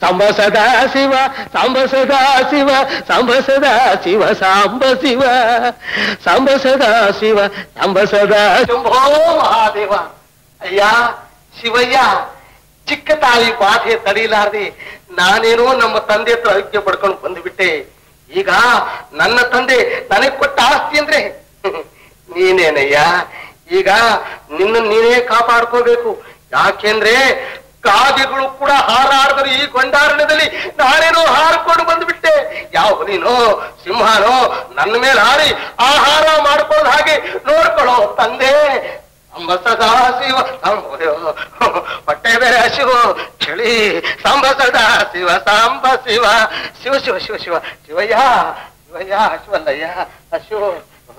ಸಾಂಬ ಸದಾ ಶಿವ ಸಾಂಬ ಸದಾ ಶಿವ ಸಾಂಬ ಸದಾ ಶಿವ ಸಾಂಬ ಶಿವ ಸಾಂಬ ಸದಾ ಶಿವ ಸಾಂಬ ಸದಾ ಶಂಭೋ ಮಹಾದೇವ ಅಯ್ಯ ಶಿವಯ್ಯ ಚಿಕ್ಕ ತಾಯಿ ಬಾಧೆ ತಡೀಲಾರ್ದೆ ನಾನೇನೋ ನಮ್ಮ ತಂದೆ ಹತ್ರ ಐಕ್ಯ ಪಡ್ಕೊಂಡು ಬಂದ್ಬಿಟ್ಟೆ ಈಗ ನನ್ನ ತಂದೆ ನನಗ್ ಕೊಟ್ಟ ಆಸ್ತಿ ಅಂದ್ರೆ ನೀನೇನಯ್ಯ ಈಗ ನಿನ್ನ ನೀನೇ ಕಾಪಾಡ್ಕೋಬೇಕು ಯಾಕೆಂದ್ರೆ ಕಾಗೆಗಳು ಕೂಡ ಹಾರಾಡಿದ್ರು ಈ ಗೊಂಡಾರಣದಲ್ಲಿ ನಾನೇನೋ ಹಾರ್ಕೊಂಡು ಬಂದ್ಬಿಟ್ಟೆ ಯಾವ ನೀನು ಸಿಂಹನೋ ನನ್ನ ಮೇಲೆ ಹಾರಿ ಆಹಾರ ಮಾಡ್ಕೊಳ್ಳೋ ಹಾಗೆ ನೋಡ್ಕೊಳ್ಳೋ ತಂದೆ ಅಂಬ ಸದಾ ಶಿವ ಅಂಬ- ಹೊಟ್ಟೆ ಬೇರೆ ಹಸಿವು ಚಳಿ ಸಾಂಬ ಸದಾ ಶಿವ ಸಾಂಬ ಶಿವ ಶಿವ ಶಿವ ಶಿವ ಶಿವ ಶಿವಯ್ಯ ಶಿವಯ್ಯ ಶಿವಲ್ಲಯ್ಯ ಹಸಿವು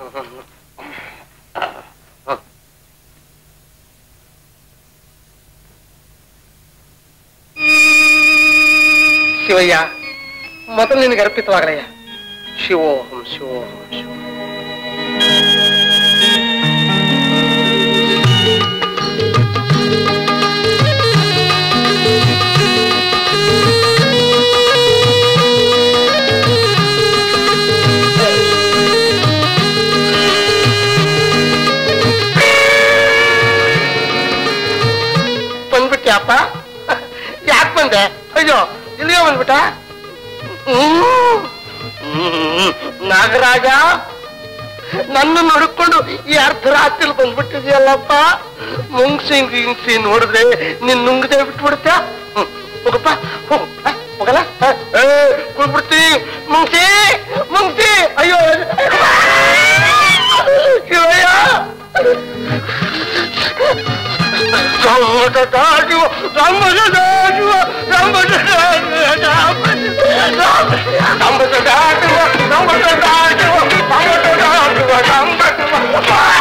ಶಿವಯ್ಯ ಮೊದಲು ನಿನಗೆ ಅರ್ಪಿತವಾಗಲಯ್ಯ ಶಿವೋಹಂ ಶಿವೋಹಂ ಶಿವ ಬಂದ್ಬಿಟ್ಟಿ ಅಪ್ಪ ಯಾಕೆ ಬಂದೆ ಅಯ್ಯೋ ಇಲ್ಲಿಯೋ ಬಂದ್ಬಿಟ್ಟ ಹ್ಮ್. ಹ್ಮ್. ನಾಗರಾಜ ನನ್ನ ನೋಡ್ಕೊಂಡು ಈ ಅರ್ಧರಾತ್ರಿ ಬಂದ್ಬಿಟ್ಟಿದ್ಯಲ್ಲಪ್ಪ ಮುಂಗ್ಸಿ ಗಿಂಗ್ಸಿ ನೋಡಿದ್ರೆ ನಿನ್ ನುಂಗದೆ ಬಿಟ್ಬಿಡ್ತ್ಯಾ ಹ್ಮ್. ಹೋಗಪ್ಪ ಹೋಗು ಹ, ಹೋಗಲ್ಲ ಹ, ಏ, ಕುಳ್ಬಿಡ್ತೀನಿ ಮುಂಗ್ಸಿ ಮುಂಗ್ಸಿ ಅಯ್ಯೋ ಶಿವಯ್ಯ ರಾಮದಾಜು ರಾಮದಾಜು ರಾಮದಾಜು ರಾಮದಾಜು ರಾಮದಾಜು ರಾಮದಾಜು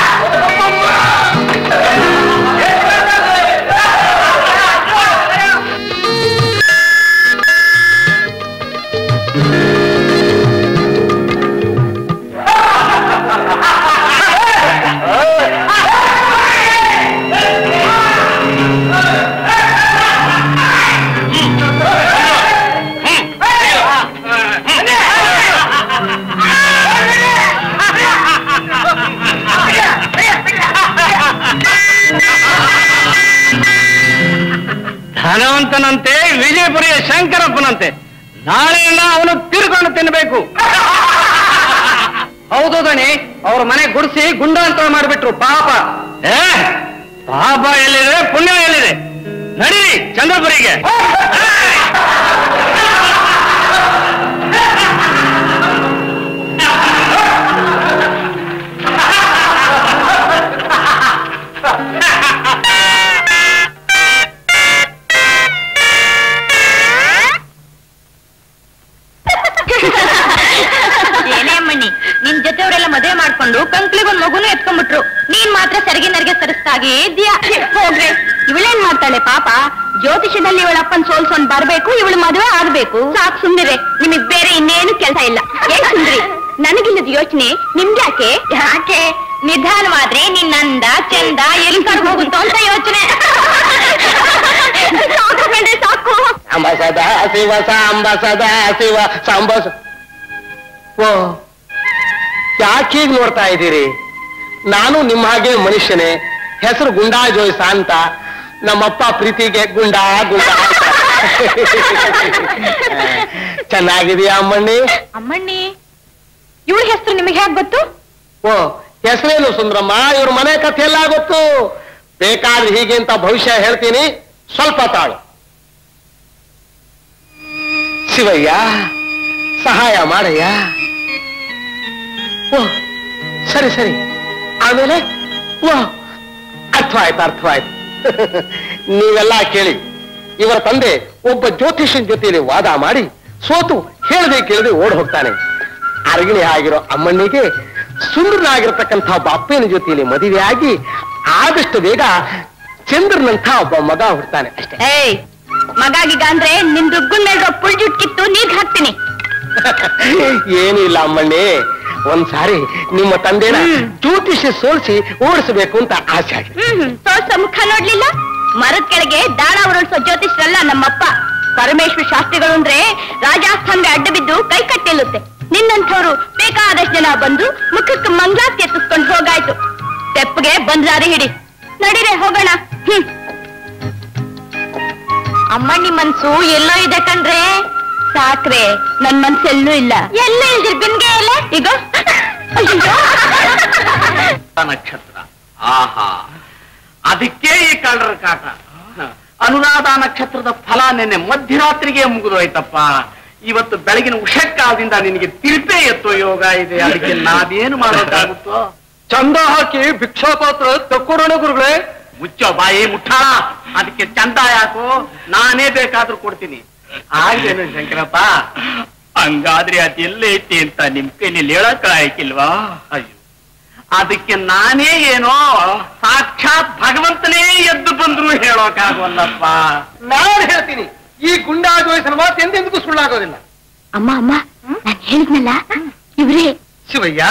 ಧನವಂತನಂತೆ ವಿಜಯಪುರಿಯ ಶಂಕರಪ್ಪನಂತೆ ನಾಳೆಯಿಂದ ಅವನು ತಿರ್ಕೊಂಡು ತಿನ್ಬೇಕು ಹೌದು ದಣಿ ಅವ್ರ ಮನೆ ಗುಡಿಸಿ ಗುಂಡಾಂತರ ಮಾಡಿಬಿಟ್ರು ಪಾಪ ಏ ಪಾಪ ಎಲ್ಲಿದೆ ಪುಣ್ಯ ಎಲ್ಲಿದೆ ನಡೀರಿ ಚಂದ್ರಪುರಿಗೆ ಏನೇ ಅಮ್ಮಣ್ಣಿ ನಿನ್ ಜೊತೆಯವರೆಲ್ಲ ಮದುವೆ ಮಾಡ್ಕೊಂಡು ಕಂಕ್ಳಿಗೊಂದ್ ಮಗುನು ಎತ್ಕೊಂಡ್ಬಿಟ್ರು ನೀನ್ ಮಾತ್ರ ಸರಿಗೆ ನರಿಗೆ ಸರಿಸ್ತಾಗೆ ಇದೆಯಾ ಹೋಗ್ರೆ ಇವಳೇನ್ ಮಾಡ್ತಾಳೆ ಪಾಪ ಜ್ಯೋತಿಷದಲ್ಲಿ ಇವಳ ಅಪ್ಪನ್ ಸೋಲ್ಸೊಂದ್ ಬರ್ಬೇಕು ಇವಳು ಮದುವೆ ಆಗ್ಬೇಕು ಸಾಕ್ ಸುಂದಿರೆ ನಿಮಗ್ ಬೇರೆ ಇನ್ನೇನು ಕೆಲಸ ಇಲ್ಲ ಏನ್ ಸುಂದ್ರಿ ನನಗಿಲ್ಲದ ಯೋಚನೆ ನಿಮ್ಗ್ಯಾಕೆ ಯಾಕೆ ನಿಧಾನವಾದ್ರೆ ನಿನ್ನ ಅಂದ ಚಂದ ಎಲ್ಲಿ ಕರ್ಗ್ ಹೋಗುತ್ತೋ ಅಂತ ಯೋಚನೆ ಸಾಕು ಕಣೆ, ಸಾಕು ಸಾಂಬ ಸದಾ ಶಿವ ಸಾಂಬ ಸದಾ ಶಿವ ಸಾಂಬ ಸ- ಓ ಯಾಕೀಗ ನೋಡ್ತಾ ಇದ್ದೀರಿ ನಾನು ನಿಮ್ಮ ಹಾಗೆ ಮನುಷ್ಯನೇ ಹೆಸರು ಗುಂಡಾ ಜೋಯ್ಸ ಅಂತ ನಮ್ಮಪ್ಪ ಪ್ರೀತಿಗೆ ಗುಂಡಾ ಗುಂಡಾ ಅಂತ. ಚೆನ್ನಾಗಿದೆಯಾ ಅಮ್ಮಣ್ಣಿ ಅಮ್ಮಣ್ಣಿ ಇವಳ ಹೆಸರು ನಿಮಗೆ ಹೇಗೆ ಗೊತ್ತು ಓ ಹೆಸರೇನು ಸುಂದ್ರಮ್ಮ ಇವ್ರ ಮನೆ ಕಥೆ ಎಲ್ಲ ಗೊತ್ತು ಬೇಕಾದ್ರೆ ಹೀಗೆ ಅಂತ ಭವಿಷ್ಯ ಹೇಳ್ತೀನಿ ಸ್ವಲ್ಪ ತಾಳು ಶಿವಯ್ಯ ಸಹಾಯ ಮಾಡಯ್ಯ ಓ ಸರಿ ಸರಿ ಆಮೇಲೆ ಓ ಅರ್ಥವಾಯ್ತು ಅರ್ಥವಾಯ್ತು ನೀವೆಲ್ಲ ಕೇಳಿ ಇವರ ತಂದೆ ಒಬ್ಬ ಜ್ಯೋತಿಷನ್ ಜೊತೆಯಲ್ಲಿ ವಾದ ಮಾಡಿ ಸೋತು ಹೇಳದೆ ಕೇಳದೆ ಓಡ್ ಹೋಗ್ತಾನೆ ಅರಗಿಣಿ ಆಗಿರೋ ಅಮ್ಮಣ್ಣಿಗೆ ಸುಂದರನಾಗಿರ್ತಕ್ಕಂಥ ಬಾಪ್ಪನ ಜೊತೆಯಲ್ಲಿ ಮದುವೆಯಾಗಿ ಆದಷ್ಟು ಬೇಗ ಚಂದ್ರನಂಥ ಒಬ್ಬ ಮಗ ಹುಡ್ತಾನೆ ಅಷ್ಟೇ ಏಯ್ ಮಗಾಗಿಗ ಅಂದ್ರೆ ನಿನ್ ರುಗ್ಗುನ್ ಮೇಲ್ರೋ ಪುಳ್ ಜುಟ್ ಕಿತ್ತು ನೀರ್ ಹಾಕ್ತೀನಿ ಏನೂ ಇಲ್ಲ ಅಮ್ಮಣ್ಣಿ ಒಂದ್ಸಾರಿ ನಿಮ್ಮ ತಂದೆನ ಜ್ಯೋತಿಷ ಸೋಲಿಸಿ ಓಡಿಸಬೇಕು ಅಂತ ಆಸೆ ಆಗಿದೆ ಹ್ಮ್ ತೋರ್ಸ ಮುಖ ನೋಡ್ಲಿಲ್ಲ ಮರದ ಕೆಳಗೆ ದಾಳ ಉರುಳ್ಸೋ ಜ್ಯೋತಿಷ್ರಲ್ಲ ನಮ್ಮಪ್ಪ ಪರಮೇಶ್ವರ ಶಾಸ್ತ್ರಿಗಳು ಅಂದ್ರೆ ರಾಜಾಸ್ಥಾನ್ಗೆ ಅಡ್ಡ ಬಿದ್ದು ಕೈ ಕಟ್ಟಿಲ್ಲುತ್ತೆ ನಿನ್ನಂಥವ್ರು ಬೇಕಾದಷ್ಟು ಜನ ಬಂದು ಮುಖಕ್ಕೆ ಮಂಗ್ಲಾತಿ ಎತ್ತಿಸ್ಕೊಂಡು ಹೋಗಾಯ್ತು ತೆಪ್ಪಗೆ ಬಂದ್ರಾರಿ ಹಿಡಿ ನಡೀರೆ ಹೋಗೋಣ ಹ್ಮ್ ಅಮ್ಮ ನಿಮ್ ಮನ್ಸು ಎಲ್ಲೋ ಇದೆ ಕಣ್ರೆ ಸಾಕ್ರೆ ನನ್ ಮನ್ಸೆಲ್ಲೂ ಇಲ್ಲ ಎಲ್ಲೂ ಇಲ್ದಿರ್ ಬಿನ್ಗೆ ಎಲ್ಲ ಈಗ ಅಯ್ಯೋ. ನಕ್ಷತ್ರ ಆಹಾ ಅದಕ್ಕೆ ಈ ಕಳ್ಳರ ಕಾಟ ಅನುರಾಧ ನಕ್ಷತ್ರದ ಫಲ ನಿನ್ನೆ ಮಧ್ಯರಾತ್ರಿಗೆ ಮುಗಿದೋಯ್ತಪ್ಪ ಇವತ್ತು ಬೆಳಗಿನ ಉಷಕ್ಕಾಲದಿಂದ ನಿನಗೆ ತಿರುಪೆ ಎತ್ತೋ ಯೋಗ ಇದೆ ಅದಕ್ಕೆ ನಾವೇನು ಮಾಡೋಕ್ಕಾಗುತ್ತೋ ಚಂದ ಹಾಕಿ ಭಿಕ್ಷಾ ಪಾತ್ರ ತಕ್ಕೊಡೋಣ ಗುರುಗಳೇ ಮುಚ್ಚೋ ಬಾಯಿ ಮುಟ್ಟಾಳ ಅದಕ್ಕೆ ಚಂದ ಯಾಕೋ ನಾನೇ ಬೇಕಾದ್ರೂ ಕೊಡ್ತೀನಿ ಆಗ್ಲೇನು ಶಂಕರಪ್ಪ ಹಂಗಾದ್ರೆ ಅದೆಲ್ಲ ಐತಿ ಅಂತ ನಿಮ್ ಕೈಲಿ ಹೇಳಕ್ ಆಯ್ಕಿಲ್ವಾ ಅಯ್ಯೋ ಅದಕ್ಕೆ ನಾನೇ ಏನೋ ಸಾಕ್ಷಾತ್ ಭಗವಂತನೇ ಎದ್ದು ಬಂದ್ರು ಹೇಳೋಕ್ಕಾಗವಲ್ಲಪ್ಪ ನಾನು ಹೇಳ್ತೀನಿ ಈ ಗುಂಡಾ ಜೋಯಿಸನ ಮಾತು ಎಂದೆಂದಿಗೂ ಸುಳ್ಳಾಗೋದಿಲ್ಲ ಅಮ್ಮ ಅಮ್ಮ ನಾನ್ ಹೇಳಿದ್ನಲ್ಲ ಇವ್ರೇ ಶಿವಯ್ಯ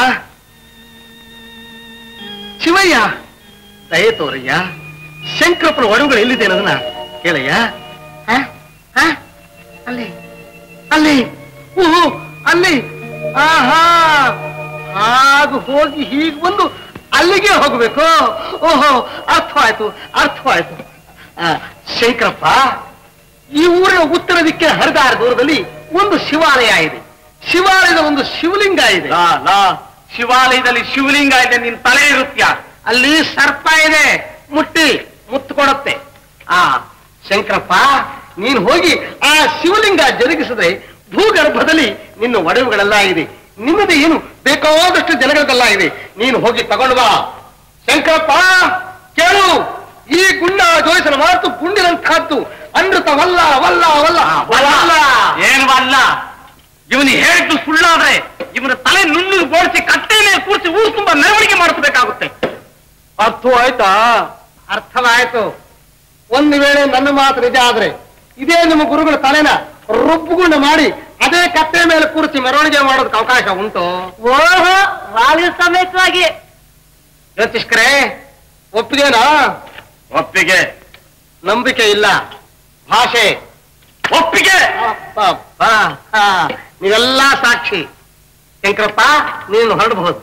ಶಿವಯ್ಯ ದಯೆ ತೋರಯ್ಯ ಶಂಕರಪ್ಪನ ಒಡವುಗಳು ಎಲ್ಲಿದೆ ಅನ್ನೋದನ್ನ ಕೇಳಯ್ಯ ಹ? ಹ? ಅಲ್ಲಿ ಅಲ್ಲಿ ಓಹೋ ಅಲ್ಲಿ ಆಹಾ ಹಾಗು ಹೋಗಿ ಹೀಗೆ ಬಂದು ಅಲ್ಲಿಗೆ ಹೋಗ್ಬೇಕು ಓಹೋ ಅರ್ಥವಾಯ್ತು ಅರ್ಥವಾಯ್ತು ಆ, ಶಂಕರಪ್ಪ ಈ ಊರಿನ ಉತ್ತರ ದಿಕ್ಕಿನ ಹರಿದಾರ ದೂರದಲ್ಲಿ ಒಂದು ಶಿವಾಲಯ ಇದೆ ಶಿವಾಲಯದ ಒಂದು ಶಿವಲಿಂಗ ಇದೆ ಲಾ, ಲಾ, ಶಿವಾಲಯದಲ್ಲಿ ಶಿವಲಿಂಗ ಇದೆ ನಿನ್ ತಲೆ ಇರುತ್ತ್ಯಾ ಅಲ್ಲಿ ಸರ್ಪ ಇದೆ ಮುಟ್ಟಿ ಮುತ್ತು ಕೊಡುತ್ತೆ ಆ ಶಂಕರಪ್ಪ ನೀನು ಹೋಗಿ ಆ ಶಿವಲಿಂಗ ಜರುಗಿಸಿದ್ರೆ ಭೂಗರ್ಭದಲ್ಲಿ ನಿನ್ನ ಒಡವುಗಳೆಲ್ಲ ಇದೆ ನಿಮ್ಮದೇ ಏನು ಬೇಕಾದಷ್ಟು ಜನಗಳದೆಲ್ಲ ಇದೆ ನೀನು ಹೋಗಿ ತಗೊಂಡು ಬಾ ಶಂಕರಪ್ಪ ಕೇಳು ಈ ಗುಂಡ ಜೋಯಿಸನ ಮಾತು ಗುಂಡಿನಂತಹದ್ದು ಅಮೃತವಲ್ಲ ವಲ್ಲ ವಲ್ಲ ವಲ್ಲ ಏನು ಅಲ್ಲ ಇವನು ಹೇಳಿದ್ದು ಸುಳ್ಳಾದ್ರೆ ಇವನ ತಲೆ ನುಣ್ಣು ಬೋಳಿಸಿ ಕಟ್ಟೆ ಮೇಲೆ ಕೂರಿಸಿ ಊರು ತುಂಬಾ ಮೆರವಣಿಗೆ ಮಾಡಿಸಬೇಕಾಗುತ್ತೆ ಅರ್ಥವಾಯ್ತಾ ಅರ್ಥವಾಯ್ತು ಒಂದು ವೇಳೆ ನನ್ನ ಮಾತು ನಿಜ ಆದ್ರೆ ಇದೇ ನಿಮ್ಮ ಗುರುಗಳ ತಲೆನ ರುಬ್ಬುಗುಂಡ ಮಾಡಿ ಅದೇ ಕತ್ತೆ ಮೇಲೆ ಕೂರಿಸಿ ಮೆರವಣಿಗೆ ಮಾಡೋದಕ್ಕೆ ಅವಕಾಶ ಉಂಟು ಓಹೋ ರಾಲಿ ಸಮೇತವಾಗಿ ಜ್ಯೋತಿಷ್ಕರೇ ಒಪ್ಪಿಗೆನಾ ಒಪ್ಪಿಗೆ ನಂಬಿಕೆ ಇಲ್ಲ ಭಾಷೆ ಒಪ್ಪಿಗೆ ಅಬ್ಬಬ್ಬಾ, ಹಾ, ನೀವೆಲ್ಲ ಸಾಕ್ಷಿ ಶಂಕರಪ್ಪ ನೀನು ಹೊರಡಬಹುದು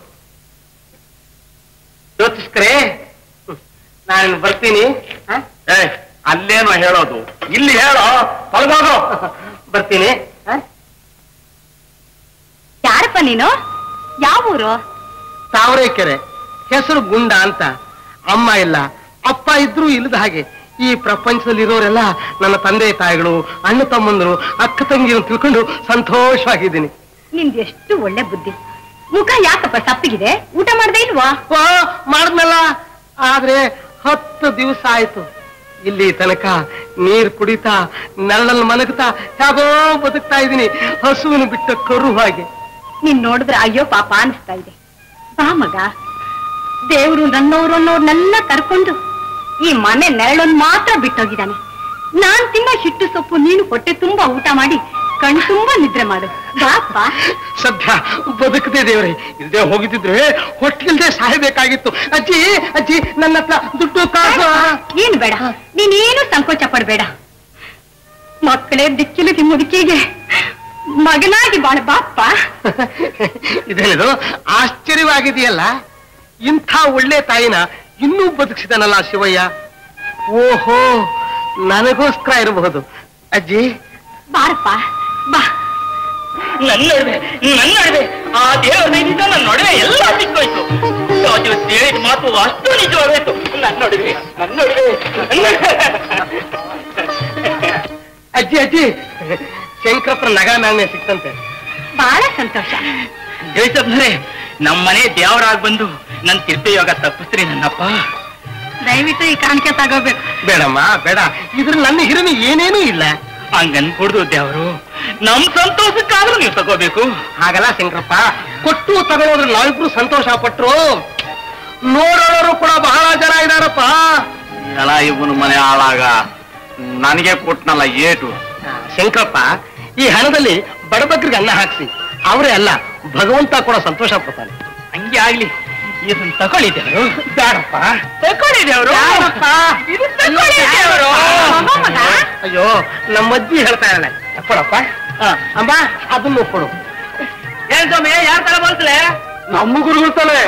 ಜ್ಯೋತಿಷ್ಕರೇ ಹ್ಮ್, ನಾನು ಬರ್ತೀನಿ ಹ? ಏ ಅಲ್ಲೇನೋ ಹೇಳೋದು ಇಲ್ಲಿ ಹೇಳೋ ತೊಲಗೋದು ಬರ್ತೀನಿ ಹ? ಯಾರಪ್ಪ ನೀನು ಯಾವ ಊರು ತಾವರೆಕೆರೆ ಹೆಸರು ಗುಂಡ ಅಂತ ಅಮ್ಮ ಇಲ್ಲ ಅಪ್ಪ ಇದ್ರೂ ಇಲ್ಲದ ಹಾಗೆ ಈ ಪ್ರಪಂಚದಲ್ಲಿ ಇರೋರೆಲ್ಲ ನನ್ನ ತಂದೆ ತಾಯಿಗಳು ಅಣ್ಣ ತಮ್ಮಂದರು ಅಕ್ಕ ತಂಗಿಯನ್ನು ತಿಳ್ಕೊಂಡು ಸಂತೋಷವಾಗಿದ್ದೀನಿ ನಿಂದು ಎಷ್ಟು ಒಳ್ಳೆ ಬುದ್ಧಿ ಮುಖ ಯಾಕಪ್ಪ ಸಪ್ಪಿಗಿದೆ ಊಟ ಮಾಡ್ದೆ ಇಲ್ವಾ ಓ ಮಾಡಿದ್ನಲ್ಲ ಆದ್ರೆ ಹತ್ತು ದಿವಸ ಆಯ್ತು ಇಲ್ಲಿ ತನಕ ನೀರ್ ಕುಡಿತಾ ನೆರಳಲ್ಲಿ ಮಲಗ್ತಾ ಹೇಗೋ ಬದುಕ್ತಾ ಇದ್ದೀನಿ ಹಸುವಿನ ಬಿಟ್ಟ ಕರು ಹಾಗೆ ನೀನ್ ನೋಡಿದ್ರೆ ಅಯ್ಯೋ ಪಾಪ ಅನಿಸ್ತಾ ಇದೆ ಬಾ ಮಗ ದೇವ್ರು ನನ್ನವ್ರು ಅನ್ನೋರ್ನೆಲ್ಲ ಕರ್ಕೊಂಡು ಈ ಮನೆ ನೆರಳನ್ ಮಾತ್ರ ಬಿಟ್ಟೋಗಿದ್ದಾನೆ ನಾನ್ ತಿನ್ನೋ ಹಿಟ್ಟು ಸೊಪ್ಪು ನೀನು ಹೊಟ್ಟೆ ತುಂಬಾ ಊಟ ಮಾಡಿ ಕಣ್ ತುಂಬಾ ನಿದ್ರೆ ಮಾಡು ಬಾಪ್ಪ ಸದ್ಯ ಬದುಕದೆ ದೇವ್ರೆ ಇಲ್ದೇ ಹೋಗಿದ್ದಿದ್ರೆ ಹೊಟ್ಟಿಲ್ದೆ ಸಾಯಬೇಕಾಗಿತ್ತು ಅಜ್ಜಿ ಅಜ್ಜಿ ನನ್ನ ಹತ್ರ ದುಡ್ಡು ಕಾಸು ಏನ್ ಬೇಡ ನೀನೇನು ಸಂಕೋಚ ಪಡ್ಬೇಡ ಮಕ್ಕಳೇ ದಿಕ್ಕಿಲಿಗೆ ಮುದುಕಿಗೆ ಮಗನಾಗಿ ಬಾಳ ಬಾಪ್ಪ ಇದೇನಿದು ಆಶ್ಚರ್ಯವಾಗಿದೆಯಲ್ಲ ಇಂಥ ಒಳ್ಳೆ ತಾಯಿನ ಇನ್ನೂ ಬದುಕಿಸಿದನಲ್ಲ ಶಿವಯ್ಯ ಓಹೋ ನನಗೋಸ್ಕರ ಇರಬಹುದು ಅಜ್ಜಿ ಬಾರಪ್ಪ ಬಾ ನನ್ನ ನಡುವೆ ನನ್ನ ನಡುವೆ ಆ ದೇವರ ದಯದಿಂದ ನನ್ನ ನಡುವೆ ಎಲ್ಲ ಸಿಕ್ಕೋಯ್ತು ಇವತ್ತು ಹೇಳಿದ ಮಾತು ಅಷ್ಟು ನಿಜವಾಗೋಯ್ತು ನನ್ನ ನಡುವೆ ನನ್ನ ನಡುವೆ ಅಜ್ಜಿ ಅಜ್ಜಿ ಶಂಕರಪ್ಪನ ನಗ ನಾಣ್ಯ ಸಿಕ್ತಂತೆ ಬಹಳ ಸಂತೋಷ ಜಯಿಸಬ್ರೆ ನಮ್ಮನೆ ದೇವರಾಗ್ ಬಂದು ನನ್ ತಿರ್ಪೆ ಯೋಗ ತಪ್ಪಿಸ್ರಿ ನನ್ನಪ್ಪ ದಯವಿಟ್ಟು ಈ ಕಾಣಿಕೆ ತಗೋಬೇಕು ಬೇಡಮ್ಮ ಬೇಡ ಇದ್ರಲ್ಲಿ ನನ್ನ ಹಿರಿಮೆ ಏನೇನೂ ಇಲ್ಲ ಹಂಗನ್ಕೊಡ್ದು ದೇವರು ನಮ್ ಸಂತೋಷಕ್ಕಾದ್ರೂ ನೀವು ತಗೋಬೇಕು ಹಾಗಲ್ಲ ಶಂಕರಪ್ಪ ಕೊಟ್ಟು ತಗೊಳ್ಳೋದ್ರೆ ನಾವಿಬ್ರು ಸಂತೋಷ ಪಟ್ರು ನೋಡೋರು ಕೂಡ ಬಹಳ ಜನ ಇದಾರಪ್ಪ ಎಲ್ಲ ಇವನು ಮನೆ ಹಾಳಾಗ ನನಗೆ ಕೊಟ್ನಲ್ಲ ಏಟು ಆ, ಶಂಕರಪ್ಪ ಈ ಹಣದಲ್ಲಿ ಬಡಬಗ್ರಿಗೆ ಅನ್ನ ಹಾಕ್ಸಿ ಅವರೇ ಅಲ್ಲ ಭಗವಂತ ಕೂಡ ಸಂತೋಷ ಪಡ್ತಾನೆ ಹಂಗೆ ಆಗ್ಲಿ ಇದನ್ನ ತಗೊಳ್ಳಿ ದೇವರು ಬೇಡಪ್ಪ ತಗೊಳ್ಳಿ ದೇವರು ಬೇಡಪ್ಪ. ಇದು ತಗೊಳ್ಳಿ ದೇವರು ಮಗ, ಮಗ. ಅಯ್ಯೋ ಅಯ್ಯೋ ನಮ್ಮ ಅಜ್ಜಿ ಹೇಳ್ತಾ ಇದ್ದಾಳೆ ಕೊಡಪ್ಪ ಆ, ಅಮ್ಮ ಅದನ್ನು ಕೊಡು ಏನ್ ಸ್ವಾಮಿ ಯಾರ ತರ ಬರ್ತಲೆ ನಮ್ಮ ಗುರುಗಳ ತಲೆ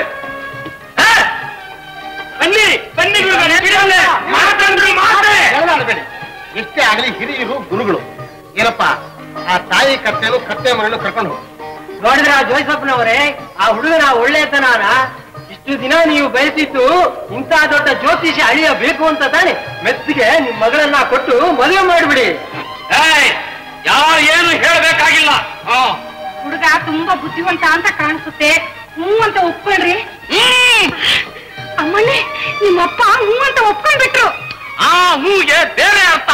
ಬನ್ನಿ ಬನ್ನಿ ಗುರುಗಳೇ, ಬಿಡೋಲ್ಲ. ಮಾತಂದ್ರು ಮಾತೇ. ಜಗಳಾಡಬೇಡಿ ಎಷ್ಟೇ ಆಗಲಿ ಹಿರಿಯರು ಗುರುಗಳು ಏನಪ್ಪ ಆ ತಾಯಿ ಕತ್ತೆನು ಕತ್ತೆ ಮರನ್ನು ಕರ್ಕೊಂಡು ಹೋಗು ನೋಡಿದ್ರ ಜೋಯಿಸಪ್ಪನವರೇ ಆ ಹುಡುಗನ ಒಳ್ಳೆತನಾನ ಇಷ್ಟು ದಿನ ನೀವು ಬಯಸಿದ್ದು ಇಂಥ ದೊಡ್ಡ ಜ್ಯೋತಿಷಿ ಅಳಿಯಬೇಕು ಅಂತ ತಾನೆ ಮೆತ್ತಿಗೆ ನಿಮ್ ಮಗಳನ್ನ ಕೊಟ್ಟು ಮದುವೆ ಮಾಡಿಬಿಡಿ ಯಾರು ಏನು ಹೇಳ್ಬೇಕಾಗಿಲ್ಲ ಹುಡುಗ ತುಂಬಾ ಬುದ್ಧಿವಂತ ಅಂತ ಕಾಣಿಸುತ್ತೆ ಹ್ಞೂ ಅಂತ ಒಪ್ಕೊಳ್ರಿ ಅಮ್ಮಣ್ಣೆ ನಿಮ್ಮಪ್ಪ ಹ್ಞೂ ಅಂತ ಒಪ್ಕೊಂಡ್ಬಿಟ್ರು ಆ ಹೂಗೆ ಬೇರೆ ಅರ್ಥ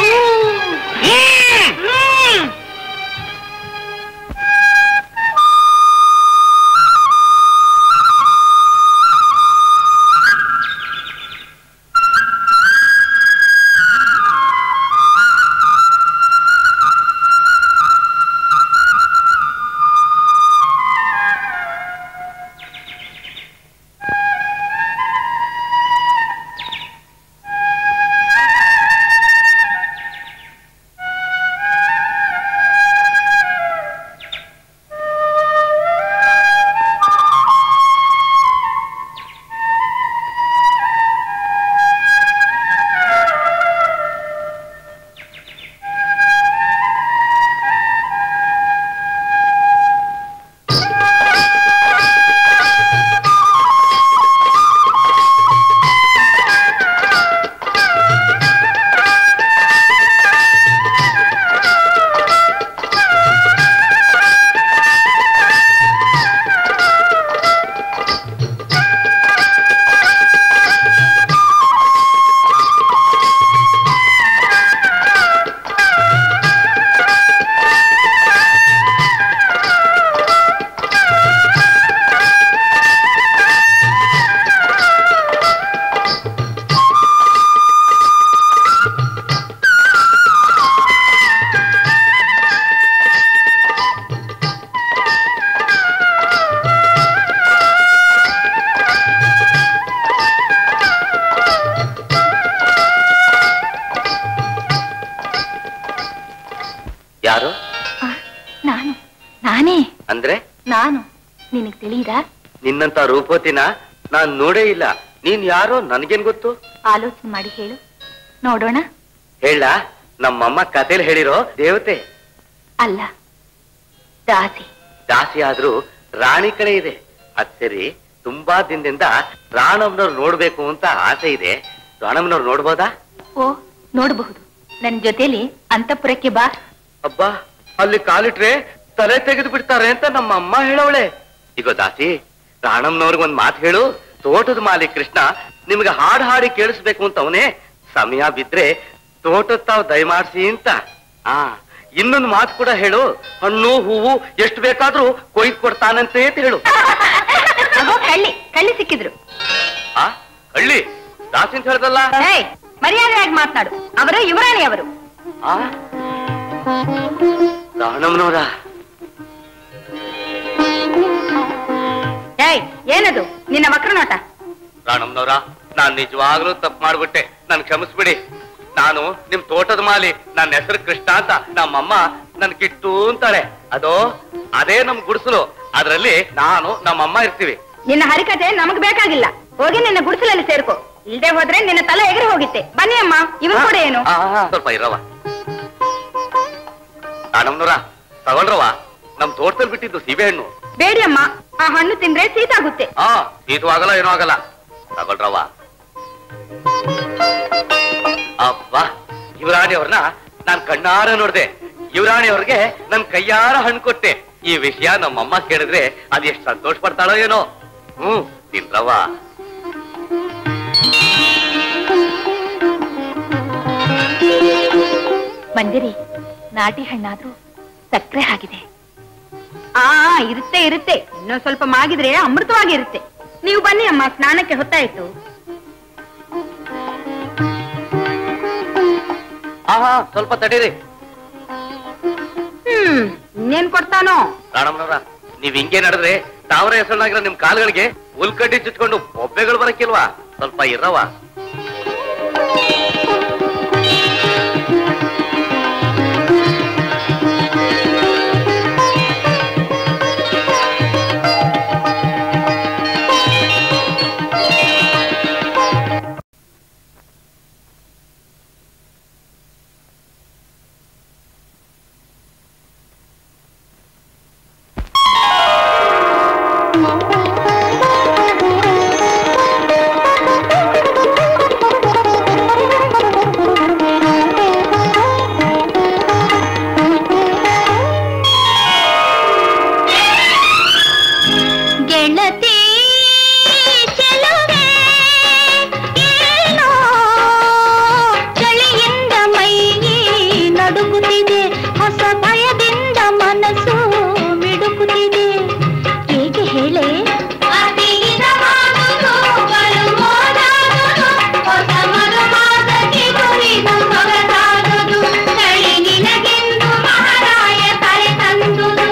ಯಾರು ನಾನು ನಾನೇ ಅಂದ್ರೆ ನಾನು ನಿನಗ್ ತಿಳಿಯದ ನಿನ್ನಂತ ರೂಪತಿನ ನಾನ್ ನೋಡೇ ಇಲ್ಲ ನೀನ್ ಯಾರೋ ನನ್ಗೇನ್ ಗೊತ್ತು ಆಲೋಚನೆ ಮಾಡಿ ಹೇಳು ನೋಡೋಣ ಹೇಳ ನಮ್ಮಮ್ಮ ಕಥೆಲ್ ಹೇಳಿರೋ ದೇವತೆ ಅಲ್ಲ ದಾಸಿ ದಾಸಿ ಆದ್ರೂ ರಾಣಿ ಕಡೆ ಇದೆ ಅದ್ ಸರಿ ತುಂಬಾ ದಿನದಿಂದ ರಾಣಮ್ಮನವ್ರು ನೋಡ್ಬೇಕು ಅಂತ ಆಸೆ ಇದೆ ರಾಣಮ್ಮನವ್ರು ನೋಡ್ಬೋದಾ ಓ ನೋಡಬಹುದು ನನ್ ಜೊತೆಲಿ ಅಂತಃಪುರಕ್ಕೆ ಬಾ ಅಬ್ಬಾ ಅಲ್ಲಿ ಕಾಲಿಟ್ರೆ ತಲೆ ತೆಗೆದು ಬಿಡ್ತಾರೆ ಅಂತ ನಮ್ಮ ಅಮ್ಮ ಹೇಳವಳೆ ಈಗ ದಾಸಿ ರಾಣಮ್ಮನವ್ರಿಗೆ ಒಂದ್ ಮಾತು ಹೇಳು ತೋಟದ ಮಾಲಿ ಕೃಷ್ಣ ನಿಮ್ಗೆ ಹಾಡು ಹಾಡಿ ಕೇಳಿಸ್ಬೇಕು ಅಂತ ಅವನೇ ಸಮಯ ಬಿದ್ರೆ ತೋಟದ ತಾವ್ ದಯಮಾಡ್ಸಿ ಅಂತ ಆ ಇನ್ನೊಂದು ಮಾತು ಕೂಡ ಹೇಳು ಹಣ್ಣು ಹೂವು ಎಷ್ಟು ಬೇಕಾದ್ರೂ ಕೊಯ್ದು ಕೊಡ್ತಾನಂತೆ ಅಂತ ಹೇಳು ಅಗೋ, ಕಳ್ಳಿ ಕಳ್ಳಿ ಸಿಕ್ಕಿದ್ರು ಆ ಹಳ್ಳಿ ದಾಸಿ ಅಂತ ಹೇಳ್ದಲ್ಲ ಏಯ್ ಮರ್ಯಾದೆಯಾಗಿ ಮಾತನಾಡು ಅವರು ಯುವರಾಣಿ ಅವರು ಆ ರಾಣಮ್ಮನವರ ಏಯ್ ಏನದು ನಿನ್ನ ವಕ್ರನೋಟ ರಾಣಮ್ಮನವ್ರ ನಾನ್ ನಿಜವಾಗ್ಲೂ ತಪ್ಪು ಮಾಡ್ಬಿಟ್ಟೆ ನನ್ ಕ್ಷಮಿಸ್ಬಿಡಿ ನಾನು ನಿಮ್ ತೋಟದ ಮಾಲಿ ನನ್ನ ಹೆಸರು ಕೃಷ್ಣ ಅಂತ ನಮ್ಮಮ್ಮ ನನ್ ಕಿಟ್ಟು ಅಂತಾಳೆ ಅದೋ ಅದೇ ನಮ್ ಗುಡಿಸಲು ಅದ್ರಲ್ಲಿ ನಾನು ನಮ್ಮಮ್ಮ ಇರ್ತೀವಿ ನಿನ್ನ ಹರಿಕತೆ ನಮಗ್ ಬೇಕಾಗಿಲ್ಲ ಹೋಗಿ ನಿನ್ನ ಗುಡಿಸಲಲ್ಲಿ ಸೇರ್ಕೋ ಇಲ್ದೆ ಹೋದ್ರೆ ನಿನ್ನ ತಲೆ ಎಗರಿ ಹೋಗಿತ್ತೆ ಬನ್ನಿ ಅಮ್ಮ ಇವ್ ಕೂಡ ಏನು ಆ, ಆ, ಸ್ವಲ್ಪ ಇರವ ರಾಣಮ್ಮನವ್ರ ತಗೊಂಡ್ರವ ನಮ್ ತೋಟದಲ್ಲಿ ಬಿಟ್ಟಿದ್ದು ಸೀಬೆ ಹಣ್ಣು ಬೇಡಿ ಅಮ್ಮ ಆ ಹಣ್ಣು ತಿಂದ್ರೆ ಸೀತಾಗುತ್ತೆ ಹಾ ಇದು ಆಗಲ್ಲ ಏನೂ ಆಗಲ್ಲ ತಗೊಳ್ರವ ಅಬ್ಬ ಯುವರಾಣಿ ಅವ್ರನ್ನ ನಾನ್ ಕಣ್ಣಾರ ನೋಡ್ದೆ ಯುವರಾಣಿ ಅವ್ರಿಗೆ ನನ್ ಕೈಯಾರ ಹಣ್ಣು ಕೊಟ್ಟೆ ಈ ವಿಷಯ ನಮ್ಮಮ್ಮ ಕೇಳಿದ್ರೆ ಅದ್ ಎಷ್ಟ್ ಸಂತೋಷ ಪಡ್ತಾಳೋ ಏನೋ ಹ್ಮ್ ತಿನ್ರವ ಬಂದಿರಿ ನಾಟಿ ಹಣ್ಣಾದ್ರೂ ಸಕ್ಕರೆ ಆಗಿದೆ ಆ ಇರುತ್ತೆ ಇರುತ್ತೆ ಇನ್ನೊಂದ್ ಸ್ವಲ್ಪ ಮಾಗಿದ್ರೆ ಅಮೃತವಾಗಿ ಇರುತ್ತೆ ನೀವು ಬನ್ನಿ ಅಮ್ಮ ಸ್ನಾನಕ್ಕೆ ಹೊತ್ತಾಯ್ತು ಆಹಾ ಸ್ವಲ್ಪ ತಡೀರಿ ಹ್ಮ್ ಇನ್ನೇನ್ ಕೊಡ್ತಾನೋ ರಾಣಮ್ಮನವ್ರ ನೀವ್ ಹಿಂಗೆ ನಡೆದ್ರೆ ತಾವರ ಹೆಸರಿನಾಗಿರೋ ನಿಮ್ ಕಾಲುಗಳಿಗೆ ಉಲ್ಕಡ್ಡಿ ಚುಚ್ಕೊಂಡು ಬೊಬ್ಬೆಗಳು ಬರಕ್ಕಿಲ್ವಾ ಸ್ವಲ್ಪ ಇರವ ಗೆಳತಿ ಚೆಲುವೆ ಏನೋ ಚಳಿಯಿಂದ ಮೈ ನಡುಗುತ್ತಿದೆ ಹೊಸ ಭಯದಿಂದ ಮನಸ್ಸು ಮಿಡುಕುತ್ತಿದೆ ಹೇಗೆ ಹೇಳೆ ನಿನಗೆಂದು ಮಹಾರಾಯ ಕರೆ ತಂದುದು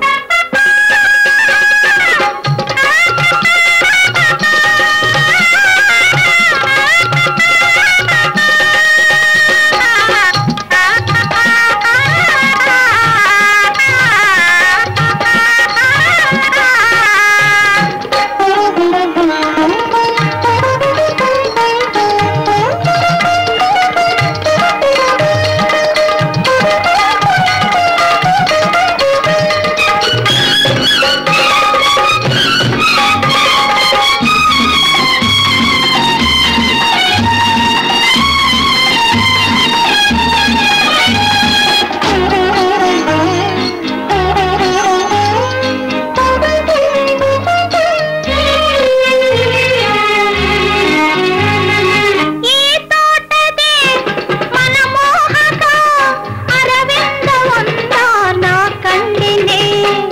ಈ ತೋಟದೆ ಮನಮೋಹಕ ಅರವಿಂದ ಒಂದಾನ ಕಂಡಿನೆ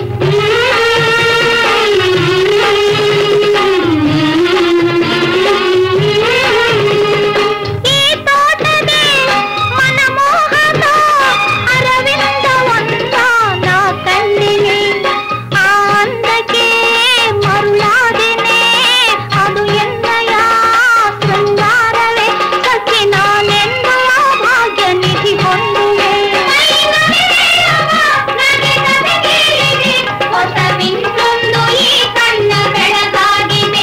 ಈ ತೋಟದೆ ಮನಮೋಹಕ ಅರವಿಂದ ಒಂದಾನ ಕಂಡಿನೆ ಆ ಅಂದಕ್ಕೆ ಮರುಳಾದೆನೆ ಅದು ಎನ್ನಯ ಶೃಂಗಾರವೇ ಸಖಿ ನಾನೆನ್ನುವ ಭಾಗ್ಯ ನಿಧಿ ಹೊಂದುವೆ ಹೊಸ ಮಿಂಚೊಂದು ಈ ಕಣ್ಣ ಬೆಳಗಾಗಿದೆ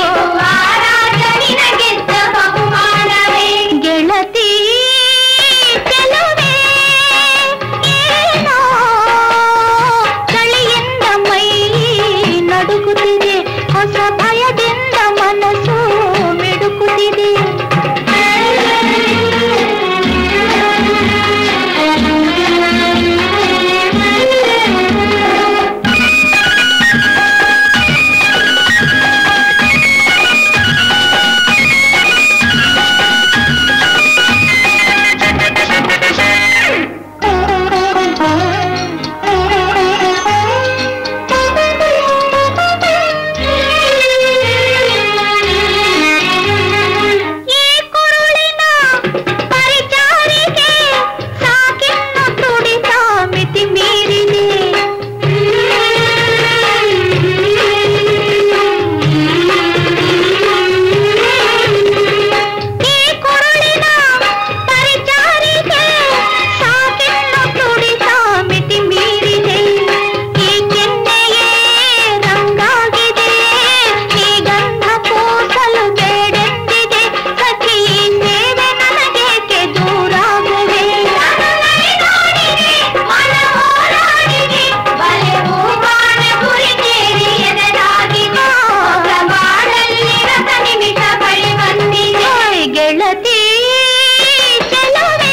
ನಿನಗೆದ್ದ ಬಹುಮಾನವೇ ಗೆಳತಿ ಚೆಲುವೆ ಏನೋ ಚಳಿಯಿಂದ ಮೈ ನಡುಗುತ್ತಿದೆ ಹೊಸ ಭಯದಿಂದ ಮನಸ್ಸು ಮಿಡುಕುತ್ತಿದೆ ಈ ಕುರುಳಿನ ಪರಿಚಾರಿಕೆ ಸಾಕಿನ್ನು ತುಡಿತ ಮಿತಿ ಮೀರಿದೆ ಈ ಕುರುಳಿನ ಪರಿಚಾರಿಕೆ ಸಾಕಿನ್ನು ತುಡಿತ ಮಿತಿ ಮೀರಿದೆ ಈ ಕೆನ್ನೆಯೇ ರಂಗಾಗಿದೆ ಈ ಗಂಧ ಕೂಸಲು ಬೇಡೆಂದಿದೆ ಸಖಿ ಈ ಸೇವೆ ನನಗೇಕೆ ದೂರಾಗುವೆ ಗೆಳತಿ ಚೆಲುವೆ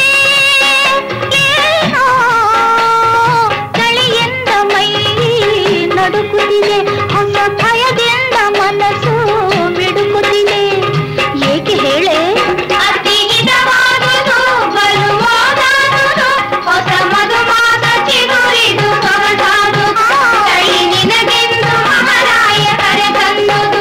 ಏನೋ ಚಳಿಯಿಂದ ಮೈ ನಡುಕುತ್ತಿದೆ ಹೊಸ ಭಯದಿಂದ ಮನಸ್ಸು ಮಿಡುಕುತ್ತಿದೆ ಏಕೆ ಹೇಳೆ ಹೊಸ ಮಧುಮಾಸ ಚಿಗುರಿದು ಸೊಗಸಾದುದು ಚಳಿ ನಿನಗೆಂದು ಮಹಾರಾಯ ಕರೆ ತಂದುದು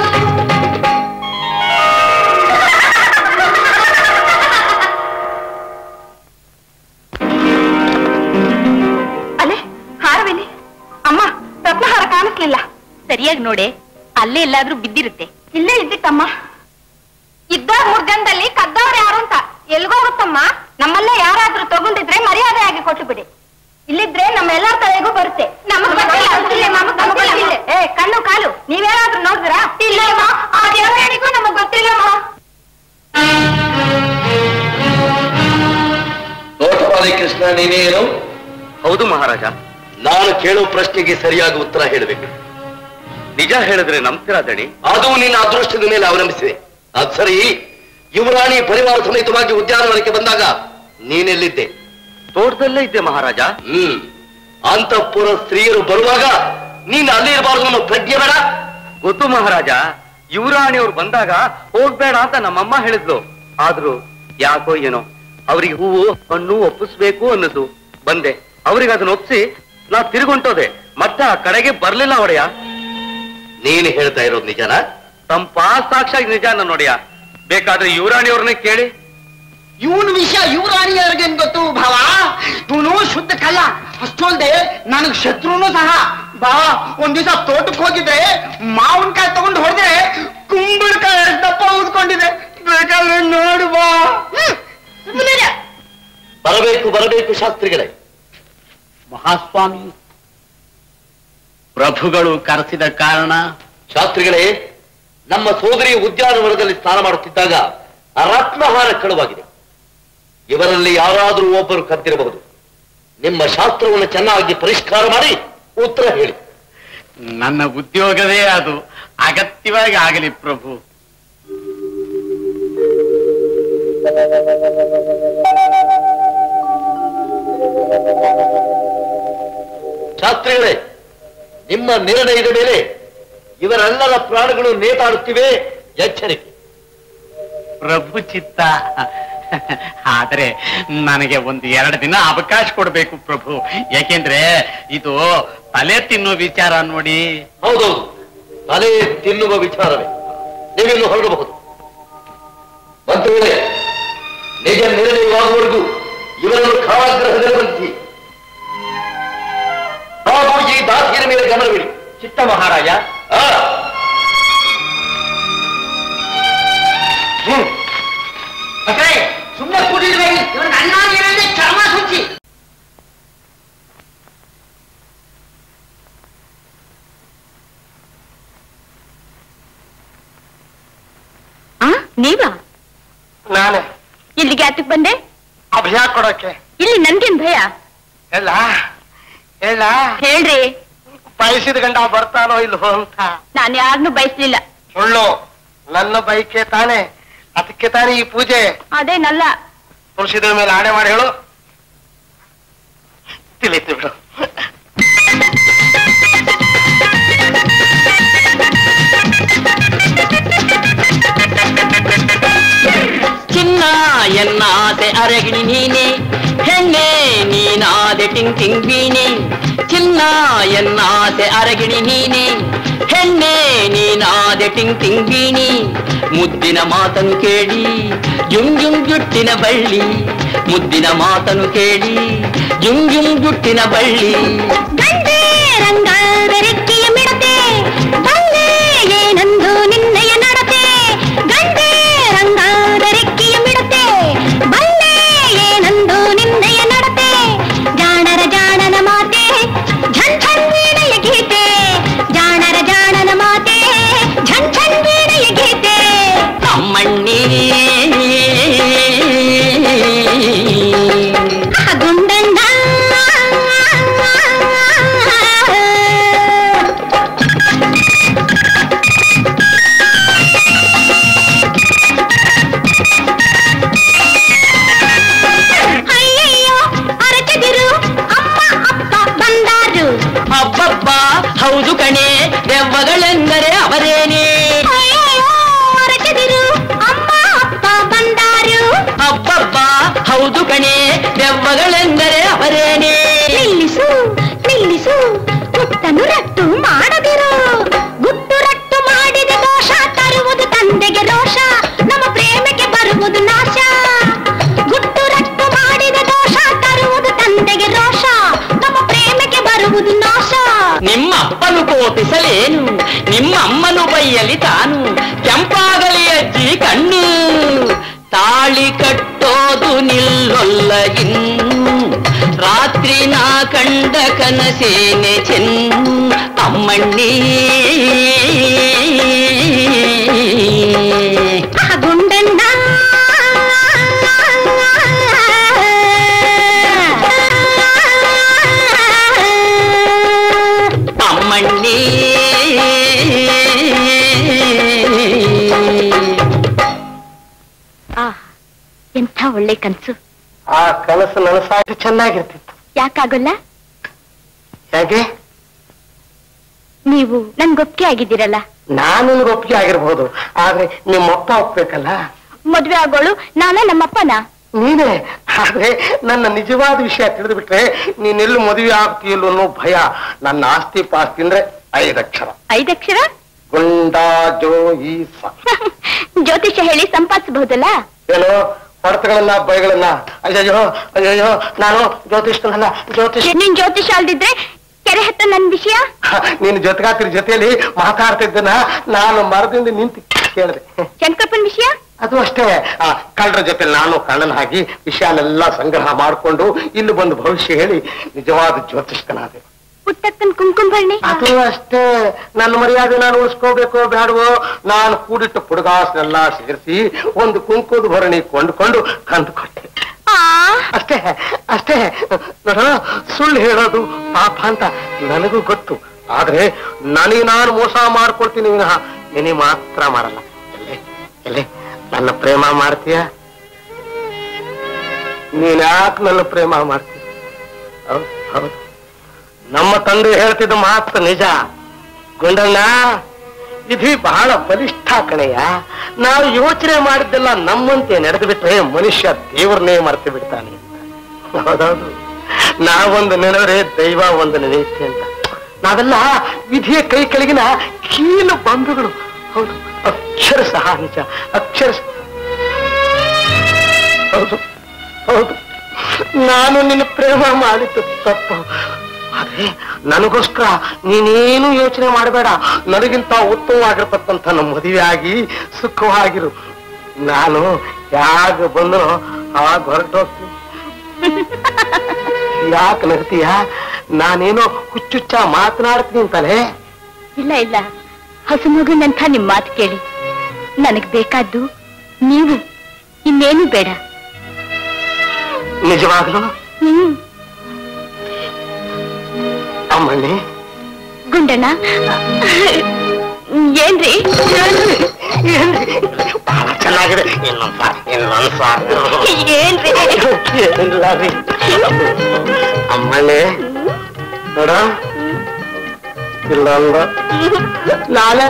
ಅಲೆ ಹಾರವೇನೆ ಅಮ್ಮ ರತ್ನಹಾರ ಕಾಣಿಸ್ಲಿಲ್ಲ ಸರಿಯಾಗಿ ನೋಡೆ ಅಲ್ಲೇ ಎಲ್ಲಾದ್ರೂ ಬಿದ್ದಿರುತ್ತೆ ಇಲ್ಲೇ ಇದ್ದಿತ್ತಮ್ಮ ಇದ್ದ ಮೂರ್ ಜನದಲ್ಲಿ ಕದ್ದವ್ರು ಯಾರು ಅಂತ ಎಲ್ಗೋಗುತ್ತಮ್ಮ ನಮ್ಮಲ್ಲೇ ಯಾರಾದ್ರೂ ತಗೊಂಡಿದ್ರೆ ಮರ್ಯಾದೆಯಾಗಿ ಕೊಟ್ಟು ಬಿಡಿ ಇಲ್ಲಿದ್ರೆ ನಮ್ಮೆಲ್ಲರ ತಲೆಗೂ ಬರುತ್ತೆ ನಮಗ್ ಗೊತ್ತಿಲ್ಲ ಗೊತ್ತಿಲ್ಲ, ನಮಗ್ ಗೊತ್ತಿಲ್ಲ. ಏ ಕಣ್ಣು ಕಾಲು ನೀವೇನಾದ್ರೂ ನೋಡಿದ್ರಾ ಇಲ್ಲಮ್ಮ ಆ ದೇವರಣಿಗೂ ನಮಗ್ ಗೊತ್ತಿಲ್ಲಮ್ಮ ತೋಟಪಾಲಿ ಕೃಷ್ಣ ನೀನೇನು ಹೌದು ಮಹಾರಾಜ ನಾನು ಕೇಳೋ ಪ್ರಶ್ನೆಗೆ ಸರಿಯಾಗಿ ಉತ್ತರ ಹೇಳಬೇಕು ನಿಜ ಹೇಳಿದ್ರೆ ನಂಬ್ತೀರಾ ದಣಿ ಅದು ನಿನ್ನ ಅದೃಷ್ಟದ ಮೇಲೆ ಅವಲಂಬಿಸಿದೆ ಅದ್ ಸರಿ ಯುವರಾಣಿ ಪರಿವಾರ ಸಮೇತವಾಗಿ ಉದ್ಯಾನವನಕ್ಕೆ ಬಂದಾಗ ನೀನೆಲ್ಲಿದ್ದೆ ತೋಟದಲ್ಲೇ ಇದ್ದೆ ಮಹಾರಾಜ ಹ್ಮ್ ಅಂತಃಪುರ ಸ್ತ್ರೀಯರು ಬರುವಾಗ ನೀನ್ ಅಲ್ಲಿ ಇರಬಾರ್ದು ಅನ್ನೋ ಪ್ರಜ್ಞೆ ಬೇಡ ಗೊತ್ತು ಮಹಾರಾಜ ಯುವರಾಣಿಯವ್ರು ಬಂದಾಗ ಹೋಗ್ಬೇಡ ಅಂತ ನಮ್ಮಮ್ಮ ಹೇಳಿದ್ಲು ಆದ್ರೂ ಯಾಕೋ ಏನೋ ಅವರಿಗೆ ಹೂವು ಹಣ್ಣು ಒಪ್ಪಿಸ್ಬೇಕು ಅನ್ನೋದು ಬಂದೆ ಅವ್ರಿಗೆ ಅದನ್ನ ಒಪ್ಸಿ ನಾ ತಿರುಗುಂಟೋದೆ ಮತ್ತೆ ಆ ಕಡೆಗೆ ಬರ್ಲಿಲ್ಲ ಒಡೆಯ ನೀನು ಹೇಳ್ತಾ ಇರೋದು ನಿಜನಾ ತಮ್ಮ ಪಾಸ್ ಸಾಕ್ಷಾಗಿ ನಿಜಾನ ನೋಡಿಯ ಬೇಕಾದ್ರೆ ಯುವರಾಣಿಯವ್ರನ್ನೇ ಕೇಳಿ ಇವನ್ ವಿಷಯ ಯುವರಾಣಿಯವ್ರಿಗೇನ್ ಗೊತ್ತು ಭಾವ ಇವನು ಶುದ್ಧ ಕಳ್ಳ ಅಷ್ಟೊಲ್ದೆ ನನಗ್ ಶತ್ರುನು ಸಹ ಬಾ ಒಂದ್ ದಿವಸ ತೋಟಕ್ಕೆ ಹೋಗಿದ್ರೆ ಮಾವಿನಕಾಯಿ ತಗೊಂಡು ಹೊಡೆದ್ರೆ ಕುಂಬಳಕಾಯಿ ಎಷ್ಟು ದಪ್ಪ ಊದ್ಕೊಂಡಿದೆ ಬೇಕಾದ್ರೆ ನೋಡು ಬಾ ಬರಬೇಕು ಬರಬೇಕು ಶಾಸ್ತ್ರಿಗಳೇ ಮಹಾಸ್ವಾಮಿ ಪ್ರಭುಗಳು ಕರೆಸಿದ ಕಾರಣ ಶಾಸ್ತ್ರಿಗಳೇ ನಮ್ಮ ಸೋದರಿ ಉದ್ಯಾನವನದಲ್ಲಿ ಸ್ನಾನ ಮಾಡುತ್ತಿದ್ದಾಗ ರತ್ನಹಾರ ಕಳುವಾಗಿದೆ ಇವರಲ್ಲಿ ಯಾರಾದರೂ ಒಬ್ಬರು ಕದ್ದಿರಬಹುದು ನಿಮ್ಮ ಶಾಸ್ತ್ರವನ್ನು ಚೆನ್ನಾಗಿ ಪರಿಷ್ಕಾರ ಮಾಡಿ ಉತ್ತರ ಹೇಳಿ ನನ್ನ ಉದ್ಯೋಗವೇ ಅದು ಅಗತ್ಯವಾಗಿ ಆಗಲಿ ಪ್ರಭು ಶಾಸ್ತ್ರಿಗಳೇ ನಿಮ್ಮ ನಿರ್ಣಯದ ಮೇಲೆ ಇವರೆಲ್ಲರ ಪ್ರಾಣಗಳು ನೇತಾಡುತ್ತಿವೆ ಎಚ್ಚರಿಕೆ ಪ್ರಭು ಚಿತ್ತ ಆದರೆ ನನಗೆ ಒಂದು ಎರಡು ದಿನ ಅವಕಾಶ ಕೊಡಬೇಕು ಪ್ರಭು ಯಾಕೆಂದ್ರೆ ಇದು ತಲೆ ತಿನ್ನೋ ವಿಚಾರ ನೋಡಿ ಹೌದೌದು ತಲೆ ತಿನ್ನುವ ವಿಚಾರವೇ ನೀವಿನ್ನು ಹೊರಡಬಹುದು ಮಂತ್ರಿಗಳೇ ನಿಜ ನಿರ್ಣಯವಾಗುವವರೆಗೂ ಇವರನ್ನು ಕಾರಾಗೃಹದಲ್ಲಿ ಬಂಧಿಸಿ ಹಾಗೂ ಈ ದಾಸಿಯರ ಮೇಲೆ ಗಮನವಿಡಿ ಚಿತ್ತ ಮಹಾರಾಜ ಆ? ಹ್ಮ್ ಸುಮ್ಮನೆ ಕೂಡಿದ್ರೆ ಇವ್ರಿಗೆ ಅನ್ನ ನೀರಲ್ಲಿ ಚರ್ಮ ಸುಚ್ಚಿ ಆ ನೀವಾ ನಾನೇ ಇಲ್ಲಿಗೆ ಯಾತಕ್ ಬಂದೆ ಅಭಯ ಕೊಡೋಕೆ ಇಲ್ಲಿ ನನ್ಗೇನ್ ಭಯ ಎಲ್ಲ ಎಲ್ಲ ಹೇಳ್ರಿ ಬಯಸಿದ ಗಂಡ ಬರ್ತಾನೋ ಇಲ್ವೋ ಅಂತ ನಾನ್ ಯಾರನ್ನೂ ಬಯಸ್ಲಿಲ್ಲ ಸುಳ್ಳು ನನ್ನ ಬೈಕೆ ತಾನೆ ಅದಕ್ಕೆ ತಾನೇ ಈ ಪೂಜೆ ಅದೇನಲ್ಲ ತುಳಸಿದ ಮೇಲೆ ಆಣೆ ಮಾಡಿ ಹೇಳು ತಿಳಿತು ಬಿಡು ಚಿನ್ನ ಎನ್ನಾದೆ ಅರಗಿಣಿ ನೀನೆ ಹೆಣ್ಣೆ ನೀನಾದೆ ಟಿಂಗ್ ಟಿಂಗ್ ಬೀನೆ ಚಿನ್ನ ಎನ್ನಾದೆ ಅರಗಿಣಿ ನೀನೆ ಹೆಣ್ಣೆ ನೀನಾದೆ ಟಿಂಗ್ ಟಿಂಗ್ ಬೀನಿ ಮುದ್ದಿನ ಮಾತನು ಕೇಳಿ ಜುಂ ಜುಂ ಜುಟ್ಟಿನ ಬಳ್ಳಿ ಮುದ್ದಿನ ಮಾತನು ಕೇಳಿ ಜುಂ ಜುಂ ಜುಟ್ಟಿನ ಬಳ್ಳಿ ಗಂಡೆ ರಂಗಾದರೆಕ್ಕಿಯ ಮಿಡತೆ ಬಲ್ಲೆ ಏನಂದು ನಿನ್ನಯ ನಡತೆ ಗಂಡೆ ರಂಗಾದರೆಕ್ಕಿಯ ಮಿಡತೆ ಬಲ್ಲೆ ಏನಂದು ನಿನ್ನಯ ನಡತೆ ಜಾಣರ ಜಾಣನ ಮಾತೆ ಝನ್ ಝನ್ ವೀಣೆಯ ಗೀತೆ ಜಾಣರ ಜಾಣನ ಮಾತೆ ಝನ್ ಝನ್ ವೀಣೆಯ ಗೀತೆ ಅಮ್ಮಣ್ಣಿ ಗುಂಡಣ್ಣ ಅಯ್ಯಯ್ಯೋ ಅರಚದಿರು ಅಮ್ಮ ಅಪ್ಪ ಬಂದಾರು ಅಬ್ಬಬ್ಬ ಹೌದು ಕಣೆ ದೆವ್ವಗಳೆಂದರೆ ಅವರೇನೇ ಅಯ್ಯಯ್ಯೋ ಅರಚದಿರು ಅಮ್ಮ ಅಪ್ಪ ಬಂದಾರು ಅಬ್ಬಬ್ಬ ಹೌದು ಕಣೆ ದೆವ್ವಗಳೆಂದರೆ ಅವರೇನೇ ನಿಲ್ಲಿಸು ನಿಲ್ಲಿಸು ಗುಟ್ಟನು ರಟ್ಟು ಮಾಡದಿರು ಗುಟ್ಟು ರಟ್ಟು ಮಾಡಿದ ದೋಷ ತರುವುದು ತಂದೆಗೆ ರೋಷ ನಮ್ಮ ಪ್ರೇಮಕ್ಕೆ ಬರುವುದು ನಾಶ ಗುಟ್ಟು ರಟ್ಟು ಮಾಡಿದ ದೋಷ ತರುವುದು ತಂದೆಗೆ ರೋಷ ನಮ್ಮ ಪ್ರೇಮಕ್ಕೆ ಬರುವುದು ನಾಶ ನಿಮ್ಮ ಅಪ್ಪನು ಕೋಪಿಸಲೇನು ನಿಮ್ಮ ಅಮ್ಮನು ಬೈಯಲಿ ತಾನು ಕೆಂಪಾಗಲಿ ಅಜ್ಜಿ ಕಣ್ಣು ತಾಳಿ ಕಟ್ಟೋದು ನಿಲ್ಲೊಲ್ಲ ಇನ್ನು ರಾತ್ರಿ ನಾ ಕಂಡ ಕನಸೇನೆ ಚೆನ್ನು ಅಮ್ಮಣ್ಣಿ ಆ ಗುಂಡಣ್ಣ ಅಮ್ಮಣ್ಣಿ ಒಳ್ಳೆ ಕನ್ಸು ಆ ಕನಸು ನನಸಾಗಿ ಚೆನ್ನಾಗಿರ್ತಿತ್ತು ಯಾಕಾಗಲ್ಲ ಹೇಗೆ ನೀವು ನನ್ಗೊಪ್ಪಿಗೆ ಆಗಿದ್ದೀರಲ್ಲ ನಾನು ನಿನ್ಗೆ ಒಪ್ಪಿಗೆ ಆಗಿರ್ಬೋದು ಆದ್ರೆ ನಿಮ್ಮಪ್ಪ ಒಪ್ಬೇಕಲ್ಲ ಮದ್ವೆ ಆಗೋಳು ನಾನ ನಮ್ಮಪ್ಪನ ನೀನೇ ಆದ್ರೆ ನನ್ನ ನಿಜವಾದ ವಿಷಯ ತಿಳಿದು ಬಿಟ್ರೆ ನೀನೆಲ್ಲೂ ಮದುವೆ ಆಗ್ತೀಯಲ್ಲ ಅನ್ನೋ ಭಯ ನನ್ನ ಆಸ್ತಿ ಪಾಸ್ತಿ ಅಂದ್ರೆ ಐದಕ್ಷರ ಐದಕ್ಷರ ಗುಂಡಾ ಜೋ ಈ ಸ ಜ್ಯೋತಿಷ್ಯ ಹೇಳಿ ಸಂಪಾದಿಸಬಹುದಲ್ಲ ಏನೋ ಹೊಡೆತಗಳನ್ನ ಬೈಗಳನ್ನ ಅಯ್ಯಯ್ಯೋ ಅಯ್ಯಯ್ಯೋ ನಾನು ಜ್ಯೋತಿಷ್ಕನಲ್ಲ ಜ್ಯೋತಿಷ್ ನೀನ್ ಜ್ಯೋತಿಷ್ಯ ಅಲ್ದಿದ್ರೆ ಕೆರೆ ಹತ್ತ ನನ್ ವಿಷಯ ನೀನು ಜೊತೆಗಾತಿರ ಜೊತೆಯಲ್ಲಿ ಮಾತಾಡ್ತಿದ್ದನ ನಾನು ಮರದಿಂದ ನಿಂತು ಕೇಳಿದೆ ಶಂಕರಪ್ಪನ್ ವಿಷಯ ಅದು ಅಷ್ಟೇ ಆ ಕಳ್ಳರ ಜೊತೆ ನಾನು ಕಳ್ಳನ ಹಾಕಿ ವಿಷಯನೆಲ್ಲ ಸಂಗ್ರಹ ಮಾಡಿಕೊಂಡು ಇಲ್ಲಿ ಬಂದು ಭವಿಷ್ಯ ಹೇಳಿ ನಿಜವಾದ ಜ್ಯೋತಿಷ್ಕನಾದೆ ಪುಟ್ಟಕ್ಕನ್ ಕುಂಕುಮ ಭರಣಿ ಅದು ಅಷ್ಟೇ ನನ್ನ ಮರ್ಯಾದೆ ನಾನು ಉಳಿಸ್ಕೋಬೇಕೋ ಬೇಡವೋ ನಾನು ಕೂಡಿಟ್ಟು ಪುಡುಗಾಸನೆಲ್ಲ ಸೇರಿಸಿ ಒಂದು ಕುಂಕುದ ಭರಣಿ ಕೊಂಡುಕೊಂಡು ತಂದು ಕೊಟ್ಟೆ ಆ ಅಷ್ಟೇ ಅಷ್ಟೇ ನೋಡು ಸುಳ್ಳು ಹೇಳೋದು ಪಾಪ ಅಂತ ನನಗೂ ಗೊತ್ತು ಆದ್ರೆ ನನಗೆ ನಾನು ಮೋಸ ಮಾಡ್ಕೊಳ್ತೀನಿ ವಿನಃ ನಿನಗೆ ಮಾತ್ರ ಮಾಡಲ್ಲ ಎಲ್ಲೇ ಎಲ್ಲೇ ನನ್ನ ಪ್ರೇಮ ಮಾಡ್ತೀಯ ನೀನ್ ಯಾಕೆ ನನ್ನ ಪ್ರೇಮ ಮಾಡ್ತೀಯ ಹೌದು ಹೌದು ನಮ್ಮ ತಂದೆ ಹೇಳ್ತಿದ್ದ ಮಾತ್ರ ನಿಜ ಗುಂಡಣ್ಣ ವಿಧಿ ಬಹಳ ಬಲಿಷ್ಠ ಕಣೆಯ ನಾವು ಯೋಚನೆ ಮಾಡಿದ್ದೆಲ್ಲ ನಮ್ಮಂತೆ ನಡೆದು ಬಿಟ್ರೆ ಮನುಷ್ಯ ದೇವ್ರನ್ನೇ ಮರೆತು ಬಿಡ್ತಾನೆ ಅಂತ. ಹೌದೌದು ನಾವೊಂದು ನೆನೆದ್ರೆ ದೈವ ಒಂದು ನೆನೆಯುತ್ತೆ ಅಂತ ನಾವೆಲ್ಲ ವಿಧಿಯ ಕೈ ಕೆಳಗಿನ ಕೀಲು ಬಂಧುಗಳು ಹೌದು ಅಕ್ಷರ ಸಹ ನಿಜ ಅಕ್ಷರ ಹೌದು ಹೌದು ನಾನು ನಿನ್ನ ಪ್ರೇಮ ಮಾಡಿದ್ದು ತಪ್ಪು ಆದ್ರೆ ನನಗೋಸ್ಕರ ನೀನೇನು ಯೋಚನೆ ಮಾಡಬೇಡ ನನಗಿಂತ ಉತ್ತಮವಾಗಿರ್ತಕ್ಕಂಥ ನಮ್ಮ ಮದುವೆ ಆಗಿ ಸುಖವಾಗಿರು ನಾನು ಯಾಗ ಬಂದನೋ ಆಗ ಹೊರಟೋಗ್ತೀನಿ ಯಾಕೆ ನಗ್ತೀಯ ನಾನೇನೋ ಹುಚ್ಚುಚ್ಚ ಮಾತನಾಡ್ತೀನಿ ಅಂತಲೇ ಇಲ್ಲ ಇಲ್ಲ ಹಸು ಮಗುನಂಥ ನಿಮ್ ಮಾತು ಕೇಳಿ ನನಗ್ ಬೇಕಾದ್ದು ನೀವು ಇನ್ನೇನು ಬೇಡ ನಿಜವಾಗ್ಲೂ ಹ್ಮ್ ಅಮ್ಮಣ್ಣಿ ಗುಂಡಣ್ಣ ಏನ್ರಿ ಬಹಳ ಚೆನ್ನಾಗಿದೆ ಇನ್ನೊಂದ್ ಸಾರಿ ಇನ್ನೊಂದ್ ಸಾರಿ ಏನ್ರಿ ಏನಿಲ್ಲ ರೀ ಅಮ್ಮಣ್ಣೆ ನೋಡ ಇಲ್ಲೊಂದು ನಾಳೆ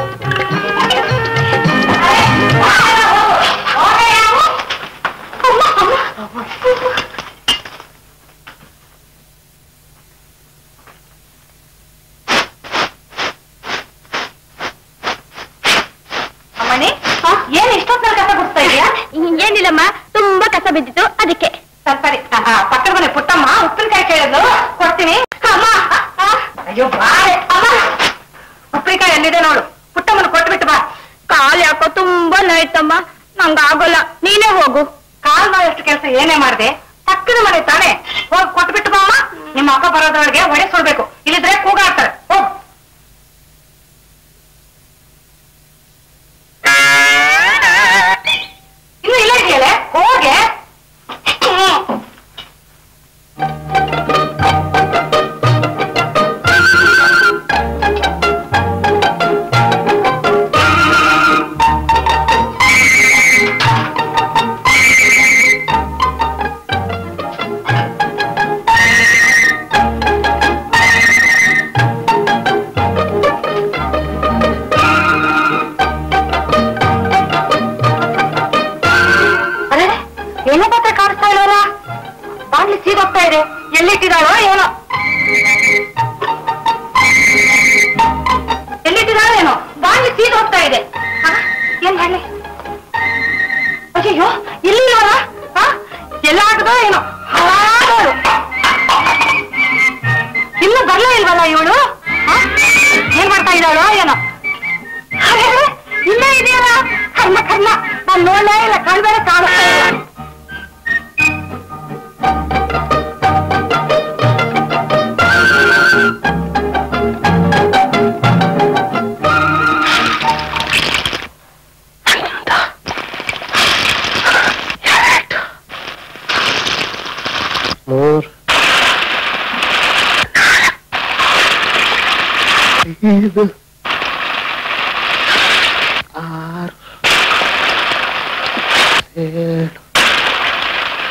ಅಮ್ಮಣಿ ಏನ್ ಇಷ್ಟೊತ್ತಲ್ಲಿ ಕಸ ಗುಡ್ತಾ ಇದೆಯಾ ಏನಿಲ್ಲಮ್ಮ ತುಂಬಾ ಕಸ ಬಿದ್ದಿತ್ತು ಅದಕ್ಕೆ ಸರಿ ಪಕ್ಕದ ಮನೆ ಪುಟ್ಟಮ್ಮ ಉಪ್ಪಿನಕಾಯಿ ಕೇಳಿದ್ರು ಕೊಡ್ತೀನಿ ಅಮ್ಮ ಅಯ್ಯೋ ಬಾಳೆ ಅಮ್ಮ ಉಪ್ಪಿನಕಾಯಿ ಎಲ್ಲಿದೆ ನೋಡು ಪುಟ್ಟಮ್ಮನ ಕೊಟ್ಬಿಟ್ಟು ಬಾ ಕಾಲ್ ಯಾಕೋ ತುಂಬಾ ನೋಯ್ತಮ್ಮ ನಂಗ ಆಗೋಲ್ಲ ನೀನೇ ಹೋಗು ಕಾಲ್ ಮಾಡೋಷ್ಟು ಕೆಲಸ ಏನೇ ಮಾಡ್ದೆ ಪಕ್ಕದ ಮನೆ ತಾನೆ ಹೋಗಿ ಕೊಟ್ಬಿಟ್ಟು ಬಾ ಅಮ್ಮ ನಿಮ್ಮ ಅಕ್ಕ ಬರೋದ್ರೊಳಗೆ ಒಡೆ ಸೊಳ್ಬೇಕು ಇಲ್ಲಿದ್ರೆ ಕೂಗಾಡ್ತಾರೆ ಹೋಗ್ ಇನ್ನು ಇಲ್ಲ ಇದೆಯಲ್ಲ ಹೋಗೆ ಅರೆ ಏನೋ ಪಾತ್ರೆ ಕಾಣಿಸ್ತಾ ಇಲ್ವಲ್ಲ ಬಾಗ್ಲಿ ಸೀದೋಗ್ತಾ ಇದೆ ಎಲ್ಲಿಟ್ಟಿದಾಳೋ ಏನೋ ಎಲ್ಲಿಟ್ಟಿದಾಳೋ ಏನೋ ಬಾಗ್ಲಿ ಸೀದೋಗ್ತಾ ಇದೆ ಹ? ಏನ್ ಹೇಳಿ ಅಯ್ಯೋ ಎಲ್ಲಿಲ್ವಲ್ಲ ಹ? ಎಲ್ಲಾಗದೋ ಏನೋ ಹಾಳಾದೋಳು ಇನ್ನು ಬರ್ಲೇ ಇಲ್ವಲ್ಲ ಇವಳು ಏನ್ ಮಾಡ್ತಾ ಇದ್ದಾಳೋ ಏನೋ ಅರೆ, ಇಲ್ಲೇ ಇದೆಯಲ್ಲ ಕರ್ಮ ಕರ್ಮ ನಾನು ನೋಡಲೇ ಇಲ್ಲ ಕಳ್ಬೇರೆ ಕಾಣಿಸ್ತಾ ಇಲ್ಲ ಮೂರ್ ಐದು ಆರು ಏಳು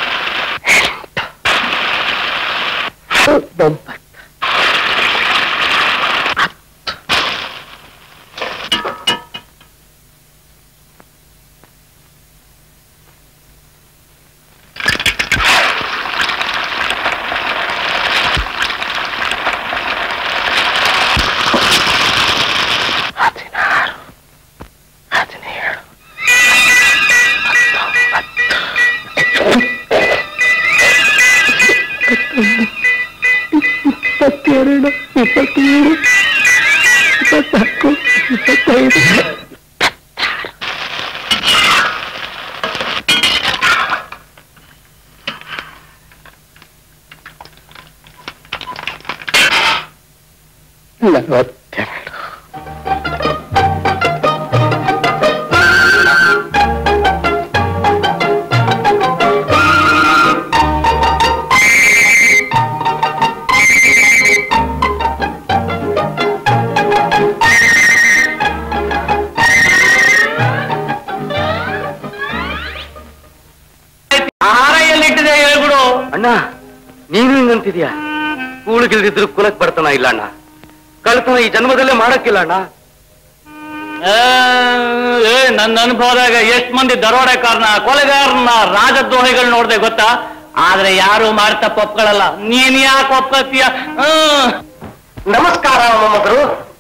ಇಪ್ಪತ್ಮೂರು ಇಪ್ಪತ್ನಾಲ್ಕು ಇಪ್ಪತ್ತೈದು ನಲವತ್ತೆರಡು ಆಹಾರ ಎಲ್ಲಿಟ್ಟಿದೆ ಹೇಳ್ಬಿಡು ಅಣ್ಣ ನೀನು ಹಿಂಗಂತಿದ್ಯಾ ಕೂಳಿಗಿಲ್ದಿದ್ರು ಕುಲಕ್ ಬರ್ತನ ಇಲ್ಲ ಅಣ್ಣ ಕಳ್ತನ ಈ ಜನ್ಮದಲ್ಲೇ ಮಾಡಕ್ಕಿಲ್ಲ ಅಣ್ಣ ಏ ನನ್ನ ಅನುಭವದಾಗ ಎಷ್ಟ್ ಮಂದಿ ದರೋಡೆಕಾರನ ಕೊಲೆಗಾರನ ರಾಜದ್ರೋಹಿಗಳು ನೋಡ್ದೆ ಗೊತ್ತಾ ಆದ್ರೆ ಯಾರು ಮಾಡ್ತಾ ಒಪ್ಕೊಳ್ಳಲ್ಲ ನೀನ್ ಯಾಕೆ ಒಪ್ಕೊತೀಯ ಹ್ಮ್ ನಮಸ್ಕಾರ ಮೊಮ್ಮಗರು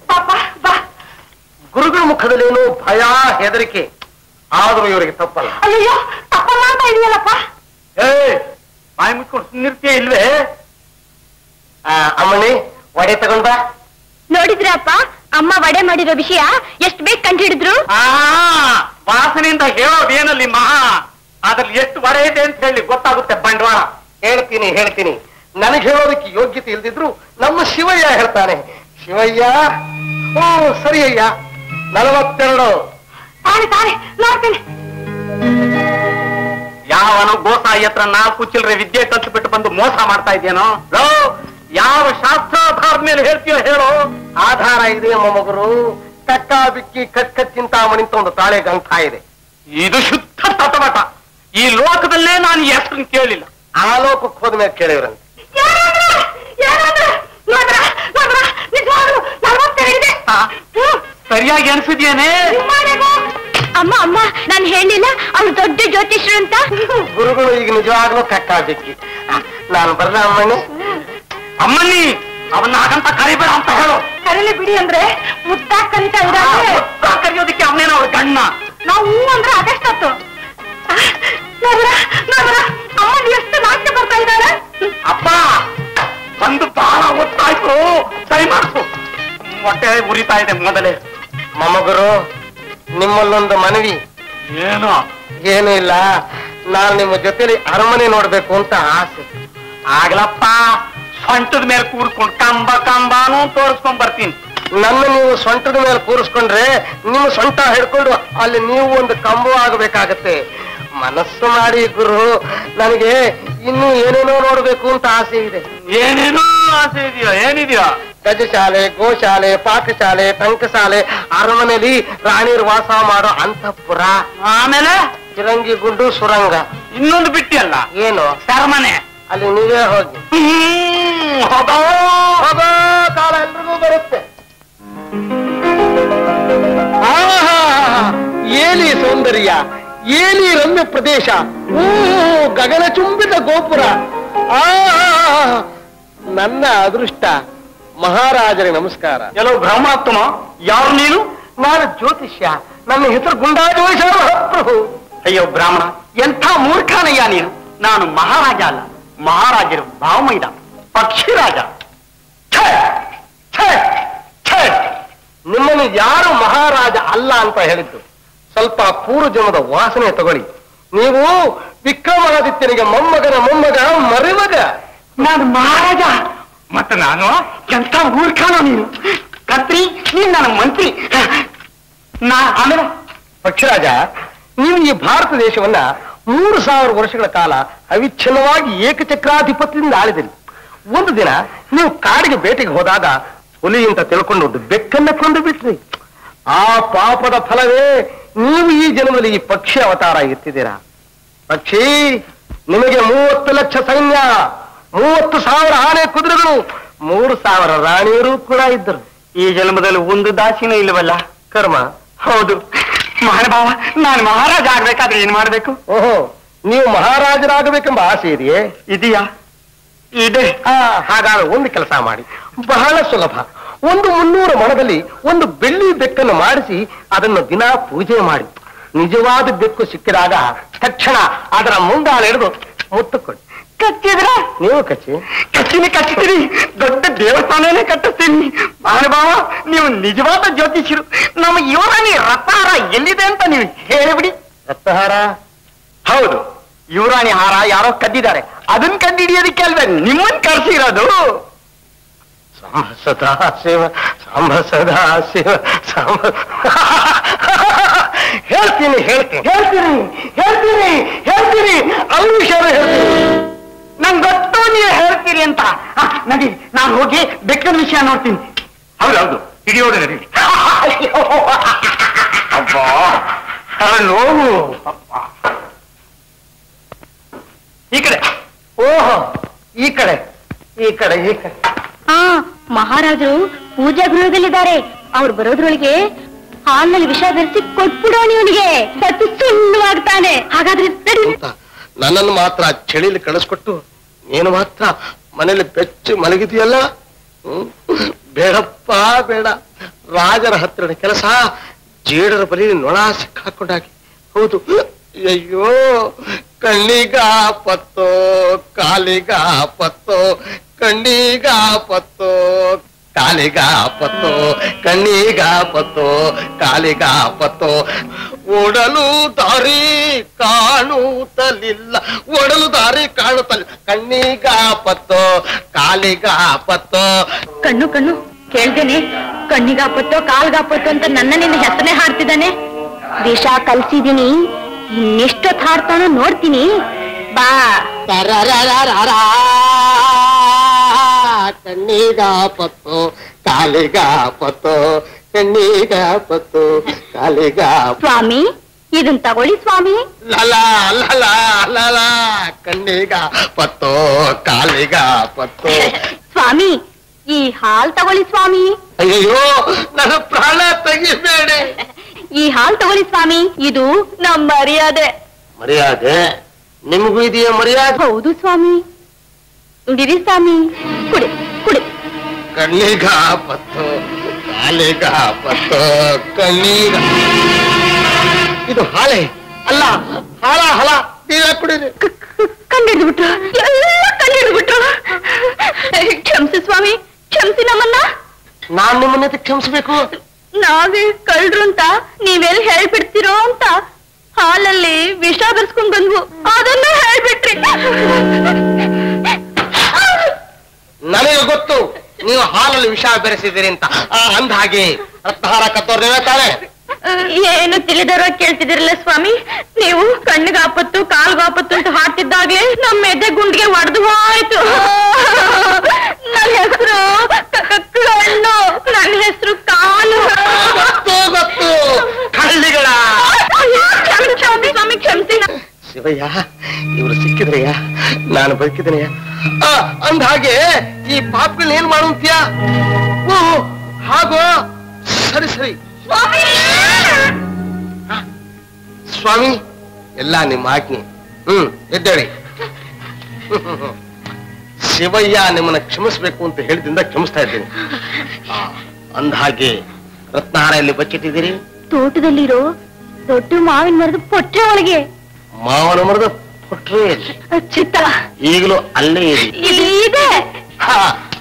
ಗುರುಗಳ ಮುಖದಲ್ಲೇನು ಭಯ ಹೆದರಿಕೆ ಆದ್ರೂ ಇವರಿಗೆ ತಪ್ಪಲ್ಲ ಅಯ್ಯೋ ತಪ್ಪ ಮಾಡ್ತಾ ಇದೆಯಲ್ಲಪ್ಪ ಏ ಬಾಯಿ ಮುಚ್ಕೊಂಡು ಸುಮ್ಮನಿರ್ತೀಯ ಇಲ್ವೇ ಆ, ಅಮ್ಮಣ್ಣಿ ಒಡೆ ತಗೊಂಡ್ ಬಾ ನೋಡಿದ್ರ ಅಪ್ಪ ಅಮ್ಮ ವಡೆ ಮಾಡಿರೋ ವಿಷಯ ಎಷ್ಟ್ ಬೇಗ ಕಂಡಿಡಿದ್ರು ಆ ವಾಸನೆಯಿಂದ ಹೇಳೋದೇನಲ್ಲಿ ಮಹಾ ಅದ್ರಲ್ಲಿ ಎಷ್ಟು ವಡೆ ಇದೆ ಅಂತ ಹೇಳಿ ಗೊತ್ತಾಗುತ್ತೆ ಬಂಡವಾಳ ಹೇಳ್ತೀನಿ ಹೇಳ್ತೀನಿ ನನಗೆ ಹೇಳೋದಕ್ಕೆ ಯೋಗ್ಯತೆ ಇಲ್ದಿದ್ರು ನಮ್ಮ ಶಿವಯ್ಯ ಹೇಳ್ತಾನೆ ಶಿವಯ್ಯ ಓ ಸರಿ ಅಯ್ಯ ನಲವತ್ತೆರಡು ತಾನೆ ತಾನೆ ನೋಡ್ತೀನಿ ಯಾವನು ಗೋಸಾಯಿ ಹತ್ರ ನಾಲ್ಕು ಚಿಲ್ಲರೆ ವಿದ್ಯೆ ಕಲ್ಸ್ಬಿಟ್ಟು ಬಂದು ಮೋಸ ಮಾಡ್ತಾ ಇದ್ದೇನೋ ಲೋ, ಯಾವ ಶಾಸ್ತ್ರಾಧಾರ ಮೇಲೆ ಹೇಳ್ತೀಯೋ ಹೇಳೋ ಆಧಾರ ಇದೆ ಮೊಮ್ಮಗರು ಕಕ್ಕ ಬಿಕ್ಕಿ ಕಟ್ ಕಟ್ ಚಿಂತಾಮಣಿ ಅಂತ ಒಂದು ತಾಳೆ ಗ್ರಂಥ ಇದೆ ಇದು ಶುದ್ಧ ತಟಮಟ ಈ ಲೋಕದಲ್ಲೇ ನಾನು ಹೆಸರನ್ನು ಕೇಳಿಲ್ಲ ಆ ಲೋಕಕ್ಕೆ ಹೋದ್ಮೇಲೆ ಕೇಳಿವ್ರಂತೆ ಸರಿಯಾಗಿ ಅನ್ಸಿದ್ಯೇನೆ ಅಮ್ಮ ಅಮ್ಮ ನಾನು ಹೇಳಿಲ್ಲ ಅವ್ರು ದೊಡ್ಡ ಜ್ಯೋತಿಷ್ರು ಅಂತ ಗುರುಗಳು ಈಗ ನಿಜವಾಗ್ಲೂ ಕಕ್ಕ ಬಿಕ್ಕಿ ಆ, ನಾನು ಬರ್ಲ ಅಮ್ಮಣ್ಣಿ ಅಮ್ಮಣ್ಣಿ ಅವನ್ನ ಹಾಗಂತ ಕರಿಬೇಡ ಅಂತ ಹೇಳು ಕರೀಲಿ ಬಿಡಿ ಅಂದ್ರೆ ಮುಟ್ಟಾಕ್ ಕರಿತಾ ಆ, ಮುತ್ತ ಕರೆಯೋದಕ್ಕೆ ಅವನೇನ ಅವಳ ಗಣ್ಣ ನಾವು ಹೂ ಅಂದ್ರೆ ಅದೆಷ್ಟೊತ್ತು ನೋಡ್ರ ನೋಡ್ರ ಅಮ್ಮ ಎಷ್ಟು ನಾಟ್ಯ ಬರ್ತಾ ಇದ್ದಾಳೆ ಅಪ್ಪ ಬಂದು ಬಹಳ ಹೊತ್ತಾಯ್ತು ಸರಿ ಮಾಡಿಸು ಹೊಟ್ಟೆ ಉರಿತಾ ಇದೆ ಮೊದಲೇ ಮೊಮ್ಮಗರು ನಿಮ್ಮಲ್ಲೊಂದು ಮನವಿ ಏನು ಏನೂ ಇಲ್ಲ ನಾನು ನಿಮ್ಮ ಜೊತೆಲಿ ಅರಮನೆ ನೋಡ್ಬೇಕು ಅಂತ ಆಸೆ ಆಗ್ಲಪ್ಪ ಸೊಂಟದ ಮೇಲೆ ಕೂರ್ಕೊಂಡು ಕಂಬ ಕಂಬಾನು ತೋರಿಸ್ಕೊಂಡ್ ಬರ್ತೀನಿ ನನ್ನ ನೀವು ಸೊಂಟದ ಮೇಲೆ ಕೂರಿಸ್ಕೊಂಡ್ರೆ ನಿಮ್ಮ ಸೊಂಟ ಹಿಡ್ಕೊಂಡು ಅಲ್ಲಿ ನೀವು ಒಂದು ಕಂಬು ಆಗಬೇಕಾಗತ್ತೆ ಮನಸ್ಸು ಮಾಡಿ ಗುರು ನನಗೆ ಇನ್ನು ಏನೇನೋ ನೋಡ್ಬೇಕು ಅಂತ ಆಸೆ ಇದೆ ಏನೇನೋ ಆಸೆ ಇದೆಯಾ ಏನಿದೆಯಾ ಗಜಶಾಲೆ ಗೋಶಾಲೆ ಪಾಕಶಾಲೆ ಟಂಕಶಾಲೆ ಅರಮನೆಯಲ್ಲಿ ರಾಣಿಯರು ವಾಸ ಮಾಡೋ ಅಂತಃಪುರ ಆಮೇಲೆ ಚಿರಂಗಿ ಗುಂಡು ಸುರಂಗ ಇನ್ನೊಂದು ಬಿಟ್ಟಿಯಲ್ಲ ಏನು ಸರಮನೆ ಅಲ್ಲಿ ನೀವೇ ಹೋಗಿ ಹ್ಮ್, ಹೋಗೋ. ಹೋಗೋ ಕಾಲ ಎಲ್ರಿಗೂ ಬರುತ್ತೆ ಆಹಾ ಏಲಿ ಸೌಂದರ್ಯ ಏಲಿ ರಮ್ಯ ಪ್ರದೇಶ ಓ ಗಗನಚುಂಬಿತ ಗೋಪುರ ಆ ನನ್ನ ಅದೃಷ್ಟ ಮಹಾರಾಜರಿಗೆ ನಮಸ್ಕಾರ ಎಲ್ಲೋ ಬ್ರಹ್ಮಾತ್ಮ ಯಾರು ನೀನು ನಾನು ಜ್ಯೋತಿಷ್ಯ ನನ್ನ ಹೆಸರು ಗುಂಡಾಜೋಷ ಮಹಾಪ್ರಭು ಅಯ್ಯೋ ಬ್ರಾಹ್ಮಣ ಎಂಥ ಮೂರ್ಖಾನಯ್ಯ ನೀನು ನಾನು ಮಹಾರಾಜ ಅಲ್ಲ ಮಹಾರಾಜರು ಭಾವಮೈದ ಪಕ್ಷಿರಾಜ ಛೇ, ಛೇ, ಛೇ. ನಿಮ್ಮನ್ನು ಯಾರು ಮಹಾರಾಜ ಅಲ್ಲ ಅಂತ ಹೇಳಿದ್ದು ಸ್ವಲ್ಪ ಪೂರ್ವ ಜನ್ಮದ ವಾಸನೆ ತಗೊಳ್ಳಿ ನೀವು ವಿಕ್ರಮಾದಿತ್ಯನಿಗೆ ಮೊಮ್ಮಗನ ಮೊಮ್ಮಗ ಮರಿಮಗ ನಾನು ಮಹಾರಾಜ ಮತ್ತೆ ನಾನು ಎಂಥ ಮೂರ್ಖಾನ ನೀನು ಕತ್ರಿ ನೀನ್ ನನ್ನ ಮಂತ್ರಿ ನಾ ಆಮೇಲೆ ಪಕ್ಷರಾಜ ನೀವು ಈ ಭಾರತ ದೇಶವನ್ನ ಮೂರು ಸಾವಿರ ವರ್ಷಗಳ ಕಾಲ ಅವಿಚ್ಛಿನ್ನವಾಗಿ ಏಕಚಕ್ರಾಧಿಪತ್ಯದಿಂದ ಆಳಿದಿರಿ ಒಂದು ದಿನ ನೀವು ಕಾಡಿಗೆ ಬೇಟೆಗೆ ಹೋದಾಗ ಹುಲಿ ಅಂತ ತಿಳ್ಕೊಂಡು ಒಂದು ಬೆಕ್ಕನ್ನ ಕೊಂದು ಬಿಟ್ರಿ ಆ ಪಾಪದ ಫಲವೇ ನೀವು ಈ ಜನ್ಮದಲ್ಲಿ ಈ ಪಕ್ಷಿ ಅವತಾರ ಎತ್ತಿದ್ದೀರಾ ಪಕ್ಷಿ ನಿಮಗೆ ಮೂವತ್ತು ಲಕ್ಷ ಸೈನ್ಯ ಮೂವತ್ತು ಸಾವಿರ ಆನೆ ಕುದುರೆಗಳು ಮೂರು ಸಾವಿರ ರಾಣಿಯರು ಕೂಡ ಇದ್ದರು ಈ ಜನ್ಮದಲ್ಲಿ ಒಂದು ದಾಸಿನೂ ಇಲ್ಲವಲ್ಲ ಕರ್ಮ ಹೌದು ಮಹಾನುಭಾವ ನಾನು ಮಹಾರಾಜ ಆಗ್ಬೇಕಾದ್ರೆ ಏನ್ ಮಾಡ್ಬೇಕು ಓಹೋ ನೀವು ಮಹಾರಾಜರಾಗಬೇಕೆಂಬ ಆಸೆ ಇದೆಯೇ ಇದೆಯಾ ಇದೆ ಆ, ಹಾಗಾದ್ರೆ ಒಂದು ಕೆಲಸ ಮಾಡಿ ಬಹಳ ಸುಲಭ ಒಂದು ಮುನ್ನೂರು ಮಣದಲ್ಲಿ ಒಂದು ಬೆಳ್ಳಿ ಬೆಕ್ಕನ್ನು ಮಾಡಿಸಿ ಅದನ್ನು ದಿನ ಪೂಜೆ ಮಾಡಿ ನಿಜವಾದ ಬೆಕ್ಕು ಸಿಕ್ಕಿದಾಗ ತಕ್ಷಣ ಅದರ ಮುಂದಾಳ ಹಿಡಿದು ಮುತ್ತು ಕೊಡಿ ಕಚ್ಚಿದ್ರ ನೀವು ಕಚ್ಚಿ ಕಚ್ಚ ಕಟ್ಟಿಸ್ತೀನಿ ಕಟ್ಟಿಸ್ತೀನಿ ದೊಡ್ಡ ದೇವಸ್ಥಾನನೇ ಕಟ್ಟಿಸ್ತೀನಿ ಮಹಾನುಭಾವ ನೀವು ನಿಜವಾದ ಜ್ಯೋತಿಷರು ನಮ್ಮ ಯುವರಾಣಿ ರತ್ನಹಾರ ಎಲ್ಲಿದೆ ಅಂತ ನೀವು ಹೇಳಿಬಿಡಿ ರತ್ನಹಾರ ಹೌದು ಯುವರಾಣಿ ಹಾರ ಯಾರೋ ಕದ್ದಿದ್ದಾರೆ ಅದನ್ನ ಕಂಡಿಡಿಯೋದಕ್ಕೆ ಅಲ್ವೇ ನಿಮ್ಮನ್ ಕರ್ಸಿರೋದು ಸಾಂಬ ಸದಾ ಶಿವ ಸಾಂಬ ಸದಾ ಶಿವ ಸಾಂಬ ಹೇಳ್ತೀನಿ ಹೇಳ್ತೀನಿ ಹೇಳ್ತೀನಿ ಹೇಳ್ತೀನಿ ಹೇಳ್ತೀನಿ ಅವ್ರ ವಿಷಯ ಹೇಳ್ತೀನಿ ನಂಗೆ ಗೊತ್ತು ನೀವು ಹೇಳ್ತೀರಿ ಅಂತ ಆ, ನಡಿ ನಾನು ಹೋಗಿ ಬೆಕ್ಕದ ವಿಷಯ ನೋಡ್ತೀನಿ ಹೌದೌದು ಹಿಡಿಯೋಡು ನಡಿ ಅಬ್ಬಾ ಆ ನೋವು ಅಬ್ಬಾ. ಈ ಕಡೆ ಓಹೋ ಈ ಕಡೆ ಈ ಕಡೆ ಈ ಕಡೆ ಹಾ ಮಹಾರಾಜರು ಪೂಜಾ ಗೃಹದಲ್ಲಿದ್ದಾರೆ ಅವ್ರು ಬರೋದ್ರೊಳಗೆ ಹಾಲ್ನಲ್ಲಿ ವಿಷ ಬೆರೆಸಿ ಕೊಟ್ಬಿಡೋಣ ಇವನಿಗೆ ಸತ್ತು ಸುಣ್ಣವಾಗ್ತಾನೆ ಹಾಗಾದ್ರೆ ನಡಿ ಅಂತ ನನ್ನನ್ನು ಮಾತ್ರ ಚಳಿಲಿ ಕಳಿಸ್ಕೊಟ್ಟು ನೀನು ಮಾತ್ರ ಮನೇಲಿ ಬೆಚ್ಚಿ ಮಲಗಿದೆಯಲ್ಲ ಹ್ಮ್? ಬೇಡಪ್ಪ ಬೇಡ ರಾಜರ ಹತ್ತಿರ ಕೆಲಸ ಜೇಡರ ಬಲಿ ನೊಣ ಸಿಕ್ಕಾಕೊಂಡಾಗಿ ಹೌದು ಅಯ್ಯೋ ಕಣ್ಣಿಗ ಪತ್ತೋ ಕಾಲಿಗ ಪತ್ತೋ ಕಣ್ಣಿಗ ಪತ್ತೋ ಕಾಲಿಗ ಪತ್ತೋ ಕಣ್ಣಿಗ ಪತ್ತೋ ಕಾಲಿಗ ಪತ್ತೋ ಓಡಲು ದಾರಿ ಕಾಣುತ್ತಲಿಲ್ಲ ಓಡಲು ದಾರಿ ಕಾಣುತ್ತಲಿಲ್ಲ ಕಣ್ಣಿಗ ಪತ್ತೋ ಕಾಲಿಗ ಪತ್ತೋ ಕಣ್ಣು ಕಣ್ಣು ಕೇಳ್ದೇನೆ ಕಣ್ಣಿಗಾಪತ್ತೋ ಕಾಲ್ಗಾಪತ್ತೋ ಅಂತ ನನ್ನ ನಿನ್ನ ಹೆಸರೇ ಹಾಡ್ತಿದ್ದಾನೆ ವಿಷ ಕಲ್ಸಿದೀನಿ ಇನ್ನೆಷ್ಟೊತ್ ಹಾಡ್ತಾನೋ ನೋಡ್ತೀನಿ ಬಾ ಕಣ್ಣಿಗ ಪತ್ತೋ ಕಾಲಿಗ ಪತ್ತೋ ಕಣ್ಣಿಗ ಪತ್ತೋ ಕಾಲಿಗ ಸ್ವಾಮಿ ಇದನ್ ತಗೊಳ್ಳಿ ಸ್ವಾಮಿ ಲಲ ಲಲ ಲಲ ಕಣ್ಣಿಗ ಪತ್ತೋ ಕಾಲಿಗ ಪತ್ತೋ ಸ್ವಾಮಿ ಈ ಹಾಲ್ ತಗೊಳ್ಳಿ ಸ್ವಾಮಿ ಅಯ್ಯೋ ನನ್ನ ಪ್ರಾಣ ತೆಗಿಬೇಡಿ ಈ ಹಾಲ್ ತಗೊಳ್ಳಿ ಸ್ವಾಮಿ ಇದು ನಮ್ ಮರ್ಯಾದೆ ಮರ್ಯಾದೆ ನಿಮಗೂ ಇದೆಯಾ ಮರ್ಯಾದೆ ಹೌದು ಸ್ವಾಮಿ ಇಡಿರಿ ಸ್ವಾಮಿ ಕುಡಿ ಕುಡಿ ಕಣ್ಣಿಗ ಪತ್ತೋ ಕಾಲಿಗ ಪತ್ತೋ ಕಣ್ಣಿಗ ಇದು ಹಾಳೆ ಅಲ್ಲ ಹಾಳ ಹಲ ನೀವೇ ಕುಡೀರಿ ಕಂಡಿಡ್ದು ಬಿಟ್ರು ಎಲ್ಲ ಕಂಡಿಡ್ದು ಬಿಟ್ರು ಕ್ಷಮಿಸಿ ಸ್ವಾಮಿ ಕ್ಷಮಿಸಿ ನಮ್ಮನ್ನ ನಾನ್ ನಿಮ್ಮನ್ನ ಕ್ಷಮಿಸ್ಬೇಕು ನಾವೇ ಕಳ್ರು ಅಂತ ನೀವೆಲ್ಲಿ ಹೇಳ್ಬಿಡ್ತೀರೋ ಅಂತ ಹಾಲಲ್ಲಿ ವಿಷ ಬೆರೆಸ್ಕೊಂಡ್ ಬಂದ್ವು ಅದನ್ನ ಹೇಳ್ಬಿಟ್ರಿ ನನಗೆ ಗೊತ್ತು ನೀವು ಹಾಲಲ್ಲಿ ವಿಷ ಬೆರೆಸಿದ್ದೀರಿ ಅಂತ ಆ, ಅಂದ ಹಾಗೆ ರತ್ನಹಾರ ಕತ್ತೋರ್ ನೀವೇ ತಾನೆ ಏನು ತಿಳಿದರೋ ಕೇಳ್ತಿದಿರಲ್ಲ ಸ್ವಾಮಿ ನೀವು ಕಣ್ಣಿಗೆ ಆಪತ್ತು ಕಾಲ್ಗೆ ಆಪತ್ತು ಅಂತ ಹಾಡ್ತಿದ್ದಾಗ್ಲೇ ನಮ್ಮ ಎದೆ ಗುಂಡಿಗೆ ಒಡೆದು ಹೋಯ್ತು ನನ್ನ ಹೆಸರು ಕಣ್ಣು ನನ್ನ ಹೆಸರು ಕಾಲು ಗೊತ್ತು ಗೊತ್ತು ಕಳ್ಳಿಗಳ ಕ್ಷಮಿಸಿ ಸ್ವಾಮಿ ಸ್ವಾಮಿ ಕ್ಷಮಿಸಿ ಶಿವಯ್ಯ ಇವರು ಸಿಕ್ಕಿದ್ರಯ್ಯ ನಾನು ಬದುಕಿದನೆಯ ಅಂದ ಹಾಗೆ ಈ ಪಾಪಗಳನ್ನ ಏನ್ ಮಾಡುವಂತೀಯ ಓ ಹಾಗೋ ಸರಿ ಸರಿ ಸ್ವಾಮಿ ಎಲ್ಲ ನಿಮ್ಮ ಆಜ್ಞೆ ಹ್ಮ್ ಎದ್ದೇಳಿ ಶಿವಯ್ಯ ನಿಮ್ಮನ್ನ ಕ್ಷಮಿಸ್ಬೇಕು ಅಂತ ಹೇಳಿದಿಂದ ಕ್ಷಮಿಸ್ತಾ ಇದ್ದೀನಿ ಆ, ಅಂದ ಹಾಗೆ ರತ್ನಹಾರ ಎಲ್ಲಿ ಬಚ್ಚಿಟ್ಟಿದ್ದೀರಿ ತೋಟದಲ್ಲಿರೋ ದೊಡ್ಡ ಮಾವಿನ ಮರದ ಪೊಟ್ಟೆ ಒಳಗೆ ಮಾವನ ಮರದ ಕೊಟ್ರೆ ಚಿತ್ತ ಈಗಲೂ ಅಲ್ಲೇ ಇರಿ ಇಲ್ಲಿ ಇದೆ ಹಾ.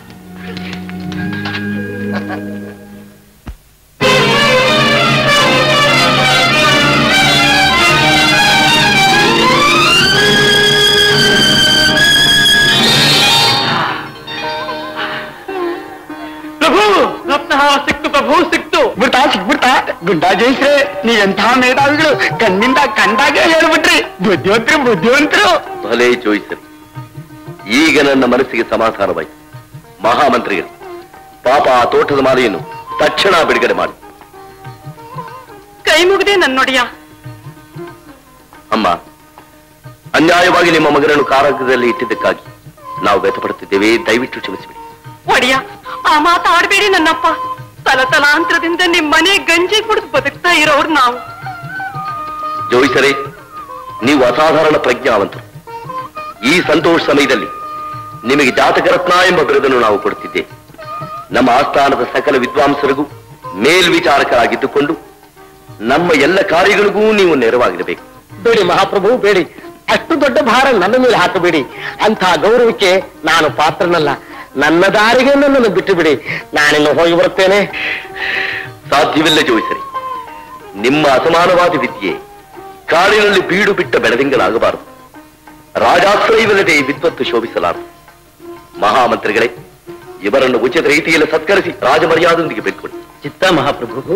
ಪ್ರಭು ರತ್ನಹಾರ ಸಿಕ್ತು ಪ್ರಭು ಸಿಕ್ತು ಬಿಡ್ತಾ ಸಿಕ್ಬಿಡ್ತಾ ಗುಂಡಾ ಜಯಿಸ್ರೆ ನೀವೆಂಥ ಮೇಧಾವಿಗಳು ಕಣ್ಣಿಂದ ಕಂಡಾಗೆ ಹೇಳ್ಬಿಟ್ರಿ ಬುದ್ಧಿವಂತರು ಬುದ್ಧಿವಂತರು ಭಲೇ ಜೋಯಿಸರು ಈಗ ನನ್ನ ಮನಸ್ಸಿಗೆ ಸಮಾಧಾನವಾಯಿತು ಮಹಾಮಂತ್ರಿಗಳು ಪಾಪ ಆ ತೋಟದ ಮಾಲೆಯನ್ನು ತಕ್ಷಣ ಬಿಡುಗಡೆ ಮಾಡಿ ಕೈ ಮುಗ್ದೆ ನನ್ನೊಡೆಯ ಅಮ್ಮ ಅನ್ಯಾಯವಾಗಿ ನಿಮ್ಮ ಮಗನನ್ನು ಕಾರಾಗೃಹದಲ್ಲಿ ಇಟ್ಟಿದ್ದಕ್ಕಾಗಿ ನಾವು ವ್ಯಥಪಡುತ್ತಿದ್ದೇವೆ ದಯವಿಟ್ಟು ಕ್ಷಮಿಸಿಬಿಡಿ ಒಡೆಯ ಆ ಮಾತಾಡ್ಬೇಡಿ ನನ್ನಪ್ಪ ತಲತಲಾಂತರದಿಂದ ನಿಮ್ ಮನೆ ಗಂಜಿ ಕುಡಿದು ಬದುಕ್ತಾ ಇರೋರು ನಾವು ಜೋಯಿಸರೇ ನೀವು ಅಸಾಧಾರಣ ಪ್ರಜ್ಞಾವಂತರು ಈ ಸಂತೋಷ ಸಮಯದಲ್ಲಿ ನಿಮಗೆ ಜಾತಕ ರತ್ನ ಎಂಬ ಬಿರುದನ್ನು ನಾವು ಕೊಡುತ್ತಿದ್ದೇವೆ ನಮ್ಮ ಆಸ್ಥಾನದ ಸಕಲ ವಿದ್ವಾಂಸರಿಗೂ ಮೇಲ್ವಿಚಾರಕರಾಗಿದ್ದುಕೊಂಡು ನಮ್ಮ ಎಲ್ಲ ಕಾರ್ಯಗಳಿಗೂ ನೀವು ನೆರವಾಗಿರಬೇಕು ಬೇಡಿ ಮಹಾಪ್ರಭು ಬೇಡಿ ಅಷ್ಟು ದೊಡ್ಡ ಭಾರ ನನ್ನ ಮೇಲೆ ಹಾಕಬೇಡಿ ಅಂಥ ಗೌರವಕ್ಕೆ ನಾನು ಪಾತ್ರನಲ್ಲ ನನ್ನ ದಾರಿಗೆ ನನ್ನನ್ನು ಬಿಟ್ಟು ಬಿಡಿ ನಾನಿನ್ನು ಹೋಗಿ ಬರುತ್ತೇನೆ ಸಾಧ್ಯವಿಲ್ಲ ಜೋಯಿಸರಿ ನಿಮ್ಮ ಅಸಮಾನವಾದ ವಿದ್ಯೆ ಕಾಡಿನಲ್ಲಿ ಬೀಡು ಬಿಟ್ಟ ಬೆಳದಿಂಗಲಾಗಬಾರದು ರಾಜಾಶ್ರಯವಿಲ್ಲದೆ ಈ ವಿದ್ವತ್ತು ಶೋಭಿಸಲಾರದು ಮಹಾಮಂತ್ರಿಗಳೇ ಇವರನ್ನು ಉಚಿತ ರೀತಿಯಲ್ಲಿ ಸತ್ಕರಿಸಿ ರಾಜಮರ್ಯಾದೊಂದಿಗೆ ಬೇಡ್ಕೊಳ್ಳಿ ಚಿತ್ತ ಮಹಾಪ್ರಭು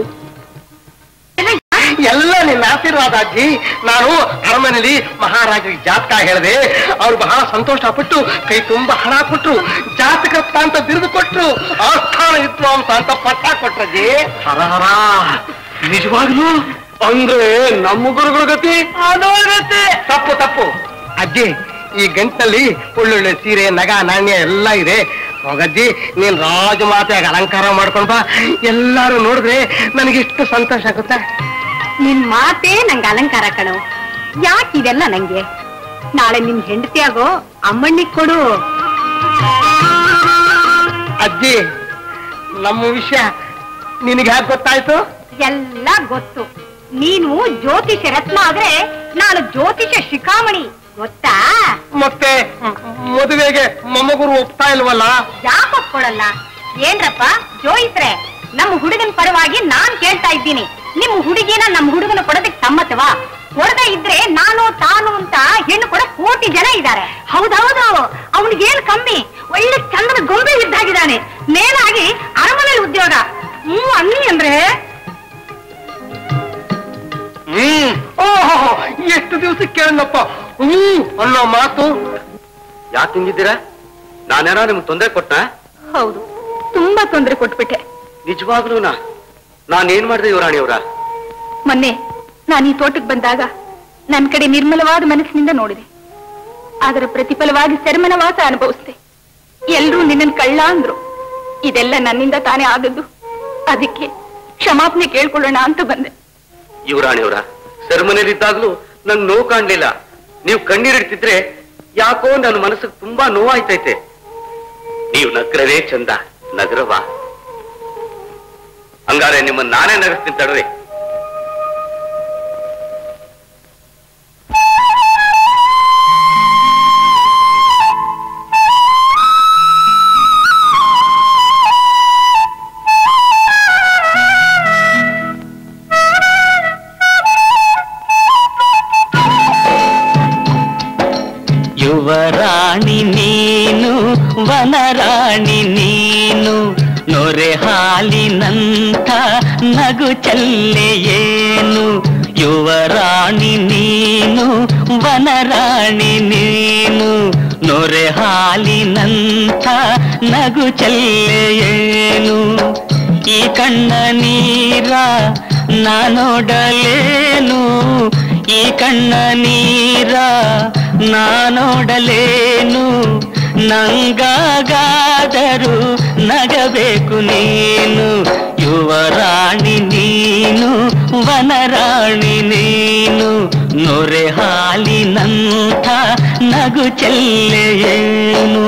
ಎಲ್ಲ ನಿನ್ನ ಆಶೀರ್ವಾದ ಅಜ್ಜಿ ನಾನು ಅರಮನೆಯಲ್ಲಿ ಮಹಾರಾಜರಿಗೆ ಜಾತಕ ಹೇಳಿದೆ ಅವ್ರು ಬಹಳ ಸಂತೋಷ ಪಟ್ಟು ಕೈ ತುಂಬಾ ಹಣ ಕೊಟ್ರು ಜಾತಕಪ್ಪ ಅಂತ ಬಿರುದು ಕೊಟ್ರು ಆಸ್ಥಾನ ವಿದ್ವಾಂಸ ಅಂತ ಪಟ್ಟ ಕೊಟ್ರಜ್ಜಿ ನಿಜವಾಗ್ಲು ಅಂದ್ರೆ ನಮ್ಮ ಗುರುಗಳ ಗತಿ ಗತಿ ತಪ್ಪು ತಪ್ಪು ಅಜ್ಜಿ ಈ ಗಂಟಲ್ಲಿ ಒಳ್ಳೊಳ್ಳೆ ಸೀರೆ ನಗ ನಾಣ್ಯ ಎಲ್ಲ ಇದೆ ಹೋಗಜ್ಜಿ ನೀನ್ ರಾಜಮಾತೆಯಾಗಿ ಅಲಂಕಾರ ಮಾಡ್ಕೊಂಡ್ ಬಾ ಎಲ್ಲಾರು ನೋಡಿದ್ರೆ ನನಗಿಷ್ಟು ಸಂತೋಷ ಆಗುತ್ತೆ ನಿನ್ ಮಾತೇ ನಂಗೆ ಅಲಂಕಾರ ಕಣೋ ಯಾಕೆ ಇದೆಲ್ಲ ನಂಗೆ ನಾಳೆ ನಿನ್ ಹೆಂಡತಿಯಾಗೋ ಅಮ್ಮಣ್ಣಿಗ್ ಕೊಡು ಅಜ್ಜಿ ನಮ್ಮ ವಿಷಯ ನಿನಗೆ ಯಾಕೆ ಗೊತ್ತಾಯ್ತು ಎಲ್ಲ ಗೊತ್ತು ನೀನು ಜ್ಯೋತಿಷ ರತ್ನ ಆದ್ರೆ ನಾನು ಜ್ಯೋತಿಷ ಶಿಖಾಮಣಿ ಗೊತ್ತಾ ಮತ್ತೆ ಮ್- ಮದುವೆಗೆ ಮೊಮ್ಮಗುರು ಒಪ್ತಾ ಇಲ್ವಲ್ಲ ಯಾಕೆ ಒಪ್ಕೊಳಲ್ಲ ಏನ್ರಪ್ಪ ಜೋಯಿಸ್ರೆ ನಮ್ಮ ಹುಡುಗನ ಪರವಾಗಿ ನಾನ್ ಕೇಳ್ತಾ ಇದ್ದೀನಿ ನಿಮ್ ಹುಡುಗಿನ ನಮ್ ಹುಡುಗನ ಕೊಡೋದಕ್ಕೆ ಸಮ್ಮತವಾ ಕೊಡದೆ ಇದ್ರೆ ನಾನು ತಾನು ಅಂತ ಹೆಣ್ಣು ಕೊಡ ಕೋಟಿ ಜನ ಇದ್ದಾರೆ ಹೌದೌದು ಅವನಿಗೇನ್ ಕಮ್ಮಿ ಒಳ್ಳೆ ಚಂದನ ಗೊಂಬೆ ಇದ್ದಾಗಿದ್ದಾನೆ ಮೇಲಾಗಿ ಅರಮನೆ ಉದ್ಯೋಗ ಹ್ಮ್ ಅನ್ನಿ ಅಂದ್ರೆ ಹ್ಮ್ ಓಹೋ ಎಷ್ಟು ದಿವಸ ಕೇಳಪ್ಪ ಹ್ಮ್ ಅನ್ನೋ ಮಾತು ಯಾಕೆ ಹಿಂಗಿದ್ದೀರಾ ನಾನೇನೋ ನಿಮ್ಗೆ ತೊಂದರೆ ಕೊಟ್ಟ ಹೌದು ತುಂಬಾ ತೊಂದರೆ ಕೊಟ್ಬಿಟ್ಟೆ ನಿಜವಾಗ್ಲೂ ನಾ ನಾನೇನ್ ಮಾಡಿದೆ ಯುವರಾಣಿಯವರ ಮೊನ್ನೆ ನಾನು ಈ ತೋಟಕ್ಕೆ ಬಂದಾಗ ನನ್ನ ಕಡೆ ನಿರ್ಮಲವಾದ ಮನಸ್ಸಿನಿಂದ ನೋಡಿದೆ ಅದರ ಪ್ರತಿಫಲವಾಗಿ ಸೆರಮನವಾಸ ಅನುಭವಿಸಿದೆ ಎಲ್ರೂ ನಿನ್ನನ್ ಕಳ್ಳ ಅಂದ್ರು ಇದೆಲ್ಲ ನನ್ನಿಂದ ತಾನೇ ಆದದ್ದು ಅದಕ್ಕೆ ಕ್ಷಮಾಪಣೆ ಕೇಳ್ಕೊಳ್ಳೋಣ ಅಂತ ಬಂದೆ ಯುವರಾಣಿಯವರ ಸೆರೆಮನೆಯಲ್ಲಿದ್ದಾಗ್ಲೂ ನಂಗೆ ನೋವು ಕಾಣ್ಲಿಲ್ಲ ನೀವು ಕಣ್ಣೀರಿಡ್ತಿದ್ರೆ ಯಾಕೋ ನನ್ನ ಮನಸ್ಸಿಗೆ ತುಂಬಾ ನೋವಾಯ್ತೈತೆ ನೀವು ನಗ್ರವೇ ಚಂದ ನಗರವಾ ಹಂಗಾರೆ ನಿಮ್ಮನ್ನ ನಾನೇ ನಗಿಸ್ತೀನಿ ತಡ್ರಿ ಯುವರಾಣಿ ನೀನು ವನರಾಣಿ ನೀನು ನೊರೆ ಹಾಲಿನಂಥ ನಗು ಚಲ್ಲೆಯೇನು ಯುವರಾಣಿ ನೀನು ವನರಾಣಿ ನೀನು ನೊರೆ ಹಾಲಿನಂಥ ನಗು ಚಲ್ಲೆಯೇನು ಈ ಕಣ್ಣ ನೀರ ನಾನೋಡಲೇನು ಈ ಕಣ್ಣ ನೀರ ನಾನೋಡಲೇನು ನಂಗಾಗಾದರೂ ನಗಬೇಕು ನೀನು ಯುವರಾಣಿ ನೀನು ವನರಾಣಿ ನೀನು ನೊರೆ ಹಾಲಿನಂಥ ನಗು ಚೆಲ್ಲೆಯೇನು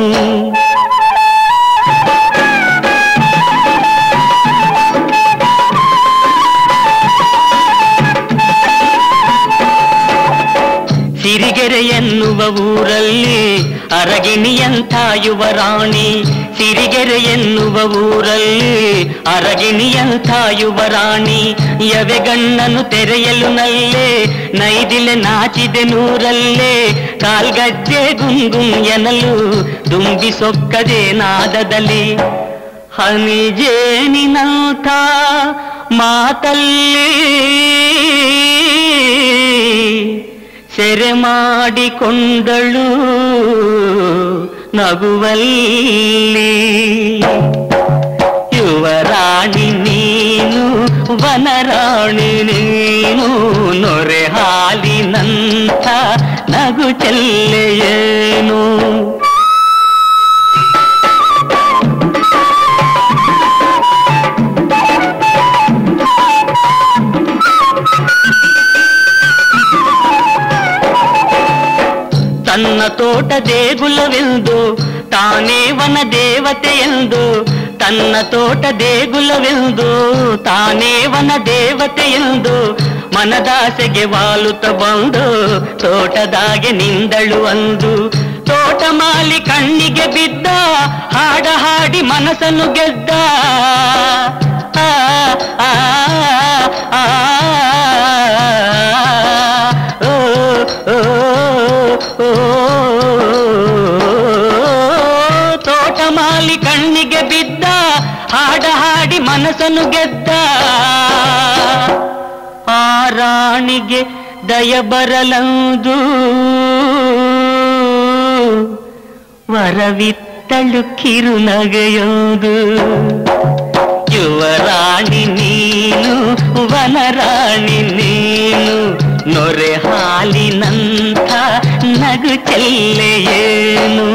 ಸಿರಿಗೆರೆ ಎನ್ನುವ ಊರಲ್ಲಿ ಅರಗಿಣಿಯಂಥ ಯುವರಾಣಿ ಸಿರಿಗೆರೆ ಎನ್ನುವ ಊರಲ್ಲಿ ಅರಗಿಣಿಯಂಥ ಯುವರಾಣಿ ಯವೆಗಣ್ಣನು ತೆರೆಯಲು ನಲ್ಲೇ ನೈದಿಲೆ ನಾಚಿದೆ ನೂರಲ್ಲೇ ಕಾಲ್ಗಜ್ಜೆ ಗುಂಗುಂ ಎನಲು ದುಂಬಿ ಸೊಕ್ಕದೆ ನಾದದಲ್ಲಿ ಹನಿಜೇನಿನಂಥ ಮಾತಲ್ಲಿ ಸೆರೆ ಮಾಡಿಕೊಂಡಳು ನಗುವಲ್ಲಿ ಯುವರಾಣಿ ನೀನು ವನರಾಣಿ ನೀನು ನೊರೆ ಹಾಲಿನಂಥ ನಗು ಚೆಲ್ಲೆಯೇನು ತನ್ನ ತೋಟ ದೇಗುಲವೆಂದು ತಾನೇ ವನ ದೇವತೆ ಎಂದು ತನ್ನ ತೋಟ ದೇಗುಲವೆಂದು ತಾನೇ ವನ ದೇವತೆ ಎಂದು ಮನದಾಸೆಗೆ ವಾಲುತ್ತ ಬಂದು ತೋಟದಾಗೆ ನಿಂದಳು ಅಂದು ತೋಟ ಮಾಲಿ ಕಣ್ಣಿಗೆ ಬಿದ್ದ ಹಾಡ ಹಾಡಿ ಮನಸ್ಸನ್ನು ಗೆದ್ದ ಆ, ಆ, ಆ, ಓ, ಓ, ಓ, ತೋಟ ಮಾಲಿ ಕಣ್ಣಿಗೆ ಬಿದ್ದ ಹಾಡ ಹಾಡಿ ಮನಸ್ಸನ್ನು ಗೆದ್ದ ಆ ರಾಣಿಗೆ ದಯ ಬರಲಂದು ವರವಿತ್ತಳು ಕಿರುನಗೆಯೊಂದು ಯುವರಾಣಿ ನೀನು ವನರಾಣಿ ನೀನು ನೊರೆ ಹಾಲಿನಂಥ ನಗು ಚೆಲ್ಲೆಯೇನು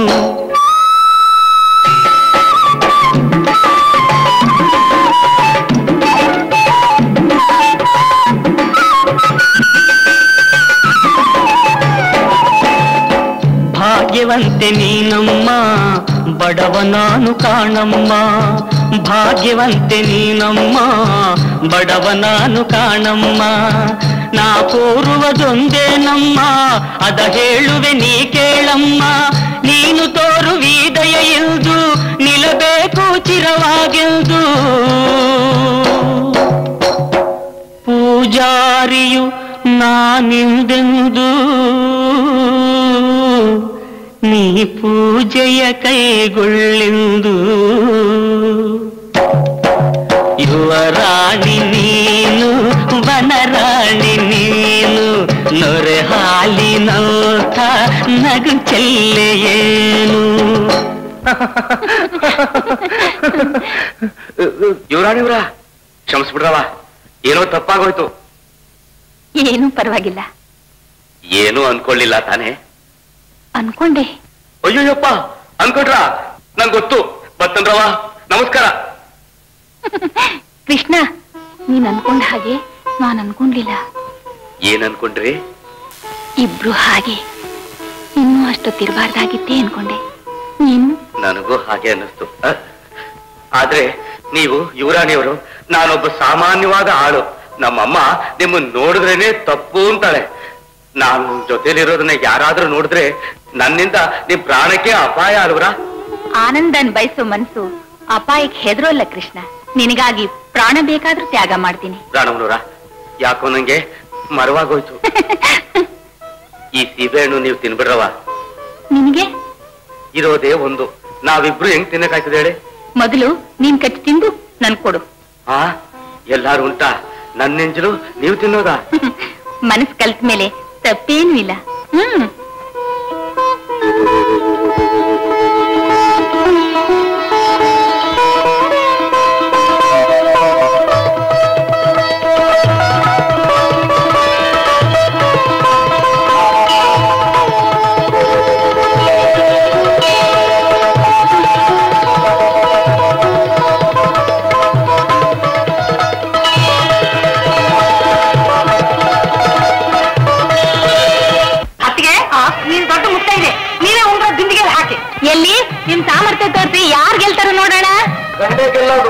ಭಾಗ್ಯವಂತೆ ನೀನಮ್ಮ ಬಡವ ನಾನು ಕಾಣಮ್ಮ ಭಾಗ್ಯವಂತೆ ನೀನಮ್ಮ ಬಡವ ನಾನು ಕಾಣಮ್ಮ ನಾ ಕೋರುವುದೊಂದೇ ನಮ್ಮ ಅದ ಹೇಳುವೆ ನೀ ಕೇಳಮ್ಮ ನೀನು ತೋರುವಿದಯ ಇಲ್ದು ನಿಲ್ಲಬೇಕು ಚಿರವಾಗೆಲ್ದು ಪೂಜಾರಿಯು ನಾನಿಂದೆಂದು ನೀ ಪೂಜೆಯ ಕೈಗೊಳ್ಳೆಂದು ಯುವರಾಣಿ ನೀನು ವನರಾಣಿ ನೀನು ನೊರೆ ಹಾಲಿನೋಥ ನಗು ಚೆಲ್ಲೆಯೇನು ಯುವರಾಣಿವ್ರ ಕ್ಷಮಿಸ್ಬಿಡ್ರವ ಏನೋ ತಪ್ಪಾಗೋಯ್ತು ಏನೂ ಪರವಾಗಿಲ್ಲ ಏನೂ ಅನ್ಕೊಳ್ಳಿಲ್ಲ ತಾನೇ ಅನ್ಕೊಂಡೆ ಅಯ್ಯೋಯಪ್ಪ ಅನ್ಕೊಂಡ್ರ ನಂಗ್ ಗೊತ್ತು ಬತ್ತಂದ್ರವ ನಮಸ್ಕಾರ ಕೃಷ್ಣ ನೀನ್ ಅನ್ಕೊಂಡ ಹಾಗೆ ನಾನ್ ಅನ್ಕೊಂಡ್ಲಿಲ್ಲ ಏನ್ ಅನ್ಕೊಂಡ್ರಿ ಇಬ್ರು ಹಾಗೆ ಇನ್ನೂ ಅಷ್ಟೊತ್ತಿರಬಾರ್ದಾಗಿತ್ತೇ ಅನ್ಕೊಂಡೆ ನೀನು ನನಗೂ ಹಾಗೆ ಅನ್ನಿಸ್ತು ಅಹ್. ಆದ್ರೆ ನೀವು ಯುವರಾಣಿಯವರು ನಾನೊಬ್ಬ ಸಾಮಾನ್ಯವಾದ ಆಳು ನಮ್ಮಮ್ಮ ನಿಮ್ಮನ್ನ ನೋಡಿದ್ರೇನೆ ತಪ್ಪು ಅಂತಾಳೆ ನಾನು ಜೊತೆಲಿರೋದನ್ನ ಯಾರಾದ್ರೂ ನೋಡಿದ್ರೆ ನನ್ನಿಂದ ನಿಮ್ ಪ್ರಾಣಕ್ಕೆ ಅಪಾಯ ಅಲ್ವರಾ ಆನಂದನ್ ಬಯಸೋ ಮನ್ಸು ಅಪಾಯಕ್ಕೆ ಹೆದರೋಲ್ಲ ಕೃಷ್ಣ ನಿನಗಾಗಿ ಪ್ರಾಣ ಬೇಕಾದ್ರೂ ತ್ಯಾಗ ಮಾಡ್ತೀನಿ ರಾಣವನೂರ ಯಾಕೋ ನಂಗೆ ಮರವಾಗೋಯ್ತು ಈ ಸೀಬೆಹಣ್ಣು ನೀವು ತಿನ್ಬಿಡ್ರವ ನಿನಗೆ ಇರೋದೇ ಒಂದು ನಾವಿಬ್ರು ಹೆಂಗ್ ತಿನ್ನಕಾಯ್ತದೆ ಹೇಳಿ ಮೊದಲು ನೀನ್ ಕಚ್ಚಿ ತಿಂದು ನನ್ ಕೊಡು ಆ ಎಲ್ಲಾರು ಉಂಟಾ ನನ್ನ ನೆಂಜಲು ನೀವು ತಿನ್ನೋದಾ ಮನಸ್ ಕಲ್ತ ಮೇಲೆ ತಪ್ಪೇನೂ ಇಲ್ಲ ಹ್ಮ್ ಅತ್ತಿಗೆ ನೀನ್ ದೊಡ್ಡ ಮುತ್ತೈದೆ ನೀವೇ ಉಂಗ್ರ ಬಿಂದಿಗೆ ಹಾಕಿ ಎಲ್ಲಿ ನಿಮ್ ಸಾಮರ್ಥ್ಯ ತೋರಿಸಿ ಯಾರ್ ಗೆಲ್ತಾರ ನೋಡೋಣ ಗಂಡೆ ಗೆಲ್ಲೋದು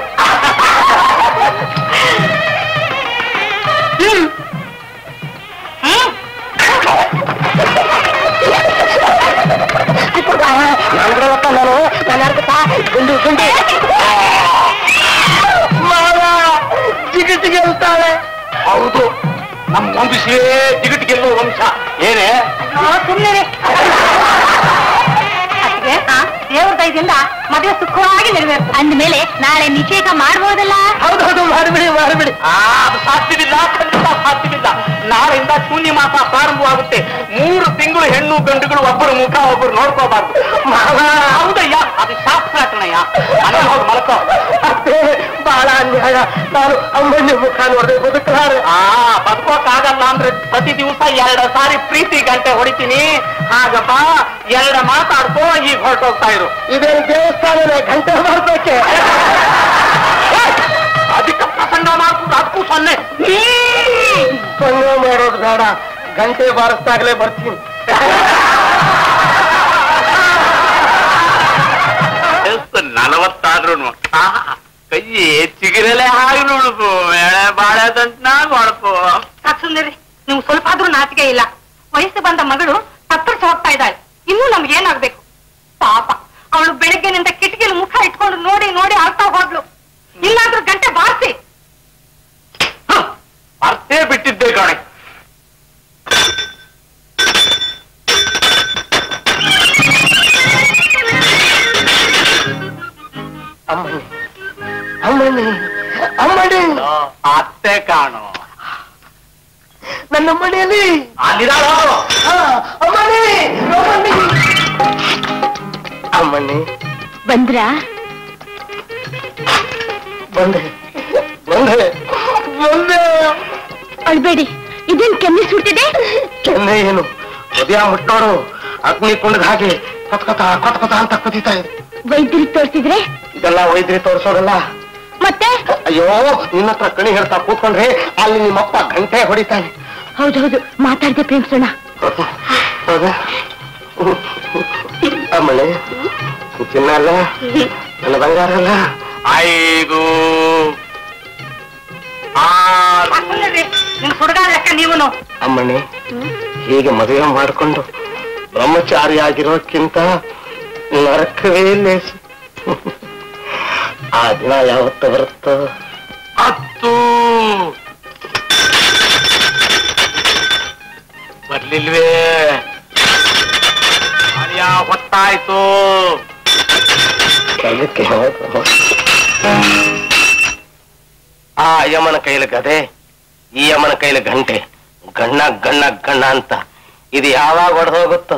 ಹ್ಮ್ ನಂದ್ರವಪ್ಪ ನಾನು ನಾನು ಗುಂಡು ಗುಂಡಿ ಮಾವ ಜಿಗಿಟಿ ಗೆಲ್ತಾಳೆ ಹೌದು ನಮ್ಮ ವಂಶೇ ಟಿಕೆಟ್ ಗೆಲ್ಲೋ ವಂಶ ಏನೇ ಸುಮ್ಮನೆ ಅತ್ತಿಗೆ ದೇವ್ರ ದಯದಿಂದ ಮದುವೆ ಸುಖವಾಗಿ ನೆರವೇರ್ತು ಅಂದ್ಮೇಲೆ ನಾಳೆ ನಿಷೇಧ ಮಾಡ್ಬೋದಲ್ಲ ಹೌದೌದು ಮಾಡಿಬಿಡಿ ಮಾಡಿಬಿಡಿ ಆ, ಅದು ಸಾಧ್ಯವಿಲ್ಲ ಖಂಡಿತ ಸಾಧ್ಯವಿಲ್ಲ ನಾಳೆಯಿಂದ ಶೂನ್ಯ ಮಾಸ ಪ್ರಾರಂಭವಾಗುತ್ತೆ ಮೂರು ತಿಂಗಳು ಹೆಣ್ಣು ಗಂಡುಗಳು ಒಬ್ಬರು ಮುಖ ಒಬ್ಬರು ನೋಡ್ಕೋಬಾರ್ದು ಮಾವ ಹೌದಯ್ಯ ಅದು ಶಾಸ್ತ್ರ ಕಣಯ್ಯ ಮನೆಗೆ ಹೋಗಿ ಮಲ್ಕೋ ಅತ್ತೆ ಬಹಳ ಅನ್ಯಾಯ ನಾನು ಅಮ್ಮನ ಮುಖ ನೋಡಿದೆ ಬದುಕಲಾರೆ ಆ ಬದುಕೋಕ್ಕಾಗಲ್ಲ ಅಂದ್ರೆ ಪ್ರತಿ ದಿವಸ ಎರಡು ಸಾರಿ ಪ್ರೀತಿ ಗಂಟೆ ಹೊಡಿತೀನಿ ಹಾಗಪ್ಪ ಎರಡು ಮಾತಾಡ್ಕೋ ಈಗ ಹೊರಟೋಗ್ತಾ ಇರು ಇದೇನು ದೇವಸ್ಥಾನನೇ ಗಂಟೆ ಬರ್ಬೇಕೆ ಅದಕ್ಕೆ ಪ್ರಸಂಗ ಮಾಡ್ಕೊಂಡು ಅದಕ್ಕೂ ಸೊನ್ನೆ ಸೊನ್ನೆ ಮಾಡೋದು ಬೇಡ ಗಂಟೆ ಬಾರಿಸ್ದಾಗಲೇ ಬರ್ತೀನಿ ವಯಸ್ಸು ನಲವತ್ತಾದ್ರೂ ಕೈ ಚಿಗಿರಲೆ ಹಾಗೆ ನೋಡುದು ಎಳೆ ಬಾಳೆ ದಂಟ್ನಾಗ ಹೊಳಪು ಸುಂದರಿ ನೀವು ಸ್ವಲ್ಪ ಆದ್ರೂ ನಾಚಿಕೆ ಇಲ್ಲ ವಯಸ್ಸು ಬಂದ ಮಗಳು ತತ್ತರಿಸಿ ಹೋಗ್ತಾ ಇದ್ದಾಳೆ ಇನ್ನೂ ನಮ್ಗೆ ಏನಾಗ್ಬೇಕು ಪಾಪ ಅವಳು ಬೆಳಗ್ಗೆನಿಂದ ಕಿಟಕಿಲಿ ಮುಖ ಇಟ್ಕೊಂಡು ನೋಡಿ ನೋಡಿ ಆಗ್ತಾ ಹೋದ್ಲು ಇಲ್ಲಾದ್ರೂ ಗಂಟೆ ಬಾರಿಸಿ ಅರ್ಥೇ ಬಿಟ್ಟಿದ್ದೆ ಕಣೆ ಅಮ್ಮಣಿ ಅಮ್ಮಣಿ ಅಮ್ಮಣಿ ಅತ್ತೆ ಕಾಣು ನನ್ನ ಮನೆಯಲ್ಲಿ ಅಲ್ಲಿದಾಳ ಅಮ್ಮಣಿ ಅಮ್ಮಣಿ ಅಮ್ಮಣಿ ಬಂದ್ರಾ ಬಂದೆ ಬಂದೆ ಬಂದೆ ಅಳ್ಬೇಡಿ ಇದೇನ್ ಕೆಮ್ಮಿ ಸುಡ್ತಿದೆ ಕೆನ್ನೆ ಏನು ಉದಯ ಮುಟ್ಟೋರು ಅಗ್ನಿ ಕುಂಡದ ಹಾಗೆ ಕೊತ್ಕೊತ ಕೊತ್ಕೊತ ಅಂತ ಕುದೀತಾ ಇದೆ ವೈದ್ಯರಿಗೆ ತೋರಿಸಿದ್ರೆ ಇದೆಲ್ಲ ವೈದ್ಯರಿ ತೋರಿಸೋದಲ್ಲ ಮತ್ತೆ ಅಯ್ಯೋ ನಿನ್ನ ಹತ್ರ ಕಣಿ ಹೇಳ್ತಾ ಕೂತ್ಕೊಂಡ್ರೆ ಅಲ್ಲಿ ನಿಮ್ಮಪ್ಪ ಗಂಟೆ ಹೊಡಿತಾನೆ ಹೌದೌದು ಮಾತಾಡ್ದೆ ಪ್ರೇಮಿಸೋಣ ಹೌದಾ ಅಮ್ಮಳೆ ಚಿನ್ನ ಅಲ್ಲ ನನ್ನ ಬಂಗಾರ ಅಲ್ಲ ಐದು ಸುಂದರಿ ನಿಮ್ ಹುಡುಗ ಲೆಕ್ಕ ನೀವುನು ಅಮ್ಮಣ್ಣಿ ಹೀಗೆ ಮದುವೆ ಮಾಡಿಕೊಂಡು ಬ್ರಹ್ಮಚಾರಿ ಆಗಿರೋಕ್ಕಿಂತ ನರಕವೇ ಲೇಸು ಆ ದಿನ ಯಾವತ್ತು ಬರುತ್ತೋ ಹತ್ತು ಬರ್ಲಿಲ್ವೇ ಅಳಿಯ ಹೊತ್ತಾಯ್ತು ಅದಕ್ಕೆ ಯಾವತ್ತು ಆ ಯಮನ ಕೈಲಿ ಗದೆ ಈ ಯಮನ ಕೈಲಿ ಗಂಟೆ ಗಣ್ಣ ಗಣ್ಣ ಗಣ್ಣ ಅಂತ ಇದು ಯಾವಾಗ ಹೊಡೆದು ಹೋಗುತ್ತೋ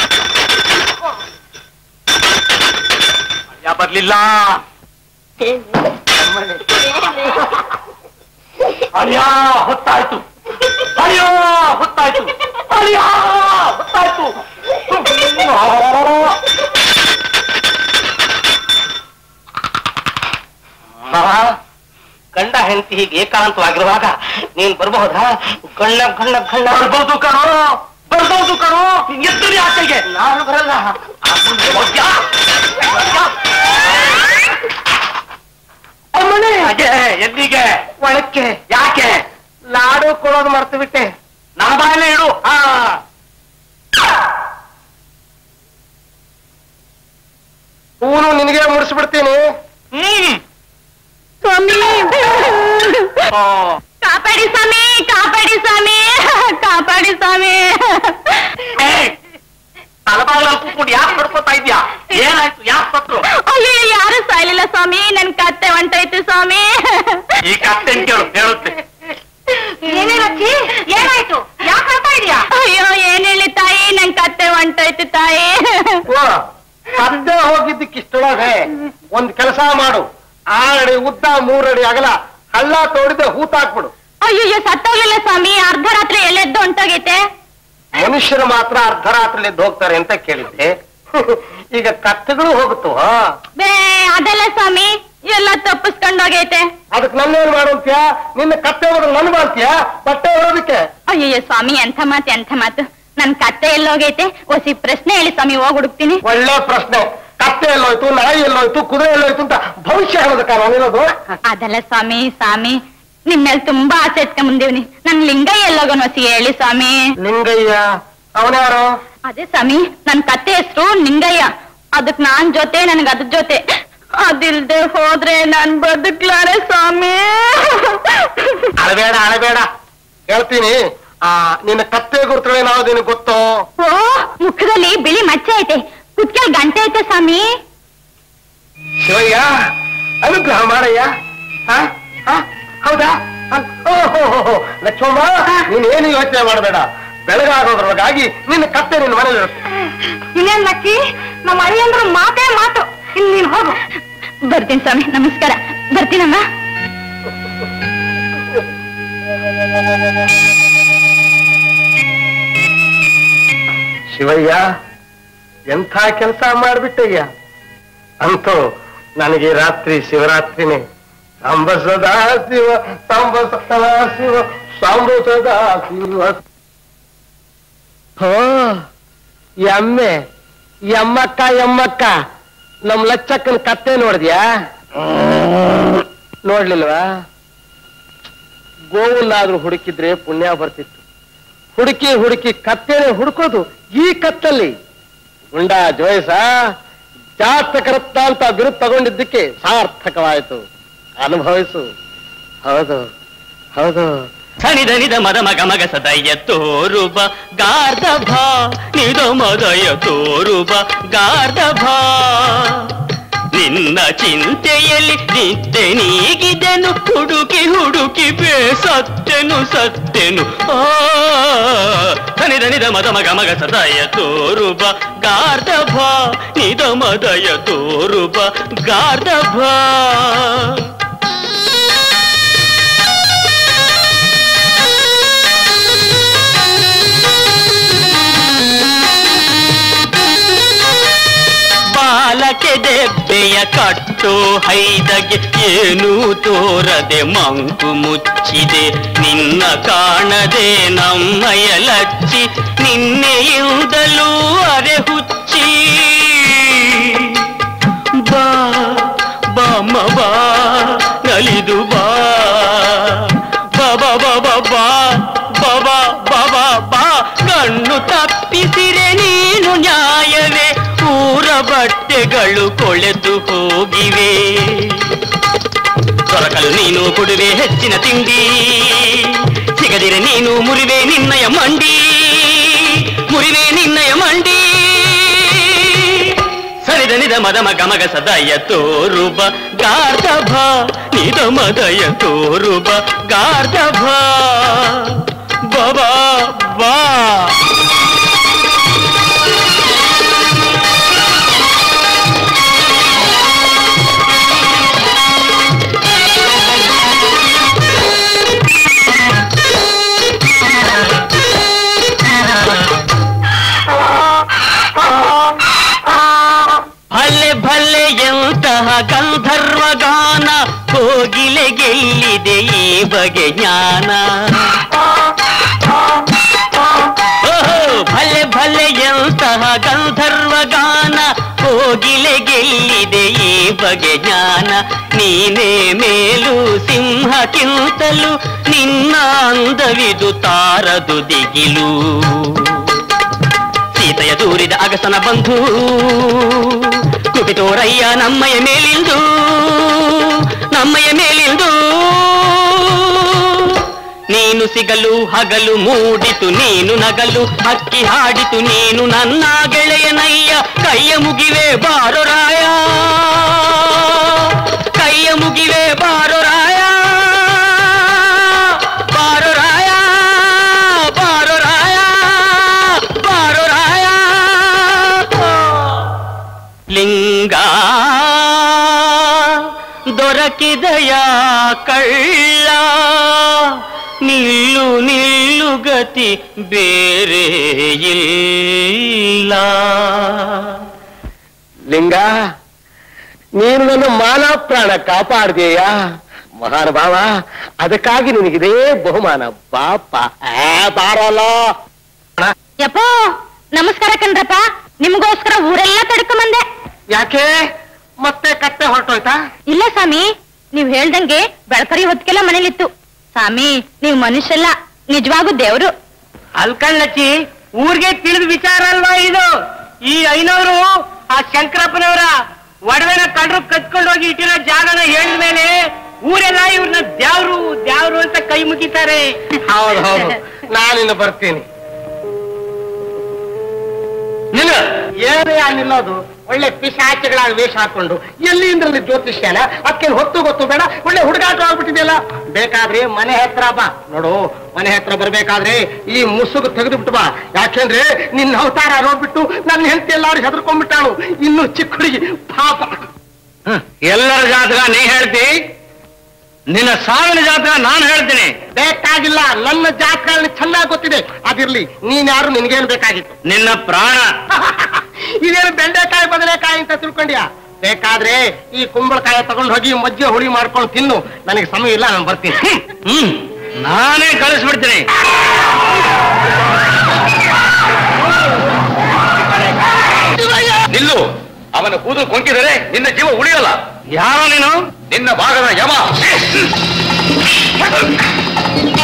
ಅಳಿಯ ಬರ್ಲಿಲ್ಲ ಅಳಿಯ ಹೊತ್ತಾಯ್ತು ಅಳಿಯ ಹೊತ್ತಾಯ್ತು ಅಳಿಯ ಹೊತ್ತಾಯ್ತು ಮಾವ, ಗಂಡ ಹೆಂಡತಿ ಹೀಗೆ ಏಕಾಂತವಾಗಿರುವಾಗ ನೀನ್ ಬರಬಹುದಾ ಗಣ್ಣ ಗಣ್ಣ ಗಣ್ಣ ಬರ್ಬೋದು ಕಣೋ ಬರ್ಬೋದು ಕಣೋ ಎತ್ತರಿ ಆಚೆಗೆ ನಾನು ಬರಲ್ಲ ಹೋಗ್ಯಾ? ಅಮ್ಮನೇ ಹಾಗೆ ಎಲ್ಲಿಗೆ ಒಳಕ್ಕೆ ಯಾಕೆ ಲಾಡು ಕೊಡೋದು ಮರ್ತು ಬಿಟ್ಟೆ ನಮ್ಮ ಬಾಯಲ್ಲೇ ಇಡು ಹಾ ಹೂನು ನಿನಗೆ ಮುಡಿಸ್ಬಿಡ್ತೀನಿ ಹ್ಮ್ ಸ್ವಾಮಿ ಆ. ಕಾಪಾಡಿ ಸ್ವಾಮಿ ಕಾಪಾಡಿ ಸ್ವಾಮಿ ಕಾಪಾಡಿ ಸ್ವಾಮಿ ಏಯ್, ತಲಬಾಗ್ಲಲ್ಲಿ ಕೂತ್ಕೊಂಡು ಯಾಕೆ ಪಡ್ಕೋತಾ ಇದ್ಯಾ ಏನಾಯ್ತು ಯಾಕೆ ಸತ್ರು ಅಯ್ಯೋ ಯಾರು ಸಾಯ್ಲಿಲ್ಲ ಸ್ವಾಮಿ ನನ್ ಕತ್ತೆ ಹೊಂಟೈತೆ ಸ್ವಾಮಿ ಈ ಕತ್ತೆ ಕೇಳು ಹೇಳುತ್ತೆ ಏನೇನಚ್ಚಿ ಏನಾಯ್ತು ಯಾಕೆ ಹೇಳ್ತಾ ಇದೀಯಾ ಅಯ್ಯೋ ಏನ್ ಹೇಳಿ ತಾಯಿ ನನ್ ಕತ್ತೆ ಹೊಂಟೈತೆ ತಾಯಿ ಸದ್ಯ ಹೋಗಿದ್ದಕ್ಕೆ ಇಷ್ಟೊಳಗೆ ಒಂದ್ ಕೆಲಸ ಮಾಡು ಆರಡಿ ಉದ್ದ ಮೂರಡಿ ಅಗಲ ಹಳ್ಳ ತೋಡಿದೆ ಹೂತಾಕ್ಬಿಡು ಅಯ್ಯೋ ಸತ್ತೋಗ್ಲಿಲ್ಲ ಸ್ವಾಮಿ ಅರ್ಧ ರಾತ್ರಿ ಎಲ್ಲೆದ್ದು ಹೊಂಟೋಗೈತೆ ಮನುಷ್ಯರು ಮಾತ್ರ ಅರ್ಧರಾತ್ರಿ ಎದ್ದು ಹೋಗ್ತಾರೆ ಅಂತ ಕೇಳಿದ್ದೆ ಈಗ ಕತ್ತೆಗಳು ಹೋಗುತ್ತೋ ಬೇ ಅದೆಲ್ಲ ಸ್ವಾಮಿ ಎಲ್ಲ ತಪ್ಪಿಸ್ಕೊಂಡೋಗೈತೆ ಅದಕ್ಕೆ ನನ್ನೇನ್ ಮಾಡುವಂತ್ಯ ನಿನ್ನ ಕತ್ತೆ ಹೋದ್ರೆ ನನ್ ಮಾಡ್ತೀಯ ಬಟ್ಟೆ ಹೊರೋದಕ್ಕೆ ಅಯ್ಯಯ್ಯೋ ಸ್ವಾಮಿ ಎಂಥ ಮಾತು ಎಂಥ ಮಾತು ನನ್ ಕತ್ತೆ ಎಲ್ಲೋಗೈತೆ ಒಸಿ ಪ್ರಶ್ನೆ ಹೇಳಿ ಸ್ವಾಮಿ ಹೋಗ್ ಹುಡುಕ್ತೀನಿ ಒಳ್ಳೆ ಪ್ರಶ್ನೆ ಕತ್ತೆ ಎಲ್ಲೋಯ್ತು ನಾಯಿ ಎಲ್ಲೋಯ್ತು ಕುದುರೆ ಎಲ್ಲೋಯ್ತು ಅಂತ ಭವಿಷ್ಯ ಹೇಳೋದಕ್ಕ ನಾನಿರೋದು ಅದಲ್ಲ ಸ್ವಾಮಿ ಸ್ವಾಮಿ ನಿಮ್ ಮೇಲೆ ತುಂಬಾ ಆಸೆ ಇಟ್ಕೊಂಡ್ ಬಂದೀವ್ನಿ ನನ್ ಲಿಂಗಯ್ಯ ಎಲ್ಲೋಗನ್ ಒಸಿ ಹೇಳಿ ಸ್ವಾಮಿ ಲಿಂಗಯ್ಯ ಅವನ್ಯಾರು ಅದೇ ಸ್ವಾಮಿ ನನ್ ಕತ್ತೆ ಹೆಸರು ನಿಂಗಯ್ಯ ಅದಕ್ ನಾನ್ ಜೊತೆ ನನ್ಗ ಅದ್ರ ಜೊತೆ ಅದಿಲ್ದೆ ಹೋದ್ರೆ ನಾನ್ ಬದುಕ್ಲಾರೆ ಸ್ವಾಮಿ ಅಳಬೇಡ ಅಳಬೇಡ ಹೇಳ್ತೀನಿ ಆ ನಿನ್ನ ಕತ್ತೆ ಗುರುತುಗಳೇ ನಾವು ನಿನಗೆ ಗೊತ್ತೋ ಓ ಮುಖದಲ್ಲಿ ಬಿಳಿ ಮಚ್ಚೆ ಐತೆ ಕುತ್ಕೆಲ್ ಗಂಟೆ ಐತೆ ಸ್ವಾಮಿ ಶಿವಯ್ಯ ಅನುಗ್ರಹ ಮಾಡಯ್ಯ ಹ? ಹ? ಹೌದಾ ಹ? ಓ, ಹೋ, ಹೋ, ಹೋ. ಲಕ್ಷ್ಮಮ್ಮ ನೀನೇನು ಯೋಚನೆ ಮಾಡಬೇಡ ಬೆಳಗಾಗೋದ್ರೊಳಗಾಗಿ ನಿನ್ನ ಕತ್ತೆ ನಿನ್ನ ಮನೇಲಿ ಇರುತ್ತೆ ಇನ್ನೇನ್ ಲಕ್ಕಿ ನಮ್ಮ ಅಳಿಯಂದ್ರು ಮಾತೇ ಮಾತು ಇನ್ ನೀನ್ ಹೋಗು ಬರ್ತೀನಿ ಸ್ವಾಮಿ ನಮಸ್ಕಾರ ಬರ್ತೀನಮ್ಮ ಶಿವಯ್ಯ ಎಂಥ ಕೆಲಸ ಮಾಡ್ಬಿಟ್ಟಯ್ಯ ಅಂತೂ ನನಗೆ ಈ ರಾತ್ರಿ ಶಿವರಾತ್ರಿನೇ ಸಾಂಬ ಸದಾ ಶಿವ ಸಾಂಬ ಸದಾ ಶಿವ ಸಾಂಬ ಸದಾ ಶಿವ ಹೋ ಎಮ್ಮೆ ಎಮ್ಮಕ್ಕ ಎಮ್ಮಕ್ಕ ನಮ್ ಲಚ್ಚಕ್ಕನ ಕತ್ತೆ ನೋಡಿದ್ಯಾ ನೋಡ್ಲಿಲ್ವಾ ಗೋವನ್ನಾದ್ರೂ ಹುಡುಕಿದ್ರೆ ಪುಣ್ಯ ಬರ್ತಿತ್ತು ಹುಡುಕಿ ಹುಡುಕಿ ಕತ್ತೇನೆ ಹುಡುಕೋದು ಈ ಕತ್ತಲ್ಲಿ ಗುಂಡ ಜೋಯ್ಸ ಜಾತಕರತ್ನ ಅಂತ ಬಿರುದು ತಗೊಂಡಿದ್ದಕ್ಕೆ ಸಾರ್ಥಕವಾಯಿತು ಅನುಭವಿಸು ಹೌದು ಹೌದು ಸಣಿದನಿದ ಮದ ಮಗ ಮಗ ಸದಯ ತೋರುಬ ಗಾರ್ಧಭ ನಿದ ಮದಯ ತೋರುಬ ಗಾರ್ಧಭ ನಿನ್ನ ಚಿಂತೆಯಲ್ಲಿ ನಿದ್ದೆ ನೀಗಿದೆನು ಹುಡುಕಿ ಹುಡುಕಿ ಬೇ ಸತ್ತೆನು ಸತ್ತೆನು ಆ ಸನಿದನಿದ ಮದ ಮಗ ಮಗ ಸದಯ ತೋರುಬ ಗಾರ್ಧಭ ನಿದ ಮದಯ ತೋರುಬ ಗಾರ್ಧಭ ಬಾಲಕೆ ದೆಬ್ಬೆಯ ಕಟ್ಟು ಹೈದಗೆ ಏನು ತೋರದೆ ಮಂಕು ಮುಚ್ಚಿದೆ ನಿನ್ನ ಕಾಣದೆ ನಮ್ಮಯ ಲಚ್ಚಿ ನಿನ್ನೆಯಿಂದಲೂ ಅರೆ ಹುಚ್ಚಿ ಬಾ ಬಾಮ್ಮ ಬಾ ನಲಿದು ಬಾ ಬಾ ಬಾ ಬಾ ಬಾ ಬಾ ಬಾ ಬಾ ಬಾ ಬಾ ಕಣ್ಣು ತಪ್ಪಿಸಿರೆ ನೀನು ನ್ಯಾಯವೇ ಊರ ಬಟ್ಟೆಗಳು ಕೊಳೆತು ಹೋಗಿವೆ ದೊರಕಲು ನೀನು ಕೊಡುವೆ ಹೆಚ್ಚಿನ ತಿಂಡಿ ಸಿಗದಿರೆ ನೀನು ಮುರಿವೆ ನಿನ್ನಯ ಮಂಡಿ ಮುರಿವೆ ನಿನ್ನಯ ಮಂಡಿ ಸರಿದ ನಿದ ಮದ ಮಗ ಮಗ ಸದಯ ತೋರುಬ ಗಾರ್ಧಭ ನಿದ ಮದಯ ತೋರುಬ ಗಾರ್ಧಭ ಬಾಬಾ ಬಾ ಭಲೆ ಭಲೆ ಎಂತಹ ಗಂಧರ್ವ ಗಾನ ಕೋಗಿಲೆ ಗೆಲ್ಲಿದೆ ಈ ಬಗೆ ಜ್ಞಾನ ಓಹೋ, ಭಲೆ ಭಲೆ ಎಂತಹ ಗಂಧರ್ವ ಗಾನ ಕೋಗಿಲೆ ಗೆಲ್ಲಿದೆ ಈ ಬಗೆ ಜ್ಞಾನ ನೀನೇ ಮೇಲು ಸಿಂಹಕ್ಕಿಂತಲೂ ನಿನ್ನ ಅಂದವಿದು ತಾರದು ದಿಗಿಲು ಸೀತೆಯ ದೂರಿದ ಅಗಸನ ಬಂಧು ಕುಪಿತೋರಯ್ಯ ನಮ್ಮಯ ಮೇಲಿಂದು ನಮ್ಮಯ ಮೇಲಿಂದು ನೀನು ಸಿಗಲು ಹಗಲು ಮೂಡಿತು ನೀನು ನಗಲು ಹಕ್ಕಿ ಹಾಡಿತು ನೀನು ನನ್ನ ಗೆಳೆಯನಯ್ಯ ಕೈಯ ಮುಗಿವೆ ಬಾರೋ ರಾಯ ಕೈಯ ಮುಗಿವೆ ಬಾರೋ ರಾಯ ಬಾರೋ ರಾಯ ಬಾರೋ ರಾಯ ಬಾರೋ ರಾಯ ಲಿಂಗ ದೊರಕಿದಯ ಕಳ್ಳ ನಿಲ್ಲು ನಿಲ್ಲು ಗತಿ ಬೇರೆ ಇಲ್ಲ ಲಿಂಗ ನೀನು ನನ್ನ ಮಾನ ಪ್ರಾಣ ಕಾಪಾಡ್ದೇಯ ಮಹಾನುಭಾವ ಅದಕ್ಕಾಗಿ ನಿನಗಿದೇ ಬಹುಮಾನ ಬಾಪ ಆ, ಬಾರಲ್ಲ ಯಪ್ಪೋ ನಮಸ್ಕಾರ ಕಣ್ರಪ್ಪ ನಿಮ್ಗೋಸ್ಕರ ಊರೆಲ್ಲ ತಡ್ಕೊಂಬಂದೆ ಯಾಕೆ ಮತ್ತೆ ಕತ್ತೆ ಹೊರಟೋಯ್ತಾ ಇಲ್ಲ ಸ್ವಾಮಿ ನೀವ್ ಹೇಳ್ದಂಗೆ ಬೆಳಕರಿ ಹೊತ್ತಿಗೆಲ್ಲ ಮನೇಲಿತ್ತು ಸ್ವಾಮಿ ನೀವ್ ಮನುಷ್ಯಲ್ಲ ನಿಜವಾಗೂ ದೇವ್ರು ಅಲ್ಕಂಡ್ಲಚ್ಚಿ ಊರ್ಗೆ ತಿಳಿದ ವಿಚಾರ ಅಲ್ವಾ ಇದು ಈ ಐನವರು ಆ ಶಂಕರಪ್ಪನವರ ಒಡವೆನ ಕಡ್ರು ಕತ್ಕೊಂಡು ಹೋಗಿ ಇಟ್ಟಿರೋ ಜಾಗನ ಹೇಳಿದ ಮೇಲೆ ಊರೆಲ್ಲ ಇವ್ರನ್ನ ದ್ಯಾವ್ರು ದ್ಯಾವ್ರು ಅಂತ ಕೈ ಮುಗಿತಾರೆ ಹೌದು ಹೌದು ನಾನಿನ್ನು ಬರ್ತೀನಿ ನಿನ್ನ ಏನೇ ನಿಲ್ಲೋದು ಒಳ್ಳೆ ಪಿಶಾಚಿಗಳ ವೇಷ ಹಾಕೊಂಡು ಎಲ್ಲಿಂದ್ರಲ್ಲಿ ಜ್ಯೋತಿಷ್ಯನ ಅದಕ್ಕೇನು ಹೊತ್ತು ಗೊತ್ತು ಬೇಡ ಒಳ್ಳೆ ಹುಡುಗಾಟ ಆಗ್ಬಿಟ್ಟಿದೆಯಲ್ಲ ಬೇಕಾದ್ರೆ ಮನೆ ಹತ್ರ ಬಾ ನೋಡು ಮನೆ ಹತ್ರ ಬರ್ಬೇಕಾದ್ರೆ ಈ ಮುಸುಗು ತೆಗೆದು ಬಿಟ್ಟು ಬಾ ಯಾಕೆಂದ್ರೆ ನಿನ್ನ ಅವತಾರ ನೋಡ್ಬಿಟ್ಟು ನನ್ನ ಹೆಂಡತಿ ಎಲ್ಲಾರು ಹೆದರ್ಕೊಂಡ್ಬಿಟ್ಟಾಳು ಇನ್ನು ಚಿಕ್ಕ ಹುಡುಗಿ ಪಾಪ ಎಲ್ಲರ ಜಾತಕ ನೀ ಹೇಳ್ತಿ ನಿನ್ನ ಸಾವಿನ ಜಾತಕ ನಾನು ಹೇಳ್ತೀನಿ ಬೇಕಾಗಿಲ್ಲ ನನ್ನ ಜಾತಕ ಚೆನ್ನಾಗಿ ಗೊತ್ತಿದೆ ಅದಿರ್ಲಿ ನೀನ್ ಯಾರು ನಿನ್ಗೇನ್ ಬೇಕಾಗಿತ್ತು ನಿನ್ನ ಪ್ರಾಣ ಇದೇನು ಬೆಂಡೆಕಾಯಿ ಬದನೆಕಾಯಿ ಅಂತ ತಿಳ್ಕೊಂಡ್ಯಾ ಬೇಕಾದ್ರೆ ಈ ಕುಂಬಳಕಾಯಿ ತಗೊಂಡು ಹೋಗಿ ಮಜ್ಜಿಗೆ ಹುಳಿ ಮಾಡ್ಕೊಂಡು ತಿನ್ನು ನನಗೆ ಸಮಯ ಇಲ್ಲ ನಾನು ಬರ್ತೀನಿ ಹ್ಮ್ ನಾನೇ ಕಳಿಸ್ಬಿಡ್ತೀನಿ ನಿಲ್ಲು ಅವನ ಕೂದಲು ಕೊಂಕಿದರೆ ನಿನ್ನ ಜೀವ ಉಳಿಯಲ್ಲ ಯಾರೋ ನೀನು ನಿನ್ನ ಭಾಗದ ಯಮ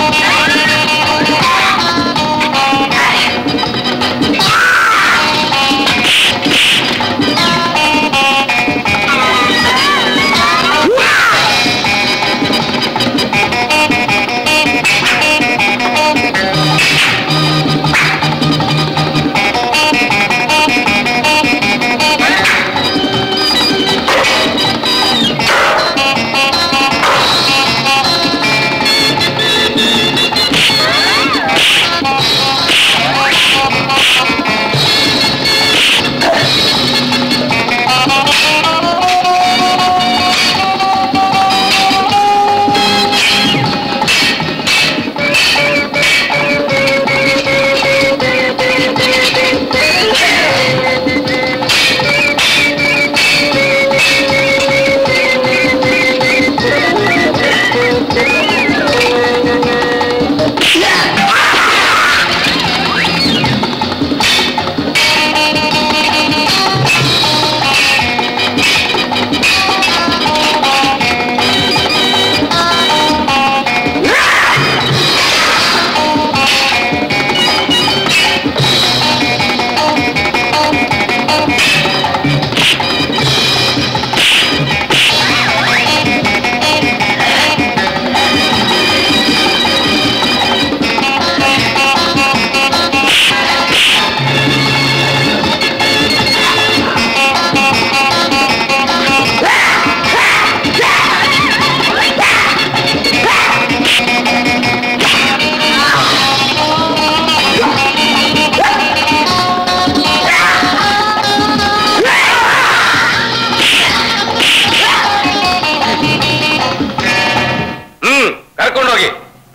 ಹ್ಮ್ ಕರ್ಕೊಂಡೋಗಿ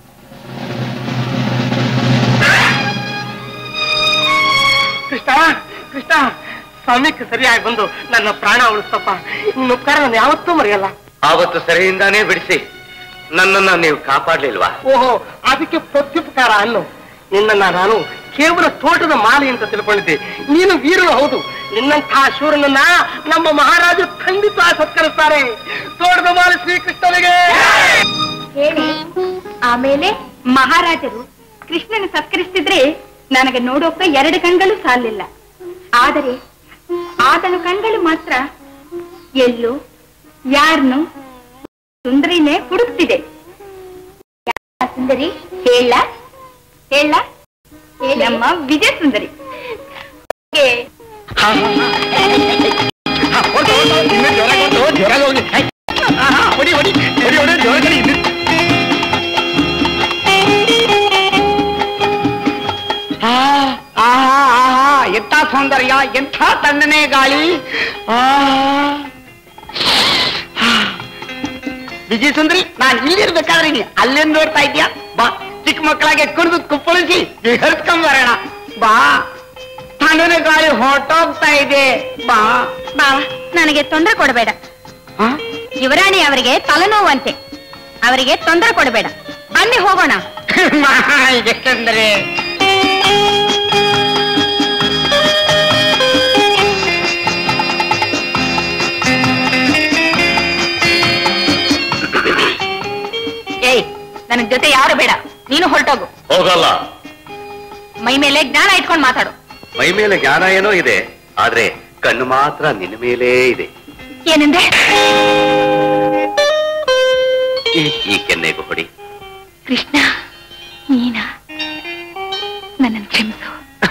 ಕೃಷ್ಣ ಕೃಷ್ಣ ಸಮಯಕ್ಕೆ ಸರಿಯಾಗಿ ಬಂದು ನನ್ನ ಪ್ರಾಣ ಉಳಿಸ್ತಪ್ಪ ನಿನ್ನ ಉಪಕಾರ ನಾನು ಯಾವತ್ತೂ ಮರೆಯಲ್ಲ ಆವತ್ತು ಸೆರೆಯಿಂದಾನೇ ಬಿಡಿಸಿ ನನ್ನನ್ನ ನೀವು ಕಾಪಾಡ್ಲಿಲ್ವಾ ಓಹೋ ಅದಕ್ಕೆ ಪ್ರತ್ಯುಪಕಾರ ಅನ್ನು ನಿನ್ನನ್ನ ನಾನು ಕೇವಲ ತೋಟದ ಮಾಲಿ ಅಂತ ತಿಳ್ಕೊಂಡಿದ್ದೆ ನೀನು ವೀರನು ಹೌದು ನಿನ್ನಂತಹ ಶೂರನನ್ನ ನಮ್ಮ ಮಹಾರಾಜರು ಖಂಡಿತ ಸತ್ಕರಿಸ್ತಾರೆ ತೋಟದ ಮಾಲಿ ಶ್ರೀಕೃಷ್ಣನಿಗೆ ಹೇಳಿ ಆಮೇಲೆ ಮಹಾರಾಜರು ಕೃಷ್ಣನ ಸತ್ಕರಿಸ್ತಿದ್ರೆ ನನಗೆ ನೋಡೋಕೆ ಎರಡು ಕಣ್ಗಳು ಸಾಲಿಲ್ಲ ಆದರೆ ಆತನ ಕಣ್ಗಳು ಮಾತ್ರ ಎಲ್ಲೋ ಯಾರನ್ನು ಸುಂದರಿನೇ ಹುಡುಕ್ತಿದೆ ಯಾರ ಸುಂದರಿ ಹೇಳ ಹೇಳ ನಮ್ಮ ವಿಜಯ ಸುಂದರಿ ಎಂಥ ಸೌಂದರ್ಯ ಎಂಥ ತಣ್ಣನೆ ಗಾಳಿ ವಿಜಯ ಸುಂದರಿ ನಾನು ಇಲ್ಲಿರ್ಬೇಕಾದ್ರೆ ನೀ ಅಲ್ಲೇನ್ ನೋಡ್ತಾ ಇದ್ಯಾ ಬಾ ಚಿಕ್ಕ ಮಕ್ಕಳಾಗೆ ಕುಡಿದು ಕುಪ್ಪಳಿಸಿ ವಿಹರಿಸ್ಕೊಂಡ್ ಬರೋಣ ಬಾ ತಣ್ಣನೆ ಗಾಳಿ ಹೊರಟೋಗ್ತಾ ಇದೆ ಬಾ ಬಾ ನನಗೆ ತೊಂದರೆ ಕೊಡಬೇಡ ಹ? ಯುವರಾಣಿ ಅವರಿಗೆ ತಲೆನೋವಂತೆ ಅವರಿಗೆ ತೊಂದರೆ ಕೊಡಬೇಡ ಬನ್ನಿ ಹೋಗೋಣ ಯಾಕಂದ್ರೆ ಏಯ್ ನನಗ್ ಜೊತೆ ಯಾರು ಬೇಡ ನೀನು ಹೊರಟೋಗು ಹೋಗಲ್ಲ ಮೈ ಮೇಲೆ ಜ್ಞಾನ ಇಟ್ಕೊಂಡು ಮಾತಾಡು ಮೈ ಮೇಲೆ ಜ್ಞಾನ ಏನೋ ಇದೆ ಆದ್ರೆ ಕಣ್ಣು ಮಾತ್ರ ನಿನ್ನ ಮೇಲೇ ಇದೆ ಏನಂದ್ರೆ ಈ ಕೆನ್ನೆಗೂ ಹೊಡಿ ಕೃಷ್ಣ ನೀನಾ ನನ್ನನ್ನು ಕ್ಷಮಿಸು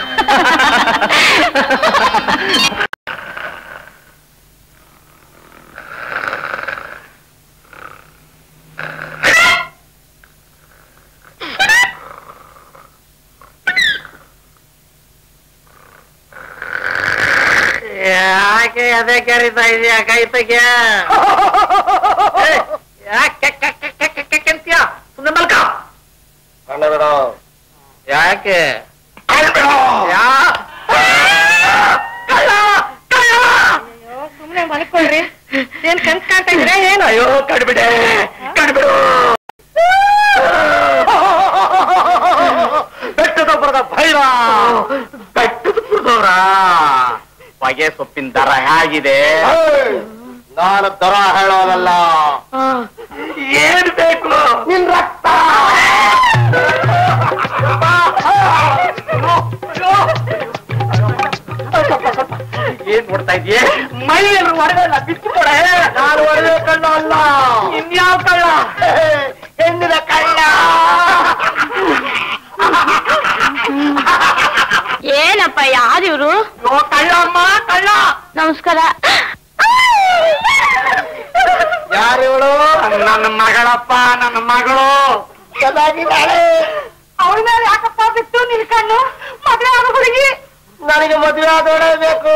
ಯಾಕೆ ಅದೇ ಕರೀತಾ ಇದೆಯಾ ಕೈ ತೆಗ್ಯ ಯಾಕೆ ಅಂತೀಯ ಸುಮ್ಮನೆ ಮಲ್ಕ ಯಾಕೆ ಸುಮ್ಮನೆ ಮಲ್ಕೊಳ್ರಿ ಏನ್ ಕನ್ಸ್ ಕಾಣ್ತಾ ಇದ್ರೆ ಏನು ಅಯ್ಯೋ ಕಡ್ಬಿಡೆ ಕಡ್ಬಿಡು ಬೆಟ್ಟದ ಬರದ ಭೈರ ಬೆಟ್ಟದ ಬುಡದವ್ರ ಹೊಗೆ ಸೊಪ್ಪಿನ ದರ ಹೇಗಿದೆ ನಾನು ದರ ಹೇಳೋದಲ್ಲ ಏನ್ ಬೇಕು ನಿನ್ ರಕ್ತ ಏನ್ ನೋಡ್ತಾ ಇದೀಯ ಮೈ ಎಲ್ಲರೂ ಹೊಡೆದಲ್ಲ ಬಿಟ್ಟು ಕೊಡ ನಾನು ಒಳ್ಳೆ ಕಳ್ಳ ಅಲ್ಲ ಇನ್ಯಾವ ಕಳ್ಳ ಹೆಣ್ಣಿನ ಕಳ್ಳ ಏನಪ್ಪ ಯಾರಿವ್ರು ಓ ಕಳ್ಳಮ್ಮ ಕಳ್ಳ ನಮಸ್ಕಾರ ಯಾರಿವಳು ನನ್ನ ಮಗಳಪ್ಪ ನನ್ನ ಮಗಳು ಚೆನ್ನಾಗಿದ್ದಾಳೆ ಅವಳ ಮೇಲೆ ಯಾಕಪ್ಪ ಬಿಟ್ಟು ನಿನ್ ಕಣ್ಣು ಮದುವೆ ಆಗೋ ಹುಡುಗಿ ನನಗೆ ಮದುವೆ ಆದೋಳೆ ಬೇಕು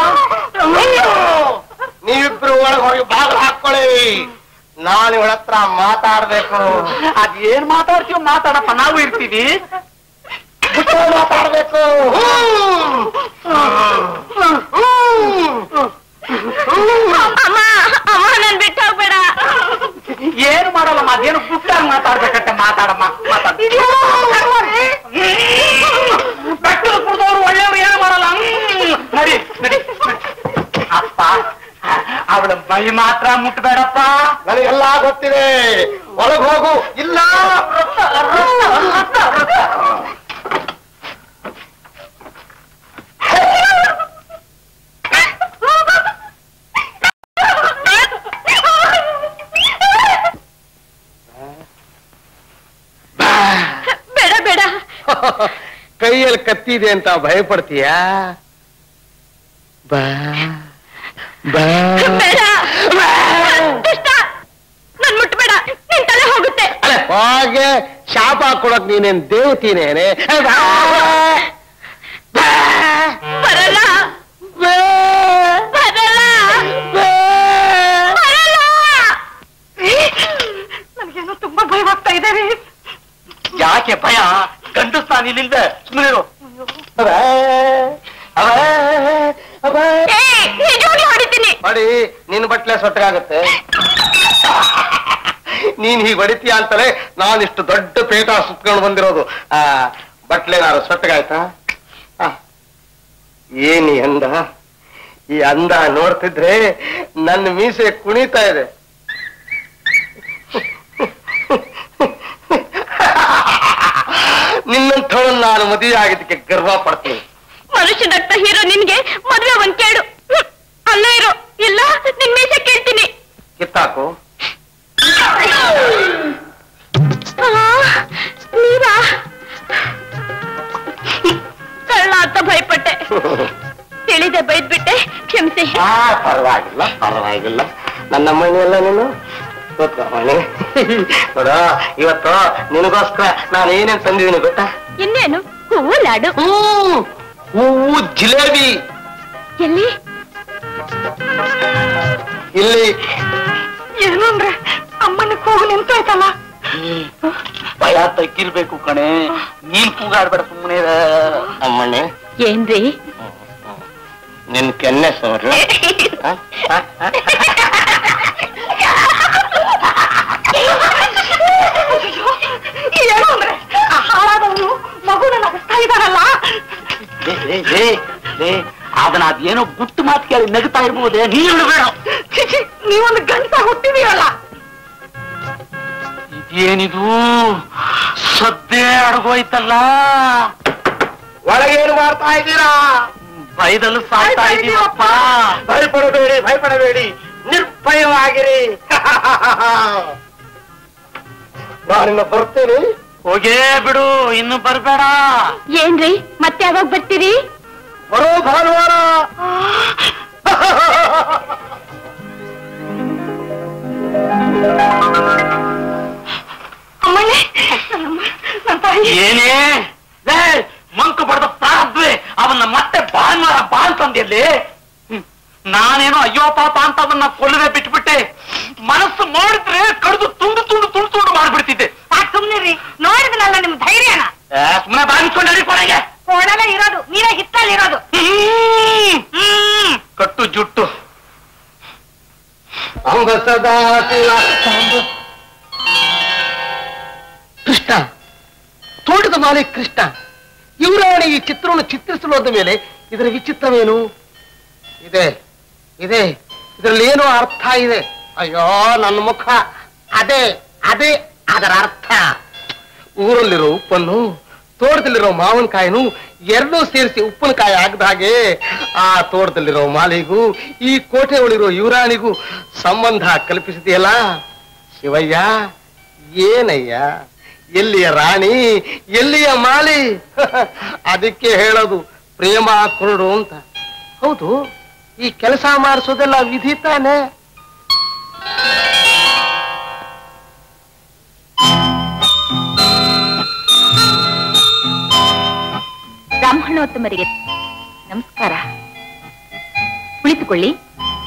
ನೀವಿಬ್ರು ಒಳಗೆ ಹೋಗಿ ಬಾಗಿಲು ಹಾಕೊಳ್ಳಿ ನಾನು ಇವಳ ಹತ್ರ ಮಾತಾಡ್ಬೇಕು ಅದ್ ಏನ್ ಮಾತಾಡ್ತೀವಿ ಮಾತಾಡಪ್ಪ ನಾವು ಇರ್ತೀವಿ ಬಿಟ್ಟು ಮಾತಾಡ್ಬೇಕು ಅಮ್ಮ ಅಮ್ಮ ನನ್ ಬಿಟ್ಟು ಹೋಗ್ಬೇಡ ಏನು ಮಾಡಲ್ಲಮ್ಮ ಅದೇನು ಪುಟ್ಟಾಗಿ ಮಾತಾಡ್ಬೇಕಂತೆ ಮಾತಾಡಮ್ಮ ಮಾತಾಡ ಬೆಟ್ಟದ ಕುಡ್ದವ್ರು ಒಳ್ಳೆಯವ್ರು ಏನು ಮಾಡಲ್ಲ ಹ್ಮ್. ನಡಿ ನಡಿ ನಡಿ. ಅಪ್ಪ ಅವಳ ಮೈ ಮಾತ್ರ ಮುಟ್ಬೇಡಪ್ಪ ನನಗೆಲ್ಲ ಗೊತ್ತಿದೆ ಒಳಗೆ ಹೋಗು ಇಲ್ಲ ಬೇಡ ಬೇಡ ಕೈಯಲ್ಲಿ ಕತ್ತಿದೆ ಅಂತ ಭಯಪಡ್ತೀಯಾ ಬಾ ಬಾ ಬೇಡ ದುಷ್ಟ ನನ್ ಮುಟ್ಬೇಡ ನಿನ್ ತಲೆ ಹೋಗುತ್ತೆ ಹಾಗೆ ಶಾಪ ಕೊಡಕ್ ನೀನೇನ್ ದೇವತೀನೇನೆ ಬಾ. ಬಾ. ಬರಲ್ಲ ಬಾ. ಬರಲ್ಲ ಬಾ. ಬರಲ್ಲ ನನಗೇನೋ ತುಂಬಾ ಭಯವಾಗ್ತಾ ಇದೆ ರೀ ಯಾಕೆ ಭಯ ಗಂಡಸ್ತಾನ ಇಲ್ಲಿಂದ ಸುಮ್ಮನೆ ಬಾ. ಬಾ. ಬಾ. ಏ ನಿಜವಾಗ್ಲೂ ಹೊಡಿತೀನಿ ಬಡಿ ನಿನ್ ಬಟ್ಲೆ ಸೊಟ್ಟಗಾಗತ್ತೆ ನೀನ್ ಹೀಗ್ ಹೊಡಿತೀಯ ಅಂತಲೇ ನಾನಿಷ್ಟು ದೊಡ್ಡ ಪೇಟ ಸುತ್ಕೊಂಡು ಬಂದಿರೋದು ಆ ಬಟ್ಲೆ ನಾನು ಸೊಟ್ಟಗಾಯ್ತಾ ಆ, ಏನ್ ಈ ಅಂದ ಈ ಅಂದ ನೋಡ್ತಿದ್ರೆ ನನ್ನ ಮೀಸೆ ಕುಣಿತಾ ಇದೆ ನಿನ್ನಂಥವನ್ನ ನಾನು ಮದುವೆ ಆಗಿದ್ದಕ್ಕೆ ಗರ್ವ ಪಡ್ತೀನಿ ಮನುಷ್ಯನತ್ತ ಹೀರೋ ನಿನ್ಗೆ ಮದ್ವೆ ಒಂದ್ ಕೇಳು ಹ್ಮ್. ಅಲ್ಲೇ ಇರು ಇಲ್ಲ ನಿನ್ ಮೀಸೆ ಕೇಳ್ತೀನಿ ಕಿತ್ತಾಕು ಆ, ನೀರಾ ಕಳ್ಳ ಅಂತ ಭಯಪಟ್ಟೆ ತಿಳಿದೆ ಬೈದ್ಬಿಟ್ಟೆ ಕ್ಷಮಿಸಿ ಆ ಪರವಾಗಿಲ್ಲ ಪರವಾಗಿಲ್ಲ ನನ್ನ ಮನೆಯಲ್ಲ ನೀನು ಮನೆ ನೋಡ ಇವತ್ತು ನಿನಗೋಸ್ಕರ ನಾನು ಏನೇನ್ ತಂದಿದ್ದೀನಿ ಗೊತ್ತಾ ಇನ್ನೇನು ಹೂವು ಲಾಡು ಹ್ಮ್ ಹೂವು ಜಿಲೇಬಿ ಎಲ್ಲಿ ಇಲ್ಲಿ ಏನು ಅಂದ್ರೆ ಅಮ್ಮನ ಕೂಗು ನಿಂತೋಯ್ತಲ್ಲ ಭಯ ತಗ್ಗಿರ್ಬೇಕು ಕಣೆ ನೀನ್ ಕೂಗಾಡ್ಬೇಡ ಸುಮ್ಮನೆ ಅಮ್ಮಣ್ಣೆ ಏನ್ರಿ ನಿನ್ ಕೆನ್ನೆ ಸೋರು ಏನು ಅಂದ್ರೆ ಆ ಹಾಳಾದವನು ಮಗುನ ನಗಿಸ್ತಾ ಇದ್ದಾರಲ್ಲ ಅದನ್ನ ಅದೇನೋ ಗುಟ್ಟು ಮಾತು ಕೇಳಿ ನಗ್ತಾ ಇರ್ಬೋದೇ ನೀನ್ ಬಿಡಬೇಡ ಚಿಚಿ ನೀವೊಂದು ಗಂಟ ಹುಟ್ಟಿದೀರಲ್ಲ ಇದೇನಿದು ಸದ್ದೇ ಅಡಗೋಯ್ತಲ್ಲ ಒಳಗೇನು ಮಾಡ್ತಾ ಇದ್ದೀರಾ ಭಯದಲ್ಲಿ ಸಾಯ್ತಾ ಇದೀವಪ್ಪ ಭಯಪಡಬೇಡಿ ಭಯಪಡಬೇಡಿ ನಿರ್ಭಯವಾಗಿರಿ ನಾನಿನ್ನ ಬರ್ತೇನೆ ಹೋಗೇ ಬಿಡು ಇನ್ನು ಬರ್ಬೇಡ ಏನ್ರಿ ಮತ್ತೆ ಯಾವಾಗ ಬರ್ತೀರಿ ಬರೋ ಭಾನುವಾರ ಅಮ್ಮಣ್ಣೆ ನನ್ನಮ್ಮ ನನ್ನ ತಾಯಿ ಏನೇ ಲೇ, ಮಂಕು ಬಡ್ದ ಪ್ರಾರಬ್ಧವೇ ಅವನ್ನ ಮತ್ತೆ ಭಾನುವಾರ ಬಾ ಅಂತಂದಿರ್ಲಿ ಹ್ಮ್. ನಾನೇನೋ ಅಯ್ಯೋ ಪಾಪ ಅಂತ ಅವನ್ನ ಕೊಲ್ಲದೆ ಬಿಟ್ಬಿಟ್ಟೆ ಮನಸ್ಸು ಮಾಡಿದ್ರೆ ಕಡಿದು ತುಂಡು ತುಂಡು ತುಂಡು ತುಂಡು ಮಾಡ್ಬಿಡ್ತಿದ್ದೆ ಸಾಕ್ ಸುಮ್ನಿರಿ ನೋಡಿದ್ನಲ್ಲ ನಿಮ್ ಧೈರ್ಯನ ಸುಮ್ಮನೆ ಬಾಗಿಸ್ಕೊಂಡು ನಡಿ ಕೊನೆಗೆ ಕೋಣಲೆ ಇರೋದು ನೀವೇ ಹಿತ್ತಲ್ಲಿ ಇರೋದು ಹ್ಮ್. ಹ್ಮ್. ಕಟ್ಟು ಜುಟ್ಟು ಅಂಬ ಸದಾ ಶಿವ ಕೃಷ್ಣ ತೋಟದ ಮಾಲೆ ಕೃಷ್ಣ ಇವರಾಣಿ ಈ ಚಿತ್ರವನ್ನು ಚಿತ್ರಿಸಲು ಮೇಲೆ ಇದರ ವಿಚಿತ್ರವೇನು ಇದೆ ಇದೆ ಇದರಲ್ಲಿ ಏನೋ ಅರ್ಥ ಇದೆ ಅಯ್ಯೋ ನನ್ನ ಮುಖ ಅದೇ ಅದೇ ಅದರ ಅರ್ಥ ಊರಲ್ಲಿರೋ ಉಪ್ಪನ್ನು ತೋಟದಲ್ಲಿರೋ ಮಾವಿನಕಾಯಿನು ಎರಡೂ ಸೇರಿಸಿ ಉಪ್ಪಿನಕಾಯಿ ಆಗದ ಹಾಗೆ ಆ ತೋಟದಲ್ಲಿರೋ ಮಾಲಿಗೂ ಈ ಕೋಟೆ ಒಳಗಿರೋ ಯುವರಾಣಿಗೂ ಸಂಬಂಧ ಕಲ್ಪಿಸಿದೆಯಲ್ಲ ಶಿವಯ್ಯ ಏನಯ್ಯ ಎಲ್ಲಿಯ ರಾಣಿ ಎಲ್ಲಿಯ ಮಾಲಿ ಅದಕ್ಕೆ ಹೇಳೋದು ಪ್ರೇಮ ಕುರುಡು ಅಂತ ಹೌದು ಈ ಕೆಲಸ ಮಾಡಿಸೋದೆಲ್ಲ ವಿಧಿ ತಾನೆ ಬ್ರಾಹ್ಮಣೋತ್ತಮರಿಗೆ ನಮಸ್ಕಾರ ಕುಳಿತುಕೊಳ್ಳಿ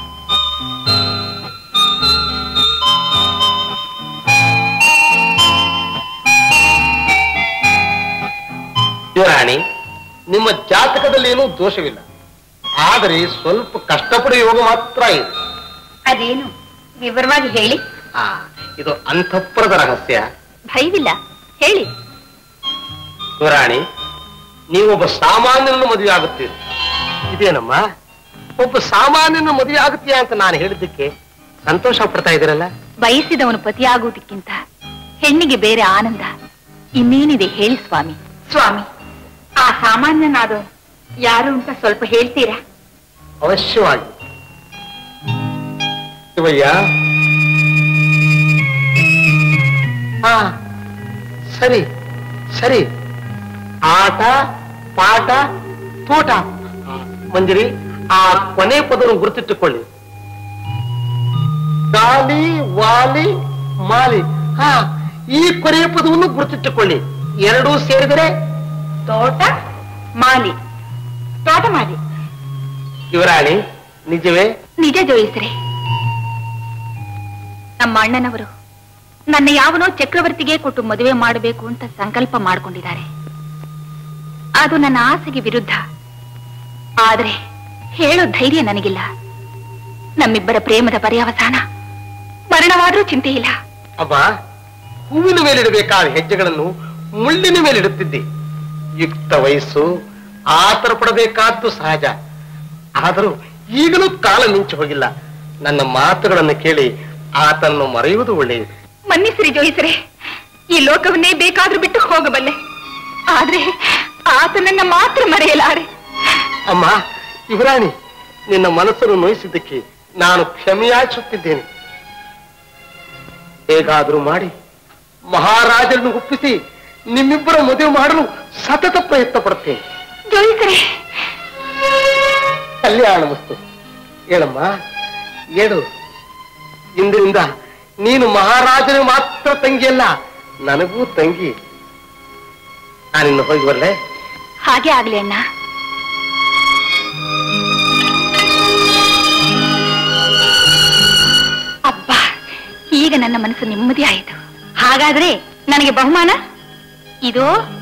ಯುವರಾಣಿ ನಿಮ್ಮ ಜಾತಕದಲ್ಲಿ ಏನೂ ದೋಷವಿಲ್ಲ ಆದರೆ ಸ್ವಲ್ಪ ಕಷ್ಟಪಡುವ ಯೋಗ ಮಾತ್ರ ಇದೆ ಅದೇನು ವಿವರವಾಗಿ ಹೇಳಿ ಆ, ಇದು ಅಂತಃಪುರದ ರಹಸ್ಯ ಭಯವಿಲ್ಲ ಹೇಳಿ ಯುವರಾಣಿ ನೀವೊಬ್ಬ ಸಾಮಾನ್ಯನನ್ನು ಮದುವೆ ಆಗುತ್ತೀರಿ ಇದೇನಮ್ಮ ಒಬ್ಬ ಸಾಮಾನ್ಯನ ಮದುವೆ ಆಗುತ್ತೀಯಾ ಅಂತ ನಾನು ಹೇಳಿದ್ದಕ್ಕೆ ಸಂತೋಷ ಪಡ್ತಾ ಇದ್ದೀರಲ್ಲ ಬಯಸಿದವನು ಪತಿಯಾಗುವುದಕ್ಕಿಂತ ಹೆಣ್ಣಿಗೆ ಬೇರೆ ಆನಂದ ಇನ್ನೇನಿದೆ ಹೇಳಿ ಸ್ವಾಮಿ ಸ್ವಾಮಿ ಆ ಸಾಮಾನ್ಯನಾದವನು ಯಾರು ಅಂತ ಸ್ವಲ್ಪ ಹೇಳ್ತೀರಾ ಅವಶ್ಯವಾಗಿ ಶಿವಯ್ಯ ಹಾ ಸರಿ ಸರಿ ಆಟ ಪಾಠ ತೋಟ ಮಂಜರಿ ಆ ಕೊನೆ ಪದವನ್ನು ಗುರುತಿಟ್ಟುಕೊಳ್ಳಿ ಗಾಲಿ ವಾಲಿ ಮಾಲಿ ಹಾ ಈ ಕೊನೆಯ ಪದವನ್ನು ಗುರುತಿಟ್ಟುಕೊಳ್ಳಿ ಎರಡೂ ಸೇರಿದರೆ ತೋಟ ಮಾಲಿ ತೋಟ ಮಾಲಿ ಯುವರಾಣಿ ನಿಜವೇ ನಿಜ ಜೋಯಿಸ್ರೆ ನಮ್ಮ ಅಣ್ಣನವರು ನನ್ನ ಯಾವನೋ ಚಕ್ರವರ್ತಿಗೆ ಕೊಟ್ಟು ಮದುವೆ ಮಾಡಬೇಕು ಅಂತ ಸಂಕಲ್ಪ ಮಾಡಿಕೊಂಡಿದ್ದಾರೆ ಅದು ನನ್ನ ಆಸೆಗೆ ವಿರುದ್ಧ ಆದ್ರೆ ಹೇಳೋ ಧೈರ್ಯ ನನಗಿಲ್ಲ ನಮ್ಮಿಬ್ಬರ ಪ್ರೇಮದ ಪರ್ಯಾವಸಾನ ಮರಣವಾದ್ರೂ ಚಿಂತೆ ಇಲ್ಲ ಅಬ್ಬ ಹೂವಿನ ಮೇಲಿಡಬೇಕಾದ ಹೆಜ್ಜೆಗಳನ್ನು ಮುಳ್ಳಿನ ಮೇಲಿಡುತ್ತಿದ್ದೆ ಯುಕ್ತ ವಯಸ್ಸು ಆತರ ಪಡಬೇಕಾದ್ದು ಸಹಜ ಆದರೂ ಈಗಲೂ ಕಾಲ ಮಿಂಚಿ ಹೋಗಿಲ್ಲ ನನ್ನ ಮಾತುಗಳನ್ನು ಕೇಳಿ ಆತನ್ನು ಮರೆಯುವುದು ಒಳ್ಳೆಯದು ಮನ್ನಿಸ್ರಿ ಜೋಯಿಸ್ರೆ ಈ ಲೋಕವನ್ನೇ ಬೇಕಾದ್ರೂ ಬಿಟ್ಟು ಹೋಗಬಲ್ಲೆ ಆದ್ರೆ ಆತನನ್ನ ಮಾತ್ರ ಮರೆಯಲಾರೆ ಅಮ್ಮ ಯುವರಾಣಿ ನಿನ್ನ ಮನಸ್ಸನ್ನು ನೋಯಿಸಿದ್ದಕ್ಕೆ ನಾನು ಕ್ಷಮೆಯಾಚಿಸುತ್ತಿದ್ದೇನೆ ಹೇಗಾದರೂ ಮಾಡಿ ಮಹಾರಾಜರನ್ನು ಒಪ್ಪಿಸಿ ನಿಮ್ಮಿಬ್ಬರ ಮದುವೆ ಮಾಡಲು ಸತತ ಪ್ರಯತ್ನ ಪಡುತ್ತೇನೆ ಜೋಯಿಸ್ರೆ ಕಲ್ಯಾಣ ವಸ್ತು ಹೇಳಮ್ಮ ಹೇಳು ಇಂದಿನಿಂದ ನೀನು ಮಹಾರಾಜನ ಮಾತ್ರ ತಂಗಿಯಲ್ಲ ನನಗೂ ತಂಗಿ ನಾನಿನ್ನು ಹೋಗಿ ಬರಲೇ ಹಾಗೆ ಆಗ್ಲಿ ಅಣ್ಣ ಅಬ್ಬ ಈಗ ನನ್ನ ಮನಸ್ಸು ನೆಮ್ಮದಿ ಆಯಿತು ಹಾಗಾದ್ರೆ ನನಗೆ ಬಹುಮಾನ ಇದು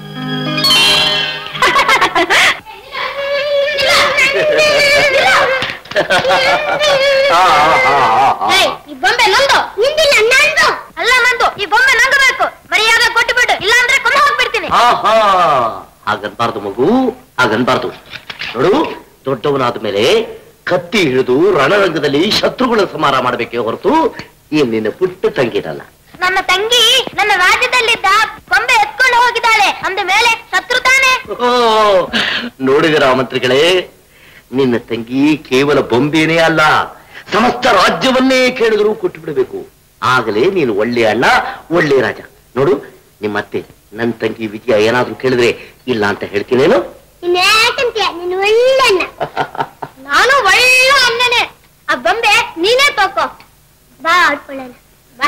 ಈ ಬೊಂಬೆ ನಂದು ನಿಂದಿಲ್ಲ ನಂದು ಅಲ್ಲ ನಂದು ಈ ಬೊಂಬೆ ನಂದು ಬೇಕು ಮರ್ಯಾದೆ ಕೊಟ್ಟು ಬಿಡು ಇಲ್ಲ ಅಂದ್ರೆ ಕೊಂದು ಹೋಗ್ಬಿಡ್ತೀನಿ ಆಹಾ ಹಾಗನ್ಬಾರ್ದು ಮಗು ಹಾಗನ್ಬಾರ್ದು ನೋಡು ದೊಡ್ಡವನಾದ ಮೇಲೆ ಕತ್ತಿ ಹಿಡಿದು ರಣರಂಗದಲ್ಲಿ ಶತ್ರುಗಳ ಸಮಾರ ಮಾಡಬೇಕೇ ಹೊರತು ಈ ನಿನ್ನ ಪುಟ್ಟ ತಂಗಿರಲ್ಲ ನನ್ನ ತಂಗಿ ನನ್ನ ರಾಜ್ಯದಲ್ಲಿದ್ದ ಗೊಂಬೆ ಎತ್ಕೊಂಡು ಹೋಗಿದ್ದಾಳೆ ಅಂದ ಮೇಲೆ ಶತ್ರು ತಾನೆ ಓ, ನೋಡಿದಿರ ಮಂತ್ರಿಗಳೇ ನಿನ್ನ ತಂಗಿ ಕೇವಲ ಬೊಂಬೆನೇ ಅಲ್ಲ ಸಮಸ್ತ ರಾಜ್ಯವನ್ನೇ ಕೇಳಿದ್ರು ಕೊಟ್ಟು ಬಿಡಬೇಕು ಆಗಲೇ ನೀನು ಒಳ್ಳೆ ಅಣ್ಣ ಒಳ್ಳೆ ರಾಜ ನೋಡು ನಿಮ್ಮ ಅತ್ತೆ ನನ್ನ ತಂಗಿ ವಿಜಯ ಏನಾದ್ರೂ ಕೇಳಿದ್ರೆ ಇಲ್ಲ ಅಂತ ಹೇಳ್ತೀನೇನು ನೀನ್ ಯಾಕಂತೀಯ ನೀನು ಒಳ್ಳೆ ಅಣ್ಣ ನಾನು ಒಳ್ಳೆ ಅಣ್ಣನೇ ಆ ಬೊಂಬೆ ನೀನೇ ತಕೋ ಬಾ ಆಡ್ಕೊಳ್ಳೋಣ ಬಾ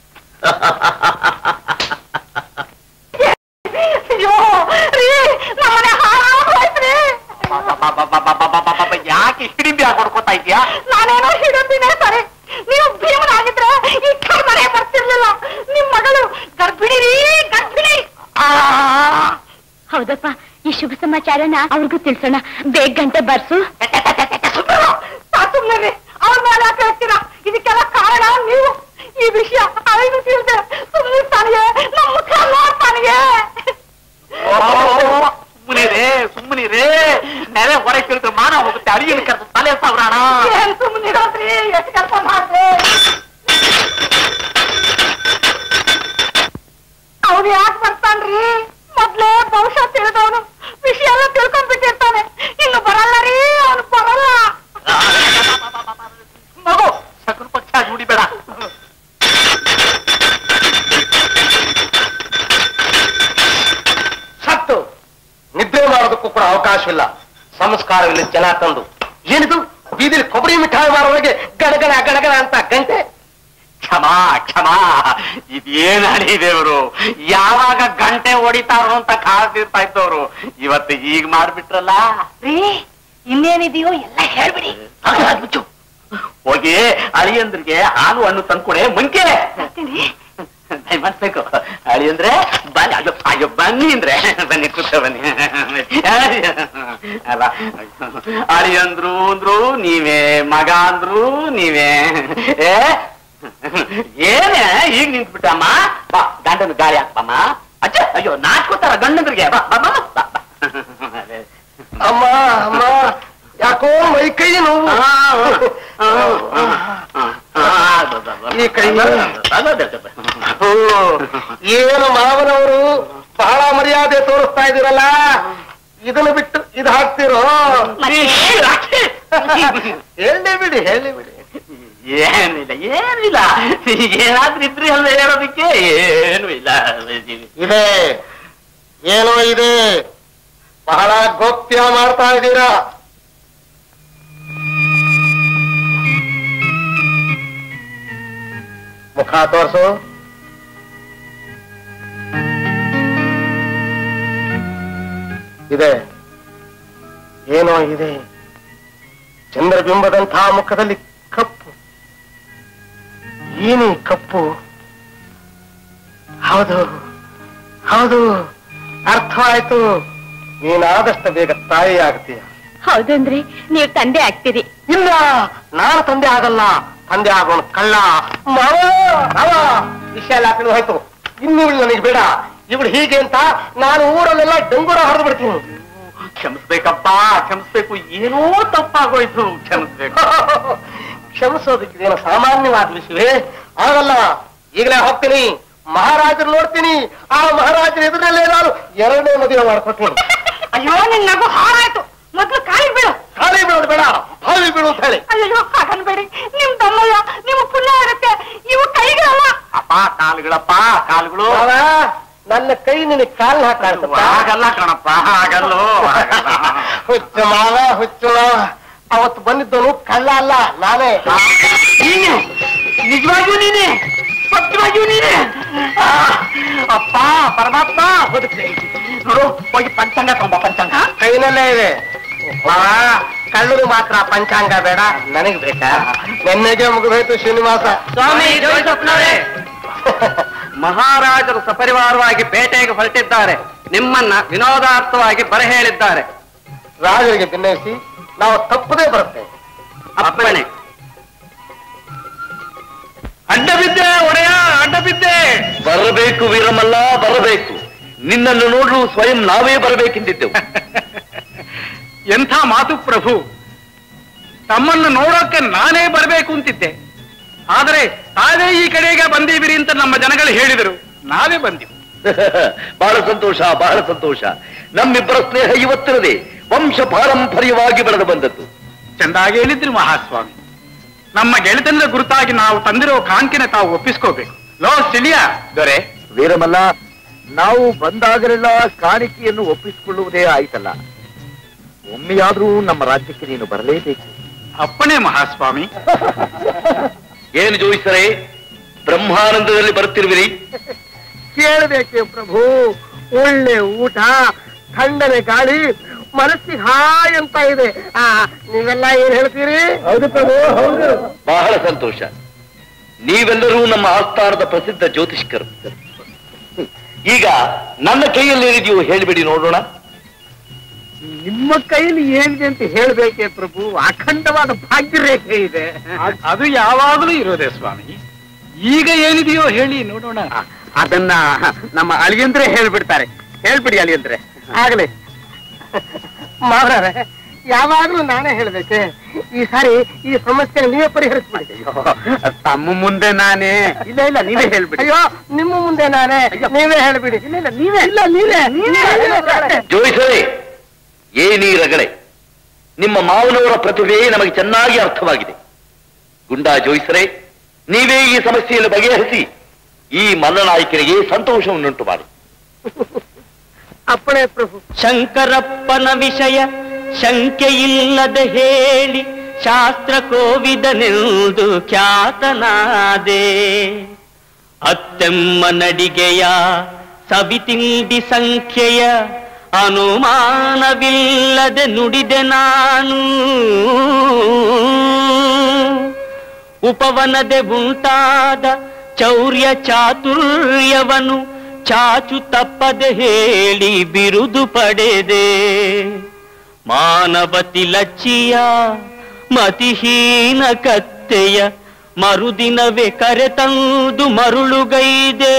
ಅಯ್ಯೋ ರೀ ನಮ್ಮನೆ ಹಾಳಾಗೋಯ್ತ್ರಿ ಯಾಕೆ ಹಿಡಿಂಬಿ ಆಗಿ ಹೊಡ್ಕೋತಾ ಇದೀಯಾ ನಾನೇನೋ ಹಿಡಿದಿನೇ ಸರಿ ನೀವು ಭೀಮನಾಗಿದ್ರೆ ಈ ಕರ್ಮನೆ ಬರ್ತಿರ್ಲಿಲ್ಲ ನಿಮ್ ಮಗಳು ಗರ್ಭಿಣಿ ರೀ ಗರ್ಭಿಣಿ ಆ ಹೌದಪ್ಪ ಈ ಶುಭ ಸಮಾಚಾರನ ಅವ್ರಿಗೂ ತಿಳಿಸೋಣ ಬೇಗ ಗಂಟೆ ಬರ್ಸು ಸುಮ್ಮನೆ ಅವ್ರ ಮೇಲೆ ಯಾಕೆ ಹೇಳ್ತೀರಾ ಇದಕ್ಕೆಲ್ಲ ಕಾರಣ ನೀವು ಈ ವಿಷಯ ಅವರಿಗೂ ತಿಳಿದೆ ಸುಮ್ಮನೆ ತಾನಿಗೆ ನಮ್ಮ ಮುಖ ನೋಡ್ತಾನಿಗೆ ಸುಮ್ಮನಿರೇ ಸುಮ್ಮನಿರೇ ನೆರೆ ಹೊರಗೆ ತಿಳಿದ್ರೆ ಮಾನ ಹೋಗುತ್ತೆ ಅಡಿಗೆ ಕರೆದು ತಲೆ ಸಾವಿರಾಣ ಏನ್ ಸುಮ್ಮನೆ ಇರೋದ್ರಿ ಎಷ್ಟು ಕೆಲಸ ಮಾಡ್ರಿ ಅವ್ನು ಯಾಕೆ ಬರ್ತಾನ್ರಿ ಮೊದ್ಲೇ ಬಹುಶಃ ತಿಳಿದವನು ವಿಷಯ ಎಲ್ಲ ತಿಳ್ಕೊಂಡ್ ಹುಚ್ಚಾಗಿ ಹುಡಿಬೇಡ ಸತ್ತು ನಿದ್ರೆ ಮಾಡೋದಕ್ಕೂ ಕೂಡ ಅವಕಾಶವಿಲ್ಲ ಸಂಸ್ಕಾರವಿಲ್ಲ ಜನ ತಂದು ಏನಿದು ಬೀದಿಲಿ ಕೊಬ್ಬರಿ ಮಿಠಾಯಿ ಮಾರುವಾಗೆ ಗಡಗಡ ಗಡಗಡ ಅಂತ ಗಂಟೆ ಕ್ಷಮಾ ಕ್ಷಮಾ ಇದೇನ್ ದೇವರು ಯಾವಾಗ ಗಂಟೆ ಹೊಡಿತಾರೋ ಅಂತ ಕಾಡ್ತಿರ್ತಾ ಇದ್ದವ್ರು ಇವತ್ತು ಈಗ ಮಾಡ್ಬಿಟ್ರಲ್ಲ ರೀ ಇನ್ನೇನಿದೆಯೋ ಎಲ್ಲ ಹೇಳ್ಬಿಡಿ ಮುಚ್ಚು ಹೋಗಿ ಅಳಿಯಂದ್ರಿಗೆ ಹಾಲು ಹಣ್ಣು ತಂದ್ಕೊಡೆ ಮುಂಕೆ ಬರ್ತೀನಿ ಮಾಡ್ಬೇಕು ಅಳಿ ಅಂದ್ರೆ ಬನ್ನಿ ಅಯ್ಯೋ ಅಯ್ಯೋ ಬನ್ನಿ ಅಂದ್ರೆ ಬನ್ನಿ ಕೂತ ಬನ್ನಿ ಅಲ್ಲ ಅಳಿ ಅಂದ್ರು ಅಂದ್ರು ನೀವೇ ಮಗ ಅಂದ್ರು ನೀವೇ ಏ ಏನೇ ಈಗ ನಿಂತ್ಬಿಟ್ಟಮ್ಮ ಬಾ ಗಂಡನ ಗಾಳಿ ಹಾಕ್ಬಮ್ಮ ಅಚ್ಚ ಅಯ್ಯೋ ನಾಚ್ಕೋತಾರ ಗಂಡಂದ್ರಿಗೆ ಬಾ ಬಾ ಬಾ, ಬಾ ಬಾ. ಅಮ್ಮ ಅಮ್ಮ ಯಾಕೋ ಮೈ ಕೈ ನೋವು ಈ ಕೈ ಓ, ಏನು ಮಾವನವರು ಬಹಳ ಮರ್ಯಾದೆ ತೋರಿಸ್ತಾ ಇದ್ದೀರಲ್ಲ ಇದನ್ನು ಬಿಟ್ಟು ಇದು ಹಾಕ್ತಿರೋ ಹೇಳಿ ಬಿಡಿ ಹೇಳಿ ಬಿಡಿ ಏನಿಲ್ಲ ಏನಿಲ್ಲ ಏನಾದ್ರೂ ಇದ್ರಿ ಅಲ್ಲ ಹೇಳೋದಕ್ಕೆ ಏನು ಇಲ್ಲ ಇದೆ ಏನೋ ಇದೆ ಬಹಳ ಗೋಪ್ಯ ಮಾಡ್ತಾ ಇದ್ದೀರಾ ಮುಖ ತೋರ್ಸು ಇದೆ ಏನೋ ಇದೆ ಚಂದ್ರಬಿಂಬದಂತಹ ಮುಖದಲ್ಲಿ ಕಪ್ಪು ಏನು ಈ ಕಪ್ಪು ಹೌದು ಹೌದು ಅರ್ಥವಾಯ್ತು ನೀನಾದಷ್ಟು ಬೇಗ ತಾಯಿ ಆಗ್ತೀಯ ಹೌದಂದ್ರಿ ನೀವು ತಂದೆ ಆಗ್ತೀರಿ ಇಲ್ಲ ನಾನು ತಂದೆ ಆಗಲ್ಲ ತಂದೆ ಆಗೋಣ ಕಳ್ಳ ಮಾವ ಮಾವ ವಿಷಯ ಎಲ್ಲ ತಿಳಿದು ಹೋಯ್ತು ಇನ್ನು ಇವಳು ನನಗೆ ಬೇಡ ಇವಳು ಹೀಗೆ ಅಂತ ನಾನು ಊರಲ್ಲೆಲ್ಲ ಡಂಗೂರ ಹೊಡೆದು ಬಿಡ್ತೀನಿ ಕ್ಷಮಿಸ್ಬೇಕಪ್ಪ ಕ್ಷಮಿಸ್ಬೇಕು ಏನೋ ತಪ್ಪಾಗೋಯ್ತು ಕ್ಷಮಿಸ್ಬೇಕು ಕ್ಷಮಿಸೋದಕ್ಕಿದೇನು ಸಾಮಾನ್ಯವಾದ ವಿಷಯವೇ ಆಗಲ್ಲ ಈಗಲೇ ಹೋಗ್ತೀನಿ ಮಹಾರಾಜರು ನೋಡ್ತೀನಿ ಆ ಮಹಾರಾಜರ ಎದುರಲ್ಲೇ ನಾನು ಎರಡನೇ ಮದುವೆ ಮಾಡ್ಕೊತೀನಿ ಅಯ್ಯೋ ನಿನ್ ನಗು ಹಾರಾಯ್ತು ಮೊದ್ಲು ಕಾಲಿ ಬಿಡು ಖಾಲಿ ಬೀಳೋದು ಬೇಡ ಬಾವಿ ಬೀಳು ಅಂತ ಹೇಳಿ ಅಯ್ಯೋ ಹಾಗನ್ಬೇಡಿ ನಿಮ್ ತಮ್ಮಯ್ಯ ನಿಮ್ ಪುಣ್ಯ ಇರುತ್ತೆ ಇವು ಕೈಗಳಲ್ಲ ಅಪ್ಪ ಕಾಲುಗಳಪ್ಪ ಕಾಲುಗಳು ಮಾವ, ನನ್ನ ಕೈ ನಿನಗೆ ಕಾಲ್ ಹಾಕಾಡ್ತಪ್ಪ ಆಗಲ್ಲ ಕಣಪ್ಪ ಆಗಲ್ಲೋ ಆಗಲ್ಲ. ಹುಚ್ಚು ಮಾವ ಹುಚ್ಚು ಮಾವ ಅವತ್ತು ಬಂದಿದ್ದವನು ಕಳ್ಳ ಅಲ್ಲ ನಾನೇ ನೀನೆ ನಿಜವಾಗಿಯೂ ನೀನೆ ಸತ್ಯವಾಗಿಯೂ ನೀನೆ ಆ, ಅಪ್ಪ ಪರಮಾತ್ಮ ಬದುಕ್ಲಿ ನೋಡು ಹೋಗಿ ಪಂಚಾಂಗ ತೊಂಬ ಪಂಚಾಂಗ ಕೈನಲ್ಲೇ ಇದೆ ಮಾವ ಕಳ್ಳರು ಮಾತ್ರ ಪಂಚಾಂಗ ಬೇಡ ನನಗ್ ಬೇಕಾ ನೆನ್ನೆಗೆ ಮುಗಿದೋಯ್ತು ಶ್ರೀನಿವಾಸ ಸ್ವಾಮಿ ಜೋಯಿಸಪ್ಪನವರೇ ಮಹಾರಾಜರು ಸಪರಿವಾರವಾಗಿ ಬೇಟೆಗೆ ಹೊರಟಿದ್ದಾರೆ ನಿಮ್ಮನ್ನ ವಿನೋದಾರ್ಥವಾಗಿ ಬರಹೇಳಿದ್ದಾರೆ ರಾಜರಿಗೆ ಭಿನ್ನಯಿಸಿ ನಾವು ತಪ್ಪದೇ ಬರುತ್ತೆ ಅಪ್ಪಣೆ ಅಡ್ಡ ಬಿದ್ದೆ ಒಡೆಯ ಅಡ್ಡ ಬಿದ್ದೆ ಬರಬೇಕು ವೀರಮಲ್ಲ ಬರಬೇಕು ನಿನ್ನನ್ನು ನೋಡಲು ಸ್ವಯಂ ನಾವೇ ಬರಬೇಕೆಂದಿದ್ದೆವು ಎಂಥ ಮಾತು ಪ್ರಭು ತಮ್ಮನ್ನು ನೋಡೋಕೆ ನಾನೇ ಬರಬೇಕು ಅಂತಿದ್ದೆ ಆದರೆ ತಾವೇ ಈ ಕಡೆಗೆ ಬಂದೀವಿರಿ ಅಂತ ನಮ್ಮ ಜನಗಳು ಹೇಳಿದರು ನಾವೇ ಬಂದಿವು ಬಹಳ ಸಂತೋಷ ಬಹಳ ಸಂತೋಷ ನಮ್ಮಿಬ್ಬರ ಸ್ನೇಹ ಇವತ್ತಿರದೆ ವಂಶ ಪಾರಂಪರ್ಯವಾಗಿ ಬೆಳೆದು ಬಂದದ್ದು ಚಂದಾಗಿ ಹೇಳಿದ್ರು ಮಹಾಸ್ವಾಮಿ ನಮ್ಮ ಗೆಳೆತನದ ಗುರುತಾಗಿ ನಾವು ತಂದಿರೋ ಕಾಣಿಕೆನ ತಾವು ಒಪ್ಪಿಸ್ಕೋಬೇಕು ಲೋ ಸಿಳಿಯ ದೊರೆ ವೀರಮಲ್ಲ ನಾವು ಬಂದಾಗಲೆಲ್ಲ ಕಾಣಿಕೆಯನ್ನು ಒಪ್ಪಿಸಿಕೊಳ್ಳುವುದೇ ಆಯ್ತಲ್ಲ ಒಮ್ಮೆಯಾದ್ರೂ ನಮ್ಮ ರಾಜ್ಯಕ್ಕೆ ನೀನು ಬರಲೇಬೇಕು ಅಪ್ಪಣೆ ಮಹಾಸ್ವಾಮಿ ಏನು ಜೋಯಿಸರೆ ಬ್ರಹ್ಮಾನಂದದಲ್ಲಿ ಬರುತ್ತಿರುವಿರಿ ಕೇಳಬೇಕೆ ಪ್ರಭು ಒಳ್ಳೆ ಊಟ ಥಂಡನೆ ಗಾಳಿ ಮನಸ್ಸಿಗೆ ಹಾಯ್ ಅಂತ ಇದೆ ಆ ನೀವೆಲ್ಲ ಏನ್ ಹೇಳ್ತೀರಿ ಹೌದು ಪ್ರಭು ಹೌದು ಬಹಳ ಸಂತೋಷ ನೀವೆಲ್ಲರೂ ನಮ್ಮ ಆಸ್ಥಾನದ ಪ್ರಸಿದ್ಧ ಜ್ಯೋತಿಷ್ಕರು ಈಗ ನನ್ನ ಕೈಯಲ್ಲಿ ಏನಿದೆಯೋ ಹೇಳಿಬಿಡಿ ನೋಡೋಣ ನಿಮ್ಮ ಕೈಲಿ ಏನಿದೆ ಅಂತ ಹೇಳ್ಬೇಕೆ ಪ್ರಭು ಅಖಂಡವಾದ ಭಾಗ್ಯರೇಖೆ ಇದೆ ಅದು ಯಾವಾಗಲೂ ಇರೋದೇ ಸ್ವಾಮಿ ಈಗ ಏನಿದೆಯೋ ಹೇಳಿ ನೋಡೋಣ ಅದನ್ನ ನಮ್ಮ ಅಳಿಯಂದ್ರೆ ಹೇಳ್ಬಿಡ್ತಾರೆ ಹೇಳ್ಬಿಡಿ ಅಳಿಯಂದ್ರೆ ಆಗ್ಲಿ ಮಾವ್ರೆ ಯಾವಾಗ್ಲೂ ನಾನೇ ಹೇಳ್ಬೇಕೆ ಈ ಸಾರಿ ಈ ಸಮಸ್ಯೆ ನೀವೇ ಪರಿಹರಿಸ್ಬಿಡಿ ತಮ್ಮ ಮುಂದೆ ನಾನೇ ಇಲ್ಲ ಇಲ್ಲ ನೀವೇ ಹೇಳ್ಬಿಡಿ ಅಯ್ಯೋ ನಿಮ್ಮ ಮುಂದೆ ನಾನೇ ನೀವೇ ಹೇಳ್ಬಿಡಿ ಇಲ್ಲ ಇಲ್ಲ ನೀವೇ ಇಲ್ಲ ನೀವೇ ನೀವೇ ಜೋಯಿಸರೆ ಏನೀ ರಗಳೆ ನಿಮ್ಮ ಮಾವನವರ ಪ್ರತಿಭೆ ನಮಗೆ ಚೆನ್ನಾಗಿ ಅರ್ಥವಾಗಿದೆ ಗುಂಡಾ ಜೋಯಿಸರೆ ನೀವೇ ಈ ಸಮಸ್ಯೆಯನ್ನು ಬಗೆಹರಿಸಿ ಈ ಮಲ್ಲನಾಯಕನಿಗೆ ಸಂತೋಷವನ್ನುಂಟು ಮಾಡಿ ಅಪ್ಪಣೆ ಪ್ರಭು ಶಂಕರಪ್ಪನ ವಿಷಯ ಶಂಕೆಯಿಲ್ಲದೆ ಹೇಳಿ ಶಾಸ್ತ್ರ ಕೋವಿದನೆಂದು ಖ್ಯಾತನಾದೆ ಅತ್ತೆಮ್ಮ ನಡಿಗೆಯ ಸವಿತಿಂಡಿ ಸಂಖ್ಯೆಯ ಅನುಮಾನವಿಲ್ಲದೆ ನುಡಿದೆ ನಾನು ಉಪವನದೆ ಉಂಟಾದ ಚೌರ್ಯ ಚಾತುರ್ಯವನು ಚಾಚು ತಪ್ಪದೆ ಹೇಳಿ ಬಿರುದು ಪಡೆದೆ ಮಾನವತಿ ಲಚ್ಚಿಯ ಮತಿಹೀನ ಕತ್ತೆಯ ಮರುದಿನವೇ ಕರೆತಂದು ಮರುಳುಗೈದೆ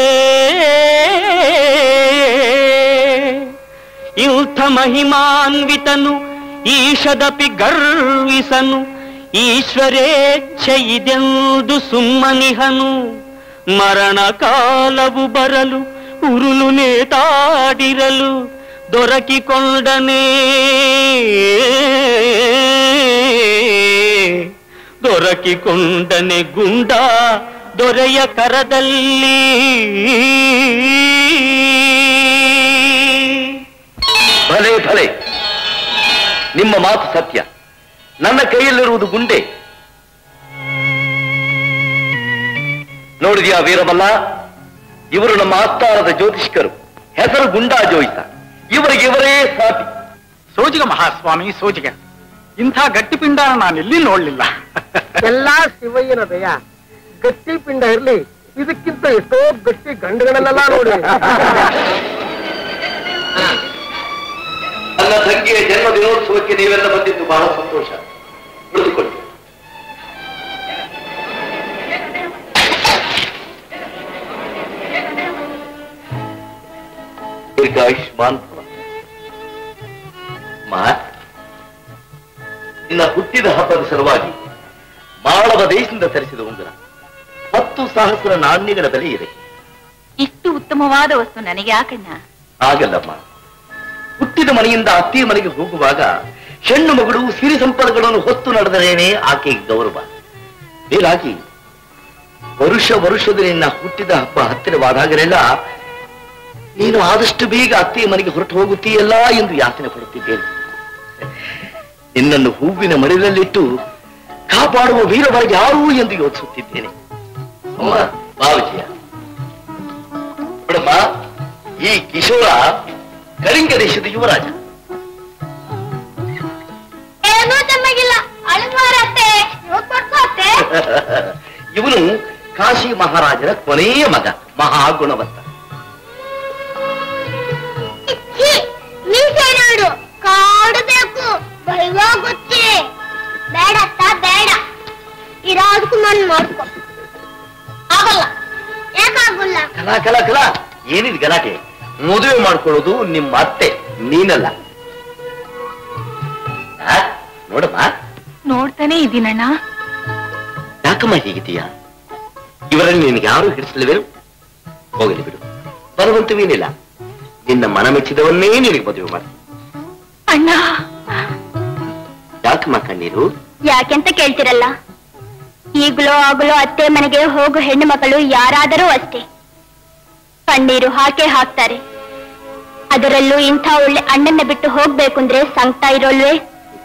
ಇಂಥ ಮಹಿಮಾನ್ವಿತನು ಈಶದಪಿ ಗರ್ವಿಸನು ಈಶ್ವರೇಚ್ಛೆ ಇದೆಂದು ಸುಮ್ಮನಿಹನು ಮರಣ ಕಾಲವು ಬರಲು ಉರುಳು ನೇತಾಡಿರಲು ದೊರಕಿಕೊಂಡನೇ ದೊರಕಿಕೊಂಡನೆ ಗುಂಡ ದೊರೆಯ ಕರದಲ್ಲಿ ಭಲೆ ಭಲೆ ನಿಮ್ಮ ಮಾತು ಸತ್ಯ ನನ್ನ ಕೈಯಲ್ಲಿರುವುದು ಗುಂಡೆ ನೋಡಿದ್ಯಾ ವೀರಮಲ್ಲ ಇವರು ನಮ್ಮ ಆಸ್ಥಾನದ ಜ್ಯೋತಿಷ್ಕರು ಹೆಸರು ಗುಂಡಾ ಜೋಯಿಸ ಇವರಿಗೆ ಇವರೇ ಸಾಟಿ ಸೋಜಿಗ ಮಹಾಸ್ವಾಮಿ ಸೋಜಿಗ ಇಂಥ ಗಟ್ಟಿಪಿಂಡನ ನಾನೆಲ್ಲಿ ನೋಡ್ಲಿಲ್ಲ ಎಲ್ಲಾ ಶಿವಯ್ಯನ ದಯ ಗಟ್ಟಿ ಪಿಂಡ ಇರ್ಲಿ ಇದಕ್ಕಿಂತ ಎಷ್ಟೋ ಗಟ್ಟಿ ಗಂಡುಗಳನ್ನೆಲ್ಲ ನೋಡಿ ನನ್ನ ತಂಗಿಯ ಜನ್ಮ ದಿನೋತ್ಸವಕ್ಕೆ ನೀವೆಲ್ಲ ಬಂದಿದ್ದು ಬಹಳ ಸಂತೋಷ ಉಳಿದುಕೊಳ್ಳಿ ದೀರ್ಘಾಯುಷ್ಮಾನ್ ಭವ ಮಹತ್ ನಿನ್ನ ಹುಟ್ಟಿದ ಹಬ್ಬದ ಸಲುವಾಗಿ ಮಾಳವ ದೇಶದಿಂದ ತರಿಸಿದ ಉಂಗುರ ಹತ್ತು ಸಹಸ್ರ ನಾಣ್ಯಗಳ ಬೆಲೆ ಇದೆ ಇಷ್ಟು ಉತ್ತಮವಾದ ವಸ್ತು ನನಗೆ ಯಾಕಣ್ಣ ಆಗಲ್ಲಮ್ಮ ಹುಟ್ಟಿದ ಮನೆಯಿಂದ ಅತ್ತೆಯ ಮನೆಗೆ ಹೋಗುವಾಗ ಹೆಣ್ಣು ಮಗಳು ಸಿರಿ ಸಂಪದಗಳನ್ನು ಹೊತ್ತು ನಡೆದರೇನೆ ಆಕೆಗೆ ಗೌರವ ಹೀಗಾಗಿ ವರುಷ ವರುಷದ ನಿನ್ನ ಹುಟ್ಟಿದ ಹಬ್ಬ ಹತ್ತಿರವಾದಾಗಲೆಲ್ಲ ನೀನು ಆದಷ್ಟು ಬೇಗ ಅತ್ತೆಯ ಮನೆಗೆ ಹೊರಟು ಹೋಗುತ್ತೀಯಲ್ಲ ಎಂದು ಯಾತನೆ ಪಡುತ್ತಿದ್ದೇನೆ ನಿನ್ನನ್ನು ಹೂವಿನ ಮಡಿಲಲ್ಲಿಟ್ಟು ಕಾಪಾಡುವ ವೀರವರ ಯಾರು ಎಂದು ಯೋಚಿಸುತ್ತಿದ್ದೇನೆ ಅಮ್ಮ ಬಾ ವಿಜಯ ನೋಡಮ್ಮ ಈ ಕಿಶೋರ ಕಳಿಂಗ ದೇಶದ ಯುವರಾಜ ಏನೂ ತಮ್ಮಗಿಲ್ಲ ಅಳಂಗಾರತ್ತೆ ಅತ್ತೆ ಇವನು ಕಾಶಿ ಮಹಾರಾಜರ ಕೊನೆಯ ಮಗ ಮಹಾಗುಣವಂತ ಛೀ, ಮೀಸೆ ನೋಡು ಕಾಡಬೇಕು ಭಯವಾಗುತ್ತೆ ಬೇಡ ಅತ್ತ ಬೇಡ ಈ ರಾಜ್ಕುಮಾರ್ ಮಾಡ್ಕೊ ಆಗಲ್ಲ ಯಾಕಾಗಲ್ಲ ಕಲಾ ಕಲಾ ಕಲಾ ಏನಿದ್ ಗಲಾಟೆ ಮದುವೆ ಮಾಡ್ಕೊಳ್ಳೋದು ನಿಮ್ಮ ಅತ್ತೆ ನೀನಲ್ಲ ಆ, ನೋಡಮ್ಮ ನೋಡ್ತಾನೆ ಇದೀನಣ್ಣ ಯಾಕಮ್ಮ ಹೀಗಿದೀಯ ಇವರಲ್ಲಿ ನಿನಗೆ ಯಾರು ಹಿಡಿಸಲಿವೇನು ಹೋಗಲಿ ಬಿಡು ಬರುವಂತವೇನಿಲ್ಲ ನಿನ್ನ ಮನ ಮೆಚ್ಚಿದವನ್ನೇ ನಿನಗೆ ಮದುವೆ ಮಾಡಿ ಅಣ್ಣ ಯಾಕಮ್ಮ ಕಣ್ಣೀರು ಯಾಕೆಂತ ಕೇಳ್ತಿರಲ್ಲ ಈಗಲೋ ಆಗಲೋ ಅತ್ತೆ ಮನೆಗೆ ಹೋಗೋ ಹೆಣ್ಣು ಮಕ್ಕಳು ಯಾರಾದರೂ ಅಷ್ಟೇ ಕಣ್ಣೀರು ಹಾಕೇ ಹಾಕ್ತಾರೆ ಅದರಲ್ಲೂ ಇಂಥ ಒಳ್ಳೆ ಅಣ್ಣನ್ನ ಬಿಟ್ಟು ಹೋಗ್ಬೇಕು ಅಂದ್ರೆ ಸಂಕಟ ಇರೋಲ್ವೇ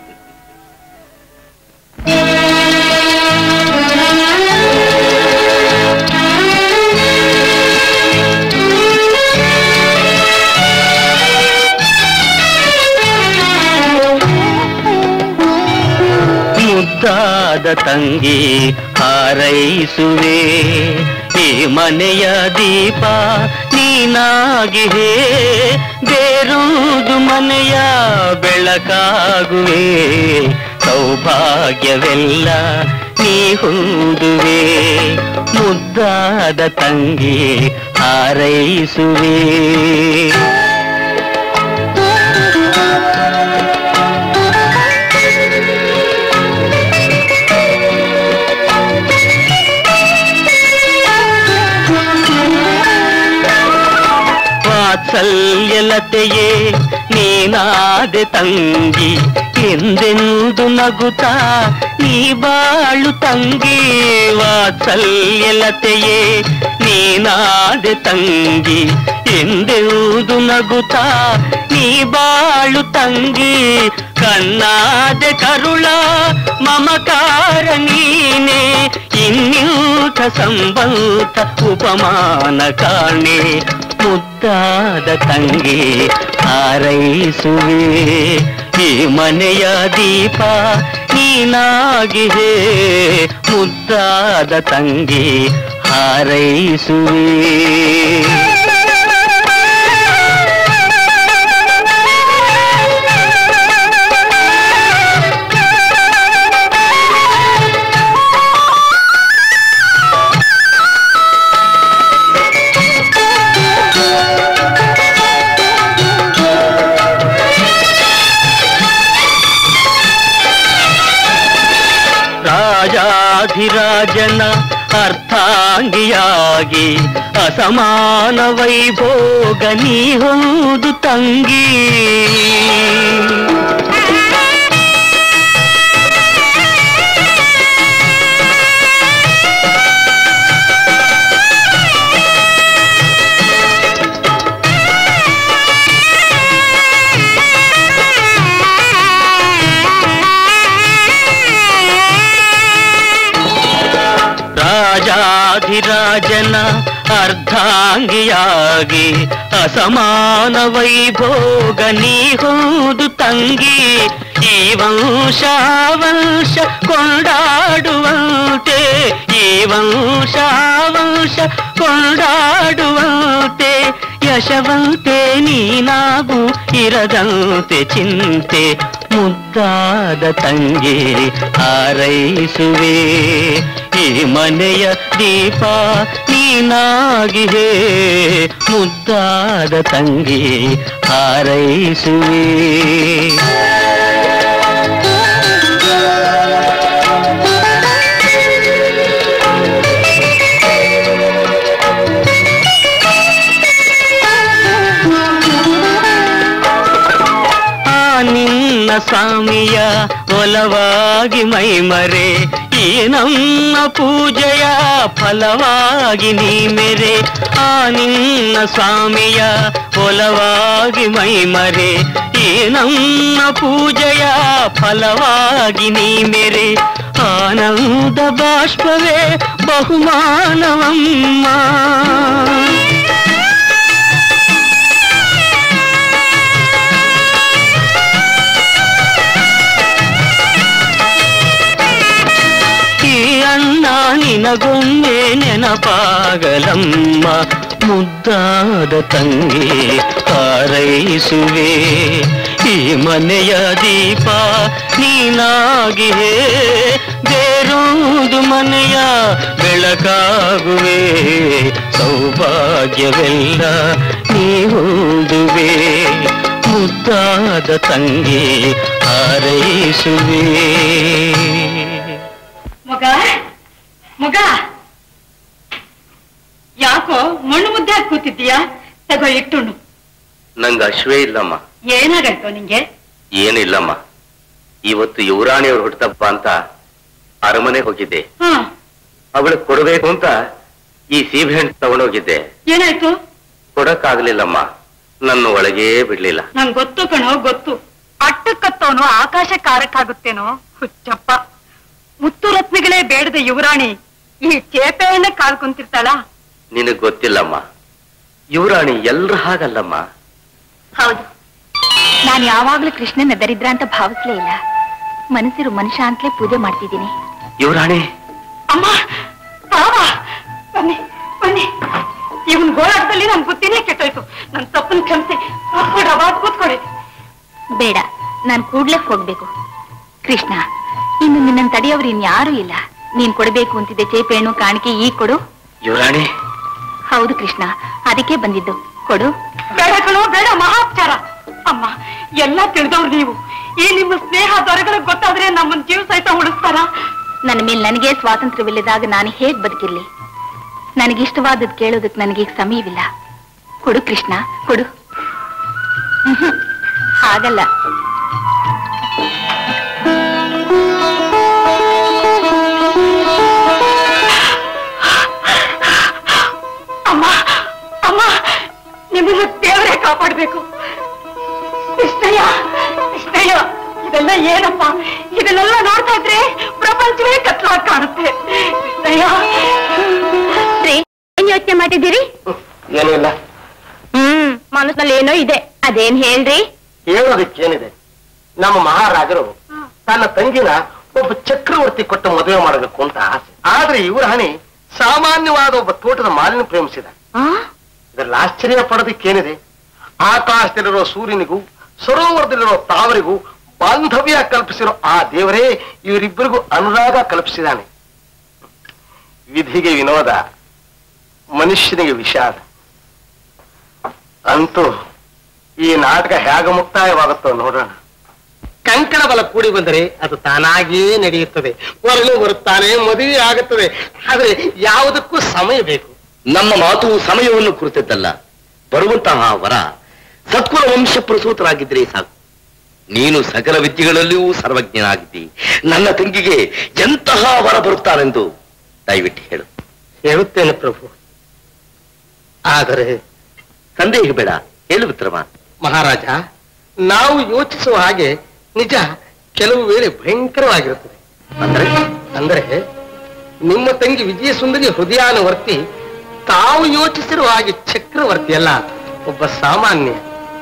ಮುದ್ದಾದ ತಂಗಿ ಹಾರೈಸುವೆ ಈ ಮನೆಯ ದೀಪ ನೀನಾಗಿ ಹೇ ಬೇರುವುದು ಮನೆಯ ಬೆಳಕಾಗುವೆ ಸೌಭಾಗ್ಯವೆಲ್ಲ ನೀ ಹೊಂದುವೆ ಮುದ್ದಾದ ತಂಗಿ ಹಾರೈಸುವೆ ವಾತ್ಸಲ್ಯಲತೆಯೇ ನೀನಾದೆ ತಂಗಿ ಎಂದೆಂದು ನಗುತ್ತಾ ನೀ ಬಾಳು ತಂಗಿ ವಾತ್ಸಲ್ಯಲತೆಯೇ ನೀನಾದೆ ತಂಗಿ ಎಂದೆವುದು ನಗುತ್ತಾ ನೀ ಬಾಳು ತಂಗಿ ಕಣ್ಣಾದೆ ಕರುಳ ಮಮಕಾರ ನೀನೆ ಇನ್ನೂಟ ಸಂಬಂಧ ಉಪಮಾನ ಕಾಣೆ ಮುದ್ದಾದ ತಂಗಿ ಹಾರೈಸುವೆ ಈ ಮನೆಯ ದೀಪ ನೀನಾಗಿಹೇ ಮುದ್ದಾದ ತಂಗಿ ಹಾರೈಸುವೆ ರಾಜಾಧಿರಾಜನ ಅರ್ಥಾಂಗಿಯಾಗಿ ಅಸಮಾನ ವೈಭೋಗ ನೀ ಹೌದು ತಂಗಿ ರಾಜಾಧಿರಾಜನ ಅರ್ಧಾಂಗಿಯಾಗಿ ಅಸಮಾನ ವೈಭೋಗ ನೀ ಹೌದು ತಂಗಿ ಈ ವಂಶ ವಂಶ ಕೊಂಡಾಡುವಂತೆ ಈ ವಂಶ ವಂಶ ಕೊಂಡಾಡುವಂತೆ ಯಶವಂತೆ ನೀನಾಗು ಇರದಂತೆ ಚಿಂತೆ ಮುದ್ದಾದ ತಂಗಿ ಹಾರೈಸುವೆ ಈ ಮನೆಯ ದೀಪ ನೀನಾಗಿಹೇ ಮುದ್ದಾದ ತಂಗಿ ಹಾರೈಸುವೆ ಆ ನಿನ್ನ ಸ್ವಾಮಿಯ ಒಲವಾಗಿ ಮೈಮರೆ ಈ ನಮ್ಮ ಪೂಜೆಯ ಫಲವಾಗಿ ನೀ ಮೆರೆ ಆ ನಿನ್ನ ಸ್ವಾಮಿಯ ಒಲವಾಗಿ ಮೈಮರೆ ಈ ನಮ್ಮ ಪೂಜೆಯ ಫಲವಾಗಿ ನೀ ಮೆರೆ ಆನಂದ ಬಾಷ್ಪವೇ ಬಹುಮಾನವಮ್ಮ ಈ ಅಣ್ಣ ನಿನಗೊಮ್ಮೆ ನೆನಪಾಗಲಮ್ಮ ಮುದ್ದಾದ ತಂಗಿ ಹಾರೈಸುವೆ ಈ ಮನೆಯ ದೀಪ ನೀನಾಗಿಯೇ ಬೇರೊಂದು ಮನೆಯ ಬೆಳಕಾಗುವೆ ಸೌಭಾಗ್ಯವೆಲ್ಲ ನೀ ಹೊಂದುವೆ ಮುದ್ದಾದ ತಂಗಿ ಹಾರೈಸುವೆ ಮಗ ಮಗ ಯಾಕೋ ಮಣ್ಣು ಮುದ್ದೆ ಹಾಕಿ ಕೂತಿದ್ದೀಯಾ ತಗೋ ಇಟ್ಟುಣ್ಣು ನಂಗೆ ಅಶ್ವೇ ಇಲ್ಲಮ್ಮ ಏನಾಗಾಯ್ತು ನಿಂಗೆ ಏನಿಲ್ಲಮ್ಮ ಇವತ್ತು ಯುವರಾಣಿಯವ್ರು ಹುಟ್ಟಪ್ಪ ಅಂತ ಅರಮನೆ ಹೋಗಿದ್ದೆ ಹಾ ಅವಳಿಗೆ ಕೊಡಬೇಕು ಅಂತ ಈ ಸೀಬೆಹಣ್ಣು ತಗೊಂಡೋಗಿದ್ದೆ ಏನಾಯ್ತು ಕೊಡಕ್ಕಾಗ್ಲಿಲ್ಲಮ್ಮ ನನ್ನ ಒಳಗೇ ಬಿಡ್ಲಿಲ್ಲ ನಂಗ್ ಗೊತ್ತು ಕಣೋ ಗೊತ್ತು ಅಟ್ಟಕ್ಕತ್ತವನು ಆಕಾಶ ಕಾರಕ್ಕಾಗುತ್ತೇನೋ ಹುಚ್ಚಪ್ಪ ಮುತ್ತು ರತ್ನಗಳೇ ಬೇಡದ ಯುವರಾಣಿ ಈ ಚೇಪೆಯನ್ನೇ ಕಾಲ್ ಕುಂತಿರ್ತಾಳ ನಿನಗ್ ಗೊತ್ತಿಲ್ಲಮ್ಮ ಯುವರಾಣಿ ಎಲ್ರ ಹಾಗಲ್ಲಮ್ಮ ಹೌದು ನಾನು ಯಾವಾಗ್ಲೂ ಕೃಷ್ಣನ ದರಿದ್ರ ಅಂತ ಭಾವಿಸ್ಲೇ ಇಲ್ಲ ಮನಸ್ಸಿರು ಮನುಷ್ಯ ಅಂತಲೇ ಪೂಜೆ ಮಾಡ್ತಿದ್ದೀನಿ ಯುವರಾಣಿ ಅಮ್ಮ ಬಾವ ಬನ್ನಿ ಬನ್ನಿ ಇವನ್ ಗೋಳಾಟದಲ್ಲಿ ನನ್ ಬುದ್ಧಿನೇ ಕೆಟ್ಟೋಯ್ತು ನನ್ ತಪ್ಪನ್ ಕ್ಷಮಿಸಿ ಕೂತ್ಕೊಡವ ಕೂತ್ಕೊಡಿ ಬೇಡ ನಾನು ಕೂಡ್ಲೇ ಹೋಗ್ಬೇಕು ಕೃಷ್ಣ ಇನ್ನು ನಿನ್ನನ್ನು ತಡೆಯೋರು ಇನ್ಯಾರೂ ಇಲ್ಲ ನೀನ್ ಕೊಡಬೇಕು ಅಂತಿದ್ದೆ ಚೇಪೆಣ್ಣು ಕಾಣಿಕೆ ಈಗ ಕೊಡು ಯುವರಾಣಿ ಹೌದು ಕೃಷ್ಣ ಅದಕ್ಕೆ ಬಂದಿದ್ದು ಕೊಡು ಬೇಡ ಕಣೋ ಬೇಡ ಮಹಾಚಾರ ಅಮ್ಮ ಎಲ್ಲ ತಿಳಿದವ್ರು ನೀವು ಈ ನಿಮ್ಮ ಸ್ನೇಹ ದೊರೆಗಳಿಗೆ ಗೊತ್ತಾದ್ರೆ ನಮ್ಮನ್ ಜೀವ ಸಹಿತ ಉಳಿಸ್ತಾರ ನನ್ನ ಮೇಲೆ ನನಗೆ ಸ್ವಾತಂತ್ರ್ಯವಿಲ್ಲದಾಗ ನಾನು ಹೇಗ್ ಬದುಕಿರ್ಲಿ ನನಗಿಷ್ಟವಾದದ್ ಕೇಳೋದಕ್ ನನಗೀಗ ಸಮಯವಿಲ್ಲ ಕೊಡು ಕೃಷ್ಣ ಕೊಡು ಮ್ಹೂ. ಹಾಗಲ್ಲ ಏನಪ್ಪ ಇದನ್ನೆಲ್ಲ ನೋಡ್ತಾ ಇದ್ರೆ ಪ್ರಪಂಚವೇ ಕತ್ಲಾಗ್ ಕಾಣುತ್ತೆ ಅಯ್ಯ ರೀ ಏನ್ ಯೋಚನೆ ಮಾಡಿದ್ದೀರಿ ಏನೂ ಇಲ್ಲ ಹ್ಮ್ ಮನಸ್ಸಿನಲ್ಲಿ ಏನೋ ಇದೆ ಅದೇನ್ ಹೇಳ್ರಿ ಹೇಳೋದಕ್ಕೇನಿದೆ ನಮ್ಮ ಮಹಾರಾಜರು ತನ್ನ ತಂಗಿನ ಒಬ್ಬ ಚಕ್ರವರ್ತಿ ಕೊಟ್ಟು ಮದುವೆ ಮಾಡಬೇಕು ಅಂತ ಆಸೆ ಆದ್ರೆ ಇವರ ಹಣಿ ಸಾಮಾನ್ಯವಾದ ಒಬ್ಬ ತೋಟದ ಮಾಲಿನ ಪ್ರೇಮಿಸಿದ ಆ ಇದರಲ್ಲಿ ಆಶ್ಚರ್ಯ ಪಡೋದಕ್ಕೇನಿದೆ ಆಕಾಶದಲ್ಲಿರೋ ಸೂರ್ಯನಿಗೂ ಸರೋವರದಲ್ಲಿರೋ ತಾವರಿಗೂ ಬಾಂಧವ್ಯ ಕಲ್ಪಿಸಿರೋ ಆ ದೇವರೇ ಇವರಿಬ್ಬರಿಗೂ ಅನುರಾಗ ಕಲ್ಪಿಸಿದಾನೆ ವಿಧಿಗೆ ವಿನೋದ ಮನುಷ್ಯನಿಗೆ ವಿಷಾದ ಅಂತೂ ಈ ನಾಟಕ ಹೇಗೆ ಮುಕ್ತಾಯವಾಗುತ್ತೋ ನೋಡೋಣ ಕಂಕಣ ಬಲ ಕೂಡಿ ಬಂದರೆ ಅದು ತಾನಾಗಿಯೇ ನಡೆಯುತ್ತದೆ ವರನು ಬರುತ್ತಾನೆ ಮದುವೆ ಆಗುತ್ತದೆ ಆದ್ರೆ ಯಾವುದಕ್ಕೂ ಸಮಯ ಬೇಕು ನಮ್ಮ ಮಾತು ಸಮಯವನ್ನು ಕುರಿತದ್ದಲ್ಲ ಬರುವಂತಹ ವರ ಸತ್ಕುಲ ವಂಶ ಪ್ರಸೂತರಾಗಿದ್ರೆ ಸಾಕು ನೀನು ಸಕಲ ವಿದ್ಯೆಗಳಲ್ಲಿಯೂ ಸರ್ವಜ್ಞನಾಗಿದ್ದಿ ನನ್ನ ತಂಗಿಗೆ ಎಂತಹ ವರ ಬರುತ್ತಾನೆಂದು ದಯವಿಟ್ಟು ಹೇಳು ಹೇಳುತ್ತೇನೆ ಪ್ರಭು ಆದರೆ ಸಂದೇಹ ಬೇಡ ಹೇಳು ವಿಕ್ರಮ ಮಹಾರಾಜ ನಾವು ಯೋಚಿಸುವ ಹಾಗೆ ನಿಜ ಕೆಲವು ವೇಳೆ ಭಯಂಕರವಾಗಿರುತ್ತದೆ ಅಂದ್ರೆ ಅಂದರೆ ನಿಮ್ಮ ತಂಗಿ ವಿಜಯ ಸುಂದರಿ ಹೃದಯಾನುವರ್ತಿ ತಾವು ಯೋಚಿಸಿರುವ ಹಾಗೆ ಚಕ್ರವರ್ತಿ ಅಲ್ಲ ಒಬ್ಬ ಸಾಮಾನ್ಯ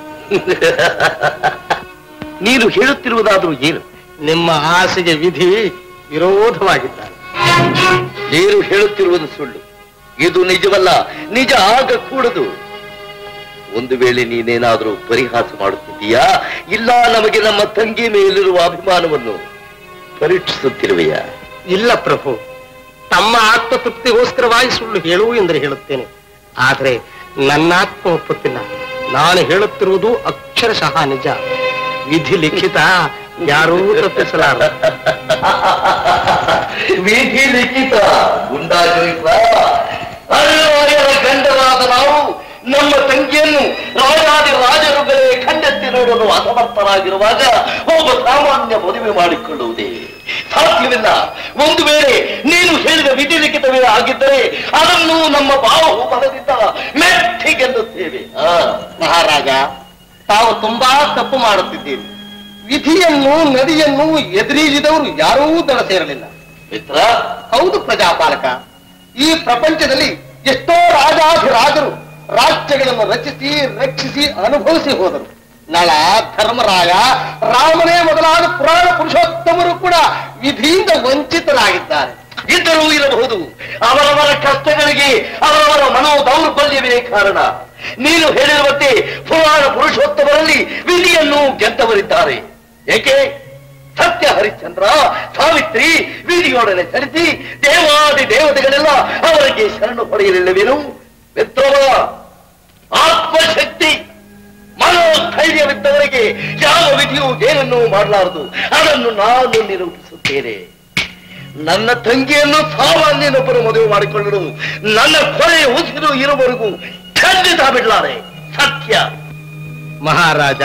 ನೀನು ಹೇಳುತ್ತಿರುವುದಾದ್ರೂ ಏನು ನಿಮ್ಮ ಆಸೆಗೆ ವಿಧಿ ವಿರೋಧವಾಗಿದ್ದಾನೆ ನೀನು ಹೇಳುತ್ತಿರುವುದು ಸುಳ್ಳು ಇದು ನಿಜವಲ್ಲ ನಿಜ ಆಗಕೂಡದು ಒಂದು ವೇಳೆ ನೀನೇನಾದರೂ ಪರಿಹಾಸ ಮಾಡುತ್ತಿದ್ದೀಯಾ ಇಲ್ಲ ನಮಗೆ ನಮ್ಮ ತಂಗಿ ಮೇಲಿರುವ ಅಭಿಮಾನವನ್ನು ಪರೀಕ್ಷಿಸುತ್ತಿರುವೆಯಾ ಇಲ್ಲ ಪ್ರಭು ತಮ್ಮ ಆತ್ಮತೃಪ್ತಿಗೋಸ್ಕರವಾಗಿ ಸುಳ್ಳು ಹೇಳು ಎಂದರೆ ಹೇಳುತ್ತೇನೆ ಆದರೆ ನನ್ನ ಆತ್ಮ ಒಪ್ಪುತ್ತಿಲ್ಲ ನಾನು ಹೇಳುತ್ತಿರುವುದು ಅಕ್ಷರಶಃ ನಿಜ ವಿಧಿ ಲಿಖಿತ ಯಾರೂ ತಪ್ಪಿಸಲಾರ ವಿಧಿ ಲಿಖಿತ ಗುಂಡಾಜೋಯಿಸ ಅಲ್ವಾಯರ ಗಂಡರಾದ ನಾವು ನಮ್ಮ ತಂಗಿಯನ್ನು ರಾಜಾದಿ ರಾಜರುಗಳೇ ಖಂಡೆತ್ತಿ ನೋಡಲು ಅಸಮರ್ಥರಾಗಿರುವಾಗ ಒಬ್ಬ ಸಾಮಾನ್ಯ ಮದುವೆ ಮಾಡಿಕೊಳ್ಳುವುದೇ ಸಾಧ್ಯವಿಲ್ಲ ಒಂದು ವೇಳೆ ನೀನು ಹೇಳಿದ ವಿಧಿ ಲಿಖಿತವೇ ಆಗಿದ್ದರೆ ಅದನ್ನು ನಮ್ಮ ಬಾಹು ಬಲದಿಂದ ಮೆಟ್ಟಿಗೆಲ್ಲುತ್ತೇವೆ ಆ ಮಹಾರಾಜ ತಾವು ತುಂಬಾ ತಪ್ಪು ಮಾಡುತ್ತಿದ್ದೀರಿ ವಿಧಿಯನ್ನು ನದಿಯನ್ನು ಎದುರಿಸಿದವರು ಯಾರೂ ದಡ ಸೇರಲಿಲ್ಲ ಮಿತ್ರ ಹೌದು ಪ್ರಜಾಪಾಲಕ ಈ ಪ್ರಪಂಚದಲ್ಲಿ ಎಷ್ಟೋ ರಾಜಾಧಿರಾಜರು ರಾಜ್ಯಗಳನ್ನು ರಚಿಸಿ ರಕ್ಷಿಸಿ ಅನುಭವಿಸಿ ಹೋದರು ನಳ ಧರ್ಮರಾಯ ರಾಮನೇ ಮೊದಲಾದ ಪುರಾಣ ಪುರುಷೋತ್ತಮರು ಕೂಡ ವಿಧಿಯಿಂದ ವಂಚಿತರಾಗಿದ್ದಾರೆ ಇದ್ದರೂ ಇರಬಹುದು ಅವರವರ ಕಷ್ಟಗಳಿಗೆ ಅವರವರ ಮನೋ ದೌರ್ಬಲ್ಯವೇ ಕಾರಣ ನೀನು ಹೇಳಿರುವಂತೆ ಪುರಾಣ ಪುರುಷೋತ್ತಮರಲ್ಲಿ ವಿಧಿಯನ್ನು ಗೆದ್ದವರಿದ್ದಾರೆ ಏಕೆ ಸತ್ಯ ಹರಿಶ್ಚಂದ್ರ ಸಾವಿತ್ರಿ ವಿಧಿಯೊಡನೆ ಸರಿಸಿ ದೇವಾದಿ ದೇವತೆಗಳೆಲ್ಲ ಅವರಿಗೆ ಶರಣು ಪಡೆಯಲಿಲ್ಲವೇನು ಮಿತ್ರವ ಆತ್ಮಶಕ್ತಿ ಮನೋಸ್ಥೈರ್ಯವಿದ್ದವರಿಗೆ ಯಾವ ವಿಧಿಯು ಏನನ್ನೂ ಮಾಡಲಾರದು ಅದನ್ನು ನಾನು ನಿರೂಪಿಸುತ್ತೇನೆ ನನ್ನ ತಂಗಿಯನ್ನು ಸಾಮಾನ್ಯನೊಬ್ಬರು ಮದುವೆ ಮಾಡಿಕೊಳ್ಳಲು ನನ್ನ ಕೊನೆ ಉಸಿರು ಇರುವವರೆಗೂ ಖಂಡಿತ ಬಿಡಲಾರೆ ಸತ್ಯ ಮಹಾರಾಜ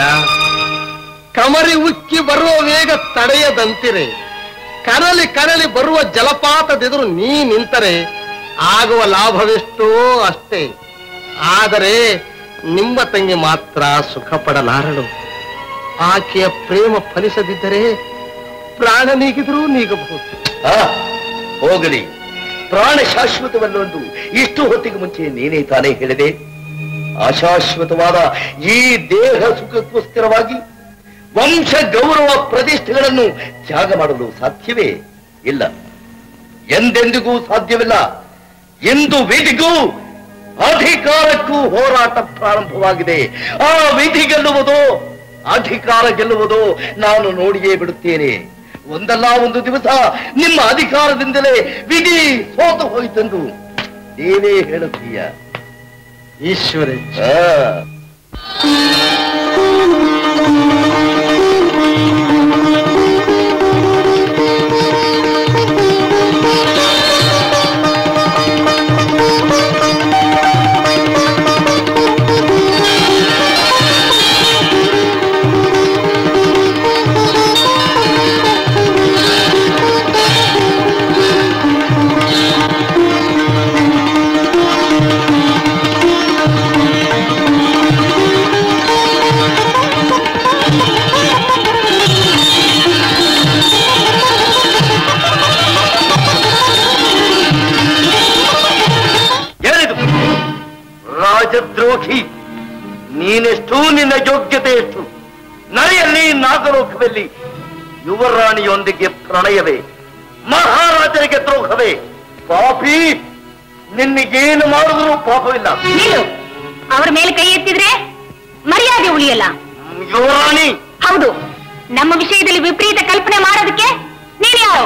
ಕಮರಿ ಉಕ್ಕಿ ಬರುವ ವೇಗ ತಡೆಯದಂತಿರೆ ಕರಲಿ ಕರಲಿ ಬರುವ ಜಲಪಾತದೆದುರು ನೀ ನಿಂತರೆ ಆಗುವ ಲಾಭವೆಷ್ಟೋ ಅಷ್ಟೇ ಆದರೆ ನಿಮ್ಮ ತಂಗಿ ಮಾತ್ರ ಸುಖ ಪಡಲಾರಳು ಆಕೆಯ ಪ್ರೇಮ ಫಲಿಸದಿದ್ದರೆ ಪ್ರಾಣ ನೀಗಿದ್ರೂ ನೀಗಬಹುದು ಆ, ಹೋಗಲಿ ಪ್ರಾಣ ಶಾಶ್ವತವಲ್ಲೊಂದು ಇಷ್ಟು ಹೊತ್ತಿಗೆ ಮುಂಚೆ ನೀನೇ ತಾನೇ ಹೇಳಿದೆ ಅಶಾಶ್ವತವಾದ ಈ ದೇಹ ಸುಖಕ್ಕೋಸ್ಕರವಾಗಿ ವಂಶ ಗೌರವ ಪ್ರತಿಷ್ಠೆಗಳನ್ನು ತ್ಯಾಗ ಮಾಡಲು ಸಾಧ್ಯವೇ ಇಲ್ಲ ಎಂದೆಂದಿಗೂ ಸಾಧ್ಯವಿಲ್ಲ ಎಂದು ವಿಧಿಗೂ ಅಧಿಕಾರಕ್ಕೂ ಹೋರಾಟ ಪ್ರಾರಂಭವಾಗಿದೆ ಆ ವಿಧಿ ಗೆಲ್ಲುವುದು ಅಧಿಕಾರ ಗೆಲ್ಲುವುದು ನಾನು ನೋಡಿಯೇ ಬಿಡುತ್ತೇನೆ ಒಂದಲ್ಲ ಒಂದು ದಿವಸ ನಿಮ್ಮ ಅಧಿಕಾರದಿಂದಲೇ ವಿಧಿ ಸೋತು ಹೋಯಿತೆಂದು ನೀನೇ ಹೇಳುತ್ತೀಯ ಈಶ್ವರ ಆ. ಆ ರಾಜದ್ರೋಹಿ ನೀನೆಷ್ಟು ನಿನ್ನ ಯೋಗ್ಯತೆ ಎಷ್ಟು ನಡೆಯಲ್ಲಿ ನಾಗಲೋಕದಲ್ಲಿ ಯುವರಾಣಿಯೊಂದಿಗೆ ಪ್ರಣಯವೇ ಮಹಾರಾಜರಿಗೆ ದ್ರೋಹವೇ ಪಾಪಿ ನಿನ್ನಿಗೇನು ಮಾಡಿದ್ರು ಪಾಪವಿಲ್ಲ ನಿಲ್ಲು ಅವ್ರ ಮೇಲೆ ಕೈ ಎತ್ತಿದ್ರೆ ಮರ್ಯಾದೆ ಉಳಿಯಲ್ಲ ಯುವರಾಣಿ ಹೌದು ನಮ್ಮ ವಿಷಯದಲ್ಲಿ ವಿಪರೀತ ಕಲ್ಪನೆ ಮಾಡೋದಕ್ಕೆ ನೀನ್ ಯಾರು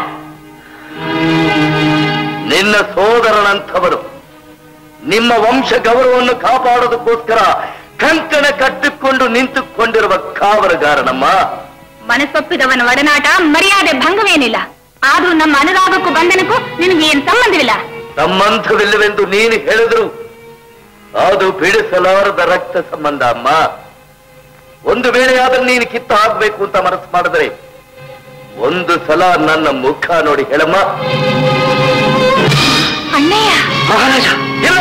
ನಿನ್ನ ಸೋದರನಂಥವರು ನಿಮ್ಮ ವಂಶ ಗೌರವವನ್ನು ಕಾಪಾಡೋದಕ್ಕೋಸ್ಕರ ಕಂಕಣ ಕಟ್ಟಿಕೊಂಡು ನಿಂತುಕೊಂಡಿರುವ ಕಾವಲುಗಾರನಮ್ಮ ಮನಸ್ಸೊಪ್ಪಿದವನ ಒಡನಾಟ ಮರ್ಯಾದೆ ಭಂಗವೇನಿಲ್ಲ ಆದ್ರೂ ನಮ್ಮ ಅನುರಾಗಕ್ಕೂ ಬಂಧನಕ್ಕೂ ನಿನಗೆ ಏನ್ ಸಂಬಂಧವಿಲ್ಲ ಸಂಬಂಧವಿಲ್ಲವೆಂದು ನೀನು ಹೇಳಿದ್ರು ಅದು ಬಿಡಿಸಲಾರದ ರಕ್ತ ಸಂಬಂಧ ಅಮ್ಮ ಒಂದು ವೇಳೆ ಆದ್ರೆ ನೀನು ಕಿತ್ತ ಆಗ್ಬೇಕು ಅಂತ ಮನಸ್ಸು ಮಾಡಿದ್ರೆ ಒಂದು ಸಲ ನನ್ನ ಮುಖ ನೋಡಿ ಹೇಳಮ್ಮ ಅಣ್ಣಯ್ಯ ಮಹಾರಾಜ ಇಲ್ಲ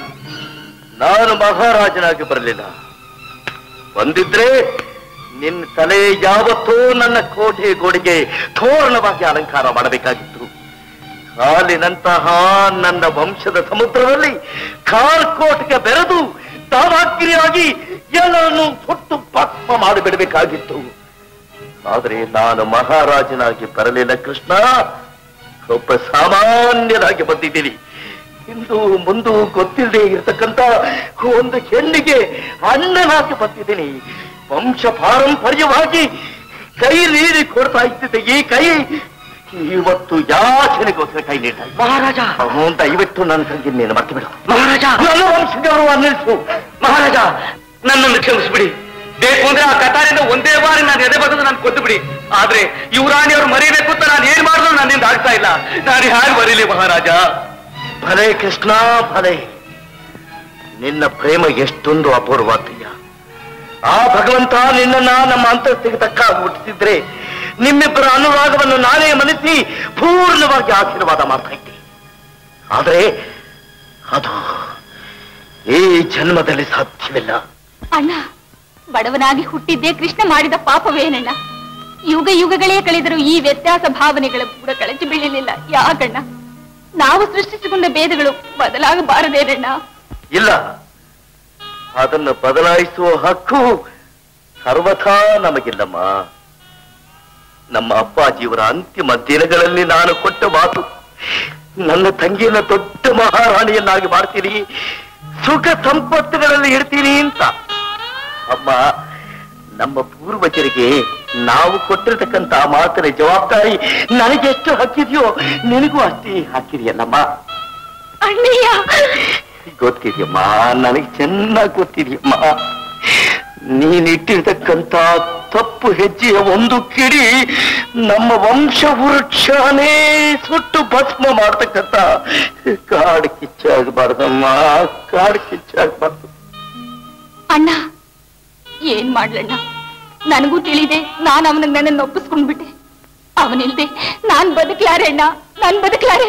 ನಾನು ಮಹಾರಾಜನಾಗಿ ಬರಲಿಲ್ಲ ಬಂದಿದ್ರೆ ನಿನ್ನ ತಲೆ ಯಾವತ್ತೂ ನನ್ನ ಕೋಟೆ ಗೋಡೆಗೆ ತೋರಣವಾಗಿ ಅಲಂಕಾರ ಮಾಡಬೇಕಾಗಿತ್ತು ಹಾಲಿನಂತಹ ನನ್ನ ವಂಶದ ಸಮುದ್ರದಲ್ಲಿ ಕಾರ್ಕೋಟೆಗೆ ಬೆರೆದು ತಾವಾಗ್ರಿಯಾಗಿ ಎಲ್ಲರನ್ನು ಸುಟ್ಟು ಭಸ್ಮ ಮಾಡಿಬಿಡಬೇಕಾಗಿತ್ತು ಆದರೆ ನಾನು ಮಹಾರಾಜನಾಗಿ ಬರಲಿಲ್ಲ ಕೃಷ್ಣ ಒಬ್ಬ ಸಾಮಾನ್ಯನಾಗಿ ಬಂದಿದ್ದೀನಿ ಇಂದು ಮುಂದು ಗೊತ್ತಿಲ್ಲದೆ ಇರತಕ್ಕಂತ ಒಂದು ಹೆಣ್ಣಿಗೆ ಅಣ್ಣನಾಗಿ ಬಂದಿದ್ದೀನಿ ವಂಶ ಪಾರಂಪರ್ಯವಾಗಿ ಕೈ ನೀಡಿ ಕೊಡ್ತಾ ಇದ್ದಿದ್ದೆ ಈ ಕೈ ಇವತ್ತು ಯಾಚನೆಗೋಸ್ಕರ ಕೈ ನೀಡ್ತಾ ಇದ್ದೆ. ಮಹಾರಾಜ ಅವನು ದಯವಿಟ್ಟು ನನ್ನ ತಂಗಿ ನೀನು ಮರ್ತು ಬಿಡು ಮಹಾರಾಜ ನನ್ನ ವಂಶ ಗೌರವ ನಿಲ್ಲಿಸು ಮಹಾರಾಜ ನನ್ನನ್ನು ಕ್ಷಮಿಸ್ಬಿಡಿ ಬೇಕು ಅಂದ್ರೆ ಆ ಕತಾರಿಂದ ಒಂದೇ ಬಾರಿ ನಾನು ಎದೆ ಬಗೆದು ನಾನು ಕೊದ್ದು ಬಿಡಿ ಆದ್ರೆ ಯುವರಾಣಿಯವರು ಮರಿಬೇಕು ಅಂತ ನಾನು ಏನ್ ಮಾಡಿದ್ರು ನನ್ನಿಂದ ಆಗ್ತಾ ಇಲ್ಲ ನಾನು ಹೇಗೆ ಬರೀಲಿ ಮಹಾರಾಜ ಭಲೆ ಕೃಷ್ಣ ಭಲೆ ನಿನ್ನ ಪ್ರೇಮ ಎಷ್ಟೊಂದು ಅಪೂರ್ವಾತೀಯ ಆ ಭಗವಂತ ನಿನ್ನನ್ನ ನಮ್ಮ ಅಂತಸ್ತಿಗೆ ತಕ್ಕ ಹುಟ್ಟಿಸಿದ್ರೆ ನಿಮ್ಮಿಬ್ಬರ ಅನುರಾಗವನ್ನು ನಾನೇ ಮನಸ್ಸಿ ಪೂರ್ಣವಾಗಿ ಆಶೀರ್ವಾದ ಮಾಡ್ತಾ ಇದ್ದೆ ಆದ್ರೆ ಅದು ಈ ಜನ್ಮದಲ್ಲಿ ಸಾಧ್ಯವಿಲ್ಲ ಅಣ್ಣ ಬಡವನಾಗಿ ಹುಟ್ಟಿದ್ದೇ ಕೃಷ್ಣ ಮಾಡಿದ ಪಾಪವೇನಣ್ಣ ಯುಗ ಯುಗಗಳೇ ಕಳೆದರೂ ಈ ವ್ಯತ್ಯಾಸ ಭಾವನೆಗಳ ಕೂಡ ಕಳಚಿ ಬೀಳಲಿಲ್ಲ ಯಾಕಣ್ಣ ನಾವು ಸೃಷ್ಟಿಸಿಕೊಂಡ ಭೇದಗಳು ಬದಲಾಗಬಾರದೇನಣ್ಣ ಇಲ್ಲ ಅದನ್ನು ಬದಲಾಯಿಸುವ ಹಕ್ಕು ಸರ್ವಥಾ ನಮಗಿಲ್ಲಮ್ಮ ನಮ್ಮ ಅಪ್ಪಾಜಿಯವರ ಅಂತಿಮ ದಿನಗಳಲ್ಲಿ ನಾನು ಕೊಟ್ಟ ಮಾತು ನನ್ನ ತಂಗಿಯನ್ನ ದೊಡ್ಡ ಮಹಾರಾಣಿಯನ್ನಾಗಿ ಮಾಡ್ತೀನಿ ಸುಖ ಸಂಪತ್ತುಗಳಲ್ಲಿ ಇಡ್ತೀನಿ ಅಂತ ಅಮ್ಮ ನಮ್ಮ ಪೂರ್ವಜರಿಗೆ ನಾವು ಕೊಟ್ಟಿರ್ತಕ್ಕಂತ ಆ ಮಾತಿನ ಜವಾಬ್ದಾರಿ ನನಗೆಷ್ಟು ಹಕ್ಕಿದೆಯೋ ನಿನಗೂ ಅಷ್ಟೇ ಹಾಕಿದೆಯಲ್ಲಮ್ಮ ಅಣ್ಣಯ್ಯ ಗೊತ್ತಿದೆಯಮ್ಮ ನನಗೆ ಚೆನ್ನಾಗಿ ಗೊತ್ತಿದೆಯಮ್ಮ ನೀನಿಟ್ಟಿರ್ತಕ್ಕಂತ ತಪ್ಪು ಹೆಜ್ಜೆಯ ಒಂದು ಕಿಡಿ ನಮ್ಮ ವಂಶ ವೃಕ್ಷನೇ ಸುಟ್ಟು ಭಸ್ಮ ಮಾಡ್ತಕ್ಕಂತ ಕಾಡು ಕಿಚ್ಚಾಗಬಾರ್ದಮ್ಮ ಕಾಡು ಕಿಚ್ಚಾಗಬಾರ್ದು ಅಣ್ಣ ಏನ್ ಮಾಡ್ಲಣ್ಣ ನನಗೂ ತಿಳಿದೆ ನಾನ್ ಅವನಿಗೆ ನನ್ನನ್ನು ಒಪ್ಪಿಸ್ಕೊಂಡ್ಬಿಟ್ಟೆ ಅವನಿಲ್ದೆ ನಾನ್ ಬದುಕ್ಲಾರೆ ಅಣ್ಣ ನಾನ್ ಬದುಕ್ಲಾರೆ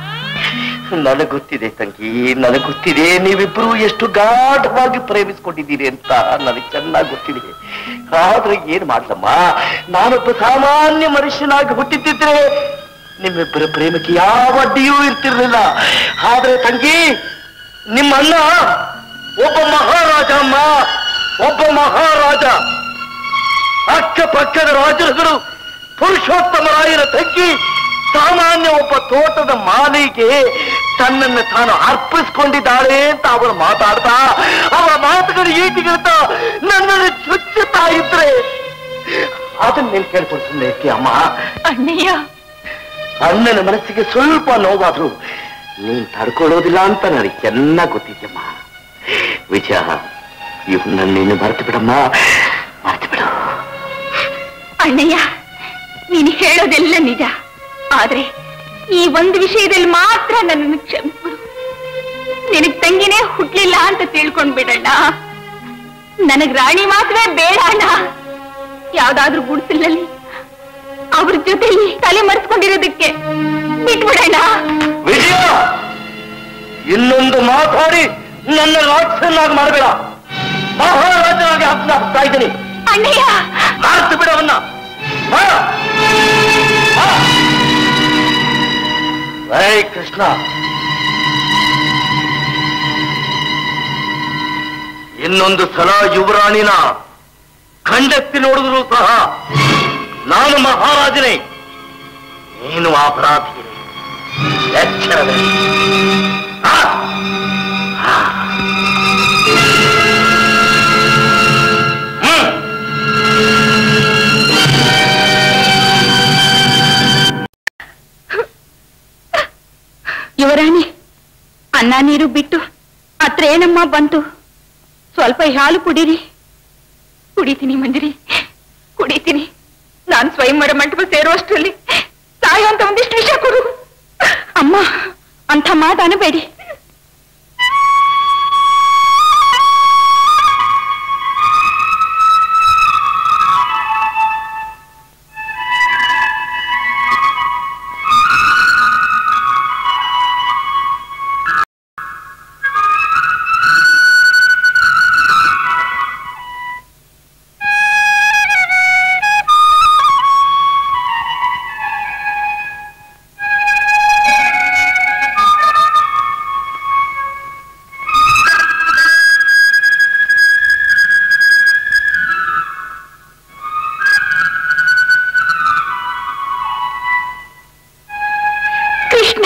ನನಗೆ ಗೊತ್ತಿದೆ ತಂಗಿ ನನಗೆ ಗೊತ್ತಿದೆ ನೀವಿಬ್ರು ಎಷ್ಟು ಗಾಢವಾಗಿ ಪ್ರೇಮಿಸ್ಕೊಂಡಿದ್ದೀರಿ ಅಂತ ನನಗೆ ಚೆನ್ನಾಗಿ ಗೊತ್ತಿದೆ ಆದ್ರೆ ಏನ್ ಮಾಡ್ಲಮ್ಮ ನಾನೊಬ್ಬ ಸಾಮಾನ್ಯ ಮನುಷ್ಯನಾಗಿ ಹುಟ್ಟಿದ್ದಿದ್ರೆ ನಿಮ್ಮಿಬ್ಬರ ಪ್ರೇಮಕ್ಕೆ ಯಾವ ಅಡ್ಡಿಯೂ ಇರ್ತಿರ್ಲಿಲ್ಲ ಆದ್ರೆ ತಂಗಿ ನಿಮ್ಮ ಅಣ್ಣ ಒಬ್ಬ ಮಹಾರಾಜ ಅಮ್ಮ ಒಬ್ಬ ಮಹಾರಾಜ ಅಕ್ಕಪಕ್ಕದ ರಾಜರುಗಳು ಪುರುಷೋತ್ತಮರಾಯರ ತಂಗಿ ಸಾಮಾನ್ಯ ಒಬ್ಬ ತೋಟದ ಮಾಲಿಗೆ ತನ್ನನ್ನು ತಾನು ಅರ್ಪಿಸ್ಕೊಂಡಿದ್ದಾಳೆ ಅಂತ ಅವರು ಮಾತಾಡ್ತಾ ಅವರ ಮಾತುಗಳು ಈಟಿಗಿರ್ತಾ ನನ್ನನ್ನು ಚುಚ್ಚುತ್ತಾ ಇದ್ರೆ ಅದನ್ನ ನೀನ್ ಕೇಳ್ಕೊಳ್ತೀನಿ ಅಮ್ಮ ಅಣ್ಣಯ್ಯ ಅಣ್ಣನ ಮನಸ್ಸಿಗೆ ಸ್ವಲ್ಪ ನೋವಾದ್ರು ನೀನ್ ತಡ್ಕೊಳ್ಳೋದಿಲ್ಲ ಅಂತ ನನಗೆ ಚೆನ್ನಾಗಿ ಗೊತ್ತಿದ್ಯಮ್ಮ ವಿಜಯ ಇವನ್ನ ನೀನು ಮರೆತು ಬಿಡಮ್ಮ ಮರೆತು ಬಿಡು ಅಣ್ಣಯ್ಯ ನೀನು ಹೇಳೋದೆಲ್ಲ ನಿಜ ಆದ್ರೆ ಈ ಒಂದು ವಿಷಯದಲ್ಲಿ ಮಾತ್ರ ನನ್ನನ್ನು ಕ್ಷಮಿಸ್ಬಿಡು ನಿನಗ್ ತಂಗಿನೇ ಹುಟ್ಲಿಲ್ಲ ಅಂತ ತಿಳ್ಕೊಂಡ್ಬಿಡಣ್ಣ ನನಗ್ ರಾಣಿ ಮಾತ್ರವೇ ಬೇಡ ಅಣ್ಣ ಯಾವ್ದಾದ್ರೂ ಗುಡಿಸಲಲ್ಲಿ ಅವ್ರ ಜೊತೆಲಿ ತಲೆ ಮರೆಸ್ಕೊಂಡಿರೋದಕ್ಕೆ ಬಿಟ್ಬಿಡಣ್ಣ ವಿಜಯ ಇನ್ನೊಂದು ಮಾತಾಡಿ ನನ್ನ ರಾಕ್ಷಸನ್ನಾಗಿ ಮಾಡಬೇಡ ಮಹಾರಾಜನಾಗಿ ಹಬ್ಬ ಹಾಕ್ತಾ ಇದ್ದೀನಿ ಅಣ್ಣಯ್ಯ ಮಾರ್ತು ಬಿಡವನ್ನ ಬಾ. ಬಾ. ಏಯ್ ಕೃಷ್ಣ ಇನ್ನೊಂದು ಸಲ ಯುವರಾಣಿನ ಖಂಡೆತ್ತಿ ನೋಡಿದ್ರು ಸಹ ನಾನು ಮಹಾರಾಜನೇ ನೀನು ಅಪರಾಧಿ ಎಚ್ಚರದಲ್ಲಿ ಆ! ಆ! ಹ್ಮ್. ಯುವರಾಣಿ ಅನ್ನ ನೀರು ಬಿಟ್ಟು ಹತ್ರ ಏನಮ್ಮ ಬಂತು ಸ್ವಲ್ಪ ಹಾಲು ಕುಡೀರಿ ಕುಡಿತೀನಿ ಮಂದಿರಿ ಕುಡಿತೀನಿ ನಾನ್ ಸ್ವಯಂವರ ಮಂಟಪ ಸೇರುವಷ್ಟರಲ್ಲಿ ಸಾಯುವಂತ ಒಂದಿಷ್ಟು ವಿಷಯ ಕೊಡು ಅಮ್ಮ ಅಂಥ ಮಾತು ಅನಬೇಡಿ ಕೃಷ್ಣ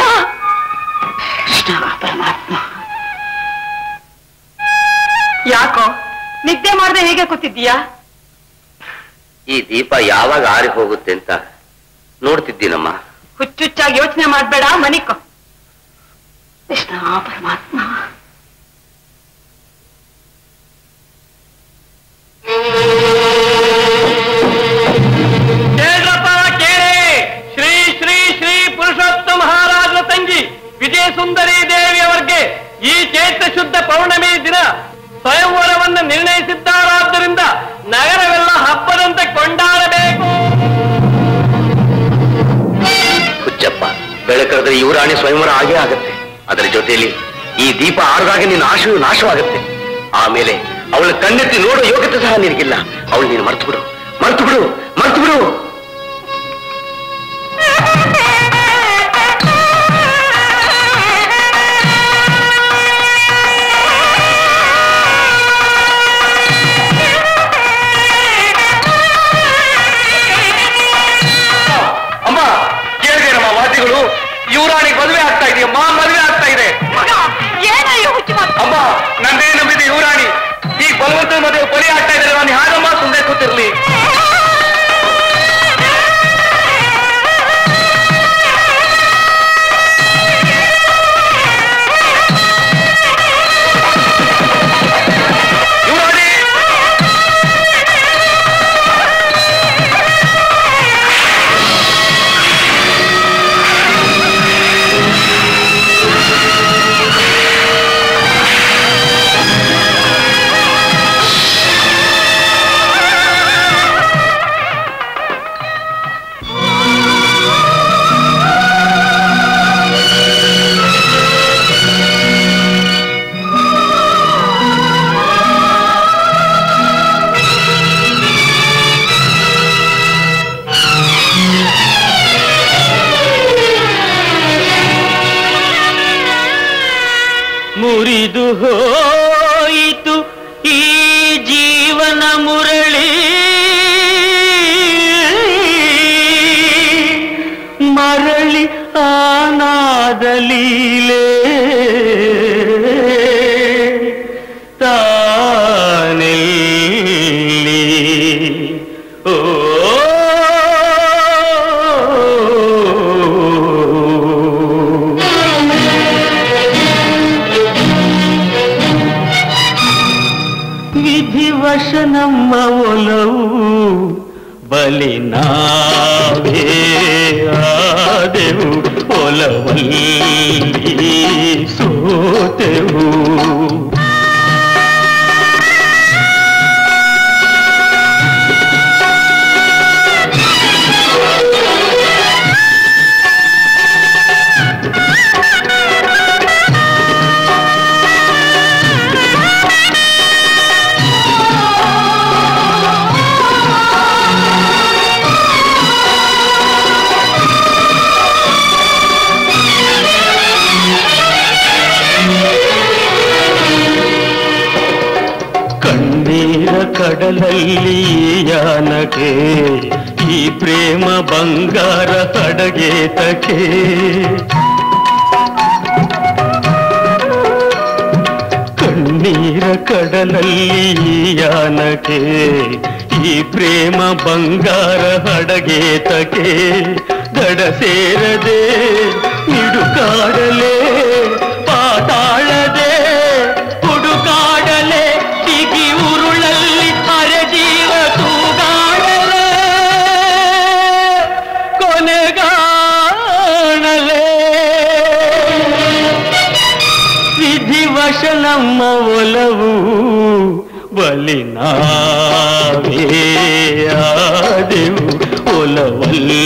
ಯಾಕೋ ನಿದ್ದೆ ಮಾಡದೆ ಹೇಗೆ ಕೂತಿದ್ದೀಯಾ ಈ ದೀಪ ಯಾವಾಗ ಆರಿ ಹೋಗುತ್ತೆ ಅಂತ ನೋಡ್ತಿದ್ದೀನಮ್ಮ ಹುಚ್ಚುಚ್ಚಾಗಿ ಯೋಚನೆ ಮಾಡ್ಬೇಡ ಮನಿಕೋ ಕೃಷ್ಣ ಪರಮಾತ್ಮ ಕೇಳ್ರಪ್ಪ ಕೇಳಿ ಶ್ರೀ ಶ್ರೀ ಶ್ರೀ ಪುರುಷೋತ್ತಮ ಮಹಾರಾಜರ ತಂಗಿ ವಿಜಯ ಸುಂದರಿ ದೇವಿಯವರಿಗೆ ಈ ಚೈತ್ರ ಶುದ್ಧ ಪೌರ್ಣಮಿ ದಿನ ಸ್ವಯಂವರವನ್ನು ನಿರ್ಣಯಿಸಿದ್ದಾರಾದ್ದರಿಂದ ನಗರವೆಲ್ಲ ಹಬ್ಬದಂತೆ ಕೊಂಡಾಡಬೇಕು ಹುಚ್ಚಪ್ಪ ಬೆಳಕರೆದ್ರೆ ಯುವರಾಣಿ ಸ್ವಯಂವರ ಆಗೇ ಆಗತ್ತೆ ಅದರ ಜೊತೆಯಲ್ಲಿ ಈ ದೀಪ ಆರಿದಾಗ ನಿನ್ನ ಆಶೆಯು ನಾಶವಾಗುತ್ತೆ ಆಮೇಲೆ ಅವಳ ಕಣ್ಣೆತ್ತಿ ನೋಡೋ ಯೋಗ್ಯತೆ ಸಹ ನಿನಗಿಲ್ಲ ಅವಳು ನೀನು ಮರ್ತು ಬಿಡು ಮರ್ತು ಬಿಡು ಮರ್ತು ಬಿಡು ಅಮ್ಮ ಕೇಳಿದೇನಮ್ಮ ವಾದ್ಯಗಳು ಯುವರಾಣಿಗೆ ಮದುವೆ ಆಗ್ತಾ ಇದೆಯಮ್ಮ ಮದುವೆ ಆಗ್ತಾ ಇದೆ ಏನಯ್ಯೋ ಹುಚ್ಚು ಮಾತು ಅಮ್ಮ ನಂದೇ ನಂಬಿದೆ ಯುವರಾಣಿ ಈ ಬಲವಂತ ಮದುವೆ ಬಲಿ ಆಗ್ತಾ ಇದ್ದಾರೆ ನಾನು ಹಾಗಮ್ಮ ಸುಮ್ಮನೆ ಕೂತಿರ್ಲಿ ಯುವರಾಣಿ ಮುರಿದು ಹೋಯಿತು ಈ ಜೀವನ ಮುರಳಿ ಮರಳಿ ಆನಾದ ಲೀಲೆ ತಾನೆಲ್ಲಿ ಓ ವಿಧಿವಶ ನಮ್ಮ ಒಲವು ಬಲಿ ನಾವೇ ಆದೆವು ಒಲವಲ್ಲಿ ಸೋತೆವು ಆ ಕಡಲಲ್ಲಿ ಯಾನಕ್ಕೆ ಈ ಪ್ರೇಮ ಬಂಗಾರ ಅಡಗೇತಕ್ಕೆ ಕಣ್ಣೀರ ಕಡಲಲ್ಲಿ ಯಾನಕ್ಕೆ ಈ ಪ್ರೇಮ ಬಂಗಾರ ಅಡಗೇತಕ್ಕೆ ದಡ ಸೇರದೆ ನಿಡುಕಾಡಲೇ ಪಾತಾಳದೆ ಹುಡುಕಾಡಲೆ ಬಿಗಿ ಉರುಳಲ್ಲಿ ಅರೆಜೀವ ತೂಗಾಡಲೆ ಕೊನೆಗಾಣಲೆ ವಿಧಿವಶ ನಮ್ಮ ಒಲವು ಬಲಿನಾವೇ ಆದೆವು ಒಲವಲ್ಲಿ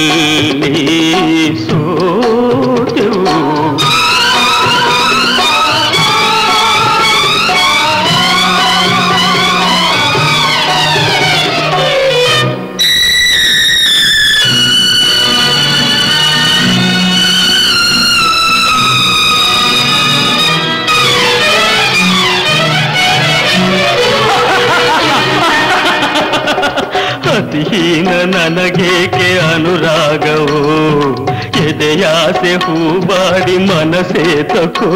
ಸೋತೆವು ಅತಿಹೀನ ನನಗೇಕೆ ಅನುರಾಗವು ಎದೆಯಾಸೆ ಹೂಬಾಡಿ ಮನಸೇ ತಕೋ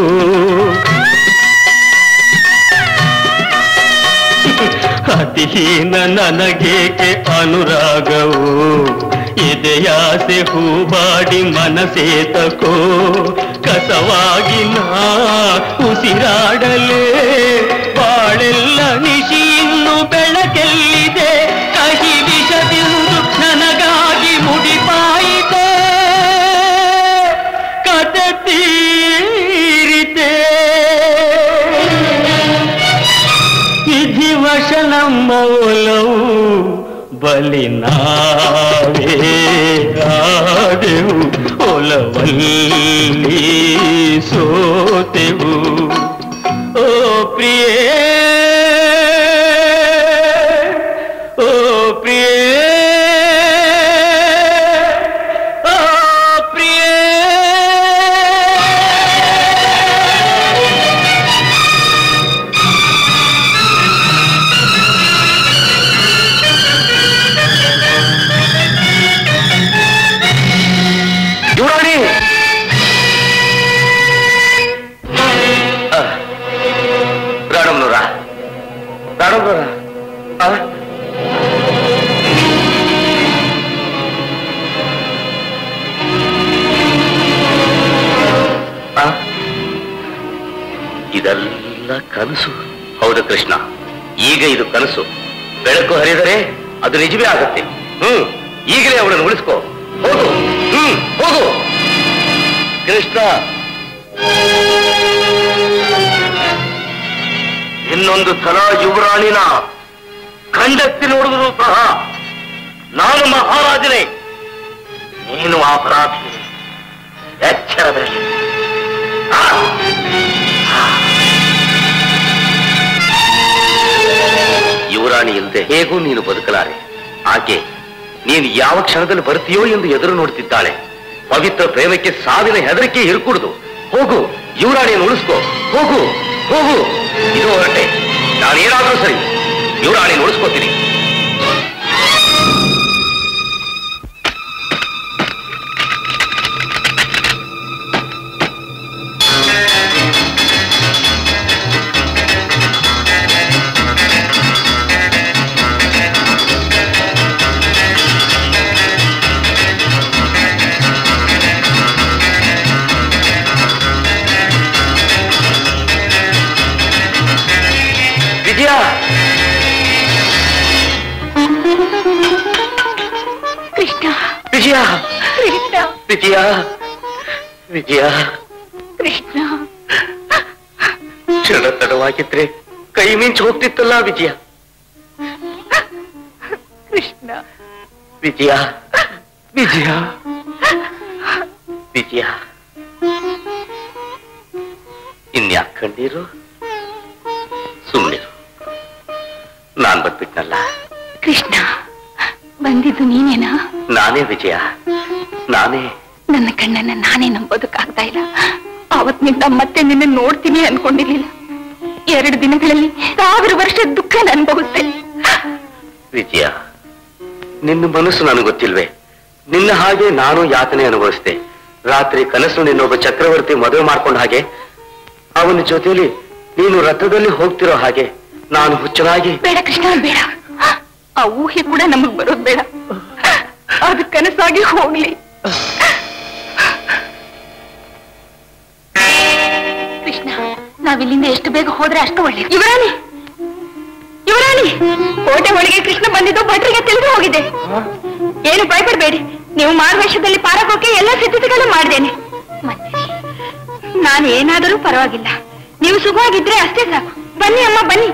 ಅತಿಹೀನ ನನಗೇಕೆ ಅನುರಾಗವು ಎದೆಯಾಸೆ ಹೂಬಾಡಿ ಮನಸೇ ತಕೋ ಕಸವಾಗಿ ನಾ ಉಸಿರಾಡಲೇ ಬಾಳೆಲ್ಲ ನಿಶಿಯನ್ನು ಬೆಳಕೆಲ್ಲಿದೆ ಕಹಿ ವಿಷದಿಂದು ನನಗಾಗಿ ಮುಡಿಪಾಯಿತೆ ಕತೆ ತೀರಿತೆ ವಿಧಿವಶ ನಮ್ಮ ಒಲವು ಬಲಿ ನಾವೇ ಆದೆವು ಒಲವಲ್ಲಿ ಸೋತೆವು ಓ ಪ್ರಿಯೇ ಓ ಪ್ರಿಯೇ ಓ ಪ್ರಿಯೇ ಯುವರಾಣಿ ರಾಣಮ್ನೂರ ರಾಣಮ್ನೂರ ಇದೆಲ್ಲ ಕನಸು ಹೌದು ಕೃಷ್ಣ ಈಗ ಇದು ಕನಸು ಬೆಳಕು ಹರಿದರೆ ಅದು ನಿಜವೇ ಆಗುತ್ತೆ ಹ್ಮ್ ಈಗಲೇ ಅವಳನ್ನು ಉಳಿಸ್ಕೋ ಹೋಗು ಹ್ಮ್ ಹೋಗು ಕೃಷ್ಣ ಇನ್ನೊಂದು ಸಲ ಯುವರಾಣಿನ ಕಂಡೆತ್ತಿ ನೋಡಿದ್ರು ಸಹ ನಾನು ಮಹಾರಾಜನೇ ನೀನು ಅಪರಾಧಿ ಎಚ್ಚರದಲ್ಲಿ ಆ! ಯುವರಾಣಿ ಇಲ್ಲದೆ ಹೇಗೂ ನೀನು ಬದುಕಲಾರೆ ಆಕೆ ನೀನು ಯಾವ ಕ್ಷಣದಲ್ಲಿ ಬರ್ತೀಯೋ ಎಂದು ಎದುರು ನೋಡ್ತಿದ್ದಾಳೆ ಪವಿತ್ರ ಪ್ರೇಮಕ್ಕೆ ಸಾವಿನ ಹೆದರಿಕೆ ಇರುಕೂಡುದು ಹೋಗು ಯುವರಾಣಿಯನ್ನು ಉಳಿಸ್ಕೋ ಹೋಗು ಹೋಗು ಇದು ಹೊರಟೆ ನಾನೇನಾದ್ರೂ ಸರಿ ಯುವರಾಣಿಯನ್ನು ಉಳಿಸ್ಕೋತೀನಿ ವಿಜಯ ಕೃಷ್ಣ ವಿಜಯ ಕೃಷ್ಣ ವಿಜಯ ವಿಜಯ ಕೃಷ್ಣ ಕ್ಷಣ ತಡವಾಗಿದ್ರೆ ಕೈ ಮಿಂಚು ಹೋಗ್ತಿತ್ತಲ್ಲ ವಿಜಯ ಕೃಷ್ಣ ವಿಜಯ ವಿಜಯ ವಿಜಯ ಇನ್ಯಾಕ್ ಕಣ್ಣೀರು ಸುಮ್ಮನಿರು ನಾನ್ ಬಂದ್ಬಿಟ್ನಲ್ಲ ಕೃಷ್ಣ ಬಂದಿದ್ದು ನೀನೇನಾ ನಾನೇ ವಿಜಯ ನಾನೇ ನನ್ನ ಕಣ್ಣನ್ನ ನಾನೇ ನಂಬೋದಕ್ಕಾಗ್ತಾ ಇಲ್ಲ ಅವತ್ತಿನಿಂದ ಮತ್ತೆ ನಿನ್ನ ನೋಡ್ತೀನಿ ಅನ್ಕೊಂಡಿರ್ಲಿಲ್ಲ ಎರಡು ದಿನಗಳಲ್ಲಿ ಸಾವಿರ ವರ್ಷ ದುಃಖ ಅನುಭವಿಸ್ತೆ ವಿಜಯ ನಿನ್ನ ಮನಸ್ಸು ನನಗೆ ಗೊತ್ತಿಲ್ವೇ ನಿನ್ನ ಹಾಗೆ ನಾನು ಯಾತನೆ ಅನುಭವಿಸಿದೆ ರಾತ್ರಿ ಕನಸು ನಿನ್ನೊಬ್ಬ ಚಕ್ರವರ್ತಿ ಮದುವೆ ಮಾಡ್ಕೊಂಡ ಹಾಗೆ ಅವನ ಜೊತೆಯಲ್ಲಿ ನೀನು ರಥದಲ್ಲಿ ಹೋಗ್ತಿರೋ ಹಾಗೆ ನಾನು ಹುಚ್ಚನಾಗಿ ಬೇಡ ಕೃಷ್ಣ ಬೇಡ ಆ ಊಹೆ ಕೂಡ ನಮಗ್ ಬರೋದ್ ಬೇಡ ಅದು ಕನಸಾಗಿ ಹೋಗ್ಲಿ ಕೃಷ್ಣ ನಾವಿಲ್ಲಿಂದ ಎಷ್ಟು ಬೇಗ ಹೋದ್ರೆ ಅಷ್ಟು ಒಳ್ಳೆ ಯುವರಾಣಿ ಯುವರಾಣಿ ಕೋಟೆ ಒಳಗೆ ಕೃಷ್ಣ ಬಂದಿದ್ದು ಭಟ್ರಿಗೆ ತಿಳಿದು ಹೋಗಿದೆ ಏನು ಭಯಪಡಬೇಡಿ ನೀವು ಮಾರ್ವೇಷದಲ್ಲಿ ಪಾರಗೋಕೆ ಎಲ್ಲ ಸಿದ್ಧತೆಗಳು ಮಾಡಿದ್ದೇನೆ ಮತ್ತೆ ನಾನು ಏನಾದರೂ ಪರವಾಗಿಲ್ಲ ನೀವು ಸುಖವಾಗಿದ್ರೆ ಅಷ್ಟೇ ಸಾಕು ಬನ್ನಿ ಅಮ್ಮ ಬನ್ನಿ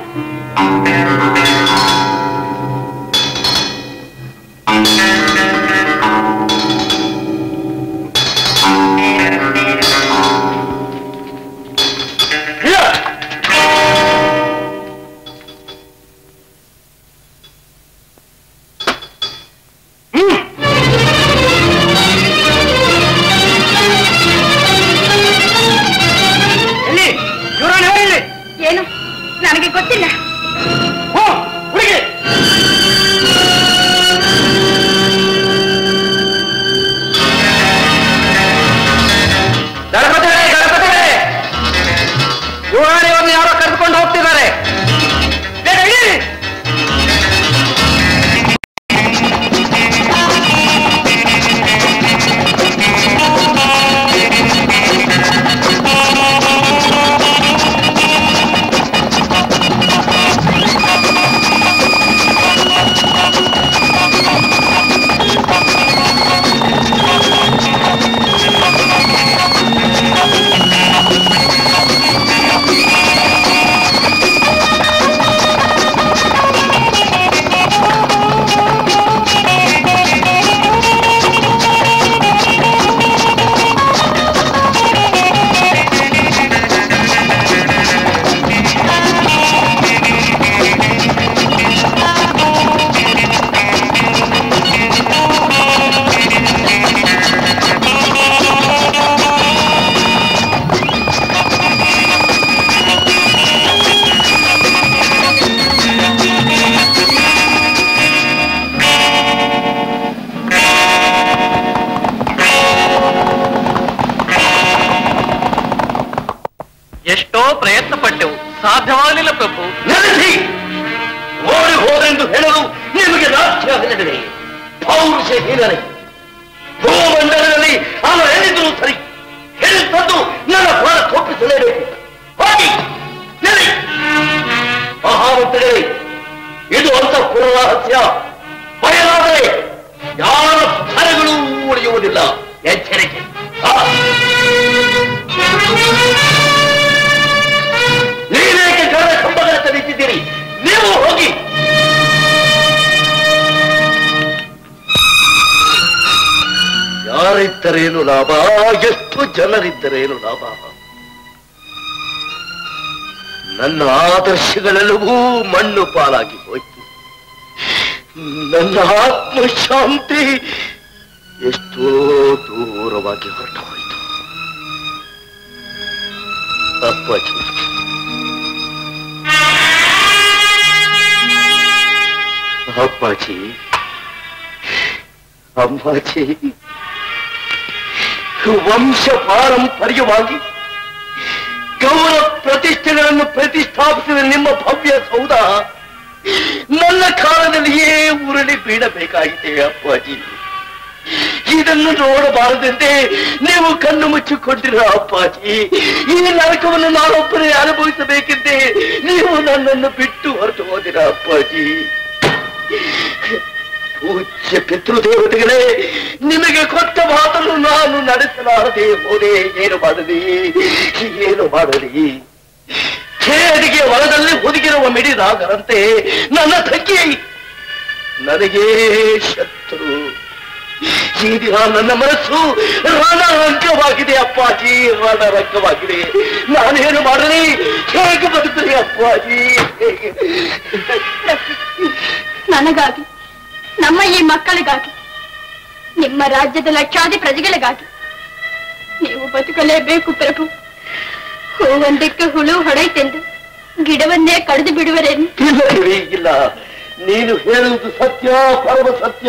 ಎಲ್ಲಿ ಯುವರಾಣಿ ಎಲ್ಲಿ ಏನು ನನಗೆ ಗೊತ್ತಿಲ್ಲ ಹೋ ಹುಡುಗಿ ಗಣಪತಿಗಳೇ ಗಣಪತಿಗಳೇ ಯುವರಾಣಿಯನ್ನು ಯಾರೋ ಕರೆದುಕೊಂಡು ಹೋಗ್ತಿದ್ದಾರೆ ಬೇಗ ಇಳಿ. ಎಷ್ಟೋ ಪ್ರಯತ್ನ ಪಟ್ಟೆವು ಸಾಧ್ಯವಾಗಲಿಲ್ಲ ಪ್ರಭು ನಿಲ್ಲಿಸಿ ಓಡಿ ಹೋದೆಂದು ಹೇಳಲು ನಿಮಗೆ ನಾಚ್ಯವಿಲ್ಲದೆ ಪೌರುಷ ಹೀನರೆ ಭೂಮಂಡಲದಲ್ಲಿ ಅವನು ಹೇಳಿದ್ರು ಸರಿ ಹೇಳಿದ್ದದ್ದು ನನ್ನ ಪ್ರಾಣ ತೋಪಿಸಲೇಬೇಕು ಹೋಗಿ ನಿಲ್ಲಿ ಮಹಾಮಂತ್ರಿಗಳೇ ಇದು ಅಂತ ರಹಸ್ಯ ಬಯಲಾದರೆ ಯಾರ ಫಲಗಳು ಉಳಿಯುವುದಿಲ್ಲ ಎಚ್ಚರಿಕೆ ಆ. ನೀವೇಕೆ ಗರಡ ಕಂಬಗಳತ್ತ ನಿಂತಿದ್ದೀರಿ ನೀವು ಹೋಗಿ ಯಾರಿದ್ದರೇನು ಲಾಭ ಎಷ್ಟು ಜನರಿದ್ದರೇನು ಲಾಭ ನನ್ನ ಆದರ್ಶಗಳೆಲ್ಲವೂ ಮಣ್ಣು ಪಾಲಾಗಿ ಹೋಯ್ತು ನನ್ನ ಆತ್ಮಶಾಂತಿ ಎಷ್ಟೋ ದೂರವಾಗಿ ಹೊರಟು ಹೋಯಿತು ಅಪ್ಪಾಜಿ ಅಪ್ಪಾಜಿ ಅಮ್ಮಾಜಿ ವಂಶ ಪಾರಂಪರ್ಯವಾಗಿ ಗೌರವ ಪ್ರತಿಷ್ಠೆಗಳನ್ನು ಪ್ರತಿಷ್ಠಾಪಿಸಿದ ನಿಮ್ಮ ಭವ್ಯ ಸೌಧ ನನ್ನ ಕಾಲದಲ್ಲಿಯೇ ಉರುಳಿ ಬೀಳಬೇಕಾಗಿದೆ ಅಪ್ಪಾಜಿ ಇದನ್ನು ನೋಡಬಾರದಂತೆ ನೀವು ಕಣ್ಣು ಮುಚ್ಚಿಕೊಂಡಿರ ಅಪ್ಪಾಜಿ ಈ ನರಕವನ್ನು ನಾನೊಬ್ಬರೇ ಅನುಭವಿಸಬೇಕೆಂದೇ ನೀವು ನನ್ನನ್ನು ಬಿಟ್ಟು ಹೊರಟು ಹೋದಿರ ಅಪ್ಪಾಜಿ ಪೂಜ್ಯ ಪಿತೃದೇವತೆಗಳೇ ನಿಮಗೆ ಕೊಟ್ಟ ಮಾತನ್ನು ನಾನು ನಡೆಸಲಾರದೆ ಹೋದೆ ಏನು ಮಾಡಲಿ ಏನು ಮಾಡಲಿ ಖೇದಿಗೆ ಹೊಲದಲ್ಲಿ ಹುದುಗಿರುವ ಮಿಡಿದಾಗರಂತೆ ನನ್ನ ತಂಗಿ ನನಗೇ ಶತ್ರು ಈ ದಿನ ನನ್ನ ಮನಸ್ಸು ರಣರಂಗವಾಗಿದೆ ಅಪ್ಪಾಜಿ ರಣರಂಗವಾಗಿದೆ ನಾನೇನು ಮಾಡಲಿ ಹೇಗೆ ಬದುಕಲಿ ಅಪ್ಪಾಜಿ ಹೇಗೆ ನನಗಾಗಿ ನಮ್ಮ ಈ ಮಕ್ಕಳಿಗಾಗಿ ನಿಮ್ಮ ರಾಜ್ಯದ ಲಕ್ಷಾದಿ ಪ್ರಜೆಗಳಿಗಾಗಿ ನೀವು ಬದುಕಲೇಬೇಕು ಪ್ರಭು ಹೂವೊಂದಕ್ಕೆ ಹುಳು ಹೊಡೆಯಿತೆಂದು ಗಿಡವನ್ನೇ ಕಡಿದು ಬಿಡುವರೇನು ಇಲ್ಲ ದೇವಿ ಇಲ್ಲ ನೀನು ಹೇಳುವುದು ಸತ್ಯ ಪರಮ ಸತ್ಯ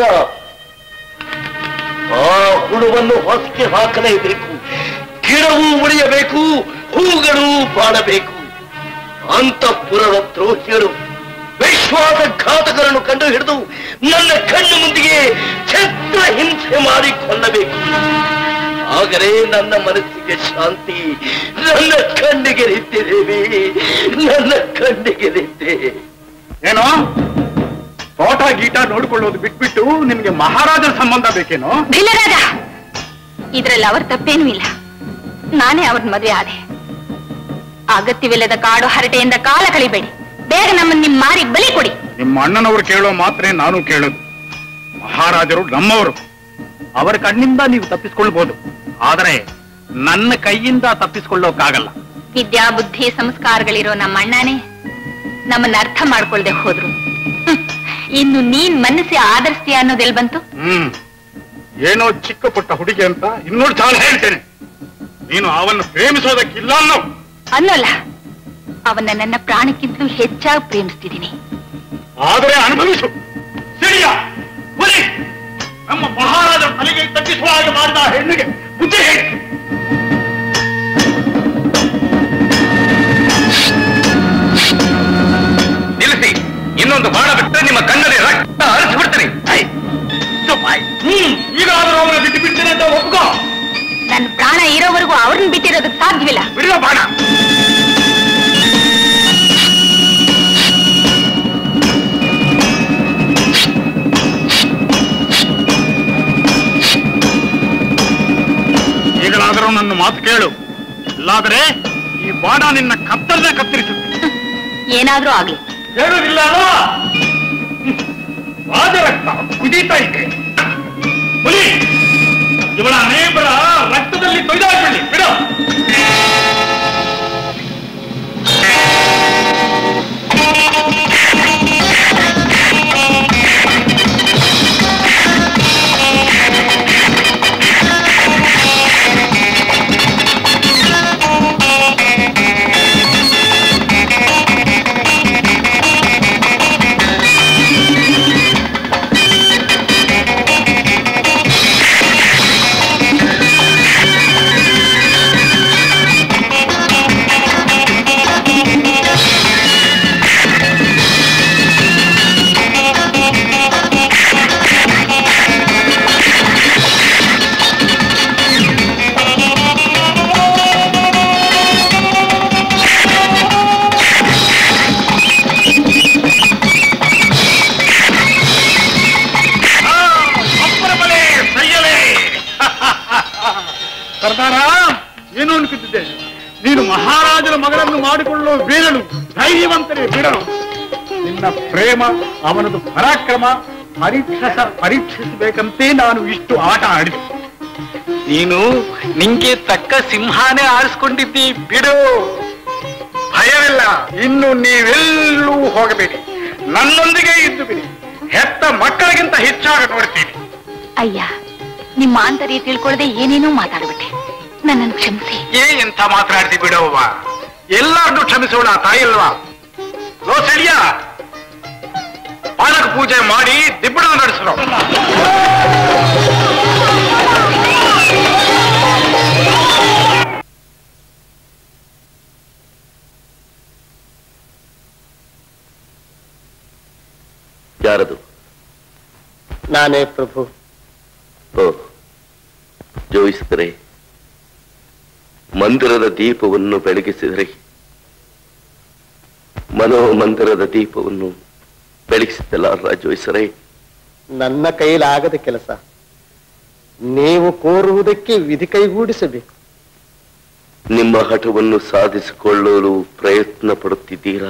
ಆ ಹುಳುವನ್ನು ಹೊಸಕ್ಕೆ ಹಾಕಲೇಬೇಕು ಗಿಡವೂ ಉಳಿಯಬೇಕು ಹೂಗಳು ಬಾಳಬೇಕು ಅಂತಃಪುರದ ದ್ರೋಹಿಯರು ವಿಶ್ವಾಸಘಾತಕರನ್ನು ಕಂಡು ಹಿಡಿದು ನನ್ನ ಕಣ್ಣು ಮುಂದಿಗೆ ಛತ್ರ ಹಿಂಸೆ ಮಾಡಿ ಕೊಲ್ಲಬೇಕು ಆಗಲೇ ನನ್ನ ಮನಸ್ಸಿಗೆ ಶಾಂತಿ ನನ್ನ ಕಣ್ಣಿಗೆ ನಿದ್ದೆ ದೇವಿ ನನ್ನ ಕಣ್ಣಿಗೆ ನಿದ್ದೆ ಏನೋ ತೋಟ ಗೀಟ ನೋಡ್ಕೊಳ್ಳೋದು ಬಿಟ್ಬಿಟ್ಟು ನಿಮ್ಗೆ ಮಹಾರಾಜರ ಸಂಬಂಧ ಬೇಕೇನೋ ಭಿಲ್ಲರಾಜ ಇದ್ರಲ್ಲಿ ಅವ್ರ ತಪ್ಪೇನೂ ಇಲ್ಲ ನಾನೇ ಅವ್ರನ್ನ ಮದುವೆ ಆದೆ ಅಗತ್ಯವಿಲ್ಲದ ಕಾಡು ಹರಟೆಯಿಂದ ಕಾಲ ಕಳಿಬೇಡಿ ಬೇಗ ನಮ್ಮನ್ನ ನಿಮ್ ಮಾರಿ ಬಲಿ ಕೊಡಿ ನಿಮ್ಮ ಅಣ್ಣನವರು ಕೇಳೋ ಮಾತ್ರೇ ನಾನು ಕೇಳೋದು ಮಹಾರಾಜರು ನಮ್ಮವರು ಅವರ ಕಣ್ಣಿಂದ ನೀವು ತಪ್ಪಿಸ್ಕೊಳ್ಬಹುದು ಆದರೆ ನನ್ನ ಕೈಯಿಂದ ತಪ್ಪಿಸ್ಕೊಳ್ಳೋಕ್ಕಾಗಲ್ಲ ವಿದ್ಯಾ ಬುದ್ಧಿ ಸಂಸ್ಕಾರಗಳಿರೋ ನಮ್ಮ ಅಣ್ಣನೇ ನಮ್ಮನ್ನ ಅರ್ಥ ಮಾಡ್ಕೊಳ್ದೆ ಹೋದ್ರು ಹ್ಮ್. ಇನ್ನು ನೀನ್ ಮನಸ್ಸಿ ಆದರ್ಸ್ತೀಯ ಅನ್ನೋದೆಲ್ ಬಂತು ಹ್ಮ್ ಏನೋ ಚಿಕ್ಕ ಪುಟ್ಟ ಹುಡುಗಿ ಅಂತ ಇನ್ನೂರು ಸಾಲ ಹೇಳ್ತೇನೆ ನೀನು ಅವನ್ನು ಪ್ರೇಮಿಸೋದಕ್ಕಿಲ್ಲ ಅನ್ನೋ ಅನ್ನೋಲ್ಲ ಅವನ್ನ ನನ್ನ ಪ್ರಾಣಕ್ಕಿಂತಲೂ ಹೆಚ್ಚಾಗಿ ಪ್ರೇಮಿಸ್ತಿದ್ದೀನಿ ಆದರೆ ಅನುಭವಿಸು ಸರಿಯಾ ಹುಲಿ ನಮ್ಮ ಮಹಾರಾಜರ ತಲೆಗೆ ತಗ್ಗಿಸುವ ಹಾಗೆ ಮಾಡಿದ ಆ ಹೆಣ್ಣಿಗೆ ಬುದ್ಧಿ ಹೇಳಿ ನಿಲ್ಲಿಸಿ ಇನ್ನೊಂದು ಬಾಣ ಬಿಟ್ಟರೆ ನಿಮ್ಮ ಕಣ್ಣಲ್ಲಿ ರಕ್ತ ಹರಿಸ್ಬಿಡ್ತೀನಿ ಹ್ಮ್ ಈಗಾದರೂ ಅವನ ಬಿಟ್ಟು ಬಿಡ್ತೇನೆ ಅಂತ ಒಪ್ಕೋ ನನ್ನ ಪ್ರಾಣ ಇರೋವರೆಗೂ ಅವ್ರನ್ನ ಬಿಟ್ಟಿರೋದಕ್ಕೆ ಸಾಧ್ಯವಿಲ್ಲ ಬಿಡುವ ಬಾಣ ಈಗಲಾದರೂ ನನ್ನ ಮಾತು ಕೇಳು ಇಲ್ಲಾದರೆ ಈ ಬಾಣ ನಿನ್ನ ಕತ್ತರದೆ ಕತ್ತರಿಸುತ್ತೆ ಏನಾದ್ರೂ ಆಗ್ಲಿ ಹೇಳುವುದಿಲ್ಲ ಅಲ್ವಾ? ಹ್ಮ್. ರಾಜರಕ್ತ ಕುದೀತಾ ಇದೆ ಹುಲಿ ಇವಳ ಅನೇಕರ ರಕ್ತದಲ್ಲಿ ತೊಯ್ದಾಕ್ಬಿಡಿ ಬಿಡು ಅಪ್ಪರ ಬಲೆ ಸೈಯಲೆ ಸರ್ದಾರ ಏನು ಅನ್ಸುತ್ತಿದ್ದೆ ನೀನು ಮಹಾರಾಜರ ಮಗಳನ್ನು ಮಾಡಿಕೊಳ್ಳುವ ವೀರನು ಧೈರ್ಯವಂತನೇ ಬಿಡನು ನಿನ್ನ ಪ್ರೇಮ ಅವನದು ಪರಾಕ್ರಮ ಪರೀಕ್ಷಿಸ ಪರೀಕ್ಷಿಸಬೇಕಂತೆ ನಾನು ಇಷ್ಟು ಆಟ ಆಡಿದೆ ನೀನು ನಿಂಗೆ ತಕ್ಕ ಸಿಂಹಾನೇ ಆರಿಸ್ಕೊಂಡಿದ್ದಿ ಬಿಡು ಭಯವಿಲ್ಲ ಇನ್ನು ನೀವೆಲ್ಲೂ ಹೋಗಬೇಡಿ ನನ್ನೊಂದಿಗೆ ಇದ್ದು ಬಿಡಿ ಹೆತ್ತ ಮಕ್ಕಳಿಗಿಂತ ಹೆಚ್ಚಾಗ ನೋಡ್ತೀನಿ ಅಯ್ಯ ನಿಮ್ಮ ಆಂತರ್ಯ ತಿಳ್ಕೊಳ್ಳದೆ ಏನೇನೋ ಮಾತಾಡ್ಬಿಟ್ಟೆ ನನ್ನನ್ನು ಕ್ಷಮಿಸಿ ಏ ಎಂತ ಮಾತಾಡ್ತಿ ಬಿಡವ್ವ ಎಲ್ಲಾರ್ದು ಕ್ಷಮಿಸೋಣ ತಾಯಿಲ್ವಾ ಲೋ ಸೆಳಿಯ ಪಾಲಕ ಪೂಜೆ ಮಾಡಿ ದಿಬ್ಬಣ ನಡೆಸೋ ಯಾರದು ನಾನೇ ಪ್ರಭು ಓ ಜೋಯಿಸಿದರೆ ಮಂದಿರದ ದೀಪವನ್ನು ಬೆಳಗಿಸಿದರೆ ಮನೋಮಂದಿರದ ದೀಪವನ್ನು ಬೆಳಗಿಸಿದ್ದಲ್ಲ ಜೋಯಿಸರೆ ನನ್ನ ಕೈಲಾಗದ ಕೆಲಸ ನೀವು ಕೋರುವುದಕ್ಕೆ ವಿಧಿ ಕೈಗೂಡಿಸಬೇಕು ನಿಮ್ಮ ಹಠವನ್ನು ಸಾಧಿಸಿಕೊಳ್ಳಲು ಪ್ರಯತ್ನ ಪಡುತ್ತಿದ್ದೀರಾ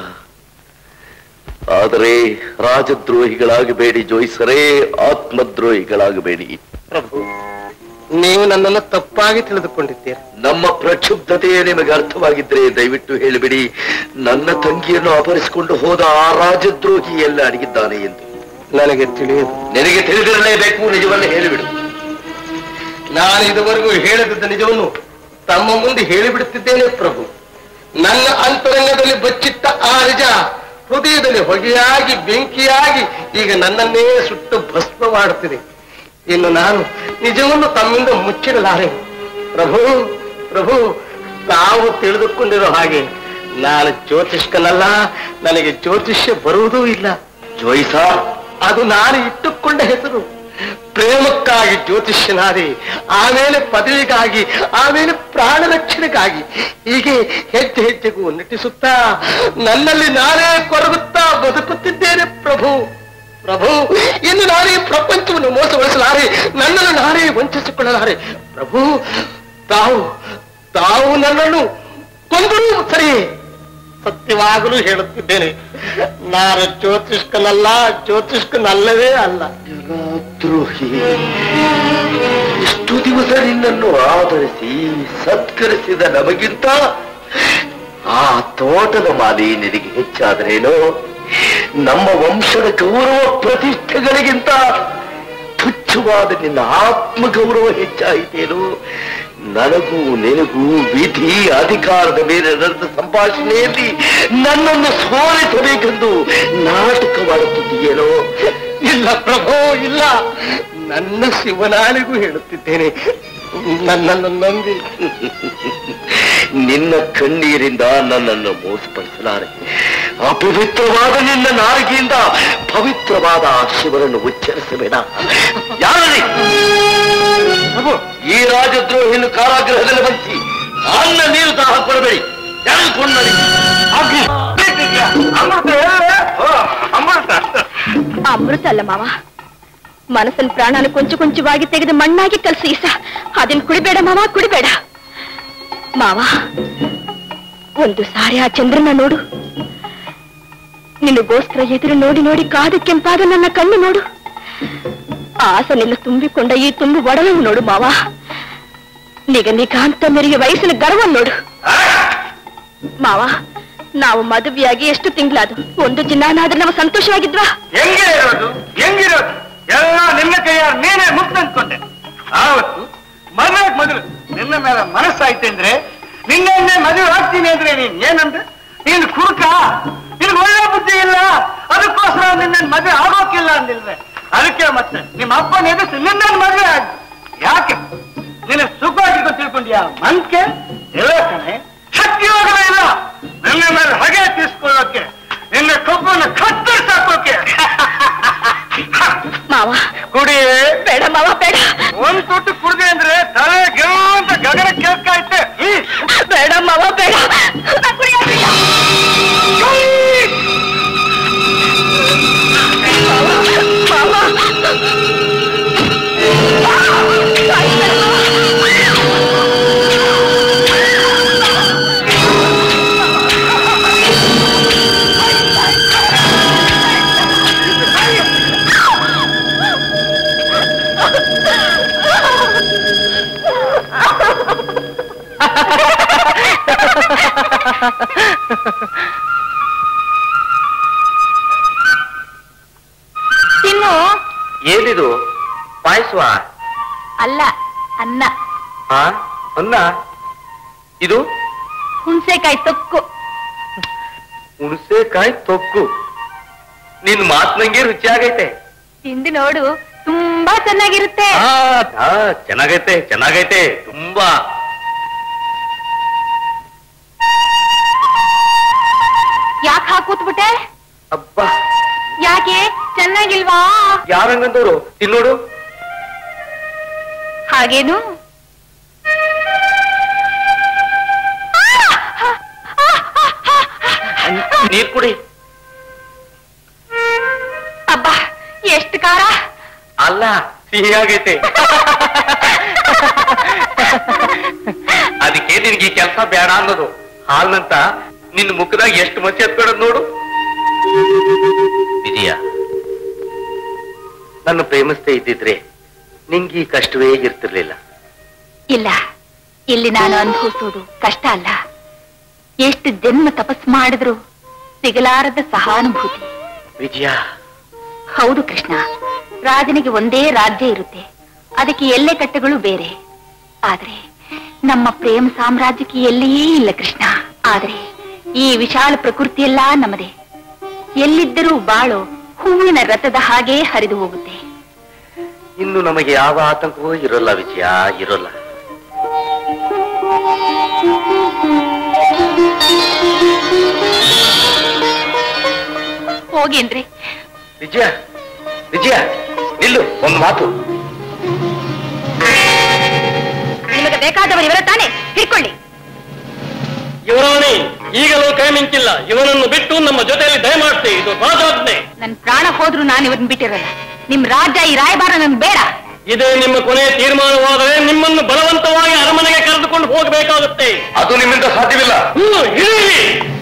ಆದರೆ ರಾಜದ್ರೋಹಿಗಳಾಗಬೇಡಿ ಜೋಯಿಸರೇ ಆತ್ಮದ್ರೋಹಿಗಳಾಗಬೇಡಿ ಪ್ರಭು ನೀವು ನನ್ನನ್ನು ತಪ್ಪಾಗಿ ತಿಳಿದುಕೊಂಡಿದ್ದೀರಿ ನಮ್ಮ ಪ್ರಕ್ಷುಬ್ಧತೆಯೇ ನಿಮಗೆ ಅರ್ಥವಾಗಿದ್ರೆ ದಯವಿಟ್ಟು ಹೇಳಿಬಿಡಿ ನನ್ನ ತಂಗಿಯನ್ನು ಅಪಹರಿಸಿಕೊಂಡು ಹೋದ ಆ ರಾಜದ್ರೋಹಿ ಎಲ್ಲ ಅಡಗಿದ್ದಾನೆ ಎಂದು ನನಗೆ ತಿಳಿಯದು ನಿನಗೆ ತಿಳಿದಿರಲೇಬೇಕು ನಿಜವನ್ನು ಹೇಳಿಬಿಡು ನಾನು ಇದುವರೆಗೂ ಹೇಳದಿದ್ದ ನಿಜವನ್ನು ತಮ್ಮ ಮುಂದೆ ಹೇಳಿಬಿಡುತ್ತಿದ್ದೇನೆ ಪ್ರಭು ನನ್ನ ಅಂತರಂಗದಲ್ಲಿ ಬಚ್ಚಿಟ್ಟ ಆ ನಿಜ ಹೃದಯದಲ್ಲಿ ಹೊಗೆಯಾಗಿ ಬೆಂಕಿಯಾಗಿ ಈಗ ನನ್ನನ್ನೇ ಸುಟ್ಟು ಭಸ್ಮ ಮಾಡುತ್ತಿದೆ ಇನ್ನು ನಾನು ನಿಜವನ್ನು ತಮ್ಮಿಂದ ಮುಚ್ಚಿಡಲಾರೆ ಪ್ರಭು ಪ್ರಭು ತಾವು ತಿಳಿದುಕೊಂಡಿರೋ ಹಾಗೆ ನಾನು ಜ್ಯೋತಿಷ್ಕನಲ್ಲ ನನಗೆ ಜ್ಯೋತಿಷ್ಯ ಬರುವುದೂ ಇಲ್ಲ ಜೋಯಿಸ ಅದು ನಾನು ಇಟ್ಟುಕೊಂಡ ಹೆಸರು ಪ್ರೇಮಕ್ಕಾಗಿ ಜ್ಯೋತಿಷ್ಯನಾದೆ ಆಮೇಲೆ ಪದವಿಗಾಗಿ ಆಮೇಲೆ ಪ್ರಾಣ ರಕ್ಷಣೆಗಾಗಿ ಹೀಗೆ ಹೆಜ್ಜೆ ಹೆಜ್ಜೆಗೂ ನಟಿಸುತ್ತಾ ನನ್ನಲ್ಲಿ ನಾನೇ ಕೊರಗುತ್ತಾ ಬದುಕುತ್ತಿದ್ದೇನೆ ಪ್ರಭು ಪ್ರಭು ಇನ್ನು ನಾನೇ ಪ್ರಪಂಚವನ್ನು ಮೋಸಗೊಳಿಸಲಾರೆ ನನ್ನನ್ನು ನಾನೇ ವಂಚಿಸಿಕೊಳ್ಳಲಾರೆ ಪ್ರಭು ತಾವು ತಾವು ನನ್ನನ್ನು ಕೊಂದರೂ ಸರಿ ಸತ್ಯವಾಗಲೂ ಹೇಳುತ್ತಿದ್ದೇನೆ ನಾನು ಜ್ಯೋತಿಷ್ಕನಲ್ಲ ಜ್ಯೋತಿಷ್ಕನಲ್ಲವೇ ಅಲ್ಲ ದ್ರೋಹಿ ಇಷ್ಟು ದಿವಸ ನಿನ್ನನ್ನು ಆಧರಿಸಿ ಸತ್ಕರಿಸಿದ ನಮಗಿಂತ ಆ ತೋಟದ ಮಾಲಿ ನಿನಗೆ ಹೆಚ್ಚಾದರೇನೋ ನಮ್ಮ ವಂಶದ ಗೌರವ ಪ್ರತಿಷ್ಠೆಗಳಿಗಿಂತ ತುಚ್ಛವಾದ ನಿನ್ನ ಆತ್ಮಗೌರವ ಹೆಚ್ಚಾಯಿತೇನು ನನಗೂ ನಿನಗೂ ವಿಧಿ ಅಧಿಕಾರದ ಮೇಲೆ ನಡೆದ ಸಂಭಾಷಣೆಯಲ್ಲಿ ನನ್ನನ್ನು ಸೋಲಿಸಬೇಕೆಂದು ನಾಟಕವಾಡುತ್ತಿದೆಯೇನೋ ಇಲ್ಲ ಪ್ರಭು ಇಲ್ಲ ನನ್ನ ಶಿವನಾಳಿಗೂ ಹೇಳುತ್ತಿದ್ದೇನೆ ನನ್ನನ್ನು ನಂಬಿ ನಿನ್ನ ಕಣ್ಣೀರಿಂದ ನನ್ನನ್ನು ಮೋಸಪಡಿಸಲಾರೆ ಅಪವಿತ್ರವಾದ ನಿನ್ನ ನಾಲಿಗೆಯಿಂದ ಪವಿತ್ರವಾದ ಆ ಶಿವನನ್ನು ಉಚ್ಚರಿಸಬೇಡ ಯಾರಲ್ಲಿ ಪ್ರಭು, ಈ ರಾಜದ್ರೋಹಿಯನ್ನು ಕಾರಾಗೃಹದಲ್ಲಿ ಬಂಧಿಸಿ ಅನ್ನ ನೀರು ದಾಹ ಕೊಡಬೇಡಿ ತೆಗೆದುಕೊಂಡು ಅಮೃತ ಅಲ್ಲ ಮಾವ ಮನಸ್ಸನ್ ಪ್ರಾಣನ ಕೊಂಚ ಕೊಂಚವಾಗಿ ತೆಗೆದು ಮಣ್ಣಾಗಿ ಕಲ್ಸಿ ಈಸ ಅದನ್ ಕುಡಿಬೇಡ ಮಾವ ಕುಡಿಬೇಡ ಮಾವ ಒಂದು ಸಾರಿ ಆ ಚಂದ್ರನ ನೋಡು ನಿನಗೋಸ್ಕರ ಎದುರು ನೋಡಿ ನೋಡಿ ಕಾದು ಕೆಂಪಾದ ನನ್ನ ಕಣ್ಣು ನೋಡು ಆಸನೆಲ್ಲ ತುಂಬಿಕೊಂಡ ಈ ತುಂಬು ಒಡಲನ್ನು ನೋಡು ಮಾವ ನಿಗ ನಿಗಾಂತ ಮೆರಿಗೆ ವಯಸ್ಸಿನ ಗರ್ವ ನೋಡು ಮಾವ ನಾವು ಮದುವೆಯಾಗಿ ಎಷ್ಟು ತಿಂಗಳಾದು ಒಂದು ಚಿನ್ನಾನಾದ್ರೆ ನಾವು ಸಂತೋಷವಾಗಿದ್ವಾ ಹೆಂಗೆ ಇರೋದು ಹೆಂಗಿರೋದು ಎಲ್ಲ ನಿನ್ನ ಕೈಯ ನೀನೇ ಮುಕ್ತ ಅಂದ್ಕೊಂಡೆ ಆವತ್ತು ಮದುವೆ ಮೊದಲು ನಿನ್ನ ಮೇಲೆ ಮನಸ್ಸಾಯ್ತು ಅಂದ್ರೆ ನಿನ್ನೆ ಮದುವೆ ಆಗ್ತೀನಿ ಅಂದ್ರೆ ನೀನ್ ಏನಂದ್ರೆ ನೀನ್ ಕುರುಕ ನಿನ್ ಒಳ್ಳೆ ಬುದ್ಧಿ ಇಲ್ಲ ಅದಕ್ಕೋಸ್ಕರ ನಿನ್ನ ಮದುವೆ ಆಗೋಕಿಲ್ಲ ಅಂದಿಲ್ವೇ ಅದಕ್ಕೆ ಮತ್ತೆ ನಿಮ್ಮ ಅಪ್ಪನ ಎದುರಿಸಿ ನಿನ್ನ ಮದುವೆ ಆಗಿ ಯಾಕೆ ನಿನ್ನ ಸುಖವಾಗಿ ತಿಳ್ಕೊಂಡ್ಯಾ ಮನ್ಕೆ ಇಲ್ಲ ಕಣೆ ಶಕ್ತಿ ಹೋಗಲೇ ಇಲ್ಲ ನಿನ್ನ ಮೇಲೆ ಹಗೆ ತೀರ್ಸ್ಕೊಳ್ಳೋಕೆ ನಿನ್ನ ಕೊಬ್ಬನ್ನು ಕತ್ತರಿಸಾಕೋಕೆ ಮಾವ ಕುಡಿ ಬೇಡ ಮಾವ ಬೇಡ ಒಂದ್ ತುಟ್ಟು ಕುಡ್ದೆ ಅಂದ್ರೆ ತಲೆ ಗೆಲುವು ಅಂತ ಗಗನ ಕೇಳ್ಕಾಯ್ತೆ ಬೇಡ ಮಾವ ಬೇಡ ತಿನ್ನು ಏನಿದು ಪಾಯಸವ ಅಲ್ಲ ಅನ್ನ ಆ ಅನ್ನ ಇದು ಹುಣಸೆಕಾಯಿ ತೊಕ್ಕು ಹುಣಸೆಕಾಯಿ ತೊಕ್ಕು ನಿನ್ ಮಾತ್ನಂಗೆ ರುಚಿ ಆಗೈತೆ ತಿಂದು ನೋಡು ತುಂಬಾ ಚೆನ್ನಾಗಿರುತ್ತೆ ಆ, ಆ, ಚೆನ್ನಾಗೈತೆ ಚೆನ್ನಾಗೈತೆ ತುಂಬಾ ಯಾಕೆ ಹಾಕೂತ್ಬಿಟ್ಟೆ ಅಬ್ಬಾ ಯಾಕೆ ಚೆನ್ನಾಗಿಲ್ವಾ ಯಾರಂಗಂದವ್ರು ತಿನ್ನೋಡು ಹಾಗೇನು ನೀರ್ ಕುಡಿ ಅಬ್ಬಾ ಎಷ್ಟು ಖಾರ ಅಲ್ಲ ಸಿಹಿ ಆಗೈತೆ ಅದಕ್ಕೆ ನಿನ್ಗೆ ಕೆಲಸ ಬೇಡ ಅನ್ನೋದು ಹಾಲ್ನಂತ ನಿನ್ ಮುಖದಾಗ ಎಷ್ಟು ಮಸಿ ಎತ್ಕೊಳದ್ ನೋಡು ವಿಜಯ ನನ್ನ ಪ್ರೇಮಿಸ್ತೇ ಇದ್ದಿದ್ರೆ ನಿಂಗೆ ಈ ಕಷ್ಟವೇ ಇರ್ತಿರ್ಲಿಲ್ಲ ಇಲ್ಲ ಇಲ್ಲಿ ನಾನು ಅನುಭವಿಸೋದು ಕಷ್ಟ ಅಲ್ಲ ಎಷ್ಟು ಜನ್ಮ ತಪಸ್ ಮಾಡಿದ್ರು ಸಿಗಲಾರದ ಸಹಾನುಭೂತಿ ವಿಜಯ ಹೌದು ಕೃಷ್ಣ ರಾಜನಿಗೆ ಒಂದೇ ರಾಜ್ಯ ಇರುತ್ತೆ ಅದಕ್ಕೆ ಎಲ್ಲೆ ಕಟ್ಟೆಗಳು ಬೇರೆ ಆದ್ರೆ ನಮ್ಮ ಪ್ರೇಮ ಸಾಮ್ರಾಜ್ಯಕ್ಕೆ ಎಲ್ಲಿಯೇ ಇಲ್ಲ ಕೃಷ್ಣ ಆದ್ರೆ ಈ ವಿಶಾಲ ಪ್ರಕೃತಿ ಎಲ್ಲ ನಮ್ಮದೇ ಎಲ್ಲಿದ್ದರೂ ಬಾಳು ಹೂವಿನ ರಥದ ಹಾಗೇ ಹರಿದು ಹೋಗುತ್ತೆ ಇನ್ನು ನಮಗೆ ಯಾವ ಆತಂಕವೂ ಇರೋಲ್ಲ ವಿಜಯ ಇರೋಲ್ಲ ಹೋಗೇನ್ರಿ ವಿಜಯ ವಿಜಯ ನಿಲ್ಲು ಒಂದು ಮಾತು ನಿಮಗೆ ಬೇಕಾದವರು ಇವರ ತಾನೇ ಹಿಡ್ಕೊಳ್ಳಿ ಇವರಾಣಿ ಈಗಲೂ ಕೈ ಮಿಂಚಿಲ್ಲ ಇವನನ್ನು ಬಿಟ್ಟು ನಮ್ಮ ಜೊತೆಯಲ್ಲಿ ದಯಮಾಡಿಸಿ ಇದು ರಾಜಾಜ್ಞೆ ನನ್ ಪ್ರಾಣ ಹೋದ್ರೂ ನಾನು ಇವನ್ ಬಿಟ್ಟಿರಲ್ಲ ನಿಮ್ ರಾಜ್ಯ ಈ ರಾಯಭಾರ ನನ್ ಬೇಡ ಇದೇ ನಿಮ್ಮ ಕೊನೆಯ ತೀರ್ಮಾನವಾದರೆ ನಿಮ್ಮನ್ನು ಬಲವಂತವಾಗಿ ಅರಮನೆಗೆ ಕರೆದುಕೊಂಡು ಹೋಗಬೇಕಾಗುತ್ತೆ ಅದು ನಿಮ್ಮಿಂದ ಸಾಧ್ಯವಿಲ್ಲ ಹ್ಮ್, ಇಳಿಯಿರಿ.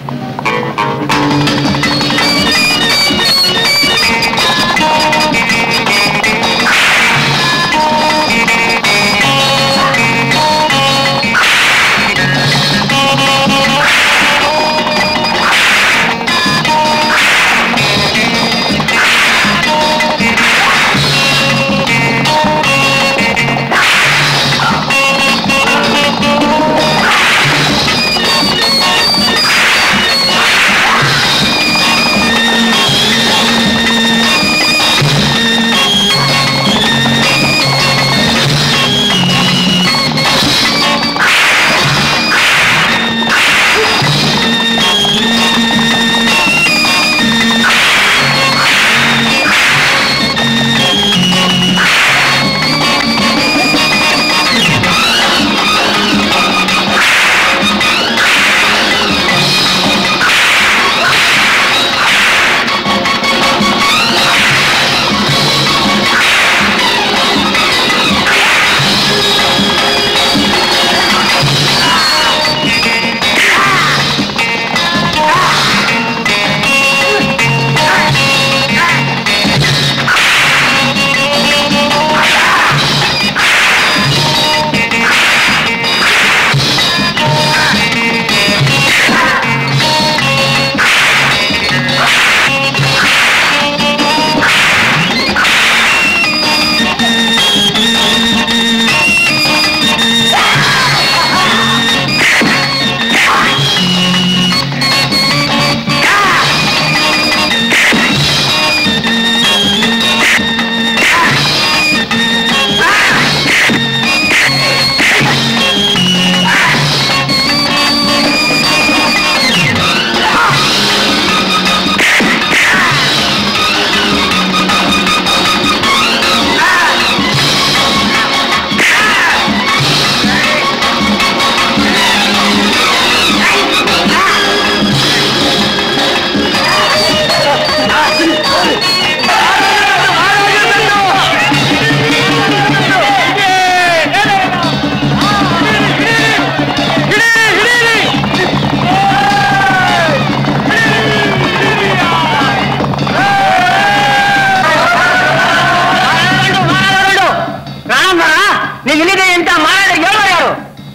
ನೀನ್ ಇಲ್ಲಿದೆ ಅಂತ ಮಾರಾಟ ಹೇಳೋ ಯಾರು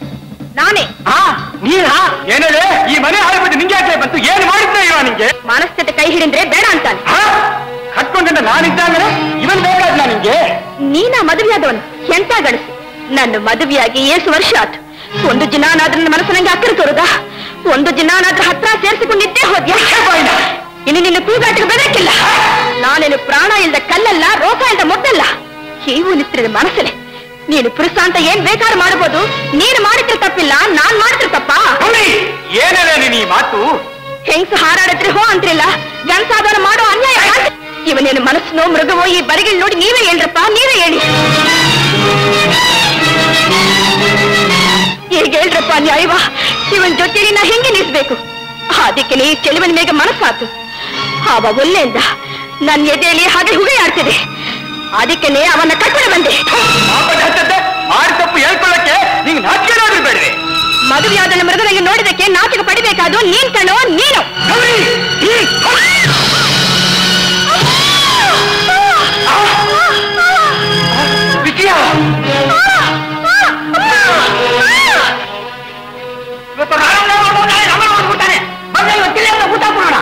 ನಾನೇ ಹಾ ನೀನಾ ಏನೇಳೆ ಈ ಮನೆ ಹಾಳ್ಬಿಟ್ಟು ನಿಂಗೆ ಯಾಕೆ ಬಂತು ಏನ್ ಮಾಡಿದ್ದೆ ಇವ ನಿಂಗೆ ಮಾನಸ್ಥತೆ ಕೈ ಹಿಡಿದ್ರೆ ಬೇಡ ಅಂತಾನೆ ಹಾ ಕಟ್ಕೊಂಡ ನಾನಿದ್ದಾಂದ್ರೆ ಇವನ್ ಬೇಕಾದ್ಲ ನಿಂಗೆ ನೀನ ಮದುವೆಯಾದವನು ಎಂತ ಗಣಸು ನನ್ನ ಮದುವೆಯಾಗಿ ಏಸು ವರ್ಷ ಆತು ಒಂದು ದಿನಾನಾದ್ರೂ ನನ್ನ ಮನಸ್ಸು ನಂಗೆ ಅಕ್ಕರೆ ತೋರುದ ಒಂದು ದಿನಾನಾದ್ರೂ ಹತ್ರ ಸೇರಿಸಿಕೊಂಡಿದ್ದೇ ಹೋದ್ಯಾ ಇನ್ನು ನಿನ್ನ ಕೂಗಾಟಿಗೆ ಬೆದರಿಕಿಲ್ಲ ನಾನೇನು ಪ್ರಾಣ ಇಲ್ದ ಕಲ್ಲಲ್ಲ ರೋಗ ಇಲ್ದ ಮೊದ್ದಲ್ಲ ಹೀವು ನಿಸ್ತ್ರದ ಮನಸ್ಸಲೆ ನೀನು ಪುರುಷ ಅಂತ ಏನ್ ಬೇಕಾದ್ರೂ ಮಾಡಬಹುದು ನೀನು ಮಾಡಿದ್ರೆ ತಪ್ಪಿಲ್ಲ ನಾನ್ ಮಾಡಿದ್ರೆ ತಪ್ಪಾ ಏನೇಳೆ ನೀನ್ ಈ ಮಾತು ಹೆಂಗ್ಸು ಹಾರಾಡಿದ್ರೆ ಹೋ ಅಂತ್ರಿಲ್ಲ ಗಂಡಸಾದವನ ಮಾಡೋ ಅನ್ಯಾಯ ಯಾಕೆ? ಇವನೇನು ಮನಸ್ಸು ಮೃಗವೋ ಈ ಬರಿಗಿಲ್ ನೋಡಿ ನೀವೇ ಹೇಳ್ರಪ್ಪ ನೀವೇ ಹೇಳಿ ಈಗ ಹೇಳ್ರಪ್ಪ ನ್ಯಾಯವ ಇವನ್ ಜೊತೆಲಿ ನಾ ಹೆಂಗೆ ನಿಲ್ಸ್ಬೇಕು ಅದಕ್ಕೆ ಈ ಚೆಲುವನ ಮೇಗ ಮನಸ್ಸಾತು ಅವ ಒಲ್ಲೆಯಿಂದ ನನ್ನ ಎದೆಯಲ್ಲಿ ಹಾಗೆ ಹುಗಿಯಾಡ್ತಿದೆ ಅದಕ್ಕೆ ಅವನ್ನ ಕಟ್ಟಡ ಬಂದೆ ಮಾಪಟ ಹಚ್ಚತ್ತೆ ಮಾಡಿ ತಪ್ಪು ಹೇಳ್ಕೊಳ್ಳಕ್ಕೆ ನಿಂಗೆ ನಾಚಿಕೆ ಬೇಡ್ರಿ ಮದುವೆಯಾದ ಮೃಗನಿಗೆ ನೋಡಿದಕ್ಕೆ ನಾಚಿಕೆ ಪಡಿಬೇಕಾದು ನೀನ್ ಕಣೋ ನೀನು ವಿಜಯ ಇವತ್ತು ರಾಮ ರಾಮ ಹೋಗ್ಬಿಡ್ತಾನೆ ಬಂದ ಇವತ್ತಿಲ್ಲ ಅಂತ ಊಟ ಕೊಡೋಣ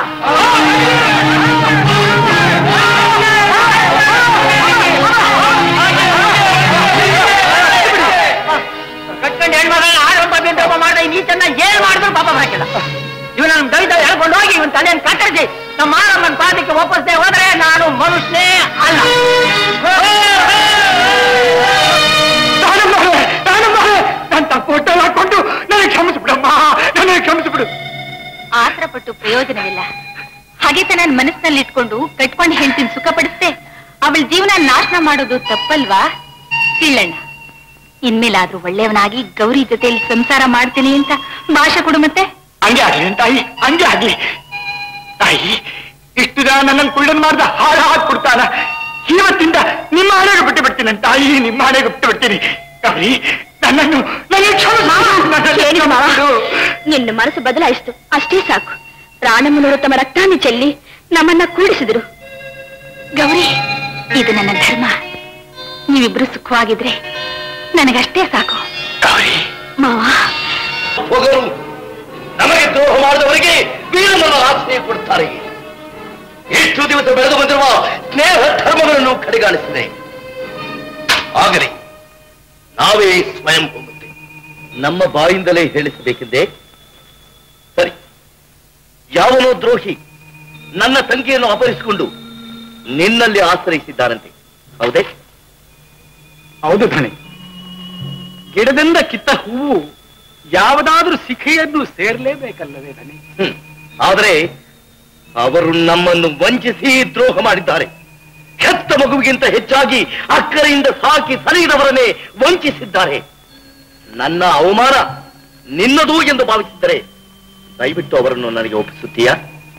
ಕಟ್ಕೊಂಡು ಹೆಣ್ಮಗ ಆರಂಭ ಬಿಂದ್ರಪ್ಪ ಮಾಡ್ದೆ ಈ ಚೆನ್ನ ಏನ್ ಮಾಡಿದ್ರು ಪಾಪ ಹಾಕಿಲ್ಲ ಇವನ ನಮ್ ದೈದ ಹೇಳ್ಕೊಂಡು ಹೋಗಿ ಇವನ್ ತಲೆಯನ್ನು ಕತ್ತರಿಸಿ ನಮ್ಮ ಮಾರಮ್ಮನ ಪಾದ ಮಾತಾಡ್ಬಿಟ್ಟು ಪ್ರಯೋಜನವಿಲ್ಲ ಹಾಗೇತ ನನ್ನ ಮನಸ್ಸಿನಲ್ಲಿ ಇಟ್ಕೊಂಡು ಕಟ್ಕೊಂಡು ಹೆಂಡತಿನ ಸುಖ ಪಡಿಸ್ತೆ ಅವಳ ಜೀವನ ನಾಶನ ಮಾಡೋದು ತಪ್ಪಲ್ವಾ ಸಿಳ್ಳಣ್ಣ ಇನ್ಮೇಲಾದ್ರೂ ಒಳ್ಳೆಯವನಾಗಿ ಗೌರಿ ಜೊತೆಯಲ್ಲಿ ಸಂಸಾರ ಮಾಡ್ತೀನಿ ಅಂತ ಭಾಷೆ ಕೊಡು ಮತ್ತೆ ಹಂಗೆ ಆಗ್ಲಿ ತಾಯಿ ಹಂಗೆ ಆಗ್ಲಿ ತಾಯಿ ಇಷ್ಟು ಜನ ನನ್ನನ್ನು ಕುಳ್ಳನ್ ಮಾಡ್ದ ಹಾಳು ಹಾಕ್ಬಿಡ್ತಾನ ಇವತ್ತಿಂದ ನಿಮ್ಮ ಹಣೆಗೆ ಬಿಟ್ಟು ಬಿಡ್ತೀನಿ ತಾಯಿ ನಿಮ್ಮ ಹಣೆಗೆ ಬಿಟ್ಟು ಬಿಡ್ತೀನಿ ಗೌರಿ ನನ್ನನ್ನು ನನಗೆ ಕ್ಷಮಿಸು. ನನ್ನನ್ನು ಕೇಳಿ ಮಾವ. ಕ್ಷಮಿಸು. ನಿನ್ನ ಮನಸ್ಸು ಬದಲಾಯಿಸ್ತು ಅಷ್ಟೇ ಸಾಕು ರಾಣಮ್ಮನವರು ತಮ್ಮ ರಕ್ತಾన్ని ಚೆಲ್ಲಿ ನಮ್ಮನ್ನ ಕೂಡಿಸಿದ್ರು ಗೌರಿ ಇದು ನನ್ನ ಧರ್ಮ ನೀವಿಬ್ರು ಸುಖವಾಗಿದ್ರೆ ನನಗಷ್ಟೇ ಸಾಕು ಗೌರಿ ಮಾವ ಹೋಗರು ನಮಗೆ ದ್ರೋಹ ಮಾಡಿದವರಿಗೆ ವೀರಮಲ್ಲ ಆಶ್ರಯ ಕೊಡ್ತಾರೆ ಎಷ್ಟು ದಿವಸ ಬೆಳೆದು ಬಂದಿರುವ ಸ್ನೇಹ ಧರ್ಮಗಳನ್ನು ಕಡೆಗಾಣಿಸಿದೆ ಆಗಲಿ ನಾವೇ ಸ್ವಯಂ ಹೋಗುತ್ತೆ ನಮ್ಮ ಬಾಯಿಂದಲೇ ಹೇಳಿಸಬೇಕಿದ್ದೆ ಸರಿ ಯಾವನೋ ದ್ರೋಹಿ ನನ್ನ ತಂಗಿಯನ್ನು ಅಪಹರಿಸಿಕೊಂಡು ನಿನ್ನಲ್ಲಿ ಆಶ್ರಯಿಸಿದ್ದಾರಂತೆ ಹೌದೇ ಹೌದು ಧಣಿ ಗಿಡದಿಂದ ಕಿತ್ತ ಹೂವು ಯಾವುದಾದ್ರೂ ಶಿಖೆಯನ್ನು ಸೇರ್ಲೇಬೇಕಲ್ಲವೇ ಧಣಿ ಹ್ಮ್. ಆದರೆ ಅವರು ನಮ್ಮನ್ನು ವಂಚಿಸಿ ದ್ರೋಹ ಮಾಡಿದ್ದಾರೆ ಹೆತ್ತ ಮಗುವಿಗಿಂತ ಹೆಚ್ಚಾಗಿ ಅಕ್ಕರೆಯಿಂದ ಸಾಕಿ ಸರಿದವರನ್ನೇ ವಂಚಿಸಿದ್ದಾರೆ ನನ್ನ ಅವಮಾನ ನಿನ್ನದು ಎಂದು ಭಾವಿಸಿದ್ದರೆ ದಯವಿಟ್ಟು ಅವರನ್ನು ನನಗೆ ಒಪ್ಪಿಸುತ್ತೀಯಾ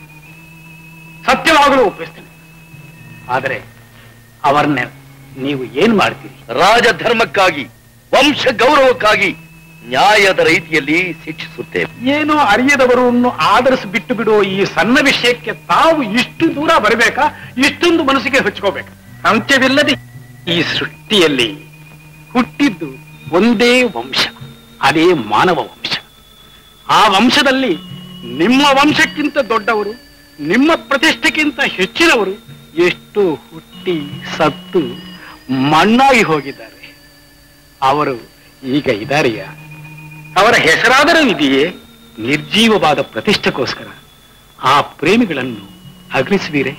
ಸತ್ಯವಾಗಲೂ ಒಪ್ಪಿಸ್ತೇನೆ ಆದರೆ ಅವರನ್ನ ನೀವು ಏನ್ ಮಾಡ್ತೀರಿ ರಾಜಧರ್ಮಕ್ಕಾಗಿ ವಂಶ ಗೌರವಕ್ಕಾಗಿ ನ್ಯಾಯದ ರೀತಿಯಲ್ಲಿ ಶಿಕ್ಷಿಸುತ್ತೇವೆ ಏನೋ ಅರಿಯದವರನ್ನು ಆದರಿಸಿ ಬಿಟ್ಟು ಬಿಡುವ ಈ ಸಣ್ಣ ವಿಷಯಕ್ಕೆ ತಾವು ಇಷ್ಟು ದೂರ ಬರಬೇಕಾ ಇಷ್ಟೊಂದು ಮನಸ್ಸಿಗೆ ಹಚ್ಕೋಬೇಕು ಅಂತ್ಯವಿಲ್ಲದೆ ಈ ಸೃಷ್ಟಿಯಲ್ಲಿ ಹುಟ್ಟಿದ್ದು ಒಂದೇ ವಂಶ ಅದೇ ಮಾನವ ವಂಶ ಆ ವಂಶದಲ್ಲಿ ನಿಮ್ಮ ವಂಶಕ್ಕಿಂತ ದೊಡ್ಡವರು ನಿಮ್ಮ ಪ್ರತಿಷ್ಠೆಗಿಂತ ಹೆಚ್ಚಿನವರು ಎಷ್ಟು ಹುಟ್ಟಿ ಸತ್ತು ಮಣ್ಣಾಗಿ ಹೋಗಿದ್ದಾರೆ ಅವರು ಈಗ ಇದಾರೆಯಾ ಅವರ ಹೆಸರಾದರೂ ಇದೆಯೇ ನಿರ್ಜೀವವಾದ ಪ್ರತಿಷ್ಠೆಗೋಸ್ಕರ ಆ ಪ್ರೇಮಿಗಳನ್ನು ಅಗ್ನಿಸುವೀರೆ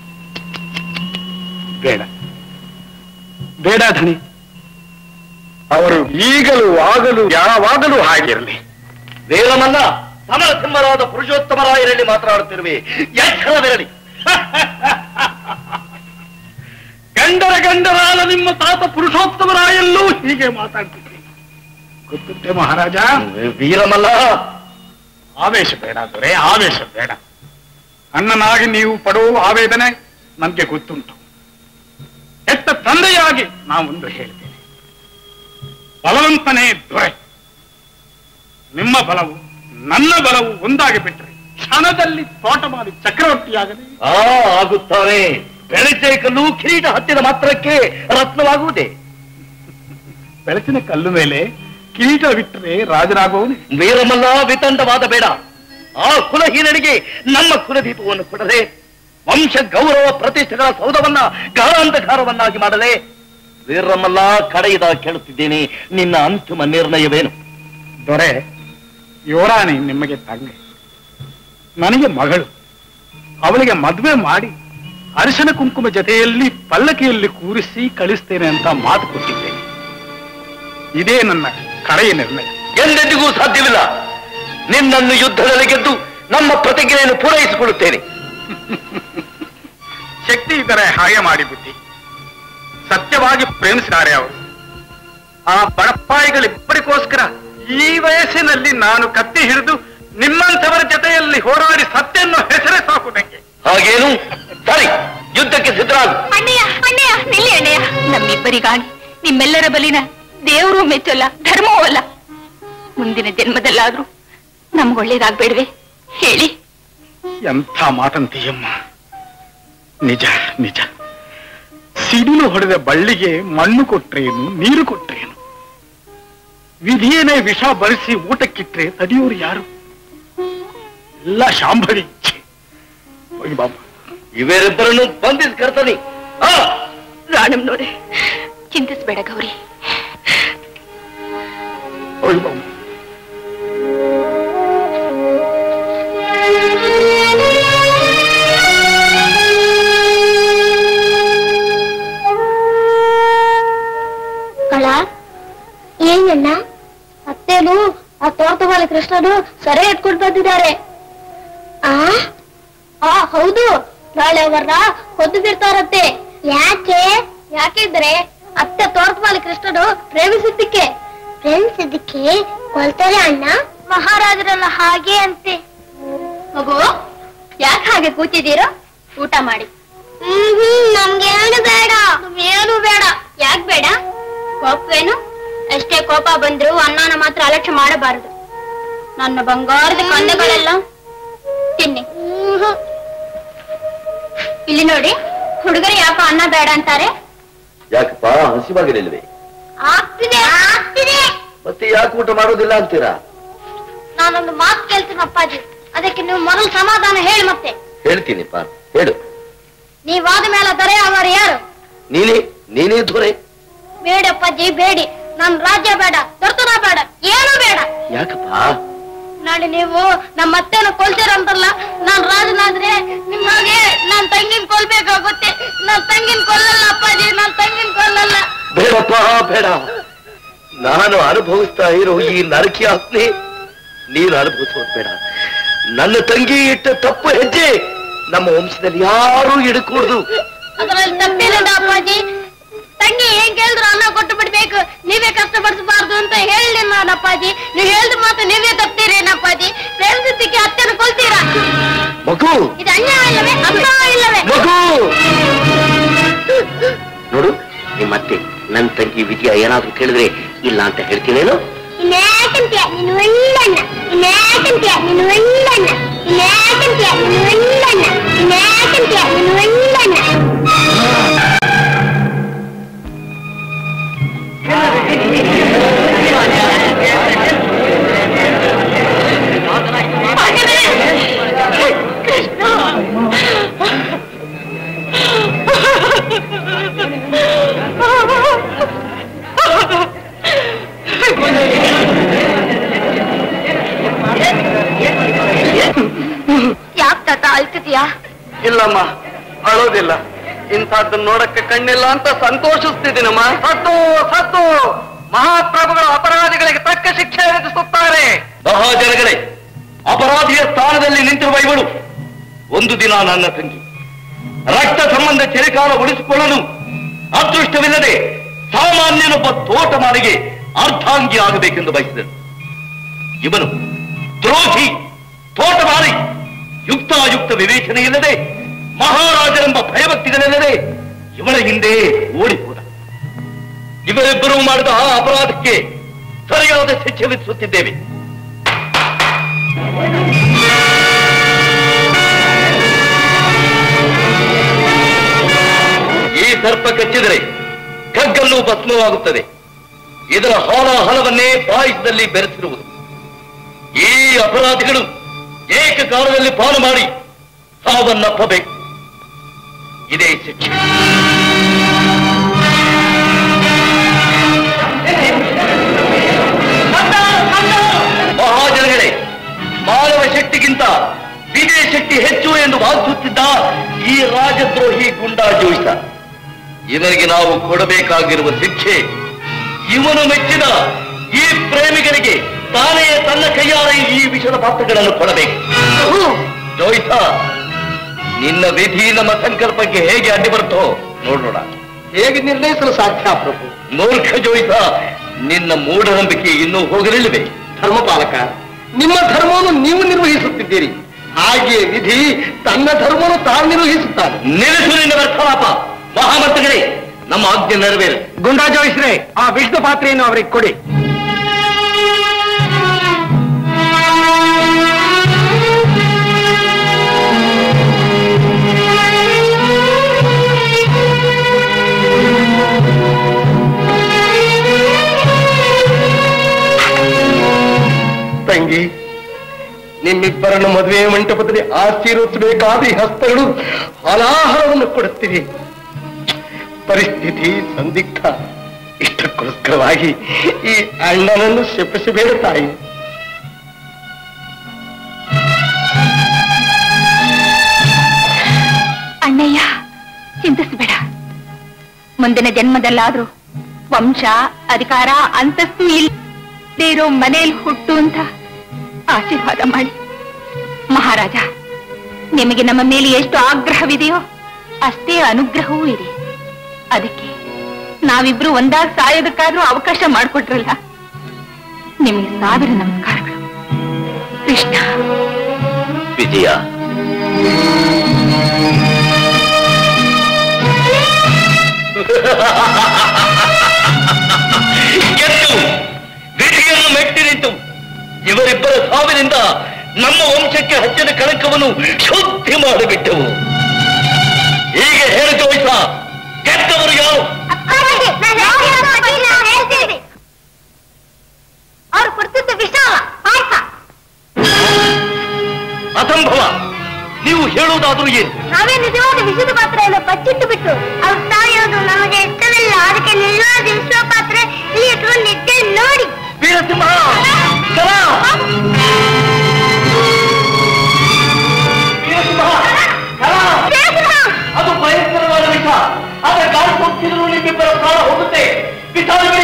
ಬೇಡ ಬೇಡ ಧಣಿ ಅವರು ಈಗಲೂ ಆಗಲು ಯಾವಾಗಲೂ ಹಾಗಿರಲಿ ವೇರಮನ್ನ ಸಮರ ಸಿಂಹರಾದ ಪುರುಷೋತ್ತಮರಾಯರಲ್ಲಿ ಮಾತನಾಡುತ್ತಿರುವೆ ಎಚ್ಚರವಿರಲಿ ಗಂಡರ ಗಂಡರಾದ ನಿಮ್ಮ ತಾತ ಪುರುಷೋತ್ತಮರಾಯಲ್ಲೂ ಹೀಗೆ ಮಾತಾಡ್ತಿದ್ರಿ ಗೊತ್ತುಂಟೆ ಮಹಾರಾಜ ವೀರಮಲ್ಲ ಆವೇಶ ಬೇಡ ದೊರೆ ಆವೇಶ ಬೇಡ ಅಣ್ಣನಾಗಿ ನೀವು ಪಡುವ ಆವೇದನೆ ನನಗೆ ಗೊತ್ತುಂಟು ಹೆತ್ತ ತಂದೆಯಾಗಿ ನಾವೊಂದು ಹೇಳ್ತೇನೆ ಬಲವಂತನೇ ದೊರೆ ನಿಮ್ಮ ಬಲವು ನನ್ನ ಬಲವು ಒಂದಾಗಿ ಬಿಟ್ರೆ ಕ್ಷಣದಲ್ಲಿ ತೋಟ ಮಾಡಿ ಚಕ್ರವರ್ತಿಯಾಗಲಿ ಆ ಆಗುತ್ತಾನೆ ಬೆಳಚೆ ಕಲ್ಲು ಕಿರೀಟ ಹತ್ತಿದ ಮಾತ್ರಕ್ಕೆ ರತ್ನವಾಗುವುದೇ ಬೆಳಕಿನ ಕಲ್ಲು ಮೇಲೆ ಕಿರೀಟ ಬಿಟ್ಟರೆ ರಾಜನಾಗುವವನೇ ವೀರಮಲ್ಲ ವಿತಂಡವಾದ ಬೇಡ ಆ ಕುಲಹೀನರಿಗೆ ನಮ್ಮ ಕುಲದೀಪವನ್ನು ಕೊಡದೆ ವಂಶ ಗೌರವ ಪ್ರತಿಷ್ಠೆಗಳ ಸೌಧವನ್ನ ಗಾಢಾಂಧಕಾರವನ್ನಾಗಿ ಮಾಡಲೆ ವೀರಮಲ್ಲ ಕಡೆಯಿದ ಕೇಳುತ್ತಿದ್ದೇನೆ ನಿನ್ನ ಅಂತಿಮ ನಿರ್ಣಯವೇನು ದೊರೆ ಯುವರಾಣಿ ನಿಮಗೆ ತಂದೆ ನನಗೆ ಮಗಳು ಅವಳಿಗೆ ಮದುವೆ ಮಾಡಿ ಅರಿಶಿನ ಕುಂಕುಮ ಜೊತೆಯಲ್ಲಿ ಪಲ್ಲಕಿಯಲ್ಲಿ ಕೂರಿಸಿ ಕಳಿಸ್ತೇನೆ ಅಂತ ಮಾತು ಕೊಟ್ಟಿದ್ದೇನೆ ಇದೇ ನನ್ನ ಕಡೆಯ ನಿರ್ಣಯ ಎಂದೆಂದಿಗೂ ಸಾಧ್ಯವಿಲ್ಲ ನಿನ್ನನ್ನು ಯುದ್ಧದಲ್ಲಿ ಗೆದ್ದು ನಮ್ಮ ಪ್ರತಿಜ್ಞೆಯನ್ನು ಪೂರೈಸಿಕೊಳ್ಳುತ್ತೇನೆ ಶಕ್ತಿ ಇದ್ದರೆ ಹಾಗೆ ಮಾಡಿ ಬುದ್ಧಿ ಸತ್ಯವಾಗಿ ಪ್ರೇಮಿಸಿದ್ದಾರೆ ಅವರು ಆ ಬಡಪಾಯಿಗಳಿಬ್ಬರಿಗೋಸ್ಕರ ಈ ವಯಸ್ಸಿನಲ್ಲಿ ನಾನು ಕತ್ತಿ ಹಿಡಿದು ನಿಮ್ಮಂಥವರ ಜೊತೆಯಲ್ಲಿ ಹೋರಾಡಿ ಸತ್ಯನ್ನು ಹೆಸರೇ ಸಾಕು ನಂಗೆ ಹಾಗೇನು ಸರಿ ಯುದ್ಧಕ್ಕೆ ಸಿದ್ಧರಾಗು ಅಣ್ಣಯ್ಯ ಅಣ್ಣಯ್ಯ ನಿಲ್ಲಿ ಅಣ್ಣಯ್ಯ ನಮ್ಮಿಬ್ಬರಿಗಾಗಿ ನಿಮ್ಮೆಲ್ಲರ ಬಲಿನ ದೇವರು ಮೆಚ್ಚಲ್ಲ ಧರ್ಮವೂ ಅಲ್ಲ ಮುಂದಿನ ಜನ್ಮದಲ್ಲಾದ್ರೂ ನಮ್ಗೊಳ್ಳೇದಾಗ್ಬೇಡ್ವೆ ಹೇಳಿ ಎಂಥ ಮಾತಂತೀಯಮ್ಮ ನಿಜ ನಿಜ ಸಿಡಿಲು ಹೊಡೆದ ಬಳ್ಳಿಗೆ ಮಣ್ಣು ಕೊಟ್ರೇನು ನೀರು ಕೊಟ್ರೇನು ವಿಧಿಯೇನೇ ವಿಷ ಬರಿಸಿ ಊಟಕ್ಕಿಟ್ರೆ ತಡೆಯೋರು ಯಾರು ಎಲ್ಲ ಶಾಂಭವಿ ಇಚ್ಛೆ ಹೋಗಿ ಬಾಬಾ ಇವರಿಬ್ಬರನ್ನು ಬಂಧಿಸಿ ಕರ್ತಾನೆ ಆ ರಾಣಮ್ನವ್ರೆ ಚಿಂತಿಸ್ಬೇಡ ಗೌರಿ ಹೋಗಿ ಬಾಬಾ ಕಳ ಏನಣ್ಣ ಅತ್ತೇನು ಆ ತೋಟವಾಲ ಕೃಷ್ಣನು ಸೆರೆ ಇಟ್ಕೊಂಡು ಬಂದಿದ್ದಾರೆ ಆ ಹೌದು ನಾಳೆ ಅವರ ಹೊದ್ದು ಬಿಡ್ತಾರತ್ತೆ ಯಾಕೆ ಯಾಕೆಂದ್ರೆ ಅತ್ತೆ ತೋಟಮಾಲಿ ಕೃಷ್ಣನು ಪ್ರೇಮಿಸಿದ್ದಕ್ಕೆ ಪ್ರೇಮಿಸಿದ್ದಕ್ಕೆ ಕೊಲ್ತಾರೆ ಅಣ್ಣ ಮಹಾರಾಜರಲ್ಲ ಹಾಗೆ ಅಂತೆ ಮಗು ಯಾಕೆ ಹಾಗೆ ಕೂತಿದ್ದೀರೋ ಊಟ ಮಾಡಿ ನಮ್ಗೇನು ಬೇಡ ಏನು ಬೇಡ ಯಾಕೆ ಬೇಡ ಕೋಪವೇನು ಎಷ್ಟೇ ಕೋಪ ಬಂದ್ರು ಅನ್ನನ ಮಾತ್ರ ಅಲಕ್ಷ್ಯ ಮಾಡಬಾರದು ನನ್ನ ಬಂಗಾರದ ಕಂದಗಳೆಲ್ಲ ತಿನ್ನಿ ಇಲ್ಲಿ ನೋಡಿ ಹುಡುಗರು ಯಾಕೋ ಅನ್ನ ಬೇಡ ಅಂತಾರೆ ಯಾಕಪ್ಪ ಹಸಿವಾಗಿರಲಿಲ್ವೇ ಆಗ್ತಿದೆ ಆಗ್ತಿದೆ ಮತ್ತೆ ಯಾಕೆ ಊಟ ಮಾಡೋದಿಲ್ಲ ಅಂತೀರಾ ನಾನೊಂದು ಮಾತು ಕೇಳ್ತೀನಿ ಅಪ್ಪಾಜಿ ಅದಕ್ಕೆ ನೀವು ಮೊದಲು ಸಮಾಧಾನ ಹೇಳಿ ಮತ್ತೆ ಹೇಳ್ತೀನಿಪ್ಪ ಹೇಳು ನೀವಾದ ಮೇಲೆ ದೊರೆ ಅವರು ಯಾರು ನೀನೇ ನೀನೇ ದೊರೆ ಬೇಡಿ ಅಪ್ಪಾಜಿ ಬೇಡಿ ನನ್ ರಾಜ್ಯ ಬೇಡ ದೊರ್ತನ ಬೇಡ ಏನು ಬೇಡ ಯಾಕಪ್ಪ ನಾಳೆ ನೀವು ನಮ್ಮ ಅತ್ತೆನ ಕೊಲ್ತೀರಂತಲ್ಲ ನಾನ್ ರಾಜನಾದ್ರೆ ನಿಮ್ ಹಾಗೆ ನಾನ್ ತಂಗಿನ ಕೊಲ್ಬೇಕಾಗುತ್ತೆ ನಾನ್ ತಂಗಿನ ಕೊಲ್ಲಲ್ಲ ಅಪ್ಪಾಜಿ ನಾನ್ ತಂಗಿನ ಕೊಲ್ಲಲ್ಲ ಬೇಡಪ್ಪ ಬೇಡ ನಾನು ಅನುಭವಿಸ್ತಾ ಇರೋ ಈ ನರಕಿ ಆಸ್ತಿ ನೀನು ಅನುಭವಿಸೋದು ಬೇಡ ನನ್ನ ತಂಗಿ ಇಟ್ಟ ತಪ್ಪು ಹೆಜ್ಜೆ ನಮ್ಮ ವಂಶದಲ್ಲಿ ಯಾರೂ ಇಡಕೂಡ್ದು ಅದ್ರಲ್ಲಿ ತಪ್ಪೇನಿಲ್ಲ ಅಪ್ಪಾಜಿ ತಂಗಿ ಏನ್ ಕೇಳಿದ್ರು ಅನ್ನ ಕೊಟ್ಟು ಬಿಡ್ಬೇಕು ನೀವೇ ಕಷ್ಟಪಡಿಸಬಾರ್ದು ಅಂತ ಹೇಳಿ ನಾನು ಅಪ್ಪಾಜಿ ನೀವು ಹೇಳಿದ ಮಾತು ನೀವೇ ತಪ್ತೀರೇನಪ್ಪಾಜಿ ಪ್ರೇಮಿಸಿದ್ದಕ್ಕೆ ಅತ್ತೆನ ಕೊಲ್ತೀರಾ ಮಗು ಇದು ಅನ್ಯಾಯ ಇಲ್ಲವೇ ಅನ್ಯಾಯ ಇಲ್ಲವೇ ಮಗು ನೋಡು ನಿಮ್ಮತ್ತೆ ನನ್ನ ತಂಗಿ ವಿಜಯ ಏನಾದ್ರೂ ಕೇಳಿದ್ರೆ ಇಲ್ಲ ಅಂತ ಹೇಳ್ತೀನೇನು ಇನ್ಯಾಕಂತ್ಯ ನೀನು ಒಳ್ಳಣ್ಣ ಇನ್ಯಾಕಂತ್ಯ ನೀನು ಒಳ್ಳಣ್ಣ ಇನ್ಯಾಕಂತ್ಯ ನೀನು ಒಳ್ಳಣ್ಣ ಇನ್ಯಾಕಂತ್ಯ ನೀನು ಒಳ್ಳಣ್ಣ ಯಾಕೆ ತಾತ ಅಳ್ತಿದ್ಯಾ ಇಲ್ಲಮ್ಮ ಅಳೋದಿಲ್ಲ ಇಂಥದ್ದನ್ನ ನೋಡಕ್ಕೆ ಕಣ್ಣಿಲ್ಲ ಅಂತ ಸಂತೋಷಿಸ್ತಿದ್ದೀನಮ್ಮ ಸತ್ತು ಸತ್ತು ಮಹಾಪ್ರಭುಗಳು ಅಪರಾಧಿಗಳಿಗೆ ತಕ್ಕ ಶಿಕ್ಷೆ ವಿಧಿಸುತ್ತಾರೆ ಮಹಾಜನಗಳೇ ಅಪರಾಧಿಯ ಸ್ಥಾನದಲ್ಲಿ ನಿಂತಿರುವ ಇವಳು ಒಂದು ದಿನ ನನ್ನ ತಂಗಿ ರಕ್ತ ಸಂಬಂಧ ಚಿರಕಾಲ ಉಳಿಸಿಕೊಳ್ಳಲು ಅದೃಷ್ಟವಿಲ್ಲದೆ ಸಾಮಾನ್ಯನೊಬ್ಬ ತೋಟಮಾರಿಗೆ ಅರ್ಧಾಂಗಿ ಆಗಬೇಕೆಂದು ಬಯಸಿದನು ಇವನು ದ್ರೋಹಿ ತೋಟಮಾರಿ ಯುಕ್ತಾಯುಕ್ತ ವಿವೇಚನೆ ಇಲ್ಲದೆ ಮಹಾರಾಜರೆಂಬ ಭಯಭಕ್ತಿಗಳಿಲ್ಲದೆ ಇವಳ ಹಿಂದೆ ಓಡಿ ಹೋದ ಇವರಿಬ್ಬರೂ ಮಾಡಿದ ಆ ಅಪರಾಧಕ್ಕೆ ಸರಿಯಾದ ಶಿಕ್ಷೆ ವಿಧಿಸುತ್ತಿದ್ದೇವೆ ಈ ಸರ್ಪ ಕಚ್ಚಿದರೆ ಕಗ್ಗಲ್ಲೂ ಭಸ್ಮವಾಗುತ್ತದೆ ಇದರ ಹಾಲಾಹಲವನ್ನೇ ಬಾಯಿಸದಲ್ಲಿ ಬೆರೆಸಿರುವುದು ಈ ಅಪರಾಧಿಗಳು ಏಕಕಾಲದಲ್ಲಿ ಪಾಲು ಮಾಡಿ ಸಾವನ್ನಪ್ಪಬೇಕು ಇದೇ ಶಿಕ್ಷೆ ಮಹಾಜನಗಳೇ ಮಾನವ ಶಕ್ತಿಗಿಂತ ವಿಜಯ ಶಕ್ತಿ ಹೆಚ್ಚು ಎಂದು ವಾದಿಸುತ್ತಿದ್ದ ಈ ರಾಜದ್ರೋಹಿ ಗುಂಡಾ ಜೋಯಿಸ ಇವರಿಗೆ ನಾವು ಕೊಡಬೇಕಾಗಿರುವ ಶಿಕ್ಷೆ ಇವನು ಮೆಚ್ಚಿದ ಈ ಪ್ರೇಮಿಗಳಿಗೆ ತಾನೇ ತನ್ನ ಕೈಯಾರೆ ಈ ವಿಷದ ಪಾತ್ರಗಳನ್ನು ಕೊಡಬೇಕು ಜೋಯಿಸ ನಿನ್ನ ವಿಧಿ ನಮ್ಮ ಸಂಕಲ್ಪಕ್ಕೆ ಹೇಗೆ ಅಡ್ಡಿ ಬರುತ್ತೋ ನೋಡೋಣ ಹೇಗೆ ನಿರ್ಣಯಿಸಲು ಸಾಧ್ಯ ಪ್ರಭು ಮೂರ್ಖ ಜೋಯಿಸ ನಿನ್ನ ಮೂಢನಂಬಿಕೆ ಇನ್ನೂ ಹೋಗಲಿಲ್ಲವೇ ಧರ್ಮಪಾಲಕ ನಿಮ್ಮ ಧರ್ಮವನ್ನು ನೀವು ನಿರ್ವಹಿಸುತ್ತಿದ್ದೀರಿ ಹಾಗೆ ವಿಧಿ ತನ್ನ ಧರ್ಮವನ್ನು ತಾನು ನಿರ್ವಹಿಸುತ್ತಾನೆ ನಿಲ್ಲಿಸು ನಿನ್ನ ವ್ಯರ್ಥಾಪ ಮಹಾಮಂತ್ರಿಗಳೇ ನಮ್ಮ ಆಜ್ಞೆ ನೆರವೇರು ಗುಂಡಾ ಜೋಯಿಸ್ರೆ ಆ ವಿಷ್ಣು ಪಾತ್ರೆಯನ್ನು ಅವರಿಗೆ ಕೊಡಿ ತಂಗಿ ನಿಮ್ಮಿಬ್ಬರನ್ನು ಮದುವೆ ಮಂಟಪದಲ್ಲಿ ಆಶೀರ್ವಿಸಬೇಕಾದ ಈ ಹಸ್ತಗಳು ಹಲಾಹಲವನ್ನು ಕೊಡುತ್ತಿವೆ ಪರಿಸ್ಥಿತಿ ಸಂದಿಗ್ಧ ಇಷ್ಟಕ್ಕೋಸ್ಕರವಾಗಿ ಈ ಅಣ್ಣನನ್ನು ಶಪಿಸಬೇಡ ತಾಯಿ ಅಣ್ಣಯ್ಯ ಚಿಂತಿಸಬೇಡ ಮುಂದಿನ ಜನ್ಮದಲ್ಲಾದ್ರೂ ವಂಶ ಅಧಿಕಾರ ಅಂತಸ್ತು ಇಲ್ಲದೆ ಇರೋ ಮನೆಯಲ್ಲಿ ಹುಟ್ಟು ಅಂತ ಆಶೀರ್ವಾದ ಮಾಡಿ ಮಹಾರಾಜ ನಿಮಗೆ ನಮ್ಮ ಮೇಲೆ ಎಷ್ಟು ಆಗ್ರಹವಿದೆಯೋ ಅಷ್ಟೇ ಅನುಗ್ರಹವೂ ಇದೆ ಅದಕ್ಕೆ ನಾವಿಬ್ರು ಒಂದಾಗಿ ಸಾಯೋದಕ್ಕಾದ್ರೂ ಅವಕಾಶ ಮಾಡಿಕೊಟ್ರಲ್ಲ ನಿಮಗೆ ಸಾವಿರ ನಮಸ್ಕಾರಗಳು ಕೃಷ್ಣ ವಿಜಯ ಗೆದ್ದು ವಿಧಿಯನ್ನು ಮೆಟ್ಟಿ ನಿಂತು ಇವರಿಬ್ಬರ ಸಾವಿನಿಂದ ನಮ್ಮ ವಂಶಕ್ಕೆ ಹಚ್ಚಿದ ಕಳಂಕವನ್ನು ಶುದ್ಧಿ ಮಾಡಿಬಿಟ್ಟೆವು ಹೀಗೆ ಹೇಳಿ ಜೋಯಿಸ ಗೆದ್ದವರು ಯಾರು ಅವ್ರು ಕೊಡ್ತಿದ್ದ ವಿಷ ಪಾಯಸ ಅಸಂಭವ ನೀವು ಹೇಳುವುದಾದ್ರೂ ಏನು ನಾವೇ ನಿಜವಾದ ವಿಷದ ಪಾತ್ರೆಯನ್ನು ಬಚ್ಚಿಟ್ಟು ಬಿಟ್ಟು ಅವ್ರು ಸಾಯೋದು ನಮಗೆ ಇಷ್ಟವಿಲ್ಲ ಅದಕ್ಕೆ ನಿಜವಾದ ವಿಶ್ವ ಪಾತ್ರೆ ಇಲ್ಲಿ ಇಟ್ಕೊಂಡು ನಿದ್ದೆ ನೋಡಿ ವೀರಸಿಂಹ ಕರ! ವೀರಸಿಂಹ, ಕರ! ಅದು ಭಯಂಕರವಾದ ವಿಷ ಅದರ ಗಾಳಿ ಹೋಗ್ತಿದ್ರು ನಿಮ್ಮಿಬ್ಬರ ಪ್ರಾಣ ಹೋಗುತ್ತೆ ಬಿಸಾಡಿ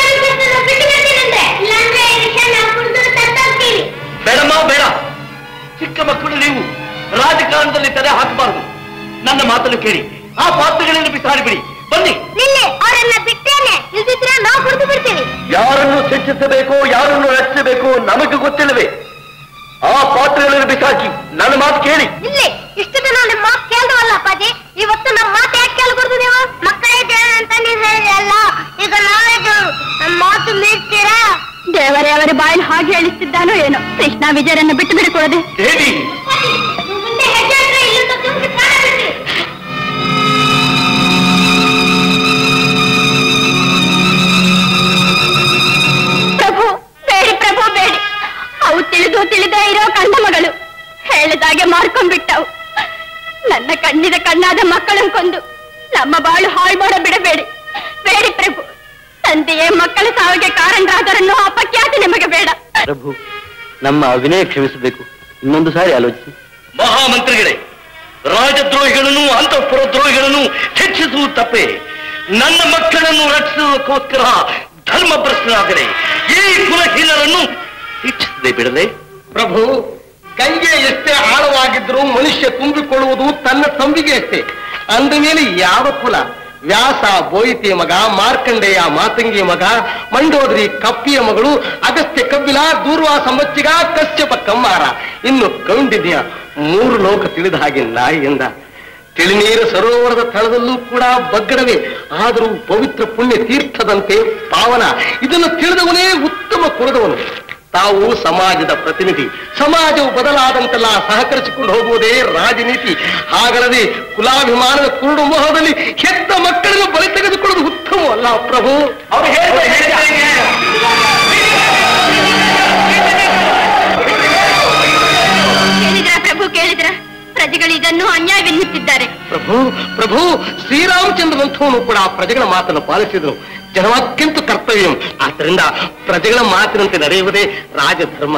ಬೇಡಮ್ಮ ಬೇಡ ಚಿಕ್ಕ ಮಕ್ಕಳು ನೀವು ರಾಜಕಾರಣದಲ್ಲಿ ತಲೆ ಹಾಕಬಾರದು ನನ್ನ ಮಾತನ್ನು ಕೇಳಿ ಆ ಪಾತ್ರಗಳನ್ನು ಬಿಸಾಡಿ ಬಿಡಿ ಬನ್ನಿ ನಿನ್ನೆ ಅವರನ್ನ ಬಿಟ್ಟೇನೆ ಇಲ್ದಿದ್ರೆ ನಾವು ಕುಡಿದು ಬಿಡ್ತೀವಿ ಯಾರನ್ನು ಶಿಕ್ಷಿಸಬೇಕು ಯಾರನ್ನು ರಕ್ಷಿಸಬೇಕು ನಮಗೆ ಗೊತ್ತಿಲ್ಲವೇ ಆ ಪಾತ್ರಗಳನ್ನು ಬಿಸಾಕಿ ನನ್ನ ಮಾತು ಕೇಳಿ ಇಲ್ಲಿ ಇಷ್ಟು ದಿನ ನಿಮ್ಮ ಮಾತು ಕೇಳ್ದವಲ್ಲ ಅಪ್ಪಾಜಿ ಇವತ್ತು ನಮ್ಮ ಮಾತು ಯಾಕೆ ಕೇಳ್ಕೊಡ್ದು ನೀವು ಮಕ್ಕಳೇ ದೇವ ಅಂತ ನೀವು ಹೇಳಿದ್ರಲ್ಲ ಈಗ ನಾವೇ ದೇವ್ರು. ನಮ್ಮ ಮಾತು ಮೀರ್ತೀರಾ ದೇವರೇ ಅವರ ಬಾಯಲ್ಲಿ ಹಾಗೆ ಹೇಳಿಸ್ತಿದ್ದಾನೋ ಏನೋ ಕೃಷ್ಣ ವಿಜಯರನ್ನು ಬಿಟ್ಟು ಬಿಡಿಕೊಡದೆ ದೇವಿ ಮುಂದೆ ಹೆಜ್ಜೆ ಇಟ್ರೆ ಇಲ್ಲಿಂದ ತುಂಬಿಸಿ ಪ್ರಾಣ ಬಿಡ್ರಿ. ಪ್ರಭು ಬೇಡಿ ಪ್ರಭು ಬೇಡಿ ಅವು ತಿಳಿದು ತಿಳಿದೇ ಇರೋ ಕಂಡ ಮಗಳು ಹೇಳಿದಾಗೆ ಮಾರ್ಕೊಂಡ್ಬಿಟ್ಟವು ನನ್ನ ಕಣ್ಣಿದ ಕಣ್ಣಾದ ಮಕ್ಕಳನ್ನು ಕೊಂದು ನಮ್ಮ ಬಾಳು ಹಾಳು ಮಾಡ ಬಿಡಬೇಡಿ ಬೇಡಿ ಪ್ರಭು ತಂದೆಯೇ ಮಕ್ಕಳ ಸಾವಿಗೆ ಕಾರಣರಾದರನ್ನು ಅಪಖ್ಯಾತಿ ನಿಮಗೆ ಬೇಡ ಪ್ರಭು ನಮ್ಮ ಅವಿನಯ ಕ್ಷಮಿಸಬೇಕು ಇನ್ನೊಂದು ಸಾರಿ ಆಲೋಚಿಸಿ ಮಹಾಮಂತ್ರಿಗಳೇ ರಾಜದ್ರೋಹಿಗಳನ್ನು ಅಂತಃಪುರ ದ್ರೋಹಿಗಳನ್ನು ಶಿಕ್ಷಿಸುವುದು ತಪ್ಪೇ ನನ್ನ ಮಕ್ಕಳನ್ನು ರಕ್ಷಿಸುವುದಕ್ಕೋಸ್ಕರ ಧರ್ಮ ಭ್ರಷ್ಟರಾದರೆ ಈ ಕುಲಹೀನರನ್ನು ಶಿಕ್ಷಿಸದೆ ಬಿಡದೆ ಪ್ರಭು ಗಂಗೆ ಎಷ್ಟೇ ಆಳವಾಗಿದ್ರೂ ಮನುಷ್ಯ ತುಂಬಿಕೊಳ್ಳುವುದು ತನ್ನ ತಂಬಿಗೆ ಅಷ್ಟೇ ಅಂದ ಮೇಲೆ ಯಾವ ಕುಲ ವ್ಯಾಸ ಬೋಯಿತಿಯ ಮಗ ಮಾರ್ಕಂಡೇಯ ಮಾತಂಗಿಯ ಮಗ ಮಂಡೋದರಿ ಕಪ್ಪಿಯ ಮಗಳು ಅಗಸ್ತ್ಯ ಕಬ್ಬಿಲ ದೂರ್ವಾಸ ಮಚ್ಚಿಗ ಕಶ್ಯಪ ಕಮ್ಮಾರ ಇನ್ನು ಕೌಂಡಿನ್ಯ ಮೂರು ಲೋಕ ತಿಳಿದ ಹಾಗೆ ನಾಯಿಯಿಂದ ತಿಳಿನೀರು ಸರೋವರದ ತಳದಲ್ಲೂ ಕೂಡ ಬಗ್ಗಡವೇ ಆದರೂ ಪವಿತ್ರ ಪುಣ್ಯ ತೀರ್ಥದಂತೆ ಪಾವನ ಇದನ್ನು ತಿಳಿದವನೇ ಉತ್ತಮ ಕುಲದವನು ತಾವು ಸಮಾಜದ ಪ್ರತಿನಿಧಿ ಸಮಾಜವು ಬದಲಾದಂತೆಲ್ಲ ಸಹಕರಿಸಿಕೊಂಡು ಹೋಗುವುದೇ ರಾಜನೀತಿ ಹಾಗಲ್ಲದೆ ಕುಲಾಭಿಮಾನದ ಕುರುಡು ಮೋಹದಲ್ಲಿ ಹೆತ್ತ ಮಕ್ಕಳನ್ನು ಬಲಿ ತೆಗೆದುಕೊಳ್ಳುವುದು ಉತ್ತಮವಲ್ಲ ಪ್ರಭು ಅವರು ಕೇಳಿದ್ರ ಪ್ರಭು ಕೇಳಿದ್ರ ಪ್ರಜೆಗಳು ಇದನ್ನು ಅನ್ಯಾಯವೆನ್ನುತ್ತಿದ್ದಾರೆ ಪ್ರಭು ಪ್ರಭು ಶ್ರೀರಾಮಚಂದ್ರನಂಥವನು ಕೂಡ ಆ ಪ್ರಜೆಗಳ ಮಾತನ್ನು ಪಾಲಿಸಿದರು ಜನವಾಕ್ಯಂತ ಕರ್ತವ್ಯಂ ಆದ್ದರಿಂದ ಪ್ರಜೆಗಳ ಮಾತಿನಂತೆ ನಡೆಯುವುದೇ ರಾಜಧರ್ಮ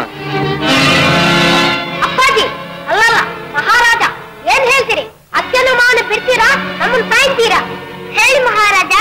ಅಪ್ಪಾಜಿ ಅಲ್ಲಲ್ಲ ಮಹಾರಾಜ ಏನ್ ಹೇಳ್ತೀರಿ ಅತ್ಯನು ಮಾನ ಬಿಡ್ತೀರಾ ನಮ್ಮನ್ನ ಸಾಯ್ತೀರಾ ಹೇಳಿ ಮಹಾರಾಜ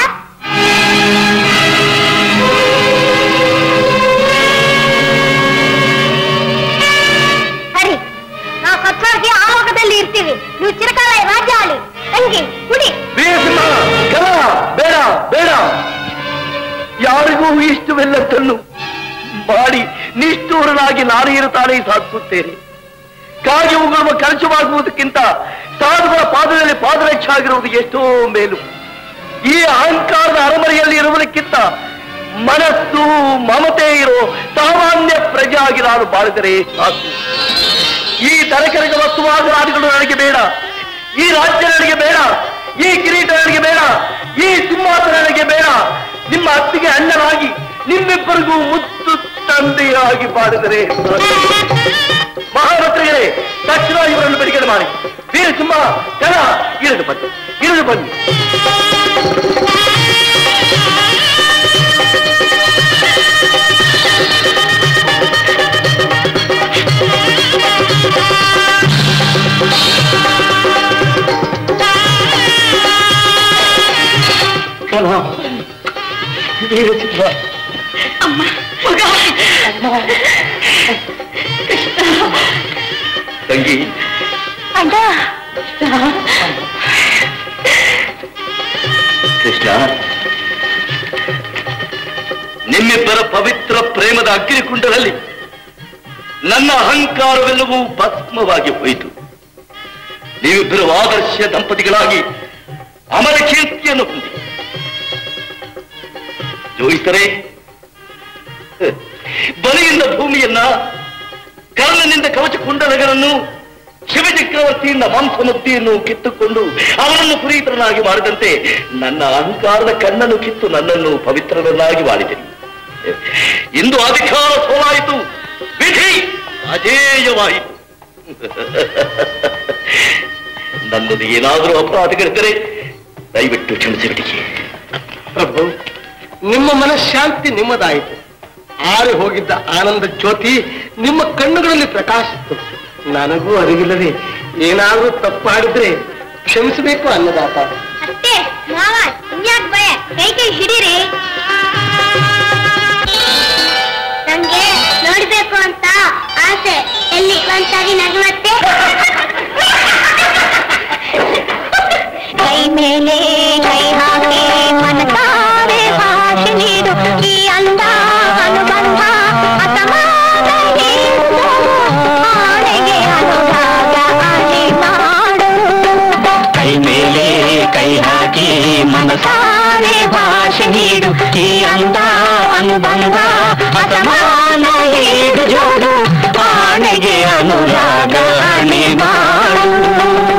ಸರಿ ನಾವು ಸತ್ವಾಗಿ ಆ ಲೋಕದಲ್ಲಿ ಇರ್ತೀವಿ ನೀವು ಚಿರಕಾಲ ಈ ರಾಜ್ಯ ಆಳಿ ತಂಗಿ ಕುಡಿ ವೀರಸಿಂಹ ಕಲ ಬೇಡ ಬೇಡ ಯಾರಿಗೂ ಇಷ್ಟವೆಲ್ಲದನ್ನು ಮಾಡಿ ನಿಷ್ಠೂರನಾಗಿ ನಾನೇನು ತಾನೇ ಸಾಧಿಸುತ್ತೇನೆ ಕಾಗೆ ಉಗುಳುವ ಕನಸುವಾಗುವುದಕ್ಕಿಂತ ಸಾಧುಗಳ ಪಾದದಲ್ಲಿ ಪಾದರಕ್ಷೆ ಆಗಿರುವುದು ಎಷ್ಟೋ ಮೇಲು ಈ ಅಹಂಕಾರದ ಅರಮನೆಯಲ್ಲಿ ಇರುವುದಕ್ಕಿಂತ ಮನಸ್ಸು ಮಮತೆ ಇರೋ ಸಾಮಾನ್ಯ ಪ್ರಜೆ ಆಗಿ ನಾನು ಬಾಳಿದರೆ ಸಾಕು ಈ ದರಕರಿಗೆ ವಸ್ತುವಾದ ರಾಜಗಳು ನನಗೆ ಬೇಡ ಈ ರಾಜ್ಯ ನನಗೆ ಬೇಡ ಈ ಕಿರೀಟ ನನಗೆ ಬೇಡ ಈ ಸಿಂಹಾಸನ ನನಗೆ ಬೇಡ ನಿಮ್ಮ ಅತ್ತಿಗೆ ಅಣ್ಣನಾಗಿ ನಿಮ್ಮಿಬ್ಬರಿಗೂ ಮುತ್ತು ತಂದೆಯಾಗಿ ಬಾಳಿದರೆ ಸಾಕು. ಮಹಾಮಂತ್ರಿಗಳೇ ತಕ್ಷಣ ಇವರನ್ನು ಬಿಡುಗಡೆ ಮಾಡಿ ವೀರಸಿಂಹ ಜನ ಇಳಿದು ಬನ್ನಿ ಇಳಿದು ಬನ್ನಿ ಕಲ ವೀರಸಿಂಹ ತಂಗಿ ಅಣ್ಣ ಕೃಷ್ಣ ನಿಮ್ಮಿಬ್ಬರ ಪವಿತ್ರ ಪ್ರೇಮದ ಅಗ್ನಿಕುಂಡದಲ್ಲಿ ನನ್ನ ಅಹಂಕಾರವೆಲ್ಲವೂ ಭಸ್ಮವಾಗಿ ಹೋಯಿತು ನೀವಿಬ್ಬರು ಆದರ್ಶ ದಂಪತಿಗಳಾಗಿ ಅಮರ ಕೀರ್ತಿಯನ್ನು ಹೊಂದಿ ಜೋಯಿಸರೇ ಬಲಿಯಿಂದ ಭೂಮಿಯನ್ನ ಕರ್ಣನಿಂದ ಕವಚ ಕುಂಡಲಗಳನ್ನು ಶಿವಚಕ್ರವರ್ತಿಯಿಂದ ಮಾಂಸಮುದ್ದಿಯನ್ನು ಕಿತ್ತುಕೊಂಡು ಅವನನ್ನು ಪುರೀತರನಾಗಿ ಮಾಡಿದಂತೆ ನನ್ನ ಅಹಂಕಾರದ ಕಣ್ಣನ್ನು ಕಿತ್ತು ನನ್ನನ್ನು ಪವಿತ್ರರನ್ನಾಗಿ ಮಾಡಿದೆನು ಇಂದು ಅಧಿಕಾರ ಸೋಲಾಯಿತು ವಿಧಿ ಅಜೇಯವಾಯಿತು ನನ್ನದು ಏನಾದರೂ ಅಪರಾಧಗಳಿದ್ದರೆ ದಯವಿಟ್ಟು ಕ್ಷಮಿಸಿಬಿಡಿ ಪ್ರಭು ನಿಮ್ಮ ಮನಃಶಾಂತಿ ನಿಮ್ಮದಾಯಿತು ಆರಿ ಹೋಗಿದ್ದ ಆನಂದ ಜ್ಯೋತಿ ನಿಮ್ಮ ಕಣ್ಣುಗಳಲ್ಲಿ ಪ್ರಕಾಶಿತ್ತು ನನಗೂ ಅರಿವಿಲ್ಲದೆ ಏನಾದರೂ ತಪ್ಪಾಡಿದ್ರೆ ಕ್ಷಮಿಸಬೇಕು ಅನ್ನದಾತ ಅತ್ತೆ ಮಾವ ಇನ್ಯಾಕ್ ಭಯ ಕೈ ಕೈ ಹಿಡೀರಿ ನಂಗೆ ನೋಡ್ಬೇಕು ಅಂತ ಆಸೆ ಎಲ್ಲಿ ಒಂದ್ಸಾರಿ ನಗುವತ್ತೆ ಕೈ ಮೇಲೆ ಕೈ ಹಾಕಿ ಮನಸಾರೆ ಭಾಷೆ ನೀಡು ಈ ಅಂದ ಅನುಬಂಧ ಅಸಮಾನ ಎಂದು ಆಣೆಗೆ ಅನುರಾಗ ಅಣಿ ಮಾಡು ಕೈ ಮೇಲೆ ಕೈ ಹಾಕಿ ಮನಸಾರೆ ಭಾಷೆ ನೀಡು ಈ ಅಂದ ಅನುಬಂಧ ಅಸಮಾನ ಏಡು ಜೋಡು ಆಣೆಗೆ ಅನುರಾಗ ಅಣಿ ಮಾಡು